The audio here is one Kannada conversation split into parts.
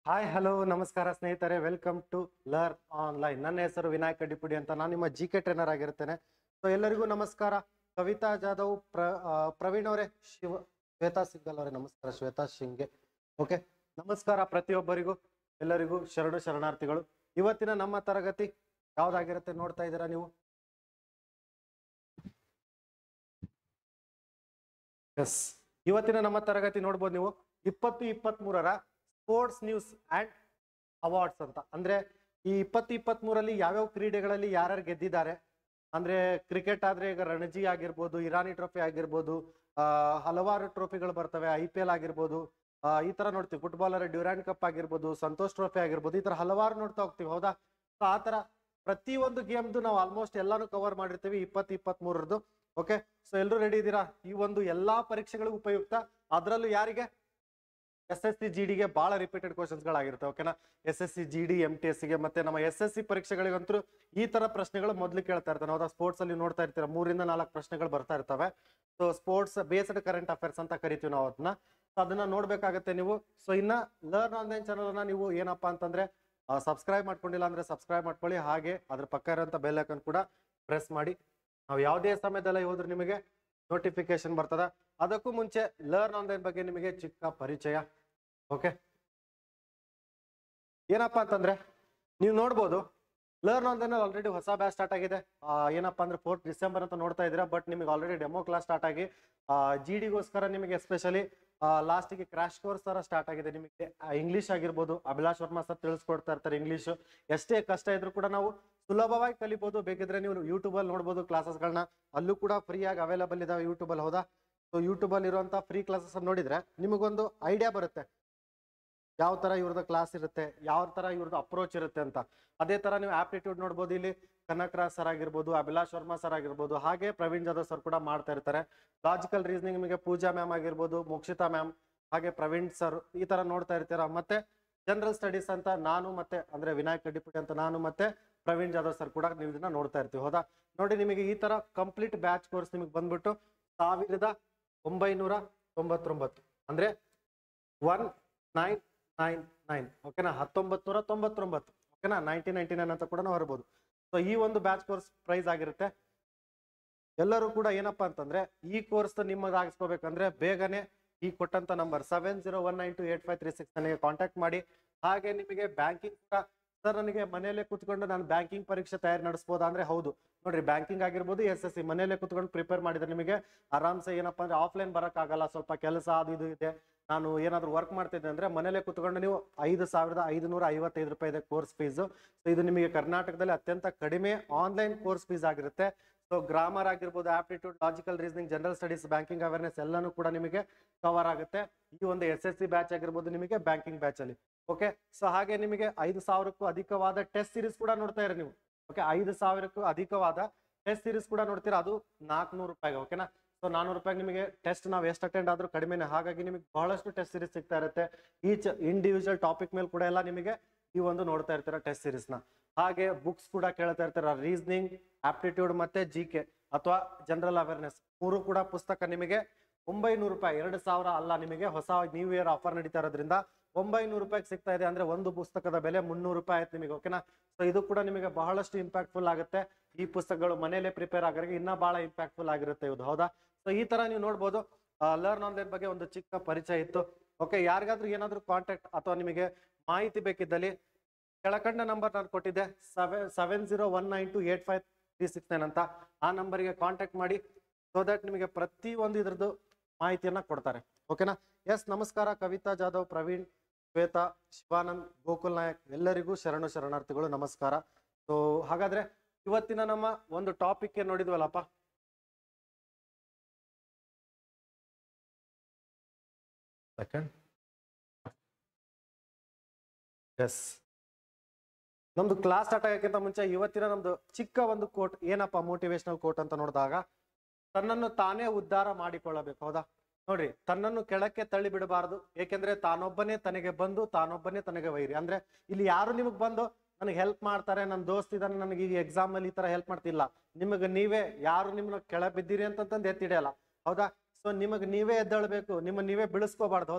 ಹಾಯ್ ಹಲೋ ನಮಸ್ಕಾರ ಸ್ನೇಹಿತರೆ ವೆಲ್ಕಮ್ ಟು ಲರ್ನ್ ಆನ್ಲೈನ್ ನನ್ನ ಹೆಸರು ವಿನಾಯಕ್ ಅಡ್ಡಿಪುಡಿ ಅಂತ ನಾನು ನಿಮ್ಮ ಜಿ ಕೆ ಟ್ರೈನರ್ ಆಗಿರ್ತೇನೆ ಸೊ ಎಲ್ಲರಿಗೂ ನಮಸ್ಕಾರ ಕವಿತಾ ಜಾಧವ್ ಪ್ರ ಆ, ಪ್ರವೀಣ್ ಅವರೇ ಶಿವ ಶ್ವೇತಾ ಸಿಂಗಲ್ ಅವರೇ ನಮಸ್ಕಾರ ಶ್ವೇತಾ ಶಿಂಗೆ ಓಕೆ ನಮಸ್ಕಾರ ಪ್ರತಿಯೊಬ್ಬರಿಗೂ ಎಲ್ಲರಿಗೂ ಶರಣು ಶರಣಾರ್ಥಿಗಳು ಇವತ್ತಿನ ನಮ್ಮ ತರಗತಿ ಯಾವ್ದಾಗಿರುತ್ತೆ ನೋಡ್ತಾ ಇದ್ದೀರಾ ನೀವು ಎಸ್ ಇವತ್ತಿನ ನಮ್ಮ ತರಗತಿ ನೋಡ್ಬೋದು ನೀವು ಇಪ್ಪತ್ತು ಇಪ್ಪತ್ತ್ ಮೂರರ ಸ್ಪೋರ್ಟ್ಸ್ ನ್ಯೂಸ್ ಅಂಡ್ ಅವಾರ್ಡ್ಸ್ ಅಂತ ಅಂದ್ರೆ ಈ ಇಪ್ಪತ್ತು ಇಪ್ಪತ್ತ್ ಮೂರಲ್ಲಿ ಯಾವ್ಯಾವ ಕ್ರೀಡೆಗಳಲ್ಲಿ ಯಾರ್ಯಾರು ಗೆದ್ದಿದ್ದಾರೆ ಅಂದ್ರೆ ಕ್ರಿಕೆಟ್ ಆದ್ರೆ ಈಗ ರಣಜಿ ಆಗಿರ್ಬೋದು ಇರಾನಿ ಟ್ರೋಫಿ ಆಗಿರ್ಬೋದು ಆ, ಹಲವಾರು ಟ್ರೋಫಿಗಳು ಬರ್ತವೆ ಐ ಪಿ ಎಲ್ ಆಗಿರ್ಬೋದು ಆ, ಈ ತರ ನೋಡ್ತೀವಿ ಫುಟ್ಬಾಲರ್ ಡ್ಯೂರಾಂಡ್ ಕಪ್ ಆಗಿರ್ಬೋದು ಸಂತೋಷ್ ಟ್ರೋಫಿ ಆಗಿರ್ಬೋದು ಈ ತರ ಹಲವಾರು ನೋಡ್ತಾ ಹೋಗ್ತೀವಿ ಹೌದಾ ಸೊ ಆ ತರ ಪ್ರತಿಯೊಂದು ಗೇಮ್ದು ನಾವು ಆಲ್ಮೋಸ್ಟ್ ಎಲ್ಲಾನು ಕವರ್ ಮಾಡಿರ್ತೀವಿ ಇಪ್ಪತ್ತು ಇಪ್ಪತ್ತ್ ಮೂರರದ್ದು ಓಕೆ ಸೊ ಎಲ್ಲರೂ ರೆಡಿ ಇದ್ದೀರಾ ಈ ಒಂದು ಎಲ್ಲಾ ಪರೀಕ್ಷೆಗಳಿಗೂ ಉಪಯುಕ್ತ ಅದರಲ್ಲೂ ಯಾರಿಗೆ ಎಸ್ ಎಸ್ ಸಿ ಜಿ ಡಿಗೆ ಬಹಳ ರಿಪೀಟೆಡ್ ಗಳಾಗಿರುತ್ತೆ ಓಕೆನಾ S S C G D M T S ಗೆ ಮತ್ತೆ ನಮ್ಮ ಎಸ್ ಎಸ್ ಸಿ ಪರೀಕ್ಷೆಗಳಿಗಂತೂ ಈ ತರ ಪ್ರಶ್ನೆಗಳು ಮೊದಲು ಕೇಳ್ತಾ ಇರ್ತಾನೆ ಹೌದಾ ಸ್ಪೋರ್ಟ್ಸ್ ಅಲ್ಲಿ ನೋಡ್ತಾ ಇರ್ತೀರಾ ಮೂರಿಂದ ನಾಲ್ಕು ಪ್ರಶ್ನೆಗಳು ಬರ್ತಾ ಇರ್ತವೆ so sports based current affairs ಅಂತ ಕರಿತೀವಿ ನಾವು ಅದನ್ನ ಸೊ ಅದನ್ನ ನೋಡ್ಬೇಕಾಗತ್ತೆ ನೀವು ಸೊ ಇನ್ನ ಲರ್ನ್ ಆನ್ಲೈನ್ ಚಾನಲ್ ಅನ್ನ ನೀವು ಏನಪ್ಪಾ ಅಂತಂದ್ರೆ ಸಬ್ಸ್ಕ್ರೈಬ್ ಮಾಡ್ಕೊಂಡಿಲ್ಲ ಅಂದ್ರೆ ಸಬ್ಸ್ಕ್ರೈಬ್ ಮಾಡ್ಕೊಳ್ಳಿ ಹಾಗೆ ಅದ್ರ ಪಕ್ಕ ಇರೋಂಥ ಬೆಲ್ ಐಕನ್ ಕೂಡ ಪ್ರೆಸ್ ಮಾಡಿ ನಾವು ಯಾವುದೇ ಸಮಯದಲ್ಲಿ ಹೋದ್ರೆ ನಿಮಗೆ ನೋಟಿಫಿಕೇಶನ್ ಬರ್ತದ ಅದಕ್ಕೂ ಮುಂಚೆ ಲರ್ನ್ ಆನ್ಲೈನ್ ಬಗ್ಗೆ ನಿಮಗೆ ಚಿಕ್ಕ ಪರಿಚಯ ಓಕೆ ಏನಪ್ಪಾ ಅಂತಂದ್ರೆ ನೀವು ನೋಡ್ಬೋದು ಲರ್ನ್ ಆನ್ಲೈನ್ ಆಲ್ರೆಡಿ ಹೊಸ ಬ್ಯಾಚ್ ಸ್ಟಾರ್ಟ್ ಆಗಿದೆ ಆ, ಏನಪ್ಪಾ ಅಂದ್ರೆ ಫೋರ್ತ್ ಡಿಸೆಂಬರ್ ಅಂತ ನೋಡ್ತಾ ಇದ್ದೀರಾ ಬಟ್ ನಿಮಗೆ ಆಲ್ರೆಡಿ ಡೆಮೋ ಕ್ಲಾಸ್ ಸ್ಟಾರ್ಟ್ ಆಗಿ ಜಿ ಡಿಗೋಸ್ಕರ ನಿಮಗೆ ಎಸ್ಪೆಷಲಿ ಲಾಸ್ಟಿಗೆ ಕ್ರಾಶ್ ಕೋರ್ಸ್ ತರ ಸ್ಟಾರ್ಟ್ ಆಗಿದೆ ನಿಮಗೆ ಇಂಗ್ಲಿಷ್ ಆಗಿರ್ಬೋದು ಅಭಿಲಾಷ್ ವರ್ಮಾ ಸರ್ ತಿಳಿಸ್ಕೊಡ್ತಾ ಇರ್ತಾರೆ ಇಂಗ್ಲಿಷ್ ಎಷ್ಟೇ ಕಷ್ಟ ಇದ್ರೂ ಕೂಡ ನಾವು ಸುಲಭವಾಗಿ ಕಲಿಬಹುದು ಬೇಕಿದ್ರೆ ನೀವು ಯೂಟ್ಯೂಬ್ ಅಲ್ಲಿ ನೋಡ್ಬೋದು ಕ್ಲಾಸಸ್ಗಳನ್ನ ಅಲ್ಲೂ ಕೂಡ ಫ್ರೀ ಆಗಿ ಅವೈಲಬಲ್ ಇದಾವೆ ಯೂಟ್ಯೂಬ್ ಅಲ್ಲಿ ಹೌದಾ ಸೊ ಯೂಟ್ಯೂಬ್ ಅಲ್ಲಿ ಇರುವಂತ ಫ್ರೀ ಕ್ಲಾಸಸ್ ನೋಡಿದ್ರೆ ನಿಮಗೊಂದು ಐಡಿಯಾ ಬರುತ್ತೆ ಯಾವ ತರ ಇವ್ರದ್ದು ಕ್ಲಾಸ್ ಇರುತ್ತೆ ಯಾವ ತರ ಇವ್ರದ್ದು ಅಪ್ರೋಚ್ ಇರುತ್ತೆ ಅಂತ ಅದೇ ತರ ನೀವು ಆಪ್ಟಿಟ್ಯೂಡ್ ನೋಡ್ಬೋದು ಇಲ್ಲಿ ಕನಕರಾಜ್ ಸರ್ ಆಗಿರ್ಬೋದು ಅಭಿಲಾಷ್ ವರ್ಮಾ ಸರ್ ಆಗಿರ್ಬೋದು ಹಾಗೆ ಪ್ರವೀಣ್ ಜಾಧವ್ ಸರ್ ಕೂಡ ಮಾಡ್ತಾ ಇರ್ತಾರೆ ಲಾಜಿಕಲ್ ರೀಸನಿಂಗ್ ನಿಮಗೆ ಪೂಜಾ ಮ್ಯಾಮ್ ಆಗಿರ್ಬೋದು ಮೋಕ್ಷಿತಾ ಮ್ಯಾಮ್ ಹಾಗೆ ಪ್ರವೀಣ್ ಸರ್ ಈ ತರ ನೋಡ್ತಾ ಇರ್ತೀರಾ ಮತ್ತೆ ಜನರಲ್ ಸ್ಟಡೀಸ್ ಅಂತ ನಾನು ಮತ್ತೆ ಅಂದ್ರೆ ವಿನಾಯಕ್ ಅಡ್ಡಿಪುಟಿ ಅಂತ ನಾನು ಮತ್ತೆ ಪ್ರವೀಣ್ ಜಾಧವ್ ಸರ್ ಕೂಡ ನೀವು ಇದನ್ನ ನೋಡ್ತಾ ಇರ್ತೀವಿ ಹೌದಾ ನೋಡಿ ನಿಮಗೆ ಈ ತರ ಕಂಪ್ಲೀಟ್ ಬ್ಯಾಚ್ ಕೋರ್ಸ್ ನಿಮಗೆ ಬಂದ್ಬಿಟ್ಟು ಸಾವಿರದ ಒಂಬೈನೂರ ತೊಂಬತ್ತೊಂಬತ್ತು ಅಂದ್ರೆ ಒನ್ ನೈನ್ ನೈನ್ ನೈನ್ ಓಕೆನಾ ಹತ್ತೊಂಬತ್ತು ನೂರ ತೊಂಬತ್ತೊಂಬತ್ತು ಓಕೆನಾ ನೈನ್ಟೀನ್ ನೈನ್ಟಿ ನೈನ್ ಅಂತ ಕೂಡ ನಾವು ಹೊರಬಹುದು ಸೊ ಈ ಒಂದು ಬ್ಯಾಚ್ ಕೋರ್ಸ್ ಪ್ರೈಸ್ ಆಗಿರುತ್ತೆ ಎಲ್ಲರೂ ಕೂಡ ಏನಪ್ಪಾ ಅಂತಂದ್ರೆ ಈ ಕೋರ್ಸ್ ನಿಮ್ಮದಾಗಿಸ್ಕೋಬೇಕಂದ್ರೆ ಬೇಗನೆ ಈ ಕೊಟ್ಟಂತ number seven zero one nine two eight five three six ನನಗೆ ಕಾಂಟ್ಯಾಕ್ಟ್ ಮಾಡಿ ಹಾಗೆ ನಿಮಗೆ ಬ್ಯಾಂಕಿಂಗ್ ಕೂಡ ಸರ್ ನನಗೆ ಮನೆಯಲ್ಲೇ ಕುತ್ಕೊಂಡು ನಾನು ಬ್ಯಾಂಕಿಂಗ್ ಪರೀಕ್ಷೆ ತಯಾರಿ ನಡೆಸ್ಬೋದಾ ಅಂದ್ರೆ ಹೌದು ನೋಡ್ರಿ ಬ್ಯಾಂಕಿಂಗ್ ಆಗಿರ್ಬೋದು ಎಸ್ ಎಸ್ ಸಿ ಮನೆಯಲ್ಲೇ ಕುತ್ಕೊಂಡು ಪ್ರಿಪೇರ್ ಮಾಡಿದ್ರೆ ನಿಮಗೆ ಆರಾಮ್ಸೆ ಏನಪ್ಪಾ ಅಂದ್ರೆ ಆಫ್ಲೈನ್ ಬರೋಕ್ಕಾಗಲ್ಲ ಸ್ವಲ್ಪ ಕೆಲಸ ಅದು ಇದು ಇದೆ ನಾನು ಏನಾದ್ರು ವರ್ಕ್ ಮಾಡ್ತಿದ್ದೆ ಅಂದ್ರೆ ಮನೇಲೆ ಕುತ್ಕೊಂಡು ನೀವು ಐದು ಸಾವಿರದ ಐದುನೂರ ಐವತ್ತೈದು ರೂಪಾಯಿ ಇದೆ ಕೋರ್ಸ್ ಫೀಸ್ ಸೊ ಇದು ನಿಮಗೆ ಕರ್ನಾಟಕದಲ್ಲಿ ಅತ್ಯಂತ ಕಡಿಮೆ ಆನ್ಲೈನ್ ಕೋರ್ಸ್ ಫೀಸ್ ಆಗಿರುತ್ತೆ ಸೊ ಗ್ರಾಮರ್ ಆಗಿರ್ಬೋದು aptitude logical reasoning general studies banking awareness ಎಲ್ಲಾನು ಕೂಡ ನಿಮಗೆ ಕವರ್ ಆಗುತ್ತೆ ಈ ಒಂದು ಎಸ್ ಎಸ್ ಸಿ ಬ್ಯಾಚ್ ಆಗಿರ್ಬೋದು ನಿಮಗೆ ಬ್ಯಾಂಕಿಂಗ್ ಬ್ಯಾಚ್ ಅಲ್ಲಿ ಓಕೆ ಸೊ ಹಾಗೆ ನಿಮಗೆ ಐದು ಸಾವಿರಕ್ಕೂ ಅಧಿಕವಾದ ಟೆಸ್ಟ್ ಸೀರೀಸ್ ಕೂಡ ನೋಡ್ತಾ ಇರಿ ನೀವು ಓಕೆ ಐದು ಸಾವಿರಕ್ಕೂ ಅಧಿಕವಾದ ಟೆಸ್ಟ್ ಸೀರೀಸ್ ಕೂಡ ನೋಡ್ತೀರಾ ಅದು ನಾಲ್ಕುನೂರು ರೂಪಾಯಿಗೆ ಓಕೆನಾ ಸೊ ನಾನೂರು ರೂಪಾಯಿ ನಿಮಗೆ ಟೆಸ್ಟ್ ನಾವು ಎಷ್ಟು ಅಟೆಂಡ್ ಆದ್ರೂ ಕಡಿಮೆನೆ ಹಾಗಾಗಿ ನಿಮಗೆ ಬಹಳಷ್ಟು ಟೆಸ್ಟ್ ಸೀರೀಸ್ ಸಿಗ್ತಾ ಇರುತ್ತೆ ಈಚ್ ಇಂಡಿವಿಜುವಲ್ ಟಾಪಿಕ್ ಮೇಲೆ ಕೂಡ ಎಲ್ಲ ನಿಮಗೆ ಈ ಒಂದು ನೋಡ್ತಾ ಇರ್ತೀರಾ ಟೆಸ್ಟ್ ಸೀರೀಸ್ ನ ಹಾಗೆ ಬುಕ್ಸ್ ಕೂಡ ಕೇಳ್ತಾ ಇರ್ತೀರಾ ರೀಸನಿಂಗ್ ಆಪ್ಟಿಟ್ಯೂಡ್ ಮತ್ತೆ ಜಿ ಕೆ ಅಥವಾ ಜನರಲ್ ಅವೇರ್ನೆಸ್ ಮೂರು ಕೂಡ ಪುಸ್ತಕ ನಿಮಗೆ ಒಂಬೈನೂರು ರೂಪಾಯಿ ಎರಡು ಸಾವಿರ ಅಲ್ಲ ನಿಮಗೆ ಹೊಸ ನ್ಯೂ ಇಯರ್ ಆಫರ್ ನಡೀತಾ ಇರೋದ್ರಿಂದ ಒಂಬೈನೂರು ರೂಪಾಯಿಗೆ ಸಿಗ್ತಾ ಇದೆ ಅಂದ್ರೆ ಒಂದು ಪುಸ್ತಕದ ಬೆಲೆ ಮುನ್ನೂರು ರೂಪಾಯಿ ಆಯ್ತು ನಿಮಗೆ ಓಕೆನಾ ಸೊ ಇದು ಕೂಡ ನಿಮಗೆ ಬಹಳಷ್ಟು ಇಂಪ್ಯಾಕ್ಟ್ಫುಲ್ ಆಗುತ್ತೆ ಈ ಪುಸ್ತಕಗಳು ಮನೆಯಲ್ಲೇ ಪ್ರಿಪೇರ್ ಆಗೋರಿಗೆ ಇನ್ನ ಬಹಳ ಇಂಪ್ಯಾಕ್ಟ್ಫುಲ್ ಆಗಿರುತ್ತೆ ಇದು ಹೌದಾ ಸೊ ಈ ತರ ನೀವು ನೋಡ್ಬೋದು ಲರ್ನ್ ಆನ್ಲೈನ್ ಬಗ್ಗೆ ಒಂದು ಚಿಕ್ಕ ಪರಿಚಯ ಇತ್ತು ಓಕೆ ಯಾರಿಗಾದ್ರೂ ಏನಾದ್ರೂ ಕಾಂಟ್ಯಾಕ್ಟ್ ಅಥವಾ ನಿಮಗೆ ಮಾಹಿತಿ ಬೇಕಿದ್ದಲ್ಲಿ ಕೆಳಕಂಡ ನಂಬರ್ ನಾನು ಕೊಟ್ಟಿದ್ದೆ seven seven zero one nine two eight five three six nine ಅಂತ ಆ ನಂಬರ್ಗೆ ಕಾಂಟ್ಯಾಕ್ಟ್ ಮಾಡಿ ಸೊ ದಟ್ ನಿಮಗೆ ಪ್ರತಿ ಒಂದು ಇದ್ರದ್ದು ಮಾಹಿತಿಯನ್ನ ಕೊಡ್ತಾರೆ ಓಕೆನಾ ಎಸ್ ನಮಸ್ಕಾರ ಕವಿತಾ ಜಾಧವ್ ಪ್ರವೀಣ್ ಶ್ವೇತಾ ಶಿವಾನಂದ್ ಗೋಕುಲ್ ನಾಯಕ್ ಎಲ್ಲರಿಗೂ ಶರಣು ಶರಣಾರ್ಥಿಗಳು ನಮಸ್ಕಾರ ಸೊ ಹಾಗಾದ್ರೆ ಇವತ್ತಿನ ನಮ್ಮ ಒಂದು ಟಾಪಿಕ್ ನೋಡಿದ್ವಲ್ಲಪ್ಪ ಸೆಕೆಂಡ್ ಎಸ್ ನಮ್ದು ಕ್ಲಾಸ್ ಸ್ಟಾರ್ಟ್ ಆಗೋಕ್ಕಿಂತ ಮುಂಚೆ ಇವತ್ತಿನ ನಮ್ದು ಚಿಕ್ಕ ಒಂದು ಕೋಟ್ ಏನಪ್ಪ ಮೋಟಿವೇಶನಲ್ ಕೋಟ್ ಅಂತ ನೋಡಿದಾಗ ತನ್ನನ್ನು ತಾನೇ ಉದ್ಧಾರ ಮಾಡಿಕೊಳ್ಳಬೇಕು ಹೌದಾ ನೋಡ್ರಿ ತನ್ನನ್ನು ಕೆಳಕ್ಕೆ ತಳ್ಳಿ ಬಿಡಬಾರದು ಏಕೆಂದ್ರೆ ತಾನೊಬ್ಬನೇ ತನಗೆ ಬಂದು ತಾನೊಬ್ಬನೇ ತನಗೆ ವೈರಿ ಅಂದ್ರೆ ಇಲ್ಲಿ ಯಾರು ನಿಮಗ್ ಬಂದು ನನಗೆ ಹೆಲ್ಪ್ ಮಾಡ್ತಾರೆ ನನ್ನ ದೋಸ್ತ್ ಇದಾನೆ ನನಗೆ ಈ ಎಕ್ಸಾಮ್ ಅಲ್ಲಿ ಈ ತರ ಹೆಲ್ಪ್ ಮಾಡ್ತಿಲ್ಲ ನಿಮಗೆ ನೀವೇ ಯಾರು ನಿಮ್ಮನ್ನ ಕೆಳ ಬಿದ್ದೀರಿ ಅಂತಂತಂದು ಎತ್ತಿಡಿಯಲ್ಲ ಹೌದಾ ಸೊ ನಿಮಗೆ ನೀವೇ ಎದ್ದೇಳ್ಬೇಕು ನಿಮ್ಮ ನೀವೇ ಬಿಳಿಸ್ಕೋಬಾರ್ದು ಹೌದಾ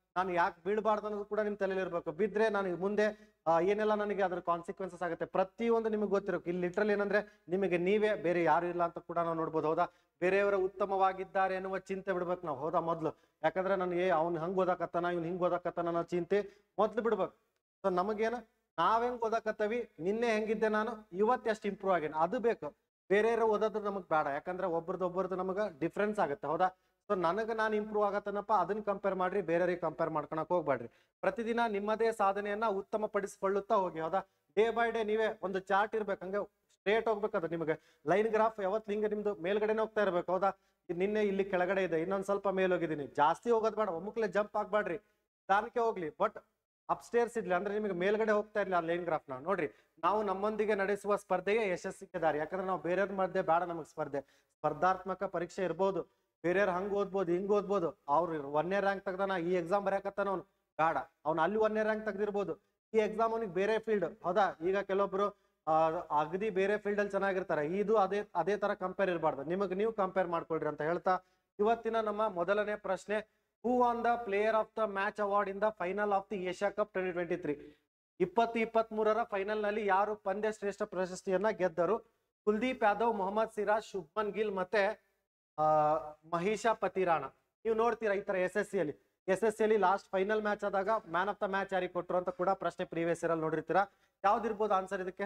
ನಾನು ಯಾಕೆ ಬೀಳ್ಬಾರ್ದು ಅನ್ನೋದು ಕೂಡ ನಿಮ್ ತಲೆಯಲ್ಲಿ ಇರ್ಬೇಕು ಬಿದ್ರೆ ನನಗೆ ಮುಂದೆ ಆ, ಏನೆಲ್ಲ ನನಗೆ ಅದ್ರ ಕಾನ್ಸಿಕ್ವೆನ್ಸಸ್ ಆಗುತ್ತೆ ಪ್ರತಿಯೊಂದು ನಿಮಗೆ ಗೊತ್ತಿರಬೇಕು ಇಲ್ಲಿ ಲಿಟ್ರಲ್ ಏನಂದ್ರೆ ನಿಮಗೆ ನೀವೇ ಬೇರೆ ಯಾರು ಇಲ್ಲ ಅಂತ ಕೂಡ ನಾವು ನೋಡ್ಬೋದು ಹೌದಾ ಬೇರೆಯವರು ಉತ್ತಮವಾಗಿದ್ದಾರೆ ಎನ್ನುವ ಚಿಂತೆ ಬಿಡ್ಬೇಕು ನಾವು ಹೌದಾ ಮೊದ್ಲು ಯಾಕಂದ್ರೆ ನನಗೆ ಅವ್ನು ಹಂಗ್ ಓದಾಕತ್ತಾನ ಇವ್ನು ಹಿಂಗ್ ಓದಾಕತ್ತಾನ ಅನ್ನೋ ಚಿಂತೆ ಮೊದ್ಲು ಬಿಡ್ಬೇಕು ಸೊ ನಮಗೇನು ನಾವ್ ಹೆಂಗ್ ಓದಾಕತ್ತವಿ ನಿನ್ನೆ ಹೆಂಗಿದ್ದೆ ನಾನು ಇವತ್ತು ಎಷ್ಟು ಇಂಪ್ರೂವ್ ಆಗೇನಿ ಅದು ಬೇಕು ಬೇರೆಯವ್ರು ಓದೋದು ನಮಗ್ ಬೇಡ ಯಾಕಂದ್ರೆ ಒಬ್ರದ್ದು ಒಬ್ಬರದ್ದು ನಮಗ ಡಿಫ್ರೆನ್ಸ್ ಆಗುತ್ತೆ ಹೌದಾ ಸೊ ನನಗೆ ನಾನು ಇಂಪ್ರೂವ್ ಆಗತ್ತನಪ್ಪ ಅದನ್ನ ಕಂಪೇರ್ ಮಾಡ್ರಿ ಬೇರೆಯವ್ರಿಗೆ ಕಂಪೇರ್ ಮಾಡ್ಕೊಳಕ್ ಹೋಗ್ಬೇಡ್ರಿ ಪ್ರತಿದಿನ ನಿಮ್ಮದೇ ಸಾಧನೆಯನ್ನ ಉತ್ತಮ ಪಡಿಸಿಕೊಳ್ಳುತ್ತಾ ಹೋಗಿ ಹೌದಾ ಡೇ ಬೈ ಡೇ ನೀವೇ ಒಂದು ಚಾರ್ಟ್ ಇರ್ಬೇಕು ಹಂಗೆ ಸ್ಟ್ರೇಟ್ ಹೋಗ್ಬೇಕದು ನಿಮಗೆ ಲೈನ್ ಗ್ರಾಫ್ ಯಾವತ್ತು ಹಿಂಗೆ ನಿಮ್ದು ಮೇಲ್ಗಡೆನೆ ಹೋಗ್ತಾ ಇರ್ಬೇಕು ಹೌದಾ ಇದ್ ನಿನ್ನೆ ಇಲ್ಲಿ ಕೆಳಗಡೆ ಇದೆ ಇನ್ನೊಂದ್ ಸ್ವಲ್ಪ ಮೇಲ್ ಹೋಗಿದ್ದೀನಿ ಜಾಸ್ತಿ ಹೋಗೋದ್ ಬೇಡ ಒಮ್ಮಕ್ಲೆ ಜಂಪ್ ಆಗ್ಬೇಡ್ರಿ ನಿಧಾನಕ್ಕೆ ಹೋಗ್ಲಿ ಬಟ್ ಅಪ್ಸ್ಟೇರ್ಸ್ ಇರ್ಲಿ ಅಂದ್ರೆ ನಿಮಗೆ ಮೇಲ್ಗಡೆ ಹೋಗ್ತಾ ಇರ್ಲಿ ಆ ಲೈನ್ ಗ್ರಾಫ್ ನ ನೋಡ್ರಿ ನಾವು ನಮ್ಮೊಂದಿಗೆ ನಡೆಸುವ ಸ್ಪರ್ಧೆಗೆ ಯಶಸ್ಸಿಗೆ ದಾರಿ ಯಾಕಂದ್ರೆ ನಾವು ಬೇರೆಯವ್ರ ಮಧ್ಯೆ ಬೇಡ ನಮಗೆ ಸ್ಪರ್ಧೆ ಸ್ಪರ್ಧಾತ್ಮಕ ಪರೀಕ್ಷೆ ಇರ್ಬೋದು ಬೇರೆಯವ್ರು ಹಂಗ್ ಓದ್ಬೋದು ಹಿಂಗ್ ಓದ್ಬೋದು ಅವ್ರು ಒಂದನೇ ರ್ಯಾಂಕ್ ತೆಗ್ದಾನ ಈ ಎಕ್ಸಾಮ್ ಬರೆಯಕತ್ತಾನ ಅವ್ನು ಬೇಡ ಅವ್ನು ಅಲ್ಲಿ ಒಂದನೇ ರ್ಯಾಂಕ್ ತೆಗ್ದಿರ್ಬೋದು ಈ ಎಕ್ಸಾಮ್ ಅವನಿಗೆ ಬೇರೆ ಫೀಲ್ಡ್ ಹೌದಾ ಈಗ ಕೆಲವೊಬ್ರು ಆ, ಅಗದಿ ಬೇರೆ ಫೀಲ್ಡ್ ಅಲ್ಲಿ ಚೆನ್ನಾಗಿರ್ತಾರೆ ಇದು ಅದೇ ಅದೇ ತರ ಕಂಪೇರ್ ಇರಬಾರ್ದು ನಿಮಗೆ ನೀವು ಕಂಪೇರ್ ಮಾಡ್ಕೊಳ್ರಿ ಅಂತ ಹೇಳ್ತಾ ಇವತ್ತಿನ ನಮ್ಮ ಮೊದಲನೇ ಪ್ರಶ್ನೆ who won the player of the match award in the final of the Asia cup twenty twenty three ಇಪ್ಪತ್ತು ಇಪ್ಪತ್ತ್ ಮೂರರ ಫೈನಲ್ ನಲ್ಲಿ ಯಾರು ಪಂದ್ಯ ಶ್ರೇಷ್ಠ ಪ್ರಶಸ್ತಿಯನ್ನ ಗೆದ್ದರು ಕುಲ್ದೀಪ್ ಯಾದವ್ ಮೊಹಮ್ಮದ್ ಸಿರಾಜ್ ಶುಭ್ಮನ್ ಗಿಲ್ ಮತ್ತೆ ಆ ಮಹಿಷಾ ಪತಿರಾಣ ನೀವು ನೋಡ್ತೀರಾ ಈ ತರ ಎಸ್ ಎಸ್ ಸಿ ಅಲ್ಲಿ ಎಸ್ ಎಸ್ ಸಿ ಅಲ್ಲಿ ಲಾಸ್ಟ್ ಫೈನಲ್ ಮ್ಯಾಚ್ ಆದಾಗ ಮ್ಯಾನ್ ಆಫ್ ದ ಮ್ಯಾಚ್ ಯಾರಿಗೆ ಕೊಟ್ಟರು ಅಂತ ಕೂಡ ಪ್ರಶ್ನೆ ಪ್ರೀವಿಯಸ್ ಇರಲ್ಲಿ ನೋಡಿರ್ತೀರಾ ಯಾವ್ದಿರ್ಬೋದು ಆನ್ಸರ್ ಇದಕ್ಕೆ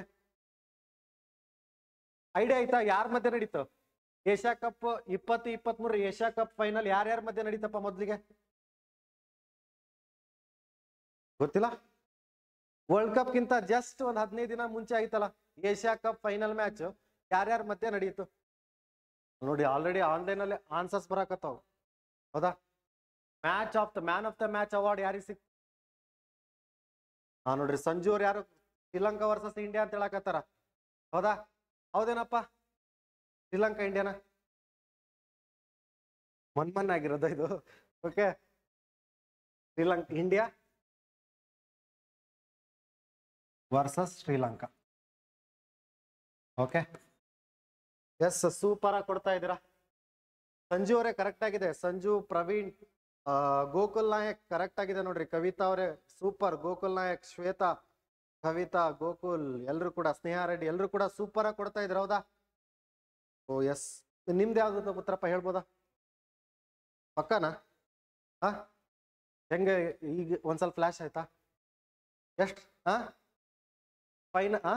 ಐಡಿಯಾ ಆಯ್ತಾ ಯಾರ ಮಧ್ಯೆ ನಡೀತು ಏಷ್ಯಾ ಕಪ್ ಇಪ್ಪತ್ತು ಇಪ್ಪತ್ತ್ ಮೂರು ಏಷ್ಯಾ ಕಪ್ ಫೈನಲ್ ಯಾರ್ಯಾರ ಮಧ್ಯೆ ನಡೀತಪ್ಪ ಮೊದ್ಲಿಗೆ ಗೊತ್ತಿಲ್ಲ ವರ್ಲ್ಡ್ ಕಪ್ ಗಿಂತ ಜಸ್ಟ್ ಒಂದ್ ಹದಿನೈದು ದಿನ ಮುಂಚೆ ಆಯ್ತಲ್ಲ ಏಷ್ಯಾ ಕಪ್ ಫೈನಲ್ ಮ್ಯಾಚ್ ಯಾರ್ಯಾರ ಮಧ್ಯೆ ನಡೀತು ನೋಡಿ ಆಲ್ರೆಡಿ ಆನ್ಲೈನ್ ಅಲ್ಲಿ ಆನ್ಸರ್ಸ್ ಬರಾಕತ್ತಾವ ಹೌದಾ match of the man of the match award ಯಾರಿಗೆ ಸಿಕ್ ಹಾ ನೋಡ್ರಿ ಸಂಜು ಅವ್ರು ಯಾರು ಶ್ರೀಲಂಕಾ ವರ್ಸಸ್ ಇಂಡಿಯಾ ಅಂತ ಹೇಳಕತ್ತಾರ ಹೌದಾ ಹೌದೇನಪ್ಪ ಶ್ರೀಲಂಕಾ ಇಂಡಿಯಾನ ಮೊನ್ಮನ್ ಆಗಿರೋದು ಇದು okay Sri Lanka India versus Sri Lanka okay yes super ಆಗಿ ಕೊಡ್ತಾ ಇದ್ದೀರಾ ಸಂಜು ಅವರೇ ಕರೆಕ್ಟ್ ಆಗಿದೆ ಸಂಜು ಪ್ರವೀಣ್ ಆ, ಗೋಕುಲ್ ನಾಯಕ್ ಕರೆಕ್ಟ್ ಆಗಿದೆ ನೋಡ್ರಿ ಕವಿತಾ ಅವರೇ ಸೂಪರ್ ಗೋಕುಲ್ ನಾಯಕ್ ಶ್ವೇತಾ ಕವಿತಾ ಗೋಕುಲ್ ಎಲ್ರು ಕೂಡ ಸ್ನೇಹ ರೆಡ್ಡಿ ಎಲ್ರು ಕೂಡ ಸೂಪರ್ ಆಗಿ ಕೊಡ್ತಾ ಇದ್ರ ಹೌದಾ ಓ ಎಸ್ ನಿಮ್ದು ಯಾವ್ದು ಉತ್ತರಪ್ಪ ಹೇಳ್ಬೋದಾ ಪಕ್ಕನಾ ಹಾ ಹೆಂಗೆ ಈಗ ಒಂದ್ಸಲ ಫ್ಲಾಶ್ ಆಯ್ತಾ ಎಷ್ಟು ಹಾ ಫೈನ್ ಹಾ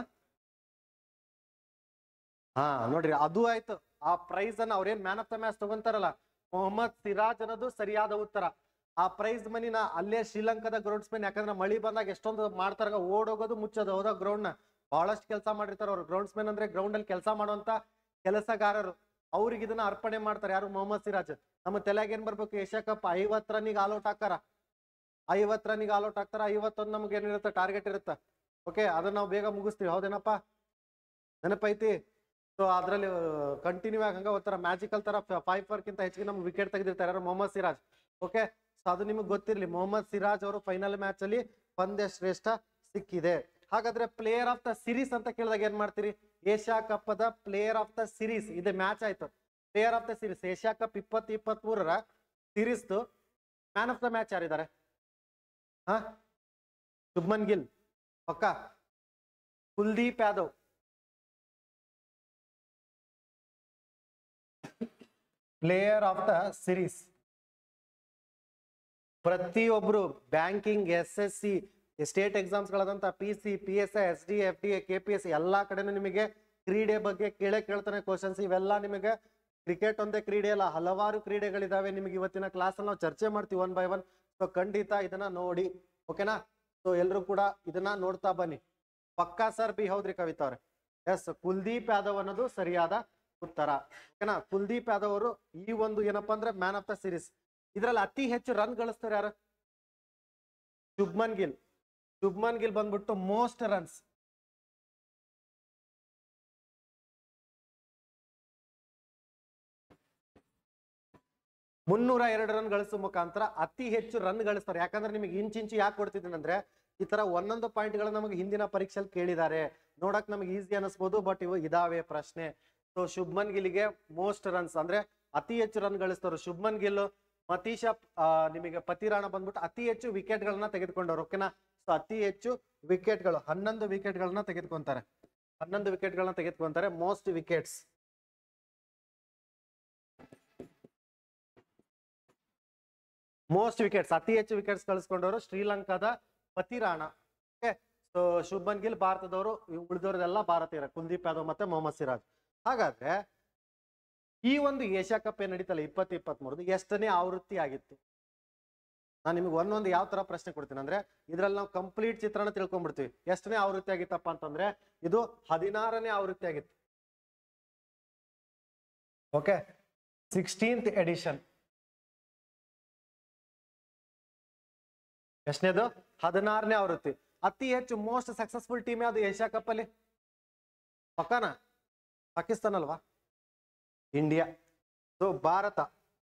ಹಾ ನೋಡ್ರಿ ಅದು ಆಯ್ತು ಆ ಪ್ರೈಸ್ ಅನ್ನ ಅವ್ರೇನ್ ಮ್ಯಾನ್ ಆಫ್ ದ ಮ್ಯಾಚ್ ತಗೊಂತಾರಲ್ಲ ಮೊಹಮ್ಮದ್ ಸಿರಾಜ್ ಅನ್ನೋದು ಸರಿಯಾದ ಉತ್ತರ ಆ ಪ್ರೈಸ್ ಮನಿನ ಅಲ್ಲೇ ಶ್ರೀಲಂಕಾದ ಗ್ರೌಂಡ್ಸ್ ಮೇಲೆ ಯಾಕಂದ್ರೆ ಮಳಿ ಬಂದಾಗ ಎಷ್ಟೊಂದು ಮಾಡ್ತಾರ ಓಡೋಗೋದು ಮುಚ್ಚೋದು ಹೋದ ಗ್ರೌಂಡ್ ನ ಬಹಳಷ್ಟು ಕೆಲಸ ಮಾಡಿರ್ತಾರ ಅವ್ರು ಗ್ರೌಂಡ್ಸ್ ಮ್ಯಾನ್ ಅಂದ್ರೆ ಗ್ರೌಂಡ್ ಅಲ್ಲಿ ಕೆಲಸ ಮಾಡುವಂತ ಕೆಲಸಗಾರರು ಅವ್ರಿಗೆ ಇದನ್ನ ಅರ್ಪಣೆ ಮಾಡ್ತಾರೆ ಯಾರು ಮೊಹಮ್ಮದ್ ಸಿರಾಜ್ ನಮ್ಮ ತಲೆಯಾಗ ಏನ್ ಬರ್ಬೇಕು ಏಷ್ಯಾ ಕಪ್ ಐವತ್ ರನ್ನಿಗೆ ಆಲ್ಔಟ್ ಹಾಕಾರ ಐವತ್ ರನ್ನಿಗೆ ಆಲ್ಔಟ್ ಹಾಕ್ತಾರ ಐವತ್ತೊಂದು ನಮ್ಗೆ ಏನಿರುತ್ತೆ ಟಾರ್ಗೆಟ್ ಇರುತ್ತೆ ಓಕೆ ಅದನ್ನ ನಾವು ಬೇಗ ಮುಗಿಸ್ತೀವಿ ಹೌದೇನಪ್ಪ ನೆನಪೈತಿ ಸೊ ಅದ್ರಲ್ಲಿ ಕಂಟಿನ್ಯೂ ಆಗಿ ಹಂಗ ಒಂಥರ ಮ್ಯಾಜಿಕಲ್ ತರ ಫೈವ್ ಫರ್ಕ್ಕಿಂತ ಹೆಚ್ಚಿಗೆ ನಮ್ಗೆ ವಿಕೆಟ್ ತೆಗೆದಿರ್ತಾರೆ ಯಾರು ಮೊಹಮ್ಮದ್ ಸಿರಾಜ್ ಓಕೆ ಸೊ ಅದು ನಿಮಗೆ ಗೊತ್ತಿರ್ಲಿ ಮೊಹಮ್ಮದ್ ಸಿರಾಜ್ ಅವರು ಫೈನಲ್ ಮ್ಯಾಚ್ ಅಲ್ಲಿ ಪಂದ್ಯ ಶ್ರೇಷ್ಠ ಸಿಕ್ಕಿದೆ ಹಾಗಾದ್ರೆ ಪ್ಲೇಯರ್ ಆಫ್ ದ ಸಿರೀಸ್ ಅಂತ ಕೇಳಿದಾಗ ಏನ್ ಮಾಡ್ತೀರಿ Asia Cup the player of the series ಇದು ಮ್ಯಾಚ್ ಆಯ್ತು player of the series Asia Cup ಇಪ್ಪತ್ತು ಇಪ್ಪತ್ತ್ ಮೂರರ series man of the match ಯಾರಿದ್ದಾರೆ ಹಾ ಶುಭ್ಮನ್ ಗಿಲ್ ಪಕ್ಕ Kuldeep Yadav player of the series ಪ್ರತಿಯೊಬ್ರು banking S S C state exams ಗಳಾದಂತ P C P S I S D F D A K P S ಎಲ್ಲಾ ಕಡೆನೂ ನಿಮಗೆ ಕ್ರೀಡೆ ಬಗ್ಗೆ ಕೇಳೇ ಕೇಳ್ತಾನೆ ಕ್ವಶನ್ಸ್ ಇವೆಲ್ಲ ನಿಮಗೆ ಕ್ರಿಕೆಟ್ ಒಂದೇ ಕ್ರೀಡೆ ಅಲ್ಲ ಹಲವಾರು ಕ್ರೀಡೆಗಳಿದಾವೆ ನಿಮಗೆ ಇವತ್ತಿನ ಕ್ಲಾಸ್ ಅಲ್ಲಿ ನಾವು ಚರ್ಚೆ ಮಾಡ್ತೀವಿ ಒನ್ ಬೈ ಒನ್ ಸೊ ಖಂಡಿತ ಇದನ್ನ ನೋಡಿ ಓಕೆನಾ ಸೊ ಎಲ್ರು ಕೂಡ ಇದನ್ನ ನೋಡ್ತಾ ಬನ್ನಿ ಪಕ್ಕಾ ಸರ್ ಬಿ ಹೌದ್ರಿ ಕವಿತಾ ಅವ್ರೆ ಎಸ್ ಕುಲ್ದೀಪ್ ಯಾದವ್ ಅನ್ನೋದು ಸರಿಯಾದ ಉತ್ತರ ಓಕೆನಾ ಕುಲ್ದೀಪ್ ಯಾದವ್ ಅವರು ಈ ಒಂದು ಏನಪ್ಪಾ ಅಂದ್ರೆ ಮ್ಯಾನ್ ಆಫ್ ದ ಸಿರೀಸ್ ಇದ್ರಲ್ಲಿ ಅತಿ ಹೆಚ್ಚು ರನ್ ಗಳಿಸ್ತಾರೆ ಯಾರು ಶುಭ್ಮನ್ ಗಿಲ್ ಶುಭ್ಮನ್ ಗಿಲ್ ಬಂದ್ಬಿಟ್ಟು ಮೋಸ್ಟ್ ರನ್ಸ್ ಮುನ್ನೂರ ಎರಡು ರನ್ ಗಳಿಸೋ ಮುಖಾಂತರ ಅತಿ ಹೆಚ್ಚು ರನ್ ಗಳಿಸ್ತಾರೆ ಯಾಕಂದ್ರೆ ನಿಮಗೆ ಇಂಚಿಂಚು ಯಾಕೆ ಕೊಡ್ತಿದ್ದೀನಿ ಅಂದ್ರೆ ಈ ತರ ಒಂದೊಂದು ಪಾಯಿಂಟ್ ಗಳು ನಮಗೆ ಹಿಂದಿನ ಪರೀಕ್ಷೆಯಲ್ಲಿ ಕೇಳಿದ್ದಾರೆ ನೋಡಕ್ ನಮಗೆ ಈಸಿ ಅನಿಸ್ಬೋದು ಬಟ್ ಇವು ಇದಾವೆ ಪ್ರಶ್ನೆ ಸೊ ಶುಭ್ಮನ್ ಗಿಲ್ಗೆ ಮೋಸ್ಟ್ ರನ್ಸ್ ಅಂದ್ರೆ ಅತಿ ಹೆಚ್ಚು ರನ್ ಗಳಿಸ್ತಾರೆ ಶುಭ್ಮನ್ ಗಿಲ್ ಮತೀಶ ಆ, ನಿಮಗೆ ಪತಿರಾಣ ಬಂದ್ಬಿಟ್ಟು ಅತಿ ಹೆಚ್ಚು ವಿಕೆಟ್ ಗಳನ್ನ ತೆಗೆದುಕೊಂಡವ್ರು ಓಕೆನಾ ಸೊ ಅತಿ ಹೆಚ್ಚು ವಿಕೆಟ್ ಗಳು ಹನ್ನೊಂದು ವಿಕೆಟ್ ಗಳನ್ನ ತೆಗೆದುಕೊಂತಾರೆ ಹನ್ನೊಂದು ವಿಕೆಟ್ ಗಳನ್ನ ತೆಗೆದುಕೊಂತಾರೆ ಮೋಸ್ಟ್ ವಿಕೆಟ್ಸ್ ಮೋಸ್ಟ್ ವಿಕೆಟ್ಸ್ ಅತಿ ಹೆಚ್ಚು ವಿಕೆಟ್ಸ್ ಕಳಿಸ್ಕೊಂಡವರು ಶ್ರೀಲಂಕಾದ ಪತಿರಾಣ ಓಕೆ ಸೊ ಶುಭನ್ ಗಿಲ್ ಭಾರತದವರು ಉಳಿದವರೆಲ್ಲ ಭಾರತೀಯರ ಕುಲ್ದೀಪ್ ಯಾದವ್ ಮತ್ತೆ ಮೊಹಮ್ಮದ್ ಸಿರಾಜ್ ಹಾಗಾದ್ರೆ ಈ ಒಂದು ಏಷ್ಯಾ ಕಪ್ ಏನ್ ನಡೀತಲ್ಲ ಇಪ್ಪತ್ತು ಇಪ್ಪತ್ಮೂರದು ಎಷ್ಟನೇ ಆವೃತ್ತಿ ಆಗಿತ್ತು ನಾನು ನಿಮಗೆ ಒಂದೊಂದು ಯಾವ ತರ ಪ್ರಶ್ನೆ ಕೊಡ್ತೀನಿ ಅಂದ್ರೆ ಇದ್ರಲ್ಲಿ ನಾವು ಕಂಪ್ಲೀಟ್ ಚಿತ್ರಣ ತಿಳ್ಕೊಂಡ್ಬಿಡ್ತೀವಿ ಎಷ್ಟನೇ ಆವೃತ್ತಿ ಆಗಿತ್ತಪ್ಪ ಅಂತಂದ್ರೆ ಇದು ಹದಿನಾರನೇ ಆವೃತ್ತಿ ಆಗಿತ್ತು ಓಕೆ ಸಿಕ್ಸ್ಟೀನ್ತ್ ಎಡಿಷನ್ ಎಷ್ಟನೇದು ಹದಿನಾರನೇ ಆವೃತ್ತಿ ಅತಿ ಹೆಚ್ಚು ಮೋಸ್ಟ್ ಸಕ್ಸಸ್ಫುಲ್ ಟೀಮ್ ಯಾವುದು ಏಷ್ಯಾ ಕಪ್ ಅಲ್ಲಿ ಪಕ್ಕನ ಪಾಕಿಸ್ತಾನ ಅಲ್ವಾ ಇಂಡಿಯಾ ಸೊ ಭಾರತ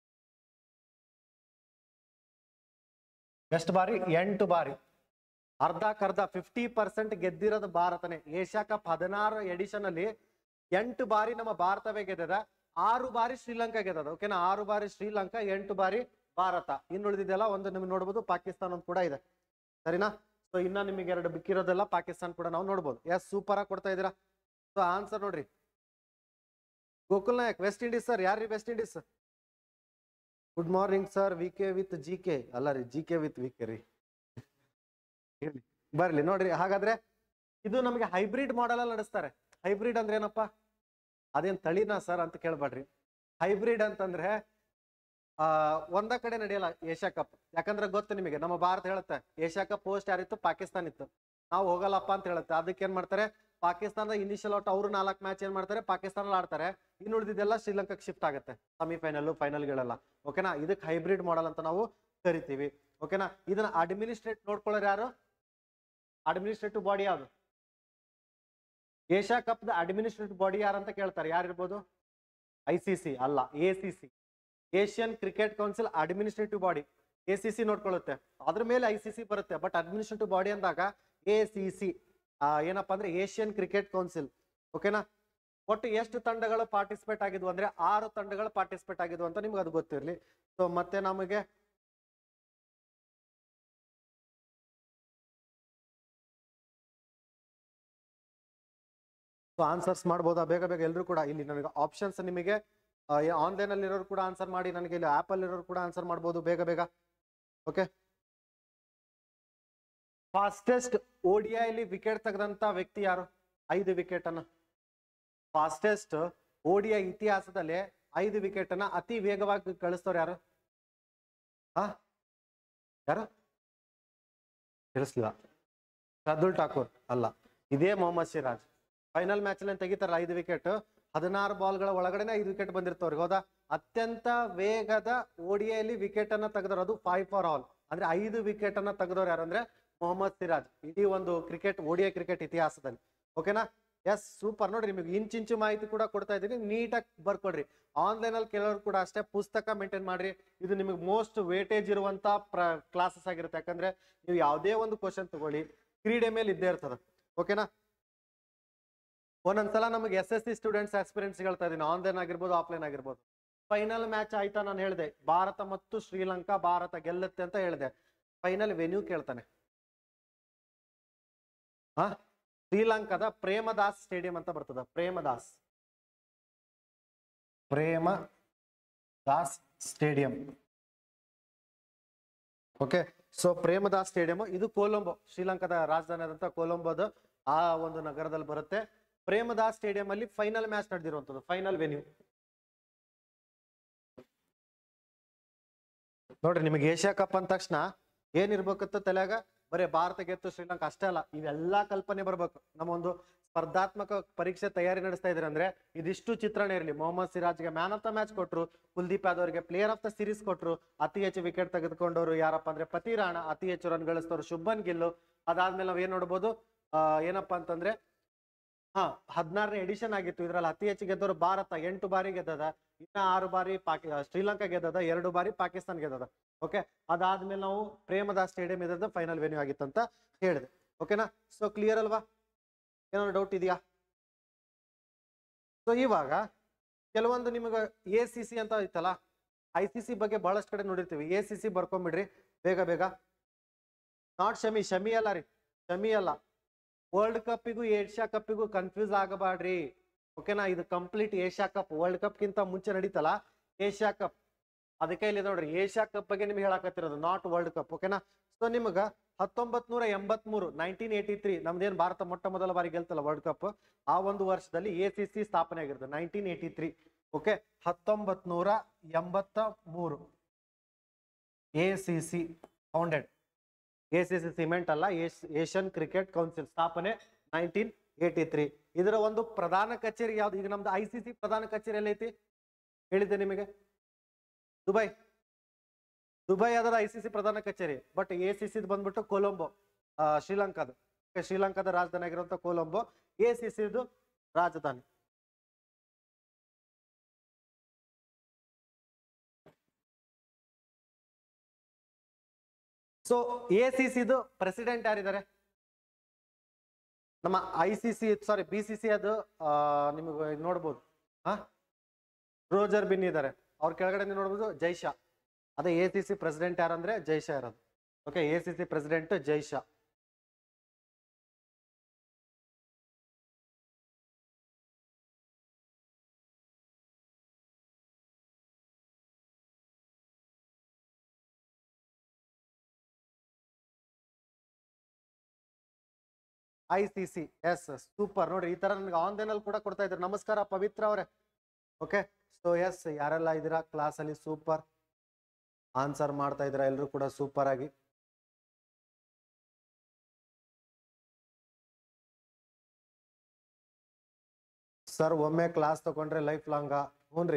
ಎಷ್ಟು ಬಾರಿ ಎಂಟು ಬಾರಿ ಅರ್ಧಕ್ಕರ್ಧ ಫಿಫ್ಟಿ ಪರ್ಸೆಂಟ್ ಗೆದ್ದಿರೋದು ಭಾರತನೇ ಏಷ್ಯಾ ಕಪ್ ಹದಿನಾರು ಎಡಿಷನ್ ಅಲ್ಲಿ ಎಂಟು ಬಾರಿ ನಮ್ಮ ಭಾರತವೇ ಗೆದ್ದದ ಆರು ಬಾರಿ ಶ್ರೀಲಂಕಾ ಗೆದ್ದದ ಓಕೆನಾ ಆರು ಬಾರಿ ಶ್ರೀಲಂಕಾ ಎಂಟು ಬಾರಿ ಭಾರತ ಇನ್ನು ಉಳಿದಿದೆಲ್ಲ ಒಂದು ನಿಮ್ಗೆ ನೋಡ್ಬೋದು ಪಾಕಿಸ್ತಾನ ಒಂದು ಕೂಡ ಇದೆ ಸರಿನಾ ಸೊ ಇನ್ನ ನಿಮಗೆ ಎರಡು ಬಿಕ್ಕಿರೋದೆಲ್ಲ ಪಾಕಿಸ್ತಾನ ಕೂಡ ನಾವು ನೋಡ್ಬೋದು ಎಸ್ ಸೂಪರ್ ಆಗಿ ಕೊಡ್ತಾ ಇದ್ದೀರಾ ಸೊ ಆನ್ಸರ್ ನೋಡ್ರಿ Gokul Nayak West Indies sir ಯಾರ್ರಿ West Indies good morning sir V K with G K ಅಲ್ಲ ರೀ G K with V K ರೀ ಇರ್ಲಿ ಬರ್ಲಿ ನೋಡ್ರಿ ಹಾಗಾದ್ರೆ ಇದು ನಮಗೆ ಹೈಬ್ರಿಡ್ ಮಾಡೆಲ್ ಅಲ್ಲಿ ನಡೆಸ್ತಾರೆ ಹೈಬ್ರಿಡ್ ಅಂದ್ರೆ ಏನಪ್ಪಾ ಅದೇನ್ ತಳಿನಾ ಸರ್ ಅಂತ ಕೇಳ್ಬೇಡ್ರಿ ಹೈಬ್ರಿಡ್ ಅಂತಂದ್ರೆ ಆ ಒಂದ ಕಡೆ ನಡೆಯಲ್ಲ ಏಷ್ಯಾ ಕಪ್ ಯಾಕಂದ್ರೆ ಗೊತ್ತು ನಿಮಗೆ ನಮ್ಮ ಭಾರತ ಹೇಳುತ್ತೆ ಏಷ್ಯಾ ಕಪ್ ಹೋಸ್ಟ್ ಯಾರಿತ್ತು ಪಾಕಿಸ್ತಾನ ಇತ್ತು ನಾವು ಹೋಗಲ್ಲಪ್ಪ ಅಂತ ಹೇಳುತ್ತೆ ಅದಕ್ಕೆ ಏನ್ ಮಾಡ್ತಾರೆ ಪಾಕಿಸ್ತಾನದ ಇನಿಷಿಯಲ್ ಔಟ್ ಅವರು ನಾಲ್ಕು ಮ್ಯಾಚ್ ಏನ್ ಮಾಡ್ತಾರೆ ಪಾಕಿಸ್ತಾನ ಆಡ್ತಾರೆ ಇನ್ನು ಉಳಿದಿದ್ದೆಲ್ಲ ಶ್ರೀಲಂಕಾಕ್ಕೆ ಶಿಫ್ಟ್ ಆಗುತ್ತೆ ಸೆಮಿಫೈನಲ್ ಫೈನಲ್ಗಳೆಲ್ಲ ಓಕೆನಾ ಇದಕ್ಕೆ ಹೈಬ್ರಿಡ್ ಮಾಡೆಲ್ ಅಂತ ನಾವು ಕರಿತೀವಿ ಓಕೆನಾ ಇದನ್ನ ಅಡ್ಮಿನಿಸ್ಟ್ರೇಟ್ ನೋಡ್ಕೊಳ್ಳೋರು ಯಾರು ಅಡ್ಮಿನಿಸ್ಟ್ರೇಟಿವ್ ಬಾಡಿ ಯಾವುದು Asia Cup the administrative body ಯಾರು ಅಂತ ಕೇಳ್ತಾರೆ ಯಾರಿರ್ಬೋದು ಐ ಸಿ ಸಿ ಅಲ್ಲ A C C Asian Cricket Council administrative body A C C ನೋಡ್ಕೊಳ್ಳುತ್ತೆ ಅದ್ರ ಮೇಲೆ ಐ ಸಿ ಸಿ ಬರುತ್ತೆ ಬಟ್ ಅಡ್ಮಿನಿಸ್ಟ್ರೇಟಿವ್ ಬಾಡಿ ಅಂದಾಗ ಎ ಸಿ ಸಿ ಏನಪ್ಪಾ ಅಂದ್ರೆ ಏಷ್ಯನ್ ಕ್ರಿಕೆಟ್ ಕೌನ್ಸಿಲ್ ಓಕೆನಾ ಒಟ್ಟು ಎಷ್ಟು ತಂಡಗಳು ಪಾರ್ಟಿಸಿಪೇಟ್ ಆಗಿದ್ವು ಅಂದ್ರೆ ಆರು ತಂಡಗಳು ಪಾರ್ಟಿಸಿಪೇಟ್ ಆಗಿದ್ವು ಅಂತ ನಿಮ್ಗೆ ಅದು ಗೊತ್ತಿರಲಿ ಸೊ ಮತ್ತೆ ನಮಗೆ ಸೊ ಆನ್ಸರ್ಸ್ ಮಾಡ್ಬೋದಾ ಬೇಗ ಬೇಗ ಎಲ್ಲರೂ ಕೂಡ ಇಲ್ಲಿ ನನಗೆ ಆಪ್ಷನ್ಸ್ ನಿಮಗೆ ಆನ್ಲೈನ್ ಅಲ್ಲಿ ಇರೋರು ಕೂಡ ಆನ್ಸರ್ ಮಾಡಿ ನನಗೆ ಇಲ್ಲಿ ಆಪ್ ಅಲ್ಲಿ ಇರೋರು ಕೂಡ ಆನ್ಸರ್ ಮಾಡ್ಬೋದು ಬೇಗ ಬೇಗ ಓಕೆ ಫಾಸ್ಟೆಸ್ಟ್ ಓಡಿಐಲಿ ವಿಕೆಟ್ ತೆಗೆದಂತ ವ್ಯಕ್ತಿ ಯಾರು ಐದು ವಿಕೆಟ್ ಅನ್ನ ಫಾಸ್ಟೆಸ್ಟ್ ಓಡಿಐ ಇತಿಹಾಸದಲ್ಲಿ ಐದು ವಿಕೆಟ್ ಅನ್ನ ಅತಿ ವೇಗವಾಗಿ ಕಳಿಸ್ತವ್ರು ಯಾರು ಹಾ ಯಾರು ತಿಳಿಸ್ಲಿಲ್ಲ ಶಾರ್ದುಲ್ ಠಾಕೂರ್ ಅಲ್ಲ ಇದೇ ಮೊಹಮ್ಮದ್ ಸಿರಾಜ್ ಫೈನಲ್ ಮ್ಯಾಚ್ ಅಲ್ಲಿ ತೆಗಿತಾರ ಐದು ವಿಕೆಟ್ ಹದಿನಾರು ಬಾಲ್ಗಳ ಒಳಗಡೆನೆ ಐದು ವಿಕೆಟ್ ಬಂದಿರ್ತವ್ರಿಗೆ ಹೌದಾ ಅತ್ಯಂತ ವೇಗದ ಓಡಿಯಲ್ಲಿ ವಿಕೆಟ್ ಅನ್ನ ತೆಗೆದವರು ಅದು ಫೈವ್ ಫಾರ್ ಆಲ್ ಅಂದ್ರೆ ಐದು ವಿಕೆಟ್ ಅನ್ನ ತೆಗೆದವ್ರು ಯಾರು ಅಂದ್ರೆ ಮೊಹಮ್ಮದ್ ಸಿರಾಜ್ ಇಡೀ ಒಂದು ಕ್ರಿಕೆಟ್ ಓಡಿಐ ಕ್ರಿಕೆಟ್ ಇತಿಹಾಸದಲ್ಲಿ ಓಕೆನಾ ಎಸ್ ಸೂಪರ್ ನೋಡ್ರಿ ನಿಮಗೆ ಇಂಚಿಂಚು ಮಾಹಿತಿ ಕೂಡ ಕೊಡ್ತಾ ಇದ್ದೀನಿ ನೀಟಾಗಿ ಬರ್ಕೊಡ್ರಿ ಆನ್ಲೈನ್ ಅಲ್ಲಿ ಕೆಲವರು ಕೂಡ ಅಷ್ಟೇ ಪುಸ್ತಕ ಮೇಂಟೈನ್ ಮಾಡ್ರಿ ಇದು ನಿಮಗೆ ಮೋಸ್ಟ್ ವೇಟೇಜ್ ಇರುವಂತ ಪ್ರ ಕ್ಲಾಸಸ್ ಆಗಿರುತ್ತೆ ಯಾಕಂದ್ರೆ ನೀವು ಯಾವುದೇ ಒಂದು ಕ್ವಶನ್ ತಗೊಳ್ಳಿ ಕ್ರೀಡೆ ಮೇಲೆ ಇದ್ದೇ ಇರ್ತದ ಓಕೆನಾ ಒಂದೊಂದ್ಸಲ ನಮಗೆ S S C students experience ಹೇಳ್ತಾ ಇದೀನಿ ಆನ್ಲೈನ್ ಆಗಿರ್ಬೋದು ಆಫ್ಲೈನ್ ಆಗಿರ್ಬೋದು ಫೈನಲ್ ಮ್ಯಾಚ್ ಆಯ್ತಾ ನಾನು ಹೇಳಿದೆ ಭಾರತ ಮತ್ತು ಶ್ರೀಲಂಕಾ ಭಾರತ ಗೆಲ್ಲುತ್ತೆ ಅಂತ ಹೇಳಿದೆ ಫೈನಲ್ ವೆನ್ಯೂ ಕೇಳ್ತಾನೆ ಹಾ ಶ್ರೀಲಂಕಾದ ಪ್ರೇಮದಾಸ್ ಸ್ಟೇಡಿಯಂ ಅಂತ ಬರ್ತದ Premadasa Premadasa stadium okay so Premadasa stadium ಇದು ಕೊಲಂಬೋ ಶ್ರೀಲಂಕಾದ ರಾಜಧಾನಿ ಆದಂತ ಕೊಲಂಬೋದ ಆ ಒಂದು ನಗರದಲ್ಲಿ ಬರುತ್ತೆ ಪ್ರೇಮದಾಸ್ ಸ್ಟೇಡಿಯಂ ಅಲ್ಲಿ ಫೈನಲ್ ಮ್ಯಾಚ್ ನಡೆದಿರುವಂತದ್ದು ಫೈನಲ್ ವೆನ್ಯೂ ನೋಡ್ರಿ ನಿಮಗೆ ಏಷ್ಯಾ ಕಪ್ ಅಂದ ತಕ್ಷಣ ಏನಿರ್ಬೇಕತ್ತ ತಲೆಯಾಗ ಬರೀ ಭಾರತ ಗೆತ್ತು ಶ್ರೀಲಂಕಾ ಅಷ್ಟೇ ಅಲ್ಲ ಇವೆಲ್ಲಾ ಕಲ್ಪನೆ ಬರ್ಬೇಕು ನಮ್ಮ ಒಂದು ಸ್ಪರ್ಧಾತ್ಮಕ ಪರೀಕ್ಷೆ ತಯಾರಿ ನಡೆಸ್ತಾ ಇದ್ರೆ ಅಂದ್ರೆ ಇದಿಷ್ಟು ಚಿತ್ರಣ ಇರಲಿ ಮೊಹಮ್ಮದ್ ಸಿರಾಜ್ಗೆ ಮ್ಯಾನ್ ಆಫ್ ದ ಮ್ಯಾಚ್ ಕೊಟ್ರು ಕುಲ್ದೀಪ್ ಯಾದವ್ ಅವರಿಗೆ ಪ್ಲೇಯರ್ ಆಫ್ ದ ಸೀರೀಸ್ ಕೊಟ್ರು ಅತಿ ಹೆಚ್ಚು ವಿಕೆಟ್ ತೆಗೆದುಕೊಂಡವರು ಯಾರಪ್ಪ ಅಂದ್ರೆ ಪತಿರಾಣ ಅತಿ ಹೆಚ್ಚು ರನ್ ಗಳಿಸ್ತವ್ರು ಶುಭನ್ ಗಿಲ್ಲು ಅದಾದ್ಮೇಲೆ ನಾವ್ ಏನ್ ನೋಡ್ಬೋದು ಆ ಏನಪ್ಪಾ ಅಂತಂದ್ರೆ ಹಾ ಹದಿನಾರನೇ ಎಡಿಷನ್ ಆಗಿತ್ತು ಇದ್ರಲ್ಲಿ ಅತಿ ಹೆಚ್ಚು ಗೆದ್ದವರು ಭಾರತ ಎಂಟು ಬಾರಿ ಗೆದ್ದದ ಇನ್ನ ಆರು ಬಾರಿ ಪಾಕಿ ಶ್ರೀಲಂಕಾ ಗೆದ್ದದ ಎರಡು ಬಾರಿ ಪಾಕಿಸ್ತಾನ ಗೆದ್ದದ ಓಕೆ ಅದಾದ್ಮೇಲೆ ನಾವು ಪ್ರೇಮದಾಸ್ ಸ್ಟೇಡಿಯಂ ಇದ್ದ ಫೈನಲ್ ವೆನ್ಯೂ ಆಗಿತ್ತು ಅಂತ ಹೇಳಿದೆ ಓಕೆನಾ ಸೊ ಕ್ಲಿಯರ್ ಅಲ್ವಾ ಏನಾದ್ರು ಡೌಟ್ ಇದೆಯಾ ಸೊ ಇವಾಗ ಕೆಲವೊಂದು ನಿಮಗೆ ಎ ಸಿ ಸಿ ಅಂತ ಇತ್ತಲ್ಲ ಐ ಸಿ ಸಿ ಬಗ್ಗೆ ಬಹಳಷ್ಟು ಕಡೆ ನೋಡಿರ್ತೀವಿ ಎ ಸಿ ಸಿ ಬರ್ಕೊಂಬಿಡ್ರಿ ಬೇಗ ಬೇಗ ನಾಟ್ ಶಮಿ ಶಮಿ ಅಲ್ಲ ರೀ ಶಮಿ ಅಲ್ಲ ವರ್ಲ್ಡ್ ಕಪ್ಪಿಗೂ ಏಷ್ಯಾ ಕಪ್ಪಿಗೂ ಕನ್ಫ್ಯೂಸ್ ಆಗಬಾಡ್ರಿ ಓಕೆನಾ ಇದು ಕಂಪ್ಲೀಟ್ ಏಷ್ಯಾ ಕಪ್ ವರ್ಲ್ಡ್ ಕಪ್ಗಿಂತ ಮುಂಚೆ ನಡೀತಲ್ಲ ಏಷ್ಯಾ ಕಪ್ ಅದಕ್ಕೆ ಇಲ್ಲಿ ನೋಡ್ರಿ ಏಷ್ಯಾ ಕಪ್ ಬಗ್ಗೆ ನಿಮ್ಗೆ ಹೇಳಕತ್ತಿರೋದು ನಾಟ್ ವರ್ಲ್ಡ್ ಕಪ್ ಓಕೆನಾ ಸೊ ನಿಮ್ಗ ಹತ್ತೊಂಬತ್ ನೂರ ಎಂಬತ್ಮೂರು ನೈನ್ಟೀನ್ ಏಯ್ಟಿ ತ್ರೀ ನಮ್ದೇನ್ ಭಾರತ ಮೊಟ್ಟ ಮೊದಲ ಬಾರಿ ಗೆಲ್ತಲ್ಲ ವರ್ಲ್ಡ್ ಕಪ್ ಆ ಒಂದು ವರ್ಷದಲ್ಲಿ ಎ ಸಿ ಸಿ ಸ್ಥಾಪನೆ ಆಗಿರುತ್ತೆ ನೈನ್ಟೀನ್ ಏಯ್ಟಿ ತ್ರೀ ಓಕೆ ಹತ್ತೊಂಬತ್ ನೂರ ಎಂಬತ್ತ ಮೂರು A C C founded A C C cement ಅಲ್ಲ ಏಷ್ಯನ್ ಕ್ರಿಕೆಟ್ ಕೌನ್ಸಿಲ್ ಸ್ಥಾಪನೆ ನೈನ್ಟೀನ್ ಏಯ್ಟಿ ತ್ರೀ ಇದರ ಒಂದು ಪ್ರಧಾನ ಕಚೇರಿ ಯಾವ್ದು ಈಗ ನಮ್ದು ಐ ಸಿ ಸಿ ಪ್ರಧಾನ ಕಚೇರಿ ಎಲ್ಲೈತಿ ಹೇಳಿದ್ದೆ ನಿಮಗೆ ದುಬೈ ದುಬೈ ಅದರ ಐ ಸಿ ಸಿ ಪ್ರಧಾನ ಕಚೇರಿ ಬಟ್ ಎ ಸಿ ಸಿ ಬಂದ್ಬಿಟ್ಟು ಕೊಲಂಬೋ ಆ, ಶ್ರೀಲಂಕಾದ Okay, ಶ್ರೀಲಂಕಾದ ರಾಜಧಾನಿ ಆಗಿರುವಂತ ಕೊಲಂಬೋ ಎ ಸಿ ಸಿದು ರಾಜಧಾನಿ ಸೊ ಎ ಸಿ ಸಿದು ಪ್ರೆಸಿಡೆಂಟ್ ಯಾರಿದ್ದಾರೆ ನಮ್ಮ I C C sorry B C C ಅದು ಆ, ನಿಮಗೆ ನೋಡ್ಬೋದು ಹಾ ರೋಜರ್ ಬಿನ್ ಇದ್ದಾರೆ ಅವ್ರ ಕೆಳಗಡೆ ನೀವು ನೋಡ್ಬೋದು ಜೈಶಾ ಅದೇ ಎ ಸಿ ಸಿ ಪ್ರೆಸಿಡೆಂಟ್ ಯಾರಂದ್ರೆ ಜೈಶಾ ಇರೋದು okay A C C president Jay Shah I C C yes super ನೋಡ್ರಿ ಈ ತರ ನನಗೆ ಆನ್ಲೈನ್ ಅಲ್ಲಿ ಕೂಡ ಕೊಡ್ತಾ ಇದ್ದಾರೆ ನಮಸ್ಕಾರ ಪವಿತ್ರ ಅವರೇ ಓಕೆ ಸೊ ಎಸ್ ಯಾರೆಲ್ಲ ಇದ್ದೀರಾ ಕ್ಲಾಸ್ ಅಲ್ಲಿ ಸೂಪರ್ ಆನ್ಸರ್ ಮಾಡ್ತಾ ಇದ್ದೀರಾ ಎಲ್ಲರೂ ಕೂಡ ಸೂಪರ್ ಆಗಿ ಸರ್ ಒಮ್ಮೆ ಕ್ಲಾಸ್ ತಗೊಂಡ್ರೆ ಲೈಫ್ ಲಾಂಗ ಹ್ಞೂನ್ರಿ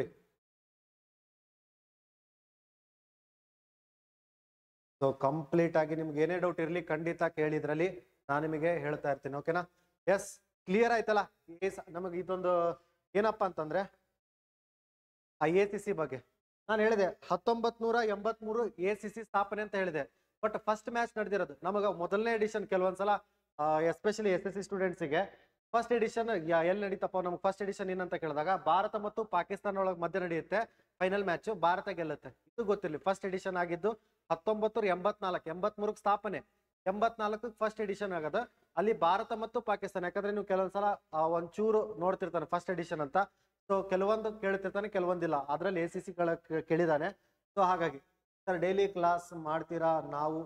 ಸೊ ಕಂಪ್ಲೀಟ್ ಆಗಿ ನಿಮ್ಗೆ ಏನೇ ಡೌಟ್ ಇರ್ಲಿ ಖಂಡಿತ ಕೇಳಿದ್ರಲ್ಲಿ ನಾನು ನಿಮಗೆ ಹೇಳ್ತಾ ಇರ್ತೀನಿ ಓಕೆನಾ ಎಸ್ ಕ್ಲಿಯರ್ ಆಯ್ತಲ್ಲ ನಮಗೆ ಇದೊಂದು ಏನಪ್ಪಾ ಅಂತಂದ್ರೆ ಐ ಎ ಸಿ ಸಿ ಬಗ್ಗೆ ನಾನು ಹೇಳಿದೆ ಹತ್ತೊಂಬತ್ ನೂರ ಎಂಬತ್ಮೂರು ಎ ಸಿ ಸಿ ಸ್ಥಾಪನೆ ಅಂತ ಹೇಳಿದೆ ಬಟ್ ಫಸ್ಟ್ ಮ್ಯಾಚ್ ನಡೆದಿರೋದು ನಮಗೆ ಮೊದಲನೇ ಎಡಿಷನ್ ಕೆಲವೊಂದ್ಸಲ ಎಸ್ಪೆಷಲಿ ಎಸ್ ಎಸ್ ಸಿ ಸ್ಟೂಡೆಂಟ್ಸಿಗೆ ಫಸ್ಟ್ ಎಡಿಷನ್ ಎಲ್ಲಿ ನಡೀತಪ್ಪ ನಮ್ಗೆ ಫಸ್ಟ್ ಎಡಿಷನ್ ಏನಂತ ಕೇಳಿದಾಗ ಭಾರತ ಮತ್ತು ಪಾಕಿಸ್ತಾನ ಒಳಗೆ ಮಧ್ಯೆ ನಡೆಯುತ್ತೆ ಫೈನಲ್ ಮ್ಯಾಚ್ ಭಾರತ ಗೆಲ್ಲುತ್ತೆ ಇದು ಗೊತ್ತಿರಲಿ ಫಸ್ಟ್ ಎಡಿಷನ್ ಆಗಿದ್ದು ಹತ್ತೊಂಬತ್ತು ಎಂಬತ್ನಾಲ್ಕು ಎಂಬತ್ಮೂರಕ್ಕೆ ಸ್ಥಾಪನೆ ಎಂಬತ್ನಾಲ್ಕು ಫಸ್ಟ್ ಎಡಿಷನ್ ಆಗದ ಅಲ್ಲಿ ಭಾರತ ಮತ್ತು ಪಾಕಿಸ್ತಾನ ಯಾಕಂದ್ರೆ ನೀವು ಕೆಲವೊಂದ್ಸಲ ಆ, ಒಂಚೂರು ನೋಡ್ತಿರ್ತಾನೆ ಫಸ್ಟ್ ಎಡಿಷನ್ ಅಂತ ಸೊ ಕೆಲವೊಂದು ಕೇಳ್ತಿರ್ತಾನೆ ಕೆಲವೊಂದಿಲ್ಲ ಅದ್ರಲ್ಲಿ ಎ ಸಿ ಸಿ ಕೇಳಿದಾನೆ ಸೊ ಹಾಗಾಗಿ ಸರ್ ಡೈಲಿ ಕ್ಲಾಸ್ ಮಾಡ್ತೀರಾ ನಾವು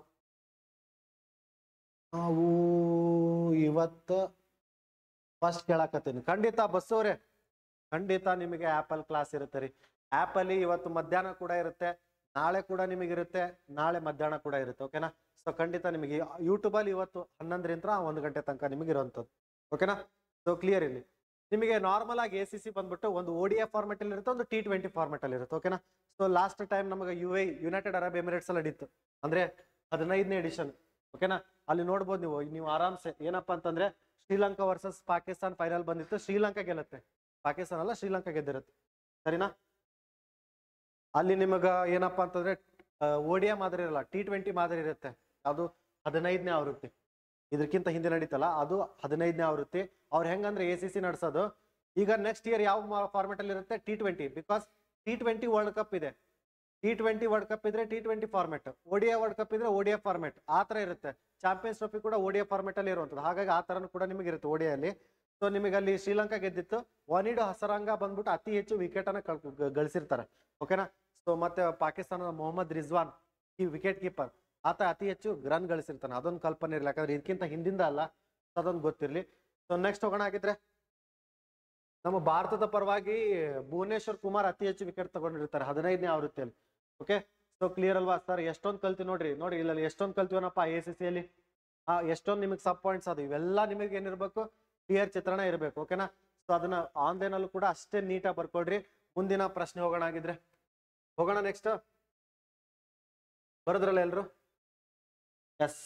ನಾವು ಇವತ್ತು ಫಸ್ಟ್ ಕೇಳಕತ್ತೀನಿ ಖಂಡಿತ ಬಸ್ಸವ್ರೆ ಖಂಡಿತ ನಿಮಗೆ ಆಪಲ್ ಕ್ಲಾಸ್ ಇರುತ್ತೆ ರೀ ಆಪಲ್ಲಿ ಇವತ್ತು ಮಧ್ಯಾಹ್ನ ಕೂಡ ಇರುತ್ತೆ ನಾಳೆ ಕೂಡ ನಿಮಗಿರುತ್ತೆ ನಾಳೆ ಮಧ್ಯಾಹ್ನ ಕೂಡ ಇರುತ್ತೆ ಓಕೆನಾ ಸೊ ಖಂಡಿತ ನಿಮಗೆ ಯೂಟ್ಯೂಬಲ್ಲಿ ಇವತ್ತು ಹನ್ನೊಂದರಿಂದ ಒಂದು ಗಂಟೆ ತನಕ ನಿಮಗೆ ಇರುವಂಥದ್ದು ಓಕೆನಾ ಸೊ ಕ್ಲಿಯರ್ ಇಲ್ಲಿ ನಿಮಗೆ ನಾರ್ಮಲ್ ಆಗಿ ಎ ಸಿ ಸಿ ಬಂದ್ಬಿಟ್ಟು ಒಂದು ಓ ಡಿ ಎ ಫಾರ್ಮೆಟ್ ಅಲ್ಲಿ ಇರುತ್ತೆ ಒಂದು ಟಿ ಟ್ವೆಂಟಿ ಫಾರ್ಮೆಟ್ ಅಲ್ಲಿ ಇರುತ್ತೆ ಓಕೆನಾ ಸೊ ಲಾಸ್ಟ್ ಟೈಮ್ ನಮಗೆ U A United Arab Emirates ಅಲ್ಲಿ ನಡೀತು ಅಂದ್ರೆ ಹದಿನೈದನೇ ಎಡಿಷನ್ ಓಕೆನಾ ಅಲ್ಲಿ ನೋಡ್ಬೋದು ನೀವು ನೀವು ಆರಾಮ್ಸೆ ಏನಪ್ಪಾ ಅಂತಂದ್ರೆ ಶ್ರೀಲಂಕಾ ವರ್ಸಸ್ ಪಾಕಿಸ್ತಾನ್ ಫೈನಲ್ ಬಂದಿತ್ತು ಶ್ರೀಲಂಕಾ ಗೆಲ್ಲುತ್ತೆ ಪಾಕಿಸ್ತಾನ ಅಲ್ಲ ಶ್ರೀಲಂಕಾ ಗೆದ್ದಿರುತ್ತೆ ಸರಿನಾ ಅಲ್ಲಿ ನಿಮಗ ಏನಪ್ಪಾ ಅಂತಂದ್ರೆ ಓಡಿಯಾ ಮಾದರಿ ಇರಲ್ಲ ಟಿ ಟ್ವೆಂಟಿ ಮಾದರಿ ಇರುತ್ತೆ ಅದು ಹದಿನೈದನೇ ಆವೃತ್ತಿ ಇದಕ್ಕಿಂತ ಹಿಂದೆ ನಡೀತಲ್ಲ ಅದು ಹದಿನೈದನೇ ಆವೃತ್ತಿ ಅವ್ರು ಹೆಂಗಂದ್ರೆ ಎ ಸಿ ಸಿ ನಡೆಸೋದು ಈಗ ನೆಕ್ಸ್ಟ್ ಇಯರ್ ಯಾವ ಫಾರ್ಮೆಟ್ ಅಲ್ಲಿ ಇರುತ್ತೆ T twenty because T twenty world Cup ಇದೆ ಟಿ ಟ್ವೆಂಟಿ ವರ್ಲ್ಡ್ ಕಪ್ ಇದ್ರೆ T twenty format ODI world Cup ಇದ್ರೆ ಓಡಿಯಾ ಫಾರ್ಮೆಟ್ ಆ ತರ ಇರುತ್ತೆ ಚಾಂಪಿಯನ್ಸ್ ಟ್ರೋಫಿ ಕೂಡ ಓಡಿಯಾ ಫಾರ್ಮೆಟ್ ಅಲ್ಲಿ ಇರುವಂತದ್ದು ಹಾಗಾಗಿ ಆ ತರನು ಕೂಡ ನಿಮಗೆ ಇರುತ್ತೆ ODI ಅಲ್ಲಿ ಸೊ ನಿಮಗೆ ಅಲ್ಲಿ ಶ್ರೀಲಂಕಾ ಗೆದ್ದಿತ್ತು ವನಿಡು ಹಸರಂಗ ಬಂದ್ಬಿಟ್ಟು ಅತಿ ಹೆಚ್ಚು ವಿಕೆಟ್ ಅನ್ನ ಕಳ್- ಗ- ಗಳಿಸಿರ್ತಾರೆ ಓಕೆನಾ ಸೊ ಮತ್ತೆ ಪಾಕಿಸ್ತಾನದ ಮೊಹಮ್ಮದ್ ರಿಜ್ವಾನ್ ಈ ವಿಕೆಟ್ ಕೀಪರ್ ಆತ ಅತಿ ಹೆಚ್ಚು ರನ್ ಗಳಿಸಿರ್ತಾನೆ ಅದೊಂದು ಕಲ್ಪನೆ ಇರಲಿ ಯಾಕಂದ್ರೆ ಇದಕ್ಕಿಂತ ಹಿಂದಿಂದ ಅಲ್ಲ ಸೊ ಅದೊಂದು ಗೊತ್ತಿರಲಿ ಸೊ ನೆಕ್ಸ್ಟ್ ಹೋಗೋಣ ಆಗಿದ್ರೆ ನಮ್ಮ ಭಾರತದ ಪರವಾಗಿ ಭುವನೇಶ್ವರ್ ಕುಮಾರ್ ಅತಿ ಹೆಚ್ಚು ವಿಕೆಟ್ ತಗೊಂಡಿರ್ತಾರೆ ಹದಿನೈದನೇ ಆವೃತ್ತಿಯಲ್ಲಿ ಓಕೆ ಸೊ ಕ್ಲಿಯರ್ ಅಲ್ವಾ ಸರ್ ಎಷ್ಟೊಂದು ಕಲ್ತಿ ನೋಡ್ರಿ ನೋಡಿ ಇಲ್ಲಿ ಎಷ್ಟೊಂದು ಕಲ್ತೀವನಪ್ಪ ಎ ಸಿ ಸಿಯಲ್ಲಿ ಆ ಎಷ್ಟೊಂದು ನಿಮಗೆ ಸಬ್ ಪಾಯಿಂಟ್ಸ್ ಅದು ಇವೆಲ್ಲ ನಿಮಗೆ ಏನಿರ್ಬೇಕು ಕ್ಲಿಯರ್ ಚಿತ್ರಣ ಇರಬೇಕು ಓಕೆನಾ ಸೊ ಅದನ್ನ ಆನ್ಲೈನ್ ಅಲ್ಲೂ ಕೂಡ ಅಷ್ಟೇ ನೀಟಾಗಿ ಬರ್ಕೊಡ್ರಿ ಮುಂದಿನ ಪ್ರಶ್ನೆ ಹೋಗೋಣ ಆಗಿದ್ರೆ ಹೋಗೋಣ ನೆಕ್ಸ್ಟ್ ಬರದ್ರಲ್ಲ ಎಲ್ರು yes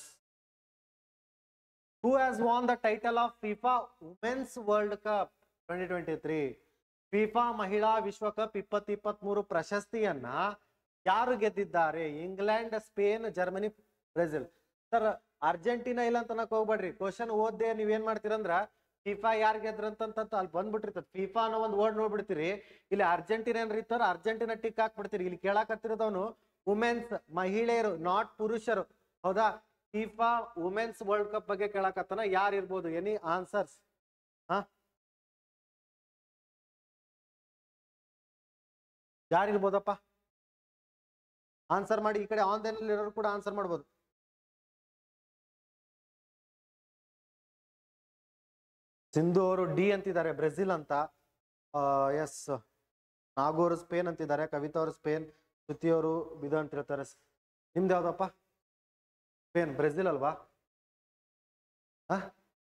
who has won the title of FIFA women's World cup twenty twenty three FIFA ಮಹಿಳಾ ವಿಶ್ವಕಪ್ ಇಪ್ಪತ್ ಇಪ್ಪತ್ತ್ ಮೂರು ಪ್ರಶಸ್ತಿಯನ್ನ ಯಾರು ಗೆದ್ದಿದ್ದಾರೆ England Spain Germany Brazil sir Argentina ಇಲ್ಲ ಅಂತ ಅನ್ನಕ್ ಹೋಗ್ಬೇಡ್ರಿ ಕ್ವಶನ್ ಓದ್ದೆ ನೀವೇನ್ ಮಾಡ್ತೀರಂದ್ರ ಫಿಫಾ ಯಾರ್ ಗೆದ್ರಂತಂತ ಅಲ್ಲಿ ಬಂದ್ಬಿಟ್ಟಿರ್ತದೆ ಫಿಫಾ ಅನ್ನೋ ಒಂದು ವರ್ಡ್ ನೋಡ್ಬಿಡ್ತೀರಿ ಇಲ್ಲಿ ಅರ್ಜೆಂಟಿನಾ ಏನ್ರ ಇತ್ತಾರ ಅರ್ಜೆಂಟಿನಾ ಟಿಕ್ ಹಾಕ್ಬಿಡ್ತೀರಿ ಇಲ್ಲಿ ಕೇಳಾಕತ್ತಿರೋದವನು ವುಮೆನ್ಸ್ ಮಹಿಳೆಯರು ನಾಟ್ ಪುರುಷರು ಹೌದಾ ಫಿಫಾ ವುಮೆನ್ಸ್ ವರ್ಲ್ಡ್ ಕಪ್ ಬಗ್ಗೆ ಕೇಳಾಕತ್ತಾನ ಯಾರು ಇರ್ಬೋದು ಎನಿ ಆನ್ಸರ್ಸ್ ಹಾ ಯಾರು ಇರ್ಬೋದಪ್ಪ ಆನ್ಸರ್ ಮಾಡಿ ಈ ಕಡೆ ಆನ್ಲೈನ್ ಅಲ್ಲಿ ಇರೋರು ಕೂಡ ಆನ್ಸರ್ ಮಾಡ್ಬೋದು ಸಿಂಧು ಅವರು ಡಿ ಅಂತಿದ್ದಾರೆ ಬ್ರೆಜಿಲ್ ಅಂತ ಎಸ್ ನಾಗೂರು ಸ್ಪೇನ್ ಅಂತಿದ್ದಾರೆ ಕವಿತಾ ಅವರು ಸ್ಪೇನ್ ಶ್ರುತಿ ಅವರು ಬಿದು ಅಂತಿರ್ತಾರೆ ನಿಮ್ದು ಯಾವ್ದಪ್ಪ ಸ್ಪೇನ್ ಬ್ರೆಜಿಲ್ ಅಲ್ವಾ ಹ?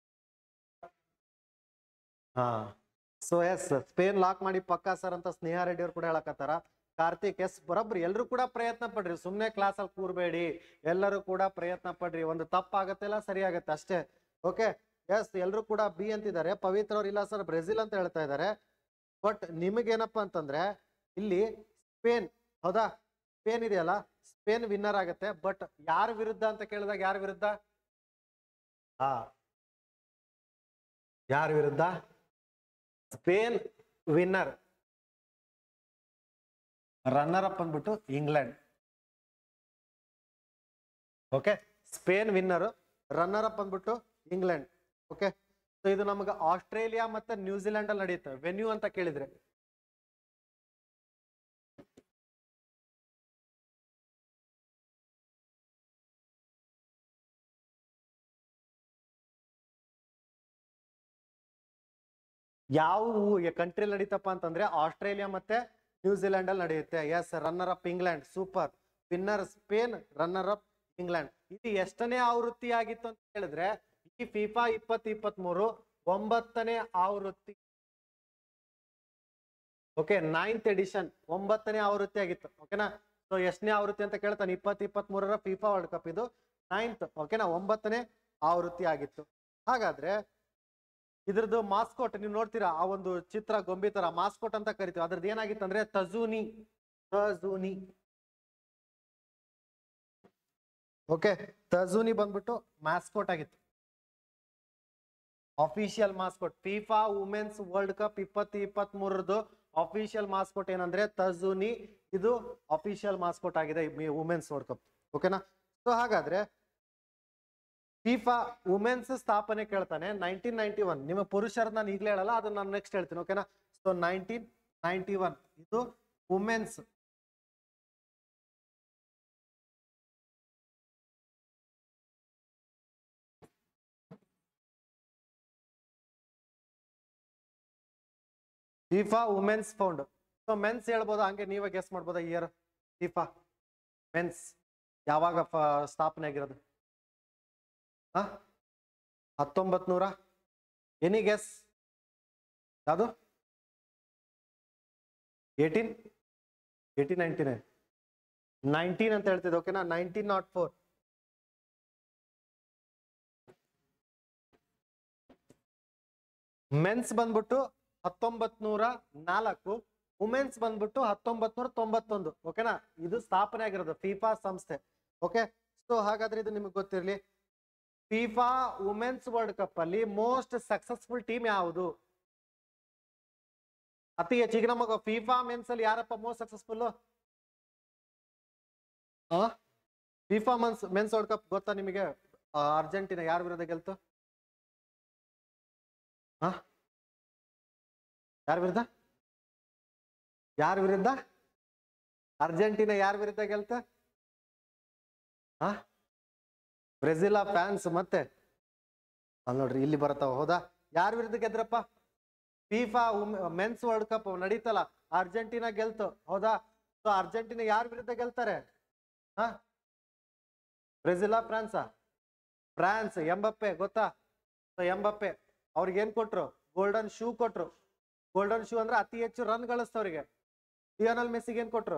ಹಾ ಸೊ ಎಸ್ ಸ್ಪೇನ್ ಲಾಕ್ ಮಾಡಿ ಪಕ್ಕಾ ಸರ್ ಅಂತ ಸ್ನೇಹ ರೆಡ್ಡಿ ಅವ್ರು ಕೂಡ ಹೇಳಕತ್ತಾರ ಕಾರ್ತಿಕ್ ಎಸ್ ಬರೋಬ್ರಿ ಎಲ್ಲರೂ ಕೂಡ ಪ್ರಯತ್ನ ಪಡ್ರಿ ಸುಮ್ನೆ ಕ್ಲಾಸ್ ಅಲ್ಲಿ ಕೂರ್ಬೇಡಿ ಎಲ್ಲರೂ ಕೂಡ ಪ್ರಯತ್ನ ಪಡ್ರಿ ಒಂದು ತಪ್ಪಾಗತ್ತೆಲ್ಲ ಸರಿ ಆಗತ್ತೆ ಅಷ್ಟೇ ಓಕೆ ಎಸ್ ಎಲ್ಲರೂ ಕೂಡ ಬಿ ಅಂತಿದ್ದಾರೆ ಪವಿತ್ರ ಅವ್ರು ಇಲ್ಲ ಸರ್ ಬ್ರೆಜಿಲ್ ಅಂತ ಹೇಳ್ತಾ ಇದ್ದಾರೆ ಬಟ್ ನಿಮಗೇನಪ್ಪ ಅಂತಂದ್ರೆ ಇಲ್ಲಿ ಸ್ಪೇನ್ ಹೌದಾ ಸ್ಪೇನ್ ಇದೆಯಲ್ಲ ಸ್ಪೇನ್ ವಿನ್ನರ್ ಆಗತ್ತೆ ಬಟ್ ಯಾರ ವಿರುದ್ಧ ಅಂತ ಕೇಳಿದಾಗ ಯಾರ ವಿರುದ್ಧ ಹಾ ಯಾರ ವಿರುದ್ಧ ಸ್ಪೇನ್ ವಿನ್ನರ್ ರನ್ನರ್ ಅಪ್ ಅಂದ್ಬಿಟ್ಟು England okay Spain winner runner up ಅಂದ್ಬಿಟ್ಟು ಇಂಗ್ಲೆಂಡ್ ಓಕೆ ಸೊ ಇದು ನಮಗೆ ಆಸ್ಟ್ರೇಲಿಯಾ ಮತ್ತೆ ನ್ಯೂಜಿಲೆಂಡ್ ಅಲ್ಲಿ ನಡೆಯುತ್ತೆ ವೆನ್ಯೂ ಅಂತ ಕೇಳಿದ್ರೆ ಯಾವ ಕಂಟ್ರಿ ನಡೀತಪ್ಪ ಅಂತಂದ್ರೆ ಆಸ್ಟ್ರೇಲಿಯಾ ಮತ್ತೆ ನ್ಯೂಜಿಲೆಂಡ್ ಅಲ್ಲಿ ನಡೆಯುತ್ತೆ yes runner up England super winner Spain runner up England ಇದು ಎಷ್ಟನೇ ಆವೃತ್ತಿ ಆಗಿತ್ತು ಅಂತ ಹೇಳಿದ್ರೆ ಈ ಫಿಫಾ ಇಪ್ಪತ್ ಇಪ್ಪತ್ತ್ ಮೂರು ಒಂಬತ್ತನೇ ಆವೃತ್ತಿ ಓಕೆ ನೈನ್ತ್ ಎಡಿಷನ್ ಒಂಬತ್ತನೇ ಆವೃತ್ತಿ ಆಗಿತ್ತು ಓಕೆನಾ ಸೊ ಎಷ್ಟನೇ ಆವೃತ್ತಿ ಅಂತ ಕೇಳ್ತಾನೆ ಇಪ್ಪತ್ ಇಪ್ಪತ್ತ್ ಮೂರರ ಫಿಫಾ ವರ್ಲ್ಡ್ ಕಪ್ ಇದು ನೈನ್ತ್ ಓಕೆನಾ ಒಂಬತ್ತನೇ ಆವೃತ್ತಿ ಆಗಿತ್ತು ಹಾಗಾದ್ರೆ ಇದ್ರದ್ದು ಮಾಸ್ಕೋಟ್ ನೀವು ನೋಡ್ತೀರಾ ಆ ಒಂದು ಚಿತ್ರ ಗೊಂಬೆ ತರ ಮಾಸ್ಕೋಟ್ ಅಂತ ಕರಿತೀವಿ ಅದ್ರದ್ದು ಏನಾಗಿತ್ತು ಅಂದ್ರೆ ತಜೂನಿ ತಜೂನಿ ಓಕೆ ತಜೂನಿ ಬಂದ್ಬಿಟ್ಟು ಮಾಸ್ಕೋಟ್ ಆಗಿತ್ತು official mascot FIFA women's World Cup ಇಪ್ಪತ್ತು ಇಪ್ಪತ್ತ್ ಮೂರರದು ಅಫಿಷಿಯಲ್ ಮಾಸ್ಕೋಟ್ ಏನಂದ್ರೆ ತಜೂನಿ ಇದು ಅಫಿಷಿಯಲ್ ಮಾಸ್ಕೋಟ್ ಆಗಿದೆ ವುಮೆನ್ಸ್ ವರ್ಲ್ಡ್ ಕಪ್ ಓಕೆನಾ ಸೊ ಹಾಗಾದ್ರೆ ಫಿಫಾ ವುಮೆನ್ಸ್ ಸ್ಥಾಪನೆ ಕೇಳ್ತಾನೆ ನೈನ್ಟೀನ್ ನೈನ್ಟಿ ಒನ್ ನಿಮ್ಮ ಪುರುಷರ ನಾನು ಈಗಲೇ ಹೇಳಲ್ಲ ಅದನ್ನ ನಾನು ನೆಕ್ಸ್ಟ್ ಹೇಳ್ತೀನಿ ಓಕೆನಾ ಸೊ ನೈನ್ಟೀನ್ ನೈನ್ಟಿ ಒನ್ ಇದು women's FIFA women's found so men's ಹೇಳ್ಬೋದಾ ಹಂಗೆ ನೀವೇ ಗೆಸ್ ಮಾಡ್ಬೋದಾ ಇಯರ್ ಫಿಫಾ ಮೆನ್ಸ್ ಯಾವಾಗ ಫ- ಸ್ಥಾಪನೆ ಆಗಿರೋದು ಹ ಹತ್ತೊಂಬತ್ ನೂರ ಎನಿ ಗೆಸ್ ಯಾವುದು eighteen eighteen ninety nine nineteen ಅಂತ ಹೇಳ್ತಿದ್ದೆ ಓಕೆನಾ ನೈನ್ಟೀನ್ ನಾಟ್ ಫೋರ್ ಮೆನ್ಸ್ ಬಂದ್ಬಿಟ್ಟು ಹತ್ತೊಂಬತ್ ನೂರ ನಾಲ್ಕು ವುಮೆನ್ಸ್ ಬಂದ್ಬಿಟ್ಟು ಹತ್ತೊಂಬತ್ ನೂರ ತೊಂಬತ್ತೊಂದು ಓಕೆನಾ ಇದು ಸ್ಥಾಪನೆ ಆಗಿರೋದು ಫಿಫಾ ಸಂಸ್ಥೆ ಓಕೆ ಸೊ ಹಾಗಾದ್ರೆ ಇದು ನಿಮಗೆ ಗೊತ್ತಿರಲಿ ಫಿಫಾ ವುಮೆನ್ಸ್ ವರ್ಲ್ಡ್ ಕಪ್ ಅಲ್ಲಿ ಮೋಸ್ಟ್ ಸಕ್ಸಸ್ಫುಲ್ ಟೀಮ್ ಯಾವುದು ಅತಿ ಹೆಚ್ಚಿಗೆ ನಮಗ ಫಿಫಾ ಮೆನ್ಸ್ ಅಲ್ಲಿ ಯಾರಪ್ಪ most successful FIFA men's men's World Cup ಗೊತ್ತಾ ನಿಮಗೆ ಆ, ಅರ್ಜೆಂಟಿನಾ ಯಾರ ವಿರುದ್ಧ ಗೆಲ್ತು ಹ ಯಾರ ವಿರುದ್ಧ ಯಾರ ವಿರುದ್ಧ ಅರ್ಜೆಂಟಿನಾ ಯಾರ ವಿರುದ್ಧ ಗೆಲ್ತ ಹ ಬ್ರೆಜಿಲ್ ಫ್ಯಾನ್ಸ್ ಮತ್ತೆ ಅಲ್ಲಿ ನೋಡ್ರಿ ಇಲ್ಲಿ ಬರ್ತಾವ ಹೌದಾ ಯಾರ ವಿರುದ್ಧ ಗೆದ್ರಪ್ಪ ಫಿಫಾ ಮೆನ್ಸ್ ವರ್ಲ್ಡ್ ಕಪ್ ನಡೀತಲ್ಲ ಅರ್ಜೆಂಟಿನಾ ಗೆಲ್ತು ಹೌದಾ ಸೊ ಅರ್ಜೆಂಟಿನಾ ಯಾರ ವಿರುದ್ಧ ಗೆಲ್ತಾರೆ ಹ ಬ್ರೆಜಿಲಾ ಫ್ರಾನ್ಸಾ ಫ್ರಾನ್ಸ್ ಎಂಬಪ್ಪೆ ಗೊತ್ತಾ ಸೊ ಎಂಬಪ್ಪೆ ಅವ್ರಿಗೆ ಏನ್ ಕೊಟ್ರು ಗೋಲ್ಡನ್ ಶೂ ಕೊಟ್ರು ಗೋಲ್ಡನ್ ಶೂ ಅಂದ್ರೆ ಅತಿ ಹೆಚ್ಚು ರನ್ ಗಳಿಸ್ತವ್ರಿಗೆ ಲಿಯೋನಲ್ ಮೆಸ್ಸಿಗೆ ಏನ್ ಕೊಟ್ರು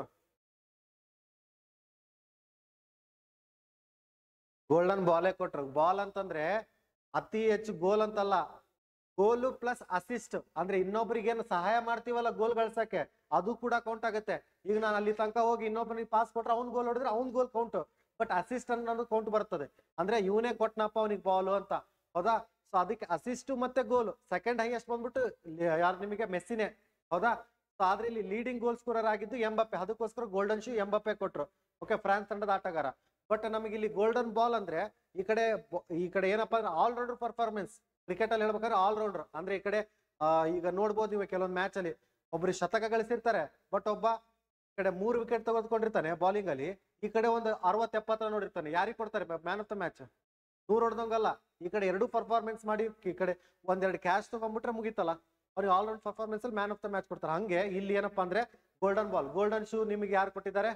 ಗೋಲ್ಡನ್ ಬಾಲೇ ಕೊಟ್ರು ಬಾಲ್ ಅಂತಂದ್ರೆ ಅತಿ ಹೆಚ್ಚು ಗೋಲ್ ಅಂತಲ್ಲ ಗೋಲು ಪ್ಲಸ್ ಅಸಿಸ್ಟ್ ಅಂದ್ರೆ ಇನ್ನೊಬ್ರಿಗೆ ಏನು ಸಹಾಯ ಮಾಡ್ತೀವಲ್ಲ ಗೋಲ್ ಗಳಿಸಕ್ಕೆ ಅದು ಕೂಡ ಕೌಂಟ್ ಆಗುತ್ತೆ ಈಗ ನಾನು ಅಲ್ಲಿ ತನಕ ಹೋಗಿ ಇನ್ನೊಬ್ಬನಿಗೆ ಪಾಸ್ ಕೊಟ್ರೆ ಅವ್ನ್ ಗೋಲ್ ಹೊಡೆದ್ರೆ own goal count but assist ಅನ್ನೋದು ಕೌಂಟ್ ಬರ್ತದೆ ಅಂದ್ರೆ ಇವನೇ ಕೊಟ್ನಪ್ಪ ಅವನಿಗೆ ಬಾಲು ಅಂತ ಹೌದಾ ಸೊ ಅದಕ್ಕೆ ಅಸಿಸ್ಟ್ ಮತ್ತೆ ಗೋಲ್ ಸೆಕೆಂಡ್ ಹೈಯೆಸ್ಟ್ ಬಂದ್ಬಿಟ್ಟು ಯಾರು ನಿಮಗೆ ಮೆಸ್ಸಿನೇ ಹೌದಾ ಸೊ ಆದ್ರೆ ಇಲ್ಲಿ ಲೀಡಿಂಗ್ ಗೋಲ್ ಸ್ಕೋರರ್ ಆಗಿದ್ದು ಎಂಬಪ್ಪೆ ಅದಕ್ಕೋಸ್ಕರ ಗೋಲ್ಡನ್ ಶೂ ಎಂಬಪ್ಪೆ ಕೊಟ್ರು ಓಕೆ ಫ್ರಾನ್ಸ್ ತಂಡದ ಆಟಗಾರ ಬಟ್ ನಮಗೆ ಇಲ್ಲಿ ಗೋಲ್ಡನ್ ಬಾಲ್ ಅಂದ್ರೆ ಈ ಕಡೆ ಬೊ- ಈ ಕಡೆ ಏನಪ್ಪಾ ಅಂದ್ರೆ ಆಲ್ ರೌಂಡರ್ ಪರ್ಫಾರ್ಮೆನ್ಸ್ ಕ್ರಿಕೆಟ್ ಅಲ್ಲಿ ಹೇಳ್ಬೇಕಾದ್ರೆ ಆಲ್ ರೌಂಡರ್ ಅಂದ್ರೆ ಈ ಕಡೆ ಆ, ಈಗ ನೋಡ್ಬೋದು ನೀವು ಕೆಲವೊಂದು ಮ್ಯಾಚ್ ಅಲ್ಲಿ ಒಬ್ರು ಶತಕ ಗಳಿಸಿರ್ತಾರೆ ಬಟ್ ಒಬ್ಬ ಈ ಕಡೆ ಮೂರು ವಿಕೆಟ್ ತೆಗೆದುಕೊಂಡಿರ್ತಾನೆ ಬಾಲಿಂಗ್ ಅಲ್ಲಿ ಈ ಕಡೆ ಒಂದು ಅರವತ್ ಎಪ್ಪತ್ತರ ನೋಡಿರ್ತಾನೆ ಯಾರಿಗೆ ಕೊಡ್ತಾರೆ ಮ್ಯಾನ್ ಆಫ್ ದ ಮ್ಯಾಚ್ ನೂರ್ ಹೊಡೆದಂಗಲ್ಲ ಈ ಕಡೆ ಎರಡು ಪರ್ಫಾರ್ಮೆನ್ಸ್ ಮಾಡಿ ಈ ಕಡೆ ಒಂದೆರಡು ಕ್ಯಾಶ್ ತಗೊಂಡ್ಬಿಟ್ರೆ ಮುಗೀತಲ್ಲ ಅವ್ರಿಗೆ ಆಲ್ ರೌಂಡ್ ಪರ್ಫಾರ್ಮೆನ್ಸ್ ಅಲ್ಲಿ ಮ್ಯಾನ್ ಆಫ್ ದ ಮ್ಯಾಚ್ ಕೊಡ್ತಾರೆ ಹಂಗೆ ಇಲ್ಲಿ ಏನಪ್ಪಾ ಅಂದ್ರೆ ಗೋಲ್ಡನ್ ಬಾಲ್ ಗೋಲ್ಡನ್ ಶೂ ನಿಮಗೆ ಯಾರು ಕೊಟ್ಟಿದ್ದಾರೆ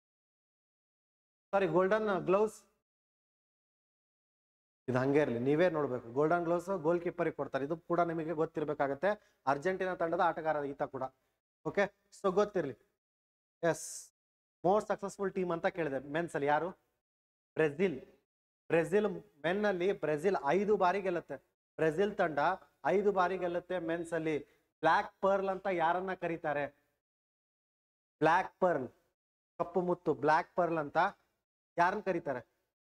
ಸಾರಿ ಗೋಲ್ಡನ್ ಗ್ಲೌಸ್ ಇದು ಹಂಗೆ ಇರಲಿ ನೀವೇ ನೋಡ್ಬೇಕು ಗೋಲ್ಡನ್ ಗ್ಲೌಸ್ ಗೋಲ್ ಕೀಪರಿಗೆ ಕೊಡ್ತಾರೆ ಇದು ಕೂಡ ನಿಮಗೆ ಗೊತ್ತಿರ್ಬೇಕಾಗತ್ತೆ ಅರ್ಜೆಂಟಿನಾ ತಂಡದ ಆಟಗಾರ ಈತ ಕೂಡ ಓಕೆ ಸೊ ಗೊತ್ತಿರ್ಲಿ ಎಸ್ ಮೋಸ್ಟ್ ಸಕ್ಸಸ್ಫುಲ್ ಟೀಮ್ ಅಂತ ಕೇಳಿದೆ ಮೆನ್ಸ್ ಅಲ್ಲಿ ಯಾರು ಬ್ರೆಜಿಲ್ ಬ್ರೆಜಿಲ್ ಮೆನ್ ಅಲ್ಲಿ ಬ್ರೆಜಿಲ್ ಐದು ಬಾರಿ ಗೆಲ್ಲುತ್ತೆ ಬ್ರೆಜಿಲ್ ತಂಡ ಐದು ಬಾರಿ ಗೆಲ್ಲುತ್ತೆ ಮೆನ್ಸ್ ಅಲ್ಲಿ ಬ್ಲ್ಯಾಕ್ ಪರ್ಲ್ ಅಂತ ಯಾರನ್ನ ಕರೀತಾರೆ ಬ್ಲ್ಯಾಕ್ ಪರ್ಲ್ ಕಪ್ಪು ಮುತ್ತು ಬ್ಲ್ಯಾಕ್ ಪರ್ಲ್ ಅಂತ ಯಾರನ್ನ ಕರೀತಾರೆ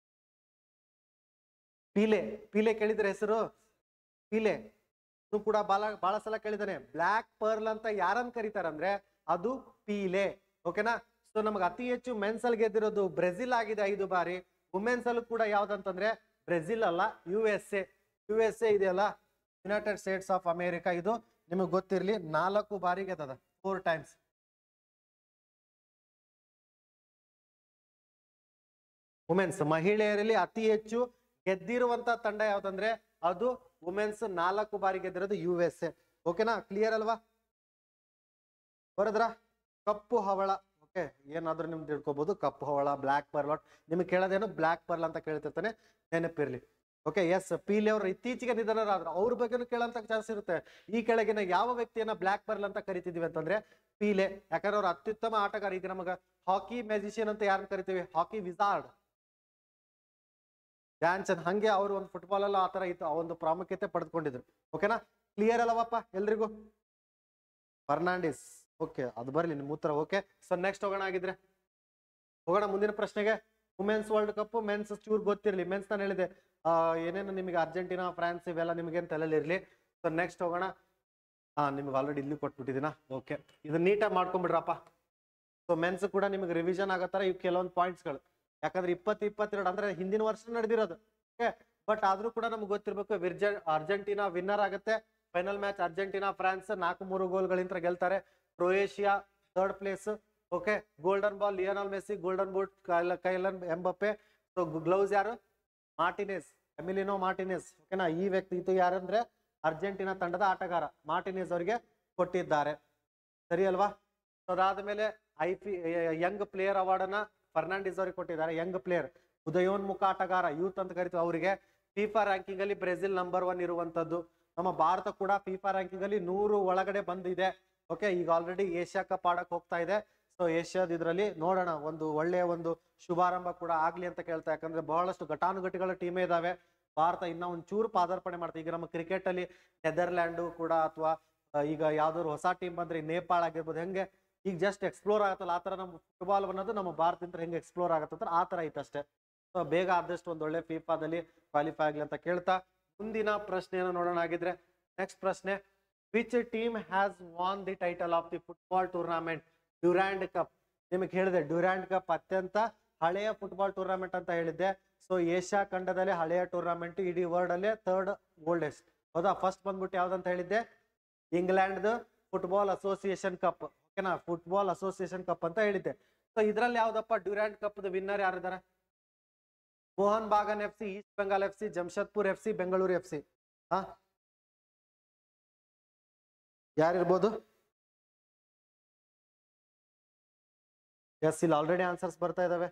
ಪೀಲೆ ಪೀಲೆ ಕೇಳಿದ್ರೆ ಹೆಸರು ಪೀಲೆ ಇದು ಕೂಡ ಬಾಳ ಬಹಳ ಸಲ ಕೇಳಿದಾನೆ ಬ್ಲ್ಯಾಕ್ ಪರ್ಲ್ ಅಂತ ಯಾರನ್ನ ಕರೀತಾರೆ ಅಂದ್ರೆ ಅದು ಪೀಲೆ ಓಕೆನಾ ಸೊ ನಮ್ಗೆ ಅತಿ ಹೆಚ್ಚು ಮೆನ್ಸ್ ಅಲ್ಲಿ ಗೆದ್ದಿರೋದು ಬ್ರೆಜಿಲ್ ಆಗಿದೆ ಐದು ಬಾರಿ ವುಮೆನ್ಸ್ ಅಲ್ಲೂ ಕೂಡ ಯಾವ್ದಂತಂದ್ರೆ ಬ್ರೆಜಿಲ್ ಅಲ್ಲ U S A U S A ಇದೆಯಲ್ಲ ಯುನೈಟೆಡ್ ಸ್ಟೇಟ್ಸ್ ಆಫ್ ಅಮೇರಿಕಾ ಇದು ನಿಮಗೆ ಗೊತ್ತಿರ್ಲಿ ನಾಲ್ಕು ಬಾರಿ ಗೆದ್ದದ ಫೋರ್ ಟೈಮ್ಸ್ ವುಮೆನ್ಸ್ ಮಹಿಳೆಯರಲ್ಲಿ ಅತಿ ಹೆಚ್ಚು ಗೆದ್ದಿರುವಂತ ತಂಡ ಯಾವ್ದಂದ್ರೆ ಅದು ವುಮೆನ್ಸ್ ನಾಲ್ಕು ಬಾರಿ ಗೆದ್ದಿರೋದು ಯು ಎಸ್ ಎ ಓಕೆನಾ ಕ್ಲಿಯರ್ ಅಲ್ವಾ ಬರದ್ರ ಕಪ್ಪು ಹವಳ ಓಕೆ ಏನಾದ್ರೂ ನಿಮ್ದು ತಿಳ್ಕೊಬಹುದು ಕಪ್ಪು ಹವಳ ಬ್ಲ್ಯಾಕ್ ಪರ್ಲ್ ನಿಮ್ಗೆ ಕೇಳೋದೇನು ಬ್ಲ್ಯಾಕ್ ಪರ್ಲ್ ಅಂತ ಕೇಳ್ತಿರ್ತಾನೆ ನೆನಪಿರ್ಲಿ ಓಕೆ ಎಸ್ ಪೀಲಿ ಅವರು ಇತ್ತೀಚೆಗೆ ನಿಧನರಾದ್ರು ಅವ್ರ ಬಗ್ಗೆನೂ ಕೇಳೋಂತ ಚಾನ್ಸ್ ಇರುತ್ತೆ ಈ ಕೆಳಗಿನ ಯಾವ ವ್ಯಕ್ತಿಯನ್ನ ಬ್ಲ್ಯಾಕ್ ಪರ್ಲ್ ಅಂತ ಕರಿತಿದೀವಿ ಅಂತಂದ್ರೆ ಪೀಲೆ ಯಾಕಂದ್ರೆ ಅವ್ರು ಅತ್ಯುತ್ತಮ ಆಟಗಾರ ಈಗ ನಮಗ ಹಾಕಿ ಮ್ಯಾಜಿಷಿಯನ್ ಅಂತ ಯಾರನ್ನ ಕರಿತೀವಿ ಹಾಕಿ ವಿಸಾರ್ಡ್ ಧ್ಯಾನ್ ಚಂದ್ ಹಂಗೆ ಅವರು ಒಂದು ಫುಟ್ಬಾಲ್ ಅಲ್ಲ ಆತರ ಇತ್ತು ಆ ಒಂದು ಪ್ರಾಮುಖ್ಯತೆ ಪಡೆದುಕೊಂಡಿದ್ರು ಓಕೆನಾ ಕ್ಲಿಯರ್ ಅಲ್ಲವಪ್ಪ ಎಲ್ರಿಗೂ ಫರ್ನಾಂಡಿಸ್ ಓಕೆ ಅದು ಬರ್ಲಿ ನಿಮ್ಮ ಉತ್ತರ ಓಕೆ ಸೊ ನೆಕ್ಸ್ಟ್ ಹೋಗೋಣ ಆಗಿದ್ರೆ ಹೋಗೋಣ ಮುಂದಿನ ಪ್ರಶ್ನೆಗೆ ವುಮೆನ್ಸ್ ವರ್ಲ್ಡ್ ಕಪ್ ಮೆನ್ಸ್ ಚೂರ್ ಗೊತ್ತಿರಲಿ ಮೆನ್ಸ್ ನಾನು ಹೇಳಿದೆ ಆ, ಏನೇನು ನಿಮಗೆ ಅರ್ಜೆಂಟಿನಾ ಫ್ರಾನ್ಸ್ ಇವೆಲ್ಲ ನಿಮಗೆ ತಲೆಯಲ್ಲಿ ಇರಲಿ ಸೊ ನೆಕ್ಸ್ಟ್ ಹೋಗೋಣ ಹಾ ನಿಮ್ಗೆ ಆಲ್ರೆಡಿ ಇಲ್ಲಿ ಕೊಟ್ಬಿಟ್ಟಿದ್ದೀನಾ ಓಕೆ ಇದು ನೀಟಾಗಿ ಮಾಡ್ಕೊಂಡ್ಬಿಡ್ರಪ್ಪ ಸೊ ಮೆನ್ಸ್ ಕೂಡ ನಿಮಗೆ ರಿವಿಷನ್ ಆಗೋ ಥರ ಇವು ಕೆಲವೊಂದು ಪಾಯಿಂಟ್ಸ್ಗಳು ಯಾಕಂದ್ರೆ ಇಪ್ಪತ್ತು ಇಪ್ಪತ್ತೆರಡು ಅಂದ್ರೆ ಹಿಂದಿನ ವರ್ಷ ನಡೆದಿರೋದು ಓಕೆ ಬಟ್ ಆದ್ರೂ ಕೂಡ ನಮ್ಗೆ ಗೊತ್ತಿರ್ಬೇಕು ವಿರ್ಜ ಅರ್ಜೆಂಟಿನಾ ವಿನ್ನರ್ ಆಗುತ್ತೆ ಫೈನಲ್ ಮ್ಯಾಚ್ ಅರ್ಜೆಂಟಿನಾ ಫ್ರಾನ್ಸ್ ನಾಲ್ಕು ಮೂರು ಗೋಲ್ಗಳಿಂದ ಗೆಲ್ತಾರೆ Croatia third place okay golden ball Lionel Messi golden boot Kylian Mbappe so gloves ಯಾರು ಮಾರ್ಟಿನೆಸ್ ಎಮಿಲಿನೋ ಮಾರ್ಟಿನೆಸ್ ಓಕೆನಾ ಈ ವ್ಯಕ್ತಿ ಇದು ಯಾರಂದ್ರೆ ಅರ್ಜೆಂಟಿನಾ ತಂಡದ ಆಟಗಾರ ಮಾರ್ಟಿನೆಸ್ ಅವರಿಗೆ ಕೊಟ್ಟಿದ್ದಾರೆ ಸರಿ ಅಲ್ವಾ ಸೊ ಅದಾದ್ಮೇಲೆ I P young player award ಅನ್ನ ಫರ್ನಾಂಡಿಸ್ ಅವರಿಗೆ ಕೊಟ್ಟಿದ್ದಾರೆ ಯಂಗ್ ಪ್ಲೇಯರ್ ಉದಯೋನ್ಮುಖ ಆಟಗಾರ ಯೂತ್ ಅಂತ ಕರಿತೀವಿ ಅವರಿಗೆ ಫಿಫಾ ರ್ಯಾಂಕಿಂಗ್ ಅಲ್ಲಿ ಬ್ರೆಜಿಲ್ ನಂಬರ್ ಒನ್ ಇರುವಂತದ್ದು ನಮ್ಮ ಭಾರತ ಕೂಡ ಫಿಫಾ ರ್ಯಾಂಕಿಂಗ್ ಅಲ್ಲಿ ನೂರು ಒಳಗಡೆ ಬಂದಿದೆ ಓಕೆ ಈಗ ಆಲ್ರೆಡಿ ಏಷ್ಯಾ ಕಪ್ ಆಡಕ್ ಹೋಗ್ತಾ ಇದೆ ಸೊ ಏಷ್ಯಾದ ಇದರಲ್ಲಿ ನೋಡೋಣ ಒಂದು ಒಳ್ಳೆಯ ಒಂದು ಶುಭಾರಂಭ ಕೂಡ ಆಗ್ಲಿ ಅಂತ ಕೇಳ್ತಾ ಯಾಕಂದ್ರೆ ಬಹಳಷ್ಟು ಘಟಾನುಘಟಿಗಳ ಟೀಮೇ ಇದಾವೆ ಭಾರತ ಇನ್ನ ಒಂದ್ ಚೂರು ಪಾದಾರ್ಪಣೆ ಮಾಡ್ತೀವಿ ಈಗ ನಮ್ಮ ಕ್ರಿಕೆಟ್ ಅಲ್ಲಿ ನೆದರ್ಲ್ಯಾಂಡು ಕೂಡ ಅಥವಾ ಈಗ ಯಾವ್ದಾದ್ರು ಹೊಸ ಟೀಮ್ ಬಂದ್ರೆ ಈ ನೇಪಾಳ ಆಗಿರ್ಬೋದು ಹೆಂಗೆ ಈಗ ಜಸ್ಟ್ ಎಕ್ಸ್ಪ್ಲೋರ್ ಆಗತ್ತಲ್ಲ ಆ ತರ ನಮ್ಮ ಫುಟ್ಬಾಲ್ ಅನ್ನೋದು ನಮ್ಮ ಭಾರತದಿಂದ ಹೆಂಗೆ ಎಕ್ಸ್ಪ್ಲೋರ್ ಆಗತ್ತೆ ಆ ತರ ಐತಷ್ಟೇ ಸೊ ಬೇಗ ಆದಷ್ಟು ಒಂದು ಒಳ್ಳೆ ಫಿಫಾದಲ್ಲಿ ಕ್ವಾಲಿಫೈ ಆಗ್ಲಿ ಅಂತ ಕೇಳ್ತಾ ಮುಂದಿನ ಪ್ರಶ್ನೆಯನ್ನು ನೋಡೋಣ ಆಗಿದ್ರೆ ನೆಕ್ಸ್ಟ್ ಪ್ರಶ್ನೆ which team has won the title of the football tournament Durand Cup ನಿಮಗೆ ಹೇಳಿದೆ ಡ್ಯೂರ್ಯಾಂಡ್ ಕಪ್ ಅತ್ಯಂತ ಹಳೆಯ ಫುಟ್ಬಾಲ್ ಟೂರ್ನಾಮೆಂಟ್ ಅಂತ ಹೇಳಿದ್ದೆ ಸೊ ಏಷ್ಯಾ ಖಂಡದಲ್ಲಿ ಹಳೆಯ ಟೂರ್ನಾಮೆಂಟ್ ಇಡೀ ವರ್ಲ್ಡ್ ಅಲ್ಲೇ ಥರ್ಡ್ ಓಲ್ಡೆಸ್ಟ್ ಹೌದಾ ಫಸ್ಟ್ ಬಂದ್ಬಿಟ್ಟು ಯಾವ್ದಂತ ಹೇಳಿದ್ದೆ ಇಂಗ್ಲೆಂಡ್ ಫುಟ್ಬಾಲ್ ಅಸೋಸಿಯೇಷನ್ ಕಪ್ ಓಕೆನಾ ಫುಟ್ಬಾಲ್ ಅಸೋಸಿಯೇಷನ್ ಕಪ್ ಅಂತ ಹೇಳಿದ್ದೆ ಸೊ ಇದ್ರಲ್ಲಿ ಯಾವ್ದಪ್ಪ ಡ್ಯೂರ್ಯಾಂಡ್ ಕಪ್ ವಿನ್ನರ್ ಯಾರಿದ್ದಾರೆ Mohan Bagan F C east Bengal F C Jamshedpur F C Bengaluru F C ಹಾ ಯಾರಿರ್ಬೋದು ಎಸ್ ಇಲ್ಲಿ ಆಲ್ರೆಡಿ ಆನ್ಸರ್ಸ್ ಬರ್ತಾ ಇದಾವೆ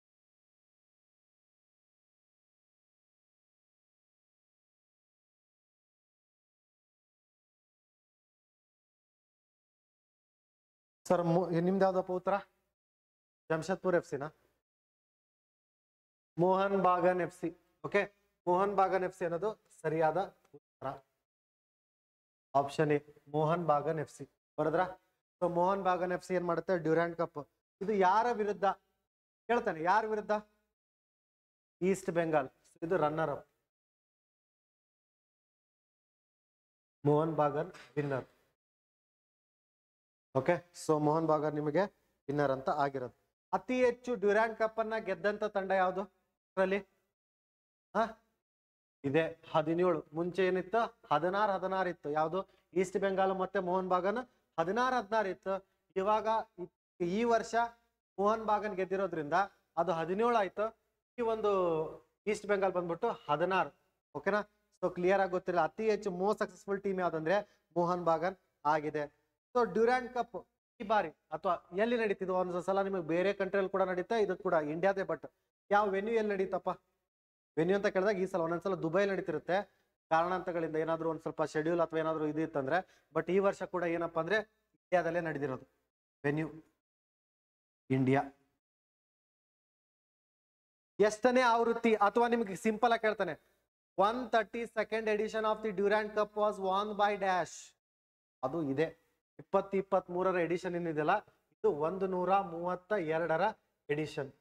ಸರ್ ನಿಮ್ದು ಯಾವ್ದಪ್ಪ ಉತ್ತರ ಜಮ್ಶೆದ್ಪುರ್ ಎಫ್ ಸಿನಾ Mohan Bagan F C okay Mohan Bagan F C ಅನ್ನೋದು ಸರಿಯಾದ ಉತ್ತರ option A Mohan Bagan F C ಬರದ್ರ so Mohan Bagan F C ಏನ್ ಮಾಡುತ್ತೆ ಡ್ಯೂರಾಂಡ್ ಕಪ್ ಇದು ಯಾರ ವಿರುದ್ಧ ಕೇಳ್ತಾನೆ ಯಾರ ವಿರುದ್ಧ ಈಸ್ಟ್ ಬೆಂಗಾಲ್ ಇದು runner up Mohan Bagan winner okay so Mohan Bagan ನಿಮಗೆ ವಿನ್ನರ್ ಅಂತ ಆಗಿರೋದು ಅತಿ ಹೆಚ್ಚು ಡ್ಯೂರಾಂಡ್ ಕಪ್ ಅನ್ನ ಗೆದ್ದಂತ ತಂಡ ಯಾವುದು ಅದರಲ್ಲಿ ಹ ಇದೆ ಹದಿನೇಳು ಮುಂಚೆ ಏನಿತ್ತು ಹದಿನಾರು ಹದಿನಾರು ಇತ್ತು ಯಾವುದು ಈಸ್ಟ್ ಬೆಂಗಾಲ್ ಮತ್ತೆ ಮೋಹನ್ ಬಾಗನ್ ಹದಿನಾರು ಹದಿನಾರು ಇತ್ತು ಇವಾಗ ಇ- ಈ ವರ್ಷ ಮೋಹನ್ ಬಾಗನ್ ಗೆದ್ದಿರೋದ್ರಿಂದ ಅದು ಹದಿನೇಳು ಆಯ್ತು ಈ ಒಂದು ಈಸ್ಟ್ ಬೆಂಗಾಲ್ ಬಂದ್ಬಿಟ್ಟು ಹದಿನಾರು ಓಕೆನಾ ಸೊ ಕ್ಲಿಯರ್ ಆಗಿ ಗೊತ್ತಿಲ್ಲ ಅತಿ ಹೆಚ್ಚು ಮೋಸ್ಟ್ ಸಕ್ಸಸ್ಫುಲ್ ಟೀಮ್ ಯಾವ್ದಂದ್ರೆ ಮೋಹನ್ ಬಾಗನ್ ಆಗಿದೆ ಸೊ ಡ್ಯೂರಾಂಡ್ ಕಪ್ ಈ ಬಾರಿ ಅಥವಾ ಎಲ್ಲಿ ನಡೀತಿದ್ವು ಒಂದೊಂದು ಸಲ ನಿಮಗೆ ಬೇರೆ ಕಂಟ್ರಿಯಲ್ಲಿ ಕೂಡ ನಡೀತಾ ಇದು ಕೂಡ ಇಂಡಿಯಾದೇ ಬಟ್ ಯಾವ ವೆನ್ಯೂ ಎಲ್ಲಿ ನಡೀತಪ್ಪ ವೆನ್ಯೂ ಅಂತ ಕೇಳಿದಾಗ ಈ ಸಲ ಒಂದೊಂದ್ಸಲ ದುಬೈ ನಡೀತಿರುತ್ತೆ ಕಾರಣಾಂತಗಳಿಂದ ಏನಾದ್ರು ಒಂದ್ ಸ್ವಲ್ಪ ಶೆಡ್ಯೂಲ್ ಅಥವಾ ಏನಾದ್ರು ಇದು ಇತ್ತಂದ್ರೆ ಬಟ್ ಈ ವರ್ಷ ಕೂಡ ಏನಪ್ಪಾ ಅಂದ್ರೆ ಇಂಡಿಯಾದಲ್ಲೇ ನಡೆದಿರೋದು ವೆನ್ಯೂ ಇಂಡಿಯಾ ಎಷ್ಟನೇ ಆವೃತ್ತಿ ಅಥವಾ ನಿಮ್ಗೆ ಸಿಂಪಲ್ ಆಗಿ ಕೇಳ್ತಾನೆ one thirty second edition of the Durand cup was won by dash ಅದು ಇದೆ ಇಪ್ಪತ್ತು ಇಪ್ಪತ್ತ್ ಮೂರರ ಎಡಿಷನ್ ಏನಿದೆಯಲ್ಲ ಇದು ಒಂದು ನೂರ ಮೂವತ್ತ ಎರಡರ edition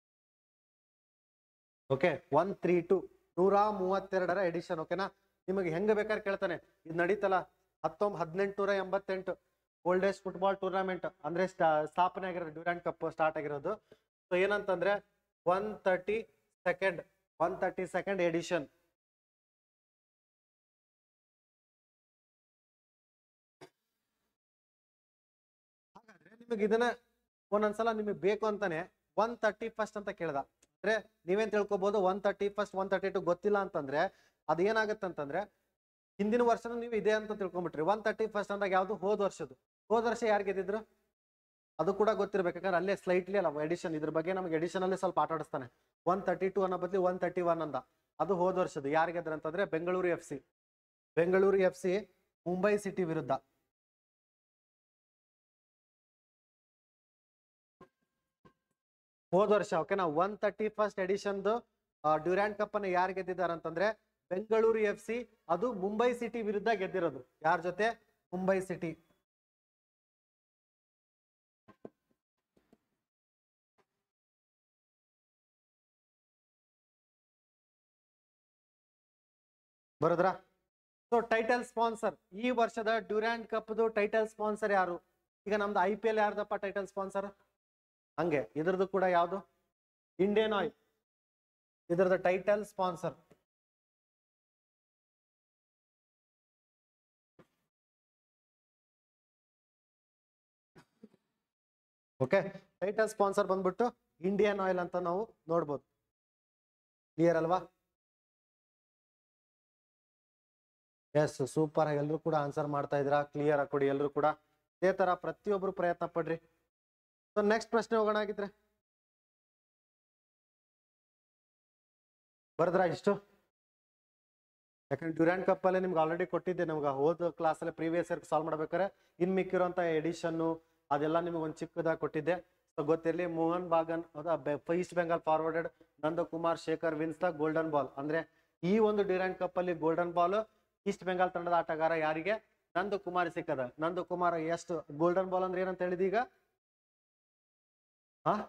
okay one three two ನೂರ ಮೂವತ್ತೆರಡರ ಎಡಿಷನ್ ಓಕೆನಾ ನಿಮಗೆ ಹೆಂಗ ಬೇಕಾದ್ರೆ ಕೇಳ್ತಾನೆ ಇದು ನಡೀತಲ್ಲ ಹತ್ತೊಂಬ ಹದಿನೆಂಟುನೂರ ಎಂಬತ್ತೆಂಟು ಓಲ್ಡೆಸ್ಟ್ ಫುಟ್ಬಾಲ್ ಟೂರ್ನಮೆಂಟ್ ಅಂದ್ರೆ ಸ್ಟಾ- ಸ್ಥಾಪನೆ ಆಗಿರೋದು ಡ್ಯೂರಾಂಡ್ ಕಪ್ ಸ್ಟಾರ್ಟ್ ಆಗಿರೋದು ಸೊ ಏನಂತಂದ್ರೆ one thirty second one thirty second edition ಹಾಗಾದ್ರೆ ನಿಮಗೆ ಇದನ್ನ ಒಂದೊಂದ್ಸಲ ನಿಮಗೆ ಬೇಕು ಅಂತಾನೆ ಒನ್ ತರ್ಟಿ ಫಸ್ಟ್ ಅಂತ ಕೇಳ್ದ ಅಂದ್ರೆ ನೀವೇನ್ ತಿಳ್ಕೊಬಹುದು one thirty first one thirty two ಗೊತ್ತಿಲ್ಲ ಅಂತಂದ್ರೆ ಅದೇನಾಗುತ್ತೆ ಅಂತಂದ್ರೆ ಹಿಂದಿನ ವರ್ಷನೂ ನೀವು ಇದೆ ಅಂತ ತಿಳ್ಕೊಂಬಿಟ್ರಿ ಒನ್ ತರ್ಟಿ ಫಸ್ಟ್ ಅಂದಾಗ ಯಾವ್ದು ಹೋದ ವರ್ಷದ್ದು ಹೋದ ವರ್ಷ ಯಾರು ಗೆದ್ದಿದ್ರು ಅದು ಕೂಡ ಗೊತ್ತಿರ್ಬೇಕು ಯಾಕಂದ್ರೆ ಅಲ್ಲೇ ಸ್ಲೈಟ್ಲಿ ಅಲ್ಲ ಎಡಿಷನ್ ಇದ್ರ ಬಗ್ಗೆ ನಮಗೆ ಎಡಿಷನ್ ಅಲ್ಲೇ ಸ್ವಲ್ಪ ಆಟ ಆಡಿಸ್ತಾನೆ ಒನ್ ತರ್ಟಿ ಟು ಅನ್ನೋ ಬದಲಿ ಒನ್ ತರ್ಟಿ ಒನ್ ಅಂದ ಅದು ಹೋದ ವರ್ಷದ್ದು ಯಾರು ಗೆದ್ರ ಅಂತಂದ್ರೆ Bengaluru F C Bengaluru F C Mumbai city ವಿರುದ್ಧ ಹೋದ ವರ್ಷ ಓಕೆನಾ ಒನ್ ತರ್ಟಿ ಫಸ್ಟ್ ಎಡಿಷನ್ದು ಡ್ಯೂರಾಂಡ್ ಕಪ್ ಅನ್ನು ಯಾರು ಗೆದ್ದಿದ್ದಾರೆ ಅಂತಂದ್ರೆ ಬೆಂಗಳೂರು ಎಫ್ ಸಿ ಅದು ಮುಂಬೈ ಸಿಟಿ ವಿರುದ್ಧ ಗೆದ್ದಿರೋದು ಯಾರ ಜೊತೆ ಮುಂಬೈ ಸಿಟಿ ಬರೋದ್ರಾ ಸೊ ಟೈಟಲ್ ಸ್ಪಾನ್ಸರ್ ಈ ವರ್ಷದ ಡ್ಯೂರಾಂಡ್ ಕಪ್ದು ಟೈಟಲ್ ಸ್ಪಾನ್ಸರ್ ಯಾರು ಈಗ ನಮ್ದು ಐ ಪಿ ಎಲ್ ಯಾರ್ದಪ್ಪ ಟೈಟಲ್ ಸ್ಪಾನ್ಸರ್ ಹಂಗೆ ಇದ್ರದ್ದು ಕೂಡ ಯಾವುದು ಇಂಡಿಯನ್ ಆಯಿಲ್ ಇದ್ರದ್ದು title sponsor okay title sponsor ಬಂದ್ಬಿಟ್ಟು ಇಂಡಿಯನ್ ಆಯಿಲ್ ಅಂತ ನಾವು ನೋಡ್ಬೋದು ಕ್ಲಿಯರ್ ಅಲ್ವಾ ಎಸ್ ಸೂಪರ್ ಎಲ್ಲರೂ ಕೂಡ ಆನ್ಸರ್ ಮಾಡ್ತಾ ಇದ್ದೀರಾ ಕ್ಲಿಯರ್ ಆಗಿ ಕೊಡಿ ಎಲ್ಲರೂ ಕೂಡ ಇದೇ ತರ ಪ್ರತಿಯೊಬ್ರು ಪ್ರಯತ್ನ ಪಡ್ರಿ ಸೊ ನೆಕ್ಸ್ಟ್ ಪ್ರಶ್ನೆ ಹೋಗೋಣ ಆಗಿದ್ರೆ ಬರ್ದ್ರಾ ಇಷ್ಟು ಯಾಕಂದ್ರೆ ಡ್ಯೂರಾಂಡ್ ಕಪ್ ಅಲ್ಲಿ ನಿಮ್ಗೆ ಆಲ್ರೆಡಿ ಕೊಟ್ಟಿದ್ದೆ ನಮ್ಗೆ ಹೋದ ಕ್ಲಾಸಲ್ಲಿ ಪ್ರೀವಿಯಸ್ ಇಯರ್ ಸಾಲ್ವ್ ಮಾಡ್ಬೇಕಾದ್ರೆ ಇನ್ ಮಿಕ್ಕಿರುವಂತ ಎಡಿಷನ್ನು ಅದೆಲ್ಲ ನಿಮಗೆ ಒಂದು ಚಿಕ್ಕದಾಗಿ ಕೊಟ್ಟಿದ್ದೆ ಸೊ ಗೊತ್ತಿರಲಿ Mohan Bagan east Bengal forwarded Nandakumar Sekhar wins the golden ball ಅಂದ್ರೆ ಈ ಒಂದು ಡ್ಯೂರಾಂಡ್ ಕಪ್ ಅಲ್ಲಿ ಗೋಲ್ಡನ್ ಬಾಲ್ ಈಸ್ಟ್ ಬೆಂಗಾಲ್ ತಂಡದ ಆಟಗಾರ ಯಾರಿಗೆ ನಂದು ಕುಮಾರ್ ಸಿಕ್ಕದ ನಂದು ಕುಮಾರ್ ಎಷ್ಟು ಗೋಲ್ಡನ್ ಬಾಲ್ ಅಂದ್ರೆ ಏನಂತ ಹೇಳಿದ ಈಗ ಹಾ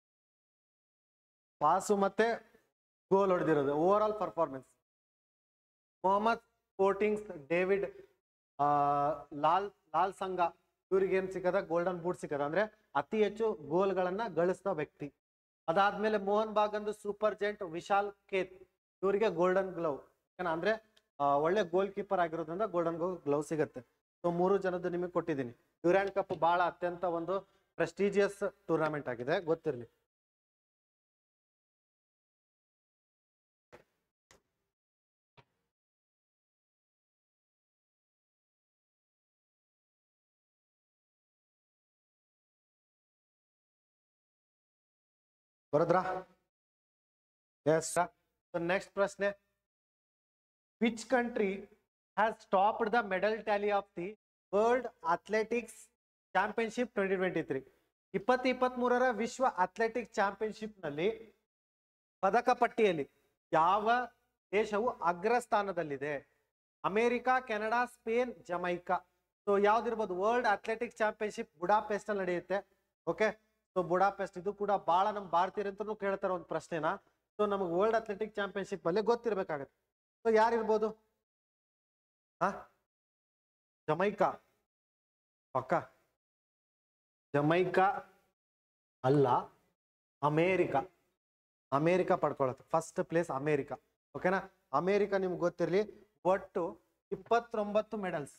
ಪಾಸು ಮತ್ತೆ ಗೋಲ್ ಹೊಡೆದಿರೋದು overall performance Mohammed sporting's David ಆ, ಲಾಲ್ ಲಾಲ್ ಸಂಘ ಇವ್ರಿಗೆ ಏನ್ ಸಿಕ್ಕದ ಗೋಲ್ಡನ್ ಬೂಟ್ ಸಿಕ್ಕದ ಅಂದ್ರೆ ಅತಿ ಹೆಚ್ಚು ಗೋಲ್ಗಳನ್ನ ಗಳಿಸಿದ ವ್ಯಕ್ತಿ ಅದಾದ್ಮೇಲೆ ಮೋಹನ್ ಬಾಗಂದು ಸೂಪರ್ ಜೆಂಟ್ ವಿಶಾಲ್ ಕೇತ್ ಇವರಿಗೆ ಗೋಲ್ಡನ್ ಗ್ಲೌ ಅಂದ್ರೆ ಆ, ಒಳ್ಳೆ ಗೋಲ್ ಕೀಪರ್ ಆಗಿರೋದ್ರಿಂದ ಗೋಲ್ಡನ್ ಗ್ಲೌ ಸಿಗುತ್ತೆ ಸೊ ಮೂರು ಜನದ್ದು ನಿಮಗೆ ಕೊಟ್ಟಿದ್ದೀನಿ ಡ್ಯೂರಾಂಡ್ ಕಪ್ ಬಹಳ ಅತ್ಯಂತ ಒಂದು ಪ್ರೆಸ್ಟೀಜಿಯಸ್ ಟೂರ್ನಮೆಂಟ್ ಆಗಿದೆ ಗೊತ್ತಿರಲಿ ಬರೋದ್ರಾ ಎಸ್ ನೆಕ್ಸ್ಟ್ ಪ್ರಶ್ನೆ which country has stopped the medal tally of the world athletics championship twenty twenty three ಇಪ್ಪತ್ತು ಇಪ್ಪತ್ತ್ ಮೂರರ ವಿಶ್ವ ಅಥ್ಲೆಟಿಕ್ ಚಾಂಪಿಯನ್ಶಿಪ್ ನಲ್ಲಿ ಪದಕ ಪಟ್ಟಿಯಲ್ಲಿ ಯಾವ ದೇಶವು ಅಗ್ರಸ್ಥಾನದಲ್ಲಿದೆ America Canada Spain Jamaica so ಯಾವ್ದಿರ್ಬೋದು ವರ್ಲ್ಡ್ ಅಥ್ಲೆಟಿಕ್ ಚಾಂಪಿಯನ್ಶಿಪ್ ಬುಡಾಪೆಸ್ಟ್ ಅಲ್ಲಿ ನಡೆಯುತ್ತೆ ಓಕೆ ಸೊ ಬುಡಾಪೆಸ್ಟ್ ಇದು ಕೂಡ ಬಹಳ ನಮ್ಮ ಭಾರತೀಯರಂತೂ ಕೇಳ್ತಾರೆ ಒಂದು ಪ್ರಶ್ನೆನ ಸೊ ನಮಗೆ ವರ್ಲ್ಡ್ ಅಥ್ಲೆಟಿಕ್ ಚಾಂಪಿಯನ್ಶಿಪ್ ಅಲ್ಲಿ ಗೊತ್ತಿರ್ಬೇಕಾಗತ್ತೆ ಸೊ ಯಾರಿರ್ಬೋದು ಹಾ ಜಮೈಕಾ ಪಕ್ಕ ಜಮೈಕಾ ಅಲ್ಲ ಅಮೇರಿಕಾ ಅಮೇರಿಕಾ ಪಡ್ಕೊಳ್ಳುತ್ತೆ ಫಸ್ಟ್ ಪ್ಲೇಸ್ ಅಮೇರಿಕಾ ಓಕೆನಾ ಅಮೇರಿಕಾ ನಿಮ್ಗೆ ಗೊತ್ತಿರಲಿ ಒಟ್ಟು ಇಪ್ಪತ್ತೊಂಬತ್ತು ಮೆಡಲ್ಸ್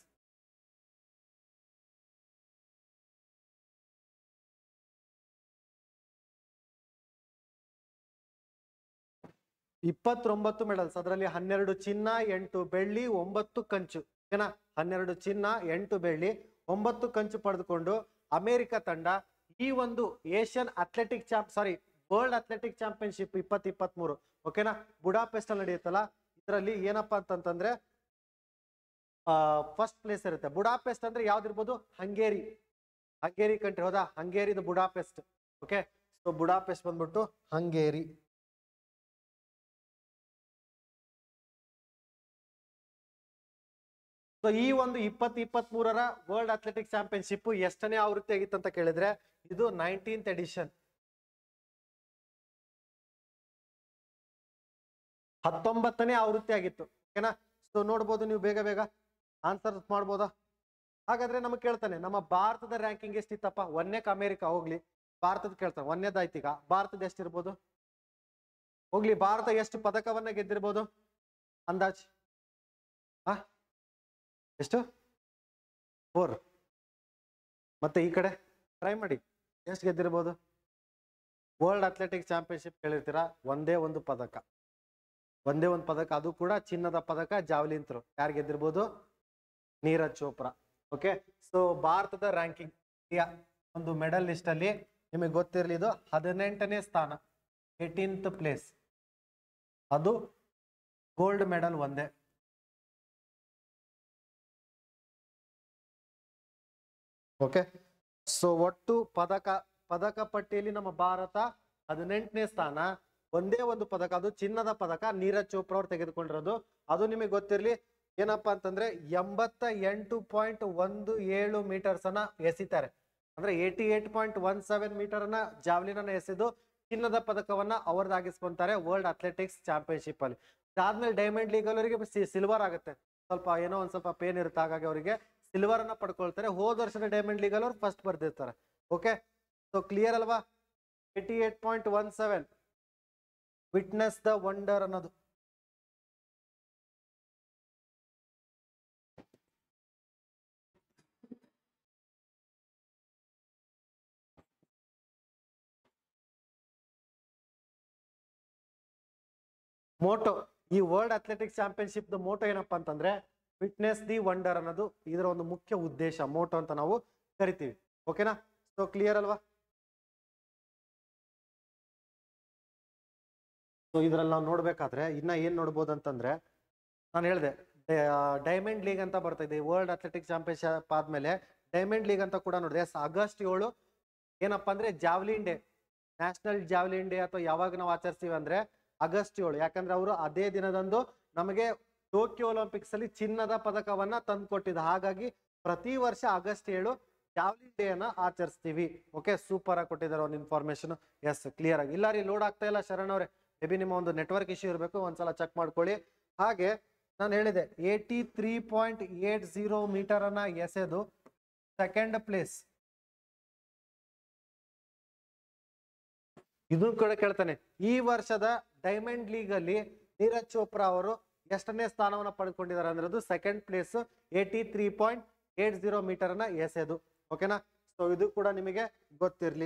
ಇಪ್ಪತ್ತೊಂಬತ್ತು ಮೆಡಲ್ಸ್ ಅದರಲ್ಲಿ ಹನ್ನೆರಡು ಚಿನ್ನ ಎಂಟು ಬೆಳ್ಳಿ ಒಂಬತ್ತು ಕಂಚು ಓಕೆನಾ ಹನ್ನೆರಡು ಚಿನ್ನ ಎಂಟು ಬೆಳ್ಳಿ ಒಂಬತ್ತು ಕಂಚು ಪಡೆದುಕೊಂಡು ಅಮೆರಿಕ ತಂಡ ಈ ಒಂದು Asian athletic champ sorry world athletic championship ಇಪ್ಪತ್ ಇಪ್ಪತ್ಮೂರು ಓಕೆನಾ ಬುಡಾಪೆಸ್ಟ್ ಅಲ್ಲಿ ನಡೆಯುತ್ತಲ್ಲ ಇದರಲ್ಲಿ ಏನಪ್ಪಾ ಅಂತಂತಂದ್ರೆ ಫಸ್ಟ್ ಪ್ಲೇಸ್ ಇರುತ್ತೆ ಬುಡಾಪೆಸ್ಟ್ ಅಂದ್ರೆ ಯಾವ್ದಿರ್ಬೋದು ಹಂಗೇರಿ ಹಂಗೇರಿ ಕಂಟ್ರಿ ಹೌದಾ ಹಂಗೇರಿದು ಬುಡಾಪೆಸ್ಟ್ ಓಕೆ ಸೊ ಬುಡಾಪೆಸ್ಟ್ ಬಂದ್ಬಿಟ್ಟು ಹಂಗೇರಿ ಸೊ ಈ ಒಂದು ಇಪ್ಪತ್ ಇಪ್ಪತ್ತ್ ಮೂರರ ವರ್ಲ್ಡ್ ಅಥ್ಲೆಟಿಕ್ ಚಾಂಪಿಯನ್ಶಿಪ್ ಎಷ್ಟನೇ ಆವೃತ್ತಿ ಆಗಿತ್ತು ಅಂತ ಕೇಳಿದ್ರೆ ಇದು ನೈನ್ಟೀನ್ತ್ ಎಡಿಷನ್ ಹತ್ತೊಂಬತ್ತನೇ ಆವೃತ್ತಿ ಆಗಿತ್ತು ಓಕೆನಾ ಸೊ ನೋಡ್ಬೋದು ನೀವು ಬೇಗ ಬೇಗ ಆನ್ಸರ್ ಮಾಡ್ಬೋದಾ ಹಾಗಾದ್ರೆ ನಮಗೆ ಕೇಳ್ತಾನೆ ನಮ್ಮ ಭಾರತದ ರ್ಯಾಂಕಿಂಗ್ ಎಷ್ಟಿತ್ತಪ್ಪ ಒಂದನೇಕ್ ಅಮೇರಿಕಾ ಹೋಗ್ಲಿ ಭಾರತದ ಕೇಳ್ತಾನೆ ಒಂದನೇದಾಯ್ತು ಈಗ ಭಾರತದ ಎಷ್ಟಿರ್ಬೋದು ಹೋಗ್ಲಿ ಭಾರತ ಎಷ್ಟು ಪದಕವನ್ನ ಗೆದ್ದಿರ್ಬೋದು ಅಂದಾಜ್ ಆ ಎಷ್ಟು ಫೋರ್ ಮತ್ತೆ ಈ ಕಡೆ ಟ್ರೈ ಮಾಡಿ ಎಷ್ಟು ಗೆದ್ದಿರ್ಬೋದು ವರ್ಲ್ಡ್ ಅಥ್ಲೆಟಿಕ್ ಚಾಂಪಿಯನ್ಶಿಪ್ ಕೇಳಿರ್ತೀರಾ ಒಂದೇ ಒಂದು ಪದಕ ಒಂದೇ ಒಂದು ಪದಕ ಅದು ಕೂಡ ಚಿನ್ನದ ಪದಕ ಜಾವ್ಲಿನ್ ಥ್ರೋ ಯಾರು ಗೆದ್ದಿರ್ಬೋದು ನೀರಜ್ ಚೋಪ್ರಾ ಓಕೆ ಸೊ ಭಾರತದ ರ್ಯಾಂಕಿಂಗ್ ಒಂದು ಮೆಡಲ್ ಲಿಸ್ಟ್ ಅಲ್ಲಿ ನಿಮಗೆ ಗೊತ್ತಿರಲಿ ಇದು ಹದಿನೆಂಟನೇ ಸ್ಥಾನ ಏಟೀನ್ತ್ ಪ್ಲೇಸ್ ಅದು ಗೋಲ್ಡ್ ಮೆಡಲ್ ಒಂದೇ ಓಕೆ ಸೊ ಒಟ್ಟು ಪದಕ ಪದಕ ಪಟ್ಟಿಯಲ್ಲಿ ನಮ್ಮ ಭಾರತ ಹದಿನೆಂಟನೇ ಸ್ಥಾನ ಒಂದೇ ಒಂದು ಪದಕ ಅದು ಚಿನ್ನದ ಪದಕ ನೀರಜ್ ಚೋಪ್ರಾ ಅವ್ರು ತೆಗೆದುಕೊಂಡಿರೋದು ಅದು ನಿಮಗೆ ಗೊತ್ತಿರಲಿ ಏನಪ್ಪಾ ಅಂತಂದ್ರೆ ಎಂಬತ್ತ ಎಂಟು ಪಾಯಿಂಟ್ ಒಂದು ಏಳು ಮೀಟರ್ಸ್ ಅನ್ನ ಎಸಿತಾರೆ ಅಂದ್ರೆ eighty eight point one seven meter ಅನ್ನ ಜಾವ್ಲಿನ್ ಅನ್ನ ಎಸೆದು ಚಿನ್ನದ ಪದಕವನ್ನ ಅವ್ರದ್ದಾಗಿಸ್ಕೊಂತಾರೆ ವರ್ಲ್ಡ್ ಅಥ್ಲೆಟಿಕ್ಸ್ ಚಾಂಪಿಯನ್ಶಿಪ್ ಅಲ್ಲಿ ಅದಾದ್ಮೇಲೆ ಡೈಮಂಡ್ ಲೀಗ್ ಅವರಿಗೆ ಸಿಲ್ವರ್ ಆಗುತ್ತೆ ಸ್ವಲ್ಪ ಏನೋ ಒಂದ್ ಸ್ವಲ್ಪ ಪೇನ್ ಇರುತ್ತೆ ಹಾಗಾಗಿ ಅವರಿಗೆ ಸಿಲ್ವರ್ ಅನ್ನ ಪಡ್ಕೊಳ್ತಾರೆ ಹೋದ ವರ್ಷದ ಡೈಮಂಡ್ ಲೀಗ್ ಅಲ್ಲಿ ಅವ್ರು ಫಸ್ಟ್ ಬರ್ದಿರ್ತಾರೆ ಓಕೆ ಸೊ ಕ್ಲಿಯರ್ ಅಲ್ವಾ eighty eight point one seven witness the wonder ಅನ್ನೋದು ಮೋಟೋ ಈ world athletics championship the motto ಏನಪ್ಪಾ ಅಂತಂದ್ರೆ ಫಿಟ್ನೆಸ್ ದಿ ವಂಡರ್ ಅನ್ನೋದು ಇದರ ಒಂದು ಮುಖ್ಯ ಉದ್ದೇಶ ಮೋಟೋ ಅಂತ ನಾವು ಕರಿತೀವಿ ಓಕೆನಾ ಸೊ ಕ್ಲಿಯರ್ ಅಲ್ವಾ ಸೊ ಇದ್ರಲ್ಲಿ ನಾವು ನೋಡ್ಬೇಕಾದ್ರೆ ಇನ್ನ ಏನ್ ನೋಡ್ಬೋದು ಅಂತಂದ್ರೆ ನಾನು ಹೇಳಿದೆ ಡೈಮಂಡ್ ಲೀಗ್ ಅಂತ ಬರ್ತಾ ಇದೆ ವರ್ಲ್ಡ್ ಅಥ್ಲೆಟಿಕ್ ಚಾಂಪಿಯನ್ಶಿಪ್ ಆದ್ಮೇಲೆ ಡೈಮಂಡ್ ಲೀಗ್ ಅಂತ ಕೂಡ ನೋಡಿದೆ ಎಸ್ ಆಗಸ್ಟ್ ಏಳು ಏನಪ್ಪಾ ಅಂದ್ರೆ javelin day national javelin day ಅಥವಾ ಯಾವಾಗ ನಾವು ಆಚರಿಸ್ತೀವಿ ಅಂದ್ರೆ ಆಗಸ್ಟ್ ಏಳು ಯಾಕಂದ್ರೆ ಅವರು ಅದೇ ದಿನದಂದು ನಮಗೆ ಟೋಕಿಯೋ ಒಲಿಂಪಿಕ್ಸ್ ಅಲ್ಲಿ ಚಿನ್ನದ ಪದಕವನ್ನ ತಂದುಕೊಟ್ಟಿದ್ದು ಹಾಗಾಗಿ ಪ್ರತಿ ವರ್ಷ ಆಗಸ್ಟ್ ಏಳು ಜಾವ್ಲಿನ್ ಡೇ ಅನ್ನ ಆಚರಿಸ್ತೀವಿ ಓಕೆ ಸೂಪರ್ ಆಗಿ ಕೊಟ್ಟಿದ್ದಾರೆ ಒಂದು ಇನ್ಫಾರ್ಮೇಶನ್ ಎಸ್ ಕ್ಲಿಯರ್ ಆಗಿ ಇಲ್ಲ ರೀ ಲೋಡ್ ಆಗ್ತಾ ಇಲ್ಲ ಶರಣ್ ಅವ್ರೆ ಮೇ ಬಿ ನಿಮ್ಮ ಒಂದು ನೆಟ್ವರ್ಕ್ ಇಶ್ಯೂ ಇರಬೇಕು ಒಂದ್ಸಲ ಚೆಕ್ ಮಾಡ್ಕೊಳ್ಳಿ ಹಾಗೆ ನಾನು ಹೇಳಿದೆ eighty three point eight zero meter ಅನ್ನ ಎಸೆದು ಸೆಕೆಂಡ್ ಪ್ಲೇಸ್ ಇದು ಕೂಡ ಕೇಳ್ತಾನೆ ಈ ವರ್ಷದ ಡೈಮಂಡ್ ಲೀಗ್ ಅಲ್ಲಿ ನೀರಜ್ ಚೋಪ್ರಾ ಅವರು ಎಷ್ಟನೇ ಸ್ಥಾನವನ್ನ ಪಡೆದುಕೊಂಡಿದ್ದಾರೆ ಅಂದ್ರೆ ಅದು second place eighty three point eight zero meter ಅನ್ನ ಎಸೆದು ಓಕೆನಾ ಸೊ ಇದು ಕೂಡ ನಿಮಗೆ ಗೊತ್ತಿರ್ಲಿ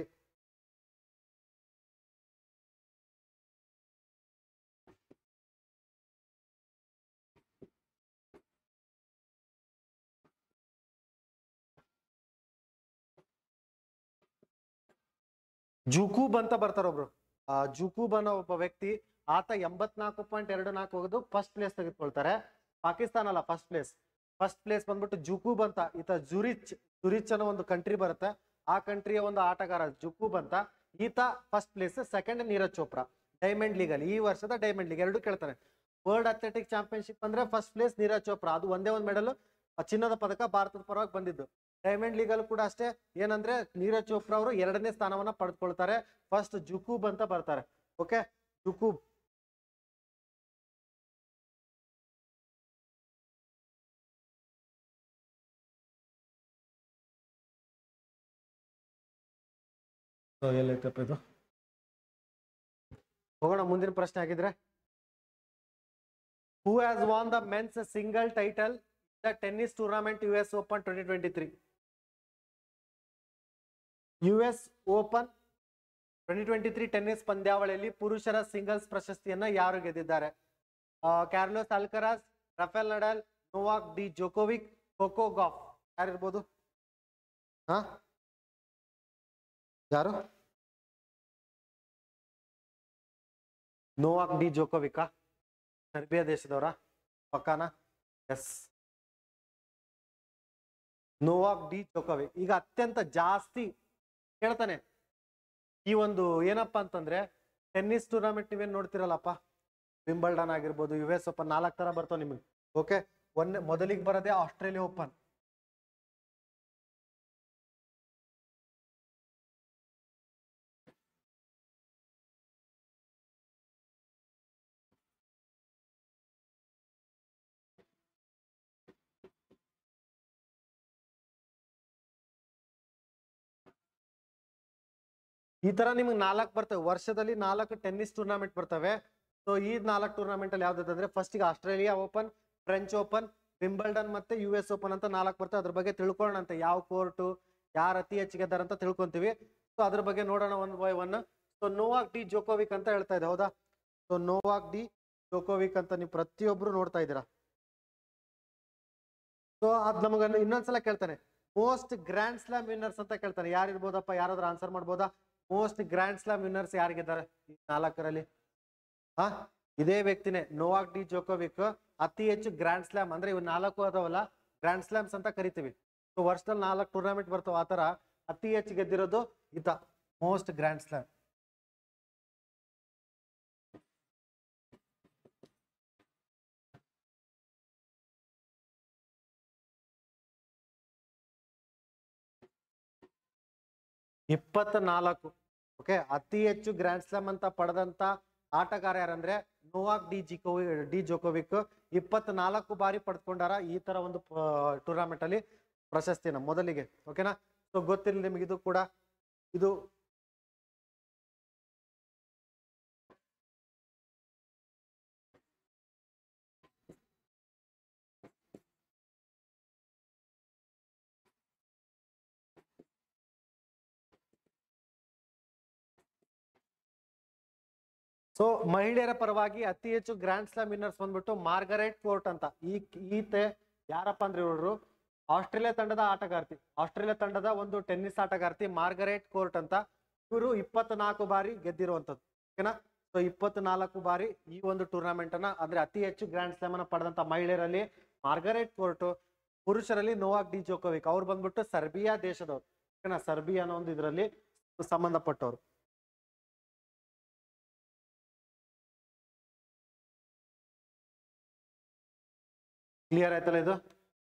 ಜುಕೂಬ್ ಅಂತ ಬರ್ತಾರ ಒಬ್ರು ಆ ಜುಕೂಬ್ ಅನ್ನೋ ಒಬ್ಬ ವ್ಯಕ್ತಿ ಆತ ಎಂಬತ್ನಾಲ್ಕು ಪಾಯಿಂಟ್ ಎರಡು ನಾಲ್ಕು ಹೋಗೋದು ಫಸ್ಟ್ ಪ್ಲೇಸ್ ತೆಗೆದುಕೊಳ್ತಾರೆ ಪಾಕಿಸ್ತಾನ ಅಲ್ಲ ಫಸ್ಟ್ ಪ್ಲೇಸ್ ಫಸ್ಟ್ ಪ್ಲೇಸ್ ಬಂದ್ಬಿಟ್ಟು ಜುಕೂಬ್ ಅಂತ ಈತ ಜುರಿಚ್ ಜುರಿಚ್ ಅನ್ನೋ ಒಂದು ಕಂಟ್ರಿ ಬರುತ್ತೆ ಆ ಕಂಟ್ರಿಯ ಒಂದು ಆಟಗಾರ ಜುಕೂಬ್ ಅಂತ ಈತ first place second Neeraj Chopra diamond league ಅಲ್ಲಿ ಈ ವರ್ಷದ ಡೈಮಂಡ್ ಲೀಗ್ ಎರಡು ಕೇಳ್ತಾರೆ ವರ್ಲ್ಡ್ ಅಥ್ಲೆಟಿಕ್ ಚಾಂಪಿಯನ್ಶಿಪ್ ಅಂದ್ರೆ ಫಸ್ಟ್ ಪ್ಲೇಸ್ ನೀರಜ್ ಚೋಪ್ರಾ ಅದು ಒಂದೇ ಒಂದು ಮೆಡಲ್ ಚಿನ್ನದ ಪದಕ ಭಾರತದ ಪರವಾಗಿ ಬಂದಿದ್ದು ಡೈಮಂಡ್ ಲೀಗ್ ಅಲ್ಲಿ ಕೂಡ ಅಷ್ಟೇ ಏನಂದ್ರೆ ನೀರಜ್ ಚೋಪ್ರಾ ಅವರು ಎರಡನೇ ಸ್ಥಾನವನ್ನ ಪಡೆದುಕೊಳ್ತಾರೆ ಫಸ್ಟ್ ಜುಕೂಬ್ ಅಂತ ಬರ್ತಾರೆ ಓಕೆ ಜುಕೂಬ್ ಸೊ ಎಲ್ಲೈತಪ್ಪ ಇದು ಹೋಗೋಣ ಮುಂದಿನ ಪ್ರಶ್ನೆ ಆಗಿದ್ರೆ who has won the men's single title the tennis tournament U S open twenty twenty three U S open twenty twenty three tennis ಪಂದ್ಯಾವಳಿಯಲ್ಲಿ ಪುರುಷರ ಸಿಂಗಲ್ಸ್ ಪ್ರಶಸ್ತಿಯನ್ನ ಯಾರು ಗೆದ್ದಿದ್ದಾರೆ Carlos Alcaraz Rafael Nadal Novak Djokovic Coco Gauff ಯಾರಿರ್ಬೋದು ಹಾ ಯಾರು ನೋವಾಕ್ ಡಿ ಜೋಕೋವಿಕಾ ಸರ್ಬಿಯಾ ದೇಶದವರ ಪಕ್ಕಾನ ಎಸ್ ನೋವಾಕ್ ಡಿ ಜೋಕೋವಿಕ್ ಈಗ ಅತ್ಯಂತ ಜಾಸ್ತಿ ಕೇಳ್ತಾನೆ ಈ ಒಂದು ಏನಪ್ಪಾ ಅಂತಂದ್ರೆ ಟೆನ್ನಿಸ್ ಟೂರ್ನಮೆಂಟ್ ನೀವೇನ್ ನೋಡ್ತಿರಲ್ಲಪ್ಪ ವಿಂಬಲ್ಡನ್ ಆಗಿರ್ಬೋದು ಯು ಎಸ್ ಓಪನ್ ನಾಲ್ಕು ತರ ಬರ್ತಾವ ನಿಮಗೆ ಓಕೆ ಒಂದೇ ಮೊದಲಿಗೆ ಬರೋದೇ ಆಸ್ಟ್ರೇಲಿಯಾ ಓಪನ್ ಈ ತರ ನಿಮ್ಗೆ ನಾಲ್ಕು ಬರ್ತವೆ ವರ್ಷದಲ್ಲಿ ನಾಲ್ಕು ಟೆನ್ನಿಸ್ ಟೂರ್ನಮೆಂಟ್ ಬರ್ತವೆ ಸೊ ಈ ನಾಲ್ಕು ಟೂರ್ನಮೆಂಟ್ ಅಲ್ಲಿ ಯಾವ್ದಂದ್ರೆ ಫಸ್ಟ್ ಈಗ Australia open French open Wimbledon ಮತ್ತೆ ಯು ಎಸ್ ಓಪನ್ ಅಂತ ನಾಲ್ಕು ಬರ್ತವೆ ಅದ್ರ ಬಗ್ಗೆ ತಿಳ್ಕೊಳ್ಳೋಣ ಅಂತ ಯಾವ ಕೋರ್ಟು ಯಾರು ಅತಿ ಹೆಚ್ಚಿಗೆ ಇದ್ದಾರೆ ಅಂತ ತಿಳ್ಕೊಂತೀವಿ ಸೊ ಅದ್ರ ಬಗ್ಗೆ ನೋಡೋಣ one by one so Novak Djokovic ಅಂತ ಹೇಳ್ತಾ ಇದೆ ಹೌದಾ ಸೊ ನೋವಾಕ್ ಡಿ ಜೋಕೋವಿಕ್ ಅಂತ ನೀವು ಪ್ರತಿಯೊಬ್ರು ನೋಡ್ತಾ ಇದ್ದೀರಾ ಸೊ ಅದ್ ನಮಗ ಇನ್ನೊಂದ್ಸಲ ಕೇಳ್ತಾನೆ ಮೋಸ್ಟ್ ಗ್ರ್ಯಾಂಡ್ ಸ್ಲಾಮ್ ವಿನ್ನರ್ಸ್ ಅಂತ ಕೇಳ್ತಾನೆ ಯಾರು ಇರ್ಬೋದಪ್ಪ ಯಾರಾದ್ರೂ ಆನ್ಸರ್ ಮಾಡ್ಬೋದಾ ಮೋಸ್ಟ್ ಗ್ರ್ಯಾಂಡ್ ಸ್ಲಾಮ್ ವಿನ್ನರ್ಸ್ ಯಾರಿಗಿದ್ದಾರೆ ಈ ನಾಲ್ಕರಲ್ಲಿ ಹಾ ಇದೇ ವ್ಯಕ್ತಿನೇ ನೋವಾಕ್ ಡಿ ಜೋಕೋವಿಕ್ ಅತಿ ಹೆಚ್ಚು ಗ್ರ್ಯಾಂಡ್ ಸ್ಲಾಮ್ ಅಂದ್ರೆ ಇವ್ ನಾಲ್ಕು ಅದಾವಲ್ಲ ಗ್ರ್ಯಾಂಡ್ ಸ್ಲಾಮ್ಸ್ ಅಂತ ಕರಿತೀವಿ ಸೊ ವರ್ಷದಲ್ಲಿ ನಾಲ್ಕು ಟೂರ್ನಮೆಂಟ್ ಬರ್ತಾವ ಆತರ ಅತಿ ಹೆಚ್ಚು ಗೆದ್ದಿರೋದು ಈತ ಮೋಸ್ಟ್ ಗ್ರ್ಯಾಂಡ್ ಸ್ಲಾಮ್ ಇಪ್ಪತ್ತ ನಾಲ್ಕು ಓಕೆ ಅತಿ ಹೆಚ್ಚು ಗ್ರ್ಯಾಂಡ್ ಸ್ಲಾಮ್ ಅಂತ ಪಡೆದಂತ ಆಟಗಾರ ಯಾರಂದ್ರೆ ನೋವಾಕ್ ಡಿ ಜಿಕೋವಿ ಡಿ ಜೋಕೋವಿಕ್ ಇಪ್ಪತ್ನಾಲ್ಕು ಬಾರಿ ಪಡೆದುಕೊಂಡಾರ ಈ ತರ ಒಂದು ಟೂರ್ನಮೆಂಟ್ ಅಲ್ಲಿ ಪ್ರಶಸ್ತಿನ ಮೊದಲಿಗೆ ಓಕೆನಾ ಸೊ ಗೊತ್ತಿರಲಿ ನಿಮಗೆ ಇದು ಕೂಡ ಇದು ಸೊ ಮಹಿಳೆಯರ ಪರವಾಗಿ ಅತಿ ಹೆಚ್ಚು ಗ್ರ್ಯಾಂಡ್ ಸ್ಲಾಮ್ ವಿನ್ನರ್ಸ್ ಬಂದ್ಬಿಟ್ಟು ಮಾರ್ಗರೆಟ್ ಕೋರ್ಟ್ ಅಂತ ಈ ಈತೆ ಯಾರಪ್ಪ ಅಂದ್ರೆ ಇವರು ಆಸ್ಟ್ರೇಲಿಯಾ ತಂಡದ ಆಟಗಾರ್ತಿ ಆಸ್ಟ್ರೇಲಿಯಾ ತಂಡದ ಒಂದು ಟೆನ್ನಿಸ್ ಆಟಗಾರ್ತಿ ಮಾರ್ಗರೆಟ್ ಕೋರ್ಟ್ ಅಂತ ಇವರು ಇಪ್ಪತ್ನಾಲ್ಕು ಬಾರಿ ಗೆದ್ದಿರುವಂತದ್ದು ಓಕೆನಾ ಸೊ ಇಪ್ಪತ್ನಾಲ್ಕು ಬಾರಿ ಈ ಒಂದು ಟೂರ್ನಮೆಂಟ್ ಅನ್ನ ಅಂದ್ರೆ ಅತಿ ಹೆಚ್ಚು ಗ್ರ್ಯಾಂಡ್ ಸ್ಲಾಮ್ ಅನ್ನ ಪಡೆದಂತ ಮಹಿಳೆಯರಲ್ಲಿ ಮಾರ್ಗರೆಟ್ ಕೋರ್ಟ್ ಪುರುಷರಲ್ಲಿ ನೋವಾಕ್ ಡಿ ಜೋಕೋವಿಕ್ ಅವ್ರು ಬಂದ್ಬಿಟ್ಟು ಸರ್ಬಿಯಾ ದೇಶದವ್ರು ಓಕೆನಾ ಸರ್ಬಿಯಾ ಅನ್ನೋ ಒಂದು ಇದರಲ್ಲಿ ಸಂಬಂಧಪಟ್ಟವ್ರು ಕ್ಲಿಯರ್ ಆಯ್ತಲ್ಲ ಇದು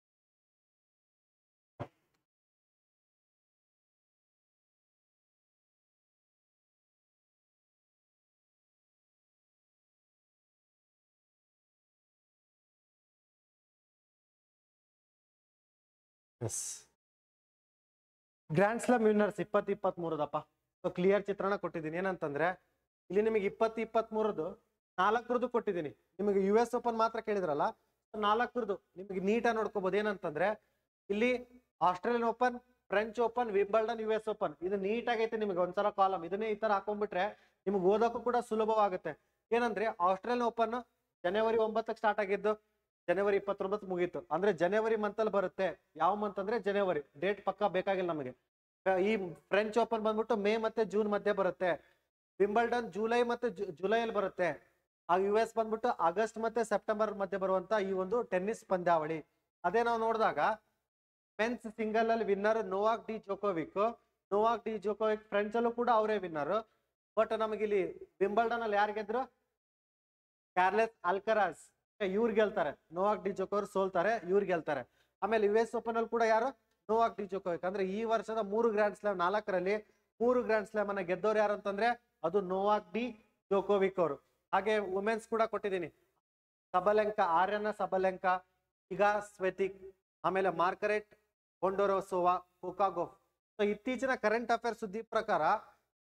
ಎಸ್ ಗ್ರ್ಯಾಂಡ್ ಸ್ಲಾಮ್ ವಿನ್ನರ್ಸ್ ಇಪ್ಪತ್ ಇಪ್ಪತ್ತ್ ಮೂರದಪ್ಪ ಸೊ ಕ್ಲಿಯರ್ ಚಿತ್ರಣ ಕೊಟ್ಟಿದ್ದೀನಿ ಏನಂತಂದ್ರೆ ಇಲ್ಲಿ ನಿಮಗೆ ಇಪ್ಪತ್ ಇಪ್ಪತ್ತ್ ಮೂರದು ನಾಲ್ಕರದ್ದು ಕೊಟ್ಟಿದ್ದೀನಿ ನಿಮಗೆ ಯು ಎಸ್ ಓಪನ್ ಮಾತ್ರ ಕೇಳಿದ್ರಲ್ಲ ನಾಲ್ಕರದು ನಿಮಗೆ ನೀಟಾಗಿ ನೋಡ್ಕೋಬಹುದು ಏನಂತಂದ್ರೆ ಇಲ್ಲಿ Australian open French open Wimbledon U S open ಇದು ನೀಟ್ ಆಗೈತೆ ನಿಮಗೆ ಒಂದ್ಸಲ ಕಾಲಮ್ ಇದನ್ನೇ ಈ ತರ ಹಾಕೊಂಡ್ಬಿಟ್ರೆ ನಿಮ್ಗೆ ಓದೋಕ್ಕೂ ಕೂಡ ಸುಲಭವಾಗುತ್ತೆ ಏನಂದ್ರೆ ಆಸ್ಟ್ರೇಲಿಯನ್ ಓಪನ್ ಜನವರಿ ಒಂಬತ್ತಕ್ಕೆ ಸ್ಟಾರ್ಟ್ ಆಗಿದ್ದು ಜನವರಿ ಇಪ್ಪತ್ತೊಂಬತ್ತು ಮುಗೀತು ಅಂದ್ರೆ ಜನವರಿ ಮಂತ್ ಅಲ್ಲಿ ಬರುತ್ತೆ ಯಾವ ಮಂತ್ ಅಂದ್ರೆ ಜನವರಿ ಡೇಟ್ ಪಕ್ಕ ಬೇಕಾಗಿಲ್ಲ ನಮಗೆ ಅಹ್ ಈ ಫ್ರೆಂಚ್ ಓಪನ್ ಬಂದ್ಬಿಟ್ಟು ಮೇ ಮತ್ತೆ ಜೂನ್ ಮಧ್ಯೆ ಬರುತ್ತೆ ವಿಂಬಲ್ಡನ್ ಜುಲೈ ಮತ್ತೆ ಜುಲೈ ಅಲ್ಲಿ ಬರುತ್ತೆ ಆ ಯು ಎಸ್ ಬಂದ್ಬಿಟ್ಟು ಆಗಸ್ಟ್ ಮತ್ತೆ ಸೆಪ್ಟೆಂಬರ್ ಮಧ್ಯೆ ಬರುವಂತ ಈ ಒಂದು ಟೆನ್ನಿಸ್ ಪಂದ್ಯಾವಳಿ ಅದೇ ನಾವು ನೋಡಿದಾಗ ಮೆನ್ಸ್ ಸಿಂಗಲ್ ಅಲ್ಲಿ winner Novak Djokovic Novak Djokovic French ಅಲ್ಲೂ ಕೂಡ ಅವರೇ ವಿನ್ನರ್ ಬಟ್ ನಮಗೆ ಇಲ್ಲಿ ವಿಂಬಲ್ಡನ್ ಅಲ್ಲಿ ಯಾರು ಗೆದ್ರು ಕ್ಯಾರ್ಲೆಸ್ ಅಲ್ಕರಾಸ್ ಇವ್ರು ಗೆಲ್ತಾರೆ ನೋವಾಕ್ ಡಿ ಜೋಕೋರ್ ಸೋಲ್ತಾರೆ ಇವ್ರು ಗೆಲ್ತಾರೆ ಆಮೇಲೆ ಯು ಎಸ್ ಓಪನ್ ಅಲ್ಲಿ ಕೂಡ ಯಾರು ನೋವಾಕ್ ಡಿ ಜೋಕೋವಿಕ್ ಅಂದ್ರೆ ಈ ವರ್ಷದ ಮೂರು ಗ್ರ್ಯಾಂಡ್ ಸ್ಲಾಮ್ ನಾಲ್ಕರಲ್ಲಿ ಮೂರು ಗ್ರ್ಯಾಂಡ್ ಸ್ಲಾಮ್ ಅನ್ನ ಗೆದ್ದವ್ರು ಯಾರು ಅಂತಂದ್ರೆ ಅದು ನೋವಾಕ್ ಡಿ ಜೋಕೋವಿಕ್ ಅವರು ಹಾಗೆ ವುಮೆನ್ಸ್ ಕೂಡ ಕೊಟ್ಟಿದ್ದೀನಿ ಸಬಲೆಂಕ ಆರ್ಯನ ಸಬಲೆಂಕ ಈಗ ಸ್ವೆತಿಕ್ ಆಮೇಲೆ ಮಾರ್ಕರೆಟ್ ಕೊಂಡೋರೋಸೋವಾ ಕೋಕಾಗೋಫ್ ಸೊ ಇತ್ತೀಚಿನ ಕರೆಂಟ್ ಅಫೇರ್ ಸುದ್ದಿ ಪ್ರಕಾರ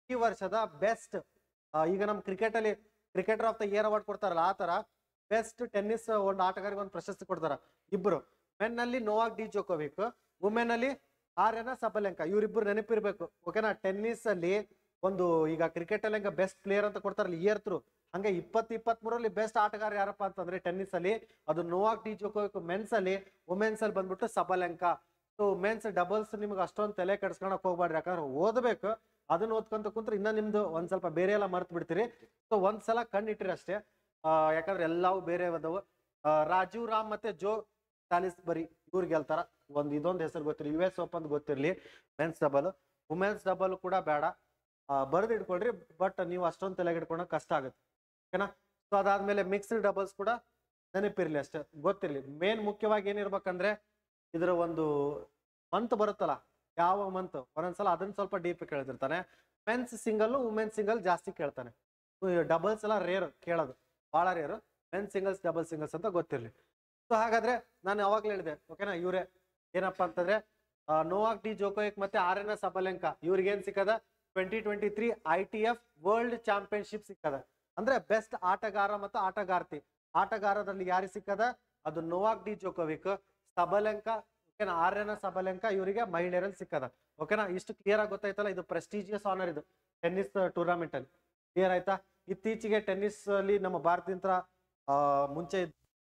ಈ ವರ್ಷದ ಬೆಸ್ಟ್ ಈಗ ನಮ್ಮ ಕ್ರಿಕೆಟ್ ಅಲ್ಲಿ cricketer of the year award ಕೊಡ್ತಾರಲ್ಲ ಆ ತರ ಬೆಸ್ಟ್ ಟೆನ್ನಿಸ್ ಒಂದು ಆಟಗಾರರಿಗೆ ಒಂದು ಪ್ರಶಸ್ತಿ ಕೊಡ್ತಾರ ಇಬ್ರು ಮೆನ್ ನಲ್ಲಿ ನೋವಾಕ್ ಡಿ ಜೋಕೋವಿಕ್ ವುಮೆನ್ ಅಲ್ಲಿ ಆರ್ಯನ ಸಬಲೆಂಕ ಇವ್ರಿಬ್ರು ನೆನಪಿರ್ಬೇಕು ಓಕೆನಾ ಟೆನ್ನಿಸ್ ಅಲ್ಲಿ ಒಂದು ಈಗ ಕ್ರಿಕೆಟ್ ಅಲ್ಲಿ ಹಂಗ ಬೆಸ್ಟ್ ಪ್ಲೇಯರ್ ಅಂತ ಕೊಡ್ತಾರಲ್ಲ ಇಯರ್ ಥ್ರೂ ಹಂಗೆ ಇಪ್ಪತ್ ಇಪ್ಪತ್ತ್ ಮೂರಲ್ಲಿ ಬೆಸ್ಟ್ ಆಟಗಾರ ಯಾರಪ್ಪ ಅಂತಂದ್ರೆ ಟೆನ್ನಿಸ್ ಅಲ್ಲಿ ಅದು ನೋವಾಕ್ ಡಿ ಜೋಕೋವಿಕ್ ಮೆನ್ಸ್ ಅಲ್ಲಿ ವುಮೆನ್ಸ್ ಅಲ್ಲಿ ಬಂದ್ಬಿಟ್ಟು ಸಬಲೆಂಕ ಸೊ ಮೆನ್ಸ್ ಡಬಲ್ಸ್ ನಿಮ್ಗೆ ಅಷ್ಟೊಂದು ತಲೆ ಕೆಡ್ಸ್ಕೊಳಕ್ ಹೋಗ್ಬೇಡ್ರಿ ಯಾಕಂದ್ರೆ ಓದ್ಬೇಕು ಅದನ್ನ ಓದ್ಕೊಂತ ಕುಂತ್ರೆ ಇನ್ನ ನಿಮ್ದು ಒಂದ್ ಸ್ವಲ್ಪ ಬೇರೆ ಎಲ್ಲ ಮರ್ತ್ ಬಿಡ್ತೀರಿ ಸೊ ಒಂದ್ಸಲ ಕಣ್ಣಿಟ್ರಿ ಅಷ್ಟೇ ಆ, ಯಾಕಂದ್ರೆ ಎಲ್ಲವೂ ಬೇರೆ ಅದಾವು ಆ, ರಾಜೀವ್ ರಾಮ್ ಮತ್ತೆ ಜೋ ಸಾಲಿಸ್ ಬರಿ ಇವ್ರು ಗೆಲ್ತಾರ ಒಂದ್ ಇದೊಂದು ಹೆಸರು ಗೊತ್ತಿರಲಿ ಯು ಎಸ್ ಓಪನ್ ಗೊತ್ತಿರಲಿ ಮೆನ್ಸ್ ಡಬಲ್ ವುಮೆನ್ಸ್ ಡಬಲ್ ಕೂಡ ಬೇಡ ಬರೆದು ಇಟ್ಕೊಳ್ರಿ ಬಟ್ ನೀವು ಅಷ್ಟೊಂದು ತಲೆಗೆ ಇಟ್ಕೊಳಕ್ ಕಷ್ಟ ಆಗುತ್ತೆ ಓಕೆನಾ ಸೊ ಅದಾದ್ಮೇಲೆ ಮಿಕ್ಸ್ಡ್ ಡಬಲ್ಸ್ ಕೂಡ ನೆನಪಿರ್ಲಿ ಅಷ್ಟೇ ಗೊತ್ತಿರ್ಲಿ ಮೇನ್ ಮುಖ್ಯವಾಗಿ ಏನಿರ್ಬೇಕಂದ್ರೆ ಇದರ ಒಂದು ಮಂತ್ ಬರುತ್ತಲ್ಲ ಯಾವ ಮಂತ್ ಒಂದೊಂದ್ಸಲ ಅದನ್ನ ಸ್ವಲ್ಪ ಡೀಪ್ ಕೇಳ್ತಿರ್ತಾನೆ ಮೆನ್ಸ್ ಸಿಂಗಲ್ ವುಮೆನ್ಸ್ ಸಿಂಗಲ್ ಜಾಸ್ತಿ ಕೇಳ್ತಾನೆ ಡಬಲ್ಸ್ ಎಲ್ಲ ರೇರ್ ಕೇಳೋದು ಬಹಳ rare men's singles double singles ಅಂತ ಗೊತ್ತಿರ್ಲಿ ಸೊ ಹಾಗಾದ್ರೆ ನಾನು ಯಾವಾಗ್ಲೂ ಹೇಳಿದೆ ಓಕೆನಾ ಇವರೇ ಏನಪ್ಪಾ ಅಂತಂದ್ರೆ ಆ, ನೋವಾಕ್ ಡಿ ಜೋಕೋಯಿಕ್ ಮತ್ತೆ ಆರ್ ಎನ್ ಎಸ್ ಅಬಲೆಂಕ ಇವ್ರಿಗೆ ಏನ್ ಸಿಕ್ಕದ twenty twenty three I T F world championship ಸಿಕ್ಕದ ಅಂದ್ರೆ ಬೆಸ್ಟ್ ಆಟಗಾರ ಮತ್ತು ಆಟಗಾರ್ತಿ ಆಟಗಾರದಲ್ಲಿ ಯಾರಿಗೆ ಸಿಕ್ಕದ ಅದು ನೋವಾಕ್ ಡಿ ಜೋಕೋವಿಕ್ ಸಬಲೆಂಕ ಓಕೆನಾ ಆರ್ ಎನ್ ಎಸ್ ಸಬಲೆಂಕ ಇವರಿಗೆ ಮಹಿಳೆಯರಲ್ಲಿ ಸಿಕ್ಕದ ಓಕೆನಾ ಇಷ್ಟು ಕ್ಲಿಯರ್ ಆಗಿ ಗೊತ್ತಾಯ್ತಲ್ಲ ಇದು ಪ್ರೆಸ್ಟೀಜಿಯಸ್ ಆನರ್ ಇದು ಟೆನ್ನಿಸ್ ಟೂರ್ನಮೆಂಟ್ ಅಲ್ಲಿ ಕ್ಲಿಯರ್ ಆಯ್ತಾ ಇತ್ತೀಚೆಗೆ ಟೆನ್ನಿಸ್ ಅಲ್ಲಿ ನಮ್ಮ ಭಾರತದಿಂದ ಆ, ಮುಂಚೆ ಇದ್ದ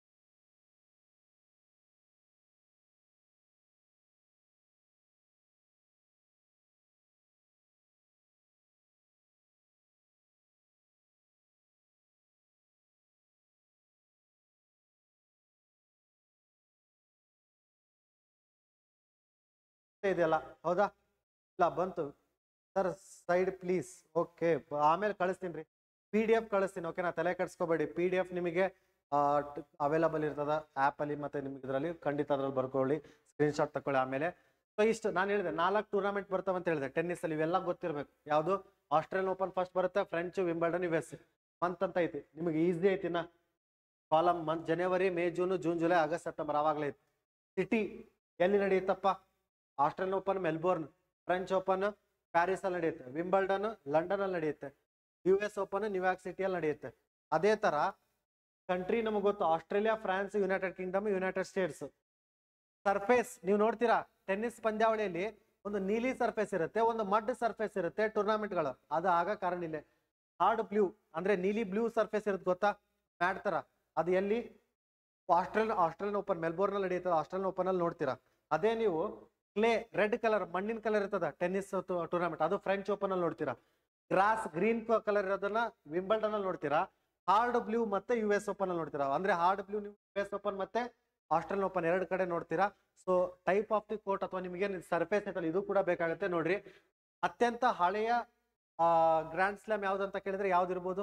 ಇದೆಯಲ್ಲ ಹೌದಾ ಇಲ್ಲ ಬಂತು ಸರ್ ಸೈಡ್ ಪ್ಲೀಸ್ ಓಕೆ ಆಮೇಲೆ ಕಳಿಸ್ತೀನಿ ರೀ ಪಿ ಡಿ ಎಫ್ ಕಳಿಸ್ತೀನಿ ಓಕೆನಾ ತಲೆ ಕೆಡ್ಸ್ಕೊಬೇಡಿ ಪಿ ಡಿ ಎಫ್ ನಿಮಗೆ ಅವೈಲಬಲ್ ಇರ್ತದ ಆ್ಯಪ್ ಅಲ್ಲಿ ಮತ್ತೆ ನಿಮ್ಗೆ ಇದರಲ್ಲಿ ಖಂಡಿತ ಅದ್ರಲ್ಲಿ ಬರ್ಕೊಳ್ಳಿ ಸ್ಕ್ರೀನ್ಶಾಟ್ ತಗೊಳ್ಳಿ ಆಮೇಲೆ ಸೊ ಇಷ್ಟು ನಾನು ಹೇಳಿದೆ ನಾಲ್ಕು ಟೂರ್ನಮೆಂಟ್ ಬರ್ತಾವ ಅಂತ ಹೇಳಿದೆ ಟೆನ್ನಿಸ್ ಅಲ್ಲಿ ಇವೆಲ್ಲ ಗೊತ್ತಿರಬೇಕು ಯಾವುದು ಆಸ್ಟ್ರೇಲಿಯನ್ ಓಪನ್ ಫಸ್ಟ್ ಬರುತ್ತೆ French Wimbledon U S month ಅಂತ ಐತಿ ನಿಮಗೆ ಈಸಿ ಐತಿ ನಾ column month January May June June July August September ಆವಾಗಲೇ ಐತಿ ಸಿಟಿ ಎಲ್ಲಿ ನಡೆಯುತ್ತಪ್ಪ Australian open Melbourne French open Paris ಅಲ್ಲಿ ನಡೆಯುತ್ತೆ ವಿಂಬಲ್ಡನ್ ಲಂಡನ್ ಅಲ್ಲಿ ನಡೆಯುತ್ತೆ ಯು ಎಸ್ ಓಪನ್ ನ್ಯೂಯಾರ್ಕ್ ಸಿಟಿಯಲ್ಲಿ ನಡೆಯುತ್ತೆ ಅದೇ ತರ ಕಂಟ್ರಿ ನಮಗೆ ಗೊತ್ತು Australia France United Kingdom United States surface ನೀವು ನೋಡ್ತೀರಾ ಟೆನ್ನಿಸ್ ಪಂದ್ಯಾವಳಿಯಲ್ಲಿ ಒಂದು ನೀಲಿ ಸರ್ಫೇಸ್ ಇರುತ್ತೆ ಒಂದು ಮಡ್ ಸರ್ಫೇಸ್ ಇರುತ್ತೆ ಟೂರ್ನಮೆಂಟ್ಗಳು ಅದು ಆಗ ಕಾರಣ ಇಲ್ಲ ಹಾರ್ಡ್ ಬ್ಲೂ ಅಂದ್ರೆ ನೀಲಿ ಬ್ಲೂ ಸರ್ಫೇಸ್ ಇರುತ್ತೆ ಗೊತ್ತಾ ಮ್ಯಾಟ್ ತರ ಅದು ಎಲ್ಲಿ ಆಸ್ಟ್ರೇಲಿಯನ್ ಆಸ್ಟ್ರೇಲಿಯನ್ ಓಪನ್ ಮೆಲ್ಬೋರ್ನ್ ಅಲ್ಲಿ ನಡೆಯುತ್ತದೆ ಆಸ್ಟ್ರೇಲಿಯನ್ ಓಪನ್ ಅಲ್ಲಿ ನೋಡ್ತೀರಾ ಅದೇ ನೀವು ಕ್ಲೇ ರೆಡ್ ಕಲರ್ ಮಣ್ಣಿನ ಕಲರ್ ಇರ್ತದ ಟೆನ್ನಿಸ್ ಟೂರ್ನಮೆಂಟ್ ಅದು ಫ್ರೆಂಚ್ ಓಪನ್ ಅಲ್ಲಿ ನೋಡ್ತೀರಾ ಗ್ರಾಸ್ ಗ್ರೀನ್ ಕಲರ್ ಇರೋದನ್ನ ವಿಂಬಲ್ಡನ್ ಅಲ್ಲಿ ನೋಡ್ತೀರಾ ಹಾರ್ಡ್ ಬ್ಲೂ ಮತ್ತೆ ಯು ಎಸ್ ಓಪನ್ ಅಲ್ಲಿ ನೋಡ್ತೀರಾ ಅಂದ್ರೆ ಹಾರ್ಡ್ ಬ್ಲೂ ನೀವು ಯು ಎಸ್ ಓಪನ್ ಮತ್ತೆ ಆಸ್ಟ್ರೇಲಿಯನ್ ಓಪನ್ ಎರಡು ಕಡೆ ನೋಡ್ತೀರಾ so type of the court ಅಥವಾ ನಿಮಗೆ ಸರ್ಫೇಸ್ ಐತಲ್ಲ ಇದು ಕೂಡ ಬೇಕಾಗುತ್ತೆ ನೋಡ್ರಿ ಅತ್ಯಂತ ಹಳೆಯ ಗ್ರ್ಯಾಂಡ್ ಸ್ಲಾಮ್ ಯಾವ್ದು ಅಂತ ಕೇಳಿದ್ರೆ ಯಾವ್ದು ಇರ್ಬೋದು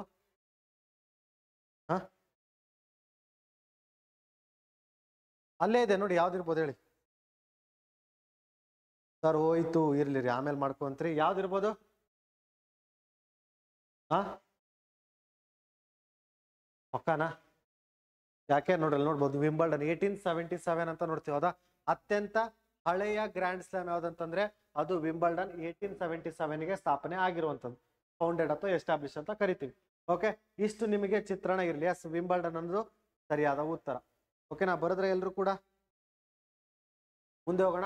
ಹ ಅಲ್ಲೇ ಇದೆ ನೋಡಿ ಯಾವ್ದು ಇರ್ಬೋದು ಹೇಳಿ ಸರ್ ಹೋಯ್ತು ಇರ್ಲಿ ರೀ ಆಮೇಲೆ ಮಾಡ್ಕೊಂತ್ರಿ ಯಾವ್ದು ಇರ್ಬೋದು ಹಾ ಪಕ್ಕನಾ ಯಾಕೆ ನೋಡ್ರಿ ನೋಡ್ಬೋದು ವಿಂಬಲ್ಡನ್ ಏಯ್ಟೀನ್ ಸೆವೆಂಟಿ ಸೆವೆನ್ ಅಂತ ನೋಡ್ತೀವಿ ಹೌದಾ ಅತ್ಯಂತ ಹಳೆಯ ಗ್ರ್ಯಾಂಡ್ ಸ್ಲಾಮ್ ಯಾವ್ದಂತಂದ್ರೆ ಅದು ವಿಂಬಲ್ಡನ್ ಏಯ್ಟೀನ್ ಸೆವೆಂಟಿ ಸೆವೆನ್ಗೆ ಸ್ಥಾಪನೆ ಆಗಿರುವಂಥದ್ದು ಫೌಂಡೆಡ್ ಅಥವಾ ಎಸ್ಟಾಬ್ಲಿಷ್ ಅಂತ ಕರಿತೀವಿ ಓಕೆ ಇಷ್ಟು ನಿಮಗೆ ಚಿತ್ರಣ ಇರಲಿ ಎಸ್ ವಿಂಬಲ್ಡನ್ ಅನ್ನೋದು ಸರಿಯಾದ ಉತ್ತರ ಓಕೆನಾ ಬರೆದ್ರೆ ಎಲ್ರು ಕೂಡ ಮುಂದೆ ಹೋಗೋಣ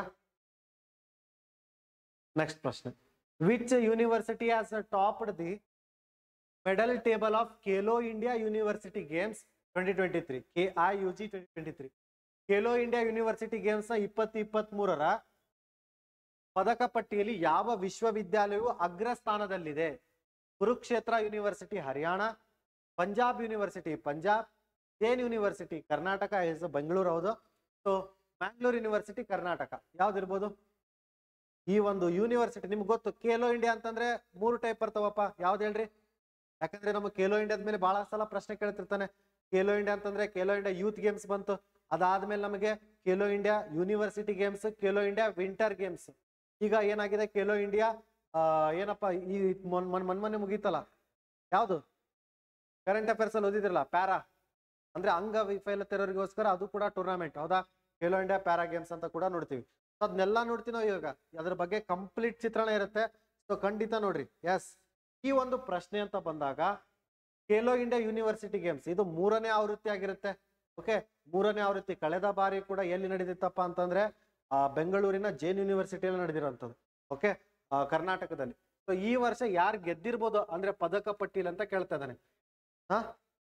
ನೆಕ್ಸ್ಟ್ ಪ್ರಶ್ನೆ which university has topped the medal table of Khelo India university games twenty twenty three K I U G twenty twenty three Khelo India university games ಇಪ್ಪತ್ತು ಇಪ್ಪತ್ತ್ ಮೂರರ ಪದಕ ಪಟ್ಟಿಯಲ್ಲಿ ಯಾವ ವಿಶ್ವವಿದ್ಯಾಲಯವು ಅಗ್ರ ಸ್ಥಾನದಲ್ಲಿದೆ Kurukshetra university Haryana Punjab university Punjab Jain university Karnataka yes Bengaluru ಹೌದು ಸೊ ಮ್ಯಾಂಗ್ಳೂರ್ ಯೂನಿವರ್ಸಿಟಿ ಕರ್ನಾಟಕ ಯಾವ್ದಿರ್ಬೋದು ಈ ಒಂದು ಯೂನಿವರ್ಸಿಟಿ ನಿಮ್ಗೆ ಗೊತ್ತು ಖೇಲೋ ಇಂಡಿಯಾ ಅಂತಂದ್ರೆ ಮೂರು ಟೈಪ್ ಬರ್ತಾವಪ್ಪ ಯಾವ್ದು ಹೇಳ್ರಿ ಯಾಕಂದ್ರೆ ನಮ್ಮ ಖೇಲೋ ಇಂಡಿಯಾದ ಮೇಲೆ ಬಹಳ ಸಲ ಪ್ರಶ್ನೆ ಕೇಳ್ತಿರ್ತಾನೆ ಖೇಲೋ ಇಂಡಿಯಾ ಅಂತಂದ್ರೆ ಖೇಲೋ ಇಂಡಿಯಾ ಯೂತ್ ಗೇಮ್ಸ್ ಬಂತು ಅದಾದ್ಮೇಲೆ ನಮಗೆ Khelo India university games Khelo India winter games ಈಗ ಏನಾಗಿದೆ ಖೇಲೋ ಇಂಡಿಯಾ ಆ, ಏನಪ್ಪ ಈ ಮೊನ್ ಮೊನ್ ಮೊನ್ನೆ ಮುಗೀತಲ್ಲ ಯಾವುದು ಕರೆಂಟ್ ಅಫೇರ್ಸ್ ಅಲ್ಲಿ ಓದಿದ್ರಲ್ಲ ಪ್ಯಾರಾ ಅಂದ್ರೆ ಅಂಗವಿಫಲತೆರೋರಿಗೋಸ್ಕರ ಅದು ಕೂಡ ಟೂರ್ನಮೆಂಟ್ ಹೌದಾ ಖೇಲೋ ಇಂಡಿಯಾ ಪ್ಯಾರಾ ಗೇಮ್ಸ್ ಅಂತ ಕೂಡ ನೋಡ್ತೀವಿ ಸೊ ಅದನ್ನೆಲ್ಲ ನೋಡ್ತೀವಿ ನಾವು ಇವಾಗ ಅದ್ರ ಬಗ್ಗೆ ಕಂಪ್ಲೀಟ್ ಚಿತ್ರಣ ಇರುತ್ತೆ ಸೊ ಖಂಡಿತ ನೋಡ್ರಿ ಎಸ್ ಈ ಒಂದು ಪ್ರಶ್ನೆ ಅಂತ ಬಂದಾಗ ಖೇಲೋ ಇಂಡಿಯಾ ಯೂನಿವರ್ಸಿಟಿ ಗೇಮ್ಸ್ ಇದು ಮೂರನೇ ಆವೃತ್ತಿ ಆಗಿರುತ್ತೆ ಓಕೆ ಮೂರನೇ ಆವೃತ್ತಿ ಕಳೆದ ಬಾರಿ ಕೂಡ ಎಲ್ಲಿ ನಡೆದಿತ್ತಪ್ಪ ಅಂತಂದ್ರೆ ಆ ಬೆಂಗಳೂರಿನ ಜೈನ್ ಯೂನಿವರ್ಸಿಟಿಯಲ್ಲಿ ನಡೆದಿರೋಂಥದ್ದು ಓಕೆ ಕರ್ನಾಟಕದಲ್ಲಿ ಸೊ ಈ ವರ್ಷ ಯಾರು ಗೆದ್ದಿರ್ಬೋದು ಅಂದ್ರೆ ಪದಕ ಪಟ್ಟಿಲ್ ಅಂತ ಕೇಳ್ತಾ ಇದ್ದಾನೆ ಹಾ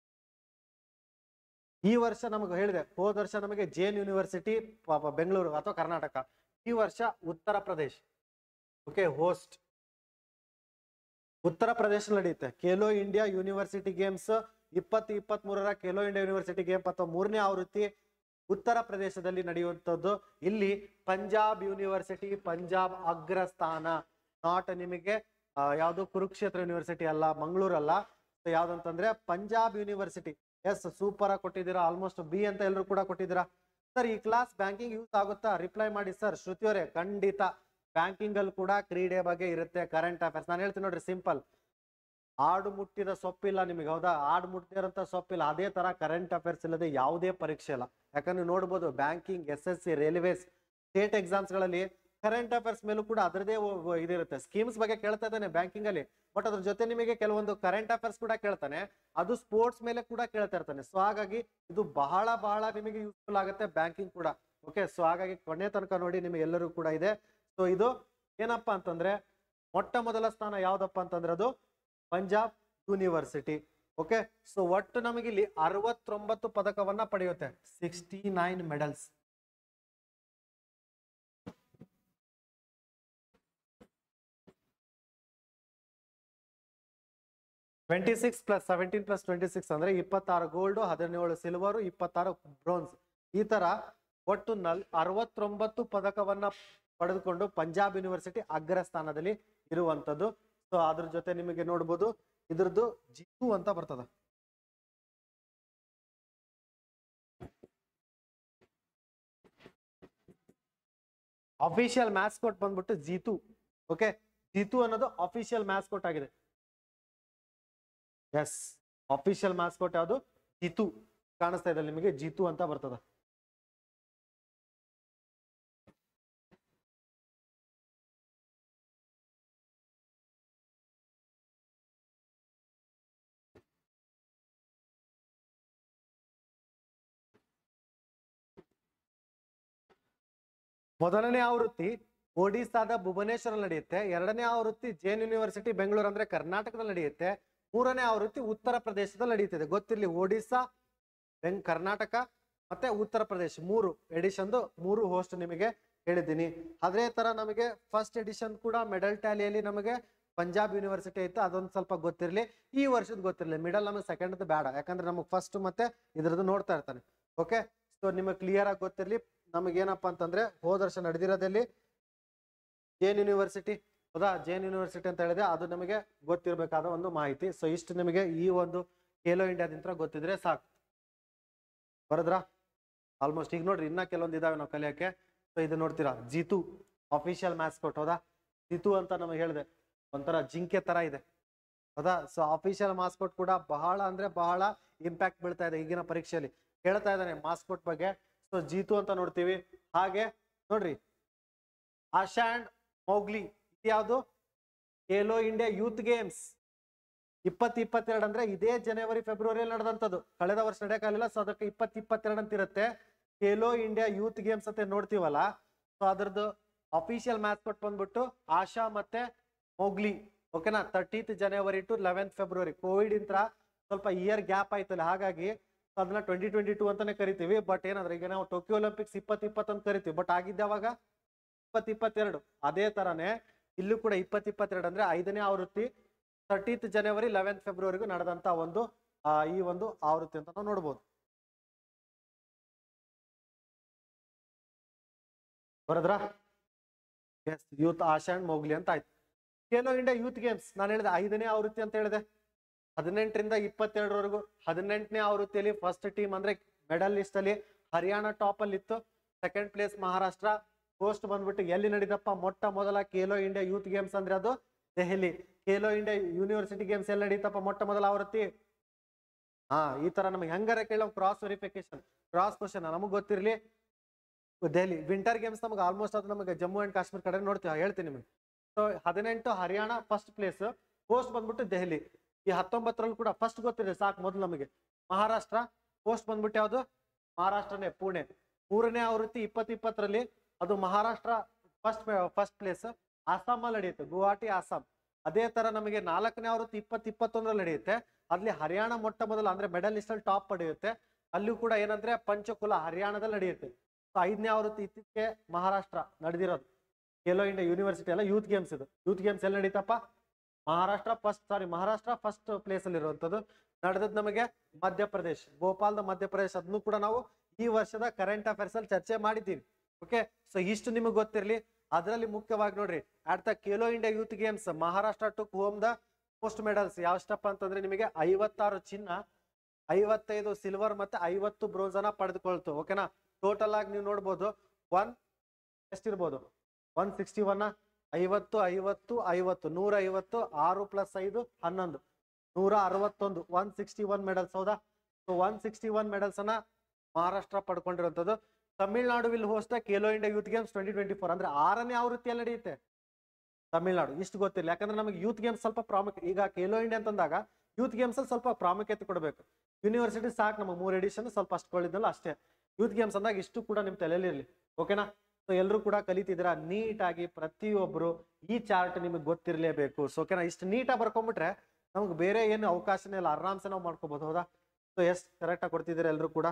ಈ ವರ್ಷ ನಮಗೆ ಹೇಳಿದೆ ಹೋದ ವರ್ಷ ನಮಗೆ ಜೈನ್ ಯೂನಿವರ್ಸಿಟಿ ಪಾಪ ಬೆಂಗಳೂರು ಅಥವಾ ಕರ್ನಾಟಕ ಈ ವರ್ಷ ಉತ್ತರ ಪ್ರದೇಶ್ ಓಕೆ ಹೋಸ್ಟ್ ಉತ್ತರ ಪ್ರದೇಶ ನಡೆಯುತ್ತೆ ಖೇಲೋ ಇಂಡಿಯಾ ಯೂನಿವರ್ಸಿಟಿ ಗೇಮ್ಸ್ ಇಪ್ಪತ್ತು ಇಪ್ಪತ್ತ್ ಮೂರರ ಖೇಲೋ ಇಂಡಿಯಾ ಯೂನಿವರ್ಸಿಟಿ ಗೇಮ್ ಅಥವಾ ಮೂರನೇ ಆವೃತ್ತಿ ಉತ್ತರ ಪ್ರದೇಶದಲ್ಲಿ ನಡೆಯುವಂಥದ್ದು ಇಲ್ಲಿ ಪಂಜಾಬ್ ಯೂನಿವರ್ಸಿಟಿ ಪಂಜಾಬ್ ಅಗ್ರಸ್ಥಾನ ನಾಟ್ ನಿಮಗೆ ಯಾವುದು ಕುರುಕ್ಷೇತ್ರ ಯೂನಿವರ್ಸಿಟಿ ಅಲ್ಲ ಮಂಗಳೂರು ಅಲ್ಲ So ಯಾವ್ದಂತಂದ್ರೆ ಪಂಜಾಬ್ ಯೂನಿವರ್ಸಿಟಿ ಎಸ್ ಸೂಪರ್ ಆಗಿ ಕೊಟ್ಟಿದ್ದೀರಾ ಆಲ್ಮೋಸ್ಟ್ ಬಿ ಅಂತ ಎಲ್ಲರೂ ಕೂಡ ಕೊಟ್ಟಿದ್ದೀರಾ ಸರ್ ಈ ಕ್ಲಾಸ್ ಬ್ಯಾಂಕಿಂಗ್ ಯೂಸ್ ಆಗುತ್ತಾ ರಿಪ್ಲೈ ಮಾಡಿ ಸರ್ ಶ್ರುತಿಯವರೇ ಖಂಡಿತ ಬ್ಯಾಂಕಿಂಗ್ ಅಲ್ಲಿ ಕೂಡ ಕ್ರೀಡೆ ಬಗ್ಗೆ ಇರುತ್ತೆ ಕರೆಂಟ್ ಅಫೇರ್ಸ್ ನಾನು ಹೇಳ್ತೀನಿ ನೋಡ್ರಿ ಸಿಂಪಲ್ ಆಡು ಮುಟ್ಟಿದ ಸೊಪ್ಪಿಲ್ಲ ನಿಮಗೆ ಹೌದಾ ಆಡು ಮುಟ್ಟಿರೋಂಥ ಸೊಪ್ಪಿಲ್ಲ ಅದೇ ತರ ಕರೆಂಟ್ ಅಫೇರ್ಸ್ ಇಲ್ಲದೆ ಯಾವುದೇ ಪರೀಕ್ಷೆ ಇಲ್ಲ ಯಾಕಂದ್ರೆ ನೋಡ್ಬೋದು banking S S C railways state ಎಕ್ಸಾಮ್ಸ್ಗಳಲ್ಲಿ ಕರೆಂಟ್ ಅಫೇರ್ಸ್ ಮೇಲೂ ಕೂಡ ಅದರದೇ ಇದಿರುತ್ತೆ ಸ್ಕೀಮ್ಸ್ ಬಗ್ಗೆ ಕೇಳ್ತಾ ಇದ್ದಾನೆ ಬ್ಯಾಂಕಿಂಗ್ ಅಲ್ಲಿ ಬಟ್ ಅದ್ರ ಜೊತೆ ನಿಮಗೆ ಕೆಲವೊಂದು ಕರೆಂಟ್ ಅಫೇರ್ಸ್ ಕೂಡ ಕೇಳ್ತಾನೆ ಅದು ಸ್ಪೋರ್ಟ್ಸ್ ಮೇಲೆ ಕೂಡ ಕೇಳ್ತಾ ಇರ್ತಾನೆ ಸೊ ಹಾಗಾಗಿ ಇದು ಬಹಳ ಬಹಳ ನಿಮಗೆ ಯೂಸ್ಫುಲ್ ಆಗುತ್ತೆ ಬ್ಯಾಂಕಿಂಗ್ ಕೂಡ ಓಕೆ ಸೊ ಹಾಗಾಗಿ ಕೊನೆ ತನಕ ನೋಡಿ ನಿಮಗೆ ಎಲ್ಲರೂ ಕೂಡ ಇದೆ ಸೊ ಇದು ಏನಪ್ಪಾ ಅಂತಂದ್ರೆ ಮೊಟ್ಟ ಮೊದಲ ಸ್ಥಾನ ಯಾವ್ದಪ್ಪ ಅಂತಂದ್ರೆ ಅದು ಪಂಜಾಬ್ ಯೂನಿವರ್ಸಿಟಿ ಓಕೆ ಸೊ ಒಟ್ಟು ನಮಗೆ ಇಲ್ಲಿ ಅರವತ್ತೊಂಬತ್ತು ಪದಕವನ್ನ ಪಡೆಯುತ್ತೆ sixty nine medals twenty six plus seventeen plus twenty six ಅಂದ್ರೆ ಇಪ್ಪತ್ತಾರು ಗೋಲ್ಡ್ ಹದಿನೇಳು ಸಿಲ್ವರು ಇಪ್ಪತ್ತಾರು ಬ್ರೋನ್ಸ್ ಈ ತರ ಒಟ್ಟು ನಲ್ ಅರವತ್ತೊಂಬತ್ತು ಪದಕವನ್ನ ಪಡೆದುಕೊಂಡು ಪಂಜಾಬ್ ಯೂನಿವರ್ಸಿಟಿ ಅಗ್ರ ಸ್ಥಾನದಲ್ಲಿ ಇರುವಂತದ್ದು ಸೊ ಅದ್ರ ಜೊತೆ ನಿಮಗೆ ನೋಡ್ಬೋದು ಇದ್ರದ್ದು ಜಿತು ಅಂತ ಬರ್ತದ ಅಫಿಷಿಯಲ್ ಮ್ಯಾಸ್ಕೋಟ್ ಬಂದ್ಬಿಟ್ಟು ಜೀತು ಓಕೆ ಜೀತು ಅನ್ನೋದು ಅಫಿಷಿಯಲ್ ಮ್ಯಾಸ್ಕೋಟ್ ಆಗಿದೆ ಎಸ್ ಅಫಿಷಿಯಲ್ ಮ್ಯಾಸ್ಕೋಟ್ ಯಾವುದು ಜಿತು ಕಾಣಿಸ್ತಾ ಇದೆ ನಿಮಗೆ ಜಿತು ಅಂತ ಬರ್ತದ ಮೊದಲನೇ ಆವೃತ್ತಿ ಒಡಿಸ್ಸಾದ ಭುವನೇಶ್ವರ ನಡೆಯುತ್ತೆ ಎರಡನೇ ಆವೃತ್ತಿ ಜೈನ್ ಯೂನಿವರ್ಸಿಟಿ ಬೆಂಗಳೂರು ಅಂದ್ರೆ ಕರ್ನಾಟಕದಲ್ಲಿ ನಡೆಯುತ್ತೆ ಮೂರನೇ ಆವೃತ್ತಿ ಉತ್ತರ ಪ್ರದೇಶದಲ್ಲಿ ನಡೆಯುತ್ತಿದೆ ಗೊತ್ತಿರಲಿ ಒಡಿಸ್ಸಾ ಬೆಂಗ್ ಕರ್ನಾಟಕ ಮತ್ತೆ ಉತ್ತರ ಪ್ರದೇಶ ಮೂರು ಎಡಿಷನ್ದು ಮೂರು ಹೋಸ್ಟ್ ನಿಮಗೆ ಹೇಳಿದ್ದೀನಿ ಅದೇ ತರ ನಮಗೆ ಫಸ್ಟ್ ಎಡಿಷನ್ ಕೂಡ ಮೆಡಲ್ ಟ್ಯಾಲಿಯಲ್ಲಿ ನಮಗೆ ಪಂಜಾಬ್ ಯೂನಿವರ್ಸಿಟಿ ಇತ್ತು ಅದೊಂದು ಸ್ವಲ್ಪ ಗೊತ್ತಿರಲಿ ಈ ವರ್ಷದ ಗೊತ್ತಿರಲಿ ಮಿಡಲ್ ನಮಗೆ ಸೆಕೆಂಡ್ ಬೇಡ ಯಾಕಂದ್ರೆ ನಮಗೆ ಫಸ್ಟ್ ಮತ್ತೆ ಇದ್ರದ್ದು ನೋಡ್ತಾ ಇರ್ತಾನೆ ಓಕೆ ಸೊ ನಿಮಗೆ ಕ್ಲಿಯರ್ ಆಗಿ ಗೊತ್ತಿರಲಿ ನಮಗೆ ಏನಪ್ಪಾ ಅಂತಂದ್ರೆ ಹೋದ ವರ್ಷ ನಡೆದಿರೋದಲ್ಲಿ ಜೈನ್ ಯೂನಿವರ್ಸಿಟಿ ಹೌದಾ ಜೈನ್ ಯೂನಿವರ್ಸಿಟಿ ಅಂತ ಹೇಳಿದೆ ಅದು ನಮಗೆ ಗೊತ್ತಿರಬೇಕಾದ ಒಂದು ಮಾಹಿತಿ ಸೊ ಇಷ್ಟು ನಿಮಗೆ ಈ ಒಂದು ಖೇಲೋ ಇಂಡಿಯಾದಿಂದ ಗೊತ್ತಿದ್ರೆ ಸಾಕು ಬರದ್ರಾ ಆಲ್ಮೋಸ್ಟ್ ಈಗ ನೋಡ್ರಿ ಇನ್ನ ಕೆಲವೊಂದು ಇದಾವೆ ನಾವು ಕಲಿಯಕ್ಕೆ ಸೊ ಇದು ನೋಡ್ತೀರಾ ಜಿತು ಅಫಿಷಿಯಲ್ ಮ್ಯಾಸ್ಕೋಟ್ ಹೌದಾ ಜಿತು ಅಂತ ನಮಗೆ ಹೇಳಿದೆ ಒಂಥರ ಜಿಂಕೆ ತರ ಇದೆ ಹೌದಾ ಸೊ ಅಫಿಷಿಯಲ್ ಮಾಸ್ಕೋಟ್ ಕೂಡ ಬಹಳ ಅಂದ್ರೆ ಬಹಳ ಇಂಪ್ಯಾಕ್ಟ್ ಬೀಳ್ತಾ ಇದೆ ಈಗಿನ ಪರೀಕ್ಷೆಯಲ್ಲಿ ಹೇಳ್ತಾ ಇದ್ದಾನೆ ಮಾಸ್ಕೋಟ್ ಬಗ್ಗೆ ಸೊ ಜೀತು ಅಂತ ನೋಡ್ತೀವಿ ಹಾಗೆ ನೋಡ್ರಿ ಆಶಾಂಡ್ ಮೌಗ್ಲಿ ಯಾವುದು ಖೇಲೋ ಇಂಡಿಯಾ ಯೂತ್ ಗೇಮ್ಸ್ ಇಪ್ಪತ್ ಇಪ್ಪತ್ತೆರಡು ಅಂದ್ರೆ ಇದೇ ಜನವರಿ ಫೆಬ್ರವರಿಯಲ್ಲಿ ನಡೆದಂತದ್ದು ಕಳೆದ ವರ್ಷ ನಡೆಯಕ್ಕಾಗಲಿಲ್ಲ ಸೊ ಅದಕ್ಕೆ ಇಪ್ಪತ್ ಇಪ್ಪತ್ತೆರಡು ಅಂತ ಇರುತ್ತೆ ಖೇಲೋ ಇಂಡಿಯಾ ಯೂತ್ ಗೇಮ್ಸ್ ಅಂತ ನೋಡ್ತೀವಲ್ಲ ಸೊ ಅದ್ರದ್ದು ಅಫಿಷಿಯಲ್ ಮ್ಯಾಸ್ಕೋಟ್ ಬಂದ್ಬಿಟ್ಟು ಆಶಾ ಮತ್ತೆ ಮೌಗ್ಲಿ ಓಕೆನಾ thirteenth January to eleventh February Covid ಇಂತ್ರ ಸ್ವಲ್ಪ ಇಯರ್ ಗ್ಯಾಪ್ ಆಯ್ತಲ್ಲ ಹಾಗಾಗಿ so ಅದನ್ನ ಟ್ವೆಂಟಿ ಟ್ವೆಂಟಿ ಟೂ ಅಂತಾನೆ ಕರಿತೀವಿ ಬಟ್ ಏನಂದ್ರೆ ಈಗ ನಾವು ಟೋಕಿಯೋ ಒಲಿಂಪಿಕ್ಸ್ ಇಪ್ಪತ್ ಇಪ್ಪತ್ತು ಅಂತ ಕರಿತೀವಿ ಬಟ್ ಆಗಿದ್ದೆ ಅವಾಗ ಇಪ್ಪತ್ ಇಪ್ಪತ್ತೆರಡು ಅದೇ ತರಾನೇ ಇಲ್ಲೂ ಕೂಡ ಇಪ್ಪತ್ ಇಪ್ಪತ್ತೆರಡು ಅಂದ್ರೆ ಐದನೇ ಆವೃತ್ತಿ ತರ್ಟೀತ್ ಜನವರಿ ಲೆವೆಂತ್ ಫೆಬ್ರವರಿಗೂ ನಡೆದಂತ ಒಂದು ಆ, ಈ ಒಂದು ಆವೃತ್ತಿ ಅಂತ ನಾವು ನೋಡ್ಬೋದು ಬರದ್ರಾ yes youth Asha and Mowgli ಅಂತ ಆಯ್ತು ಖೇಲೋ ಇಂಡಿಯಾ ಯೂತ್ ಗೇಮ್ಸ್ ನಾನು ಹೇಳಿದೆ ಐದನೇ ಆವೃತ್ತಿ ಅಂತ ಹೇಳಿದೆ ಹದಿನೆಂಟರಿಂದ ಇಪ್ಪತ್ತೆರಡರವರೆಗೂ ಹದಿನೆಂಟನೇ ಆವೃತ್ತಿಯಲ್ಲಿ ಫಸ್ಟ್ ಟೀಮ್ ಅಂದ್ರೆ ಮೆಡಲ್ ಲಿಸ್ಟ್ ಅಲ್ಲಿ ಹರಿಯಾಣ ಟಾಪ್ ಅಲ್ಲಿ ಇತ್ತು ಸೆಕೆಂಡ್ ಪ್ಲೇಸ್ ಮಹಾರಾಷ್ಟ್ರ ಪೋಸ್ಟ್ ಬಂದ್ಬಿಟ್ಟು ಎಲ್ಲಿ ನಡೀತಪ್ಪ ಮೊಟ್ಟ ಮೊದಲ ಖೇಲೋ ಇಂಡಿಯಾ ಯೂತ್ ಗೇಮ್ಸ್ ಅಂದ್ರೆ ಅದು Delhi Khelo India university games ಎಲ್ಲಿ ನಡೀತಪ್ಪ ಮೊಟ್ಟ ಮೊದಲ ಆವೃತ್ತಿ ಹಾ ಈ ತರ ನಮಗೆ ಹೆಂಗಾರ ಕೇಳೋ ಕ್ರಾಸ್ ವೆರಿಫಿಕೇಶನ್ ಕ್ರಾಸ್ ಕ್ವಶನ್ ನಮಗ್ ಗೊತ್ತಿರ್ಲಿ ದೆಹಲಿ ವಿಂಟರ್ ಗೇಮ್ಸ್ ನಮಗೆ ಆಲ್ಮೋಸ್ಟ್ ಅದು ನಮಗೆ ಜಮ್ಮು ಅಂಡ್ ಕಾಶ್ಮೀರ್ ಕಡೆ ನೋಡ್ತೀವಿ ಹೇಳ್ತೀನಿ ನಿಮಗೆ ಸೊ ಹದಿನೆಂಟು ಹರಿಯಾಣ ಫಸ್ಟ್ ಪ್ಲೇಸ್ ಹೋಸ್ಟ್ ಬಂದ್ಬಿಟ್ಟು ದೆಹಲಿ ಈ ಹತ್ತೊಂಬತ್ತರಲ್ಲಿ ಕೂಡ ಫಸ್ಟ್ ಗೊತ್ತಿದೆ ಸಾಕು ಮೊದಲು ನಮಗೆ ಮಹಾರಾಷ್ಟ್ರ ಹೋಸ್ಟ್ ಬಂದ್ಬಿಟ್ಟು ಯಾವುದು ಮಹಾರಾಷ್ಟ್ರನೇ ಪುಣೆ ಮೂರನೇ ಆವೃತ್ತಿ ಇಪ್ಪತ್ ಇಪ್ಪತ್ತರಲ್ಲಿ ಅದು ಮಹಾರಾಷ್ಟ್ರ ಫಸ್ಟ್ ಫಸ್ಟ್ ಪ್ಲೇಸ್ ಅಸ್ಸಾಮಲ್ಲಿ ನಡೆಯುತ್ತೆ ಗುವಾಹಟಿ ಅಸ್ಸಾಂ ಅದೇ ತರ ನಮಗೆ ನಾಲ್ಕನೇ ಆವೃತ್ತಿ ಇಪ್ಪತ್ ಇಪ್ಪತ್ತೊಂದರಲ್ಲಿ ನಡೆಯುತ್ತೆ ಅಲ್ಲಿ ಹರಿಯಾಣ ಮೊಟ್ಟ ಮೊದಲ ಅಂದ್ರೆ ಮೆಡಲಿಸ್ಟ್ ಅಲ್ಲಿ ಟಾಪ್ ಪಡೆಯುತ್ತೆ ಅಲ್ಲಿಯೂ ಕೂಡ ಏನಂದ್ರೆ ಪಂಚಕುಲ ಹರಿಯಾಣದಲ್ಲಿ ನಡೆಯುತ್ತೆ ಸೊ ಐದನೇ ಆವೃತ್ತಿ ಇತ್ತೀಚೆಗೆ ಮಹಾರಾಷ್ಟ್ರ ನಡೆದಿರೋದು ಖೇಲೋ ಇಂಡಿಯಾ ಯೂನಿವರ್ಸಿಟಿ ಅಲ್ಲ ಯೂತ್ ಗೇಮ್ಸ್ ಇದು ಯೂತ್ ಗೇಮ್ಸ್ ಎಲ್ಲಿ ನಡೀತಪ್ಪ Maharashtra first sorry Maharashtra first place ಅಲ್ಲಿ ಇರುವಂತದ್ದು ನಡೆದದ್ದು ನಮಗೆ ಮಧ್ಯಪ್ರದೇಶ್ ಭೋಪಾಲ್ದ ಮಧ್ಯಪ್ರದೇಶ್ ಅದನ್ನು ಕೂಡ ನಾವು ಈ ವರ್ಷದ ಕರೆಂಟ್ ಅಫೇರ್ಸ್ ಅಲ್ಲಿ ಚರ್ಚೆ ಮಾಡಿದ್ದೀವಿ ಓಕೆ ಸೊ ಇಷ್ಟು ನಿಮಗೆ ಗೊತ್ತಿರಲಿ ಅದರಲ್ಲಿ ಮುಖ್ಯವಾಗಿ ನೋಡ್ರಿ at the Khelo India youth games Maharashtra took home the most medals ಯಾವಷ್ಟಪ್ಪ ಅಂತಂದ್ರೆ ನಿಮಗೆ ಐವತ್ತಾರು ಚಿನ್ನ ಐವತ್ತೈದು ಸಿಲ್ವರ್ ಮತ್ತೆ ಐವತ್ತು ಬ್ರೋನ್ಸ್ ಅನ್ನ ಪಡೆದುಕೊಳ್ತು ಓಕೆನಾ ಟೋಟಲ್ ಆಗಿ ನೀವು ನೋಡ್ಬೋದು ಒನ್ ಎಷ್ಟಿರ್ಬೋದು ಒನ್ ಸಿಕ್ಸ್ಟಿ ಒನ್ ಐವತ್ತು ಐವತ್ತು ಐವತ್ತು ನೂರ ಐವತ್ತು ಆರು ಪ್ಲಸ್ ಐದು ಹನ್ನೊಂದು ನೂರ ಅರವತ್ತೊಂದು ಒನ್ ಸಿಕ್ಸ್ಟಿ ಒನ್ ಮೆಡಲ್ಸ್ ಹೌದಾ so one sixty one medals ಅನ್ನ ಮಹಾರಾಷ್ಟ್ರ ಪಡ್ಕೊಂಡಿರುವಂತದ್ದು Tamil Nadu will host Khelo India youth games twenty twenty four ಅಂದ್ರೆ ಆರನೇ ಆವೃತ್ತಿಯಲ್ಲಿ ನಡೆಯುತ್ತೆ ತಮಿಳ್ನಾಡು ಇಷ್ಟು ಗೊತ್ತಿಲ್ಲ ಯಾಕಂದ್ರೆ ನಮಗೆ ಯೂತ್ ಗೇಮ್ಸ್ ಸ್ವಲ್ಪ ಪ್ರಾಮುಖ್ಯ ಈಗ ಖೇಲೋ ಇಂಡಿಯಾ ಅಂತಂದಾಗ ಯೂತ್ ಗೇಮ್ಸ್ ಅಲ್ಲಿ ಸ್ವಲ್ಪ ಪ್ರಾಮುಖ್ಯತೆ ಕೊಡಬೇಕು ಯೂನಿವರ್ಸಿಟಿ ಸಾಕು ನಮಗೆ ಮೂರು ಎಡಿಷನ್ ಸ್ವಲ್ಪ ಅಷ್ಟುಗಳಿದ್ದಲ್ಲ ಅಷ್ಟೇ ಯೂತ್ ಗೇಮ್ಸ್ ಅಂದಾಗ ಇಷ್ಟು ಕೂಡ ನಿಮ್ಮ ತಲೆಯಲ್ಲಿ ಇರಲಿ ಓಕೆನಾ ಸೊ ಎಲ್ಲರೂ ಕೂಡ ಕಲಿತಿದ್ದೀರಾ ನೀಟಾಗಿ ಪ್ರತಿಯೊಬ್ಬರು ಈ ಚಾರ್ಟ್ ನಿಮಗೆ ಗೊತ್ತಿರಲೇಬೇಕು ಸೊ ಓಕೆನಾ ಇಷ್ಟು ನೀಟಾಗಿ ಬರ್ಕೊಂಡ್ಬಿಟ್ರೆ ನಮ್ಗೆ ಬೇರೆ ಏನು ಅವಕಾಶನೇ ಇಲ್ಲ ಆರಾಮ್ಸೆ ನಾವು ಮಾಡ್ಕೋಬಹುದು ಹೌದಾ ಸೊ ಎಸ್ ಕರೆಕ್ಟಾಗಿ ಕೊಡ್ತಿದ್ದೀರಾ ಎಲ್ಲರೂ ಕೂಡ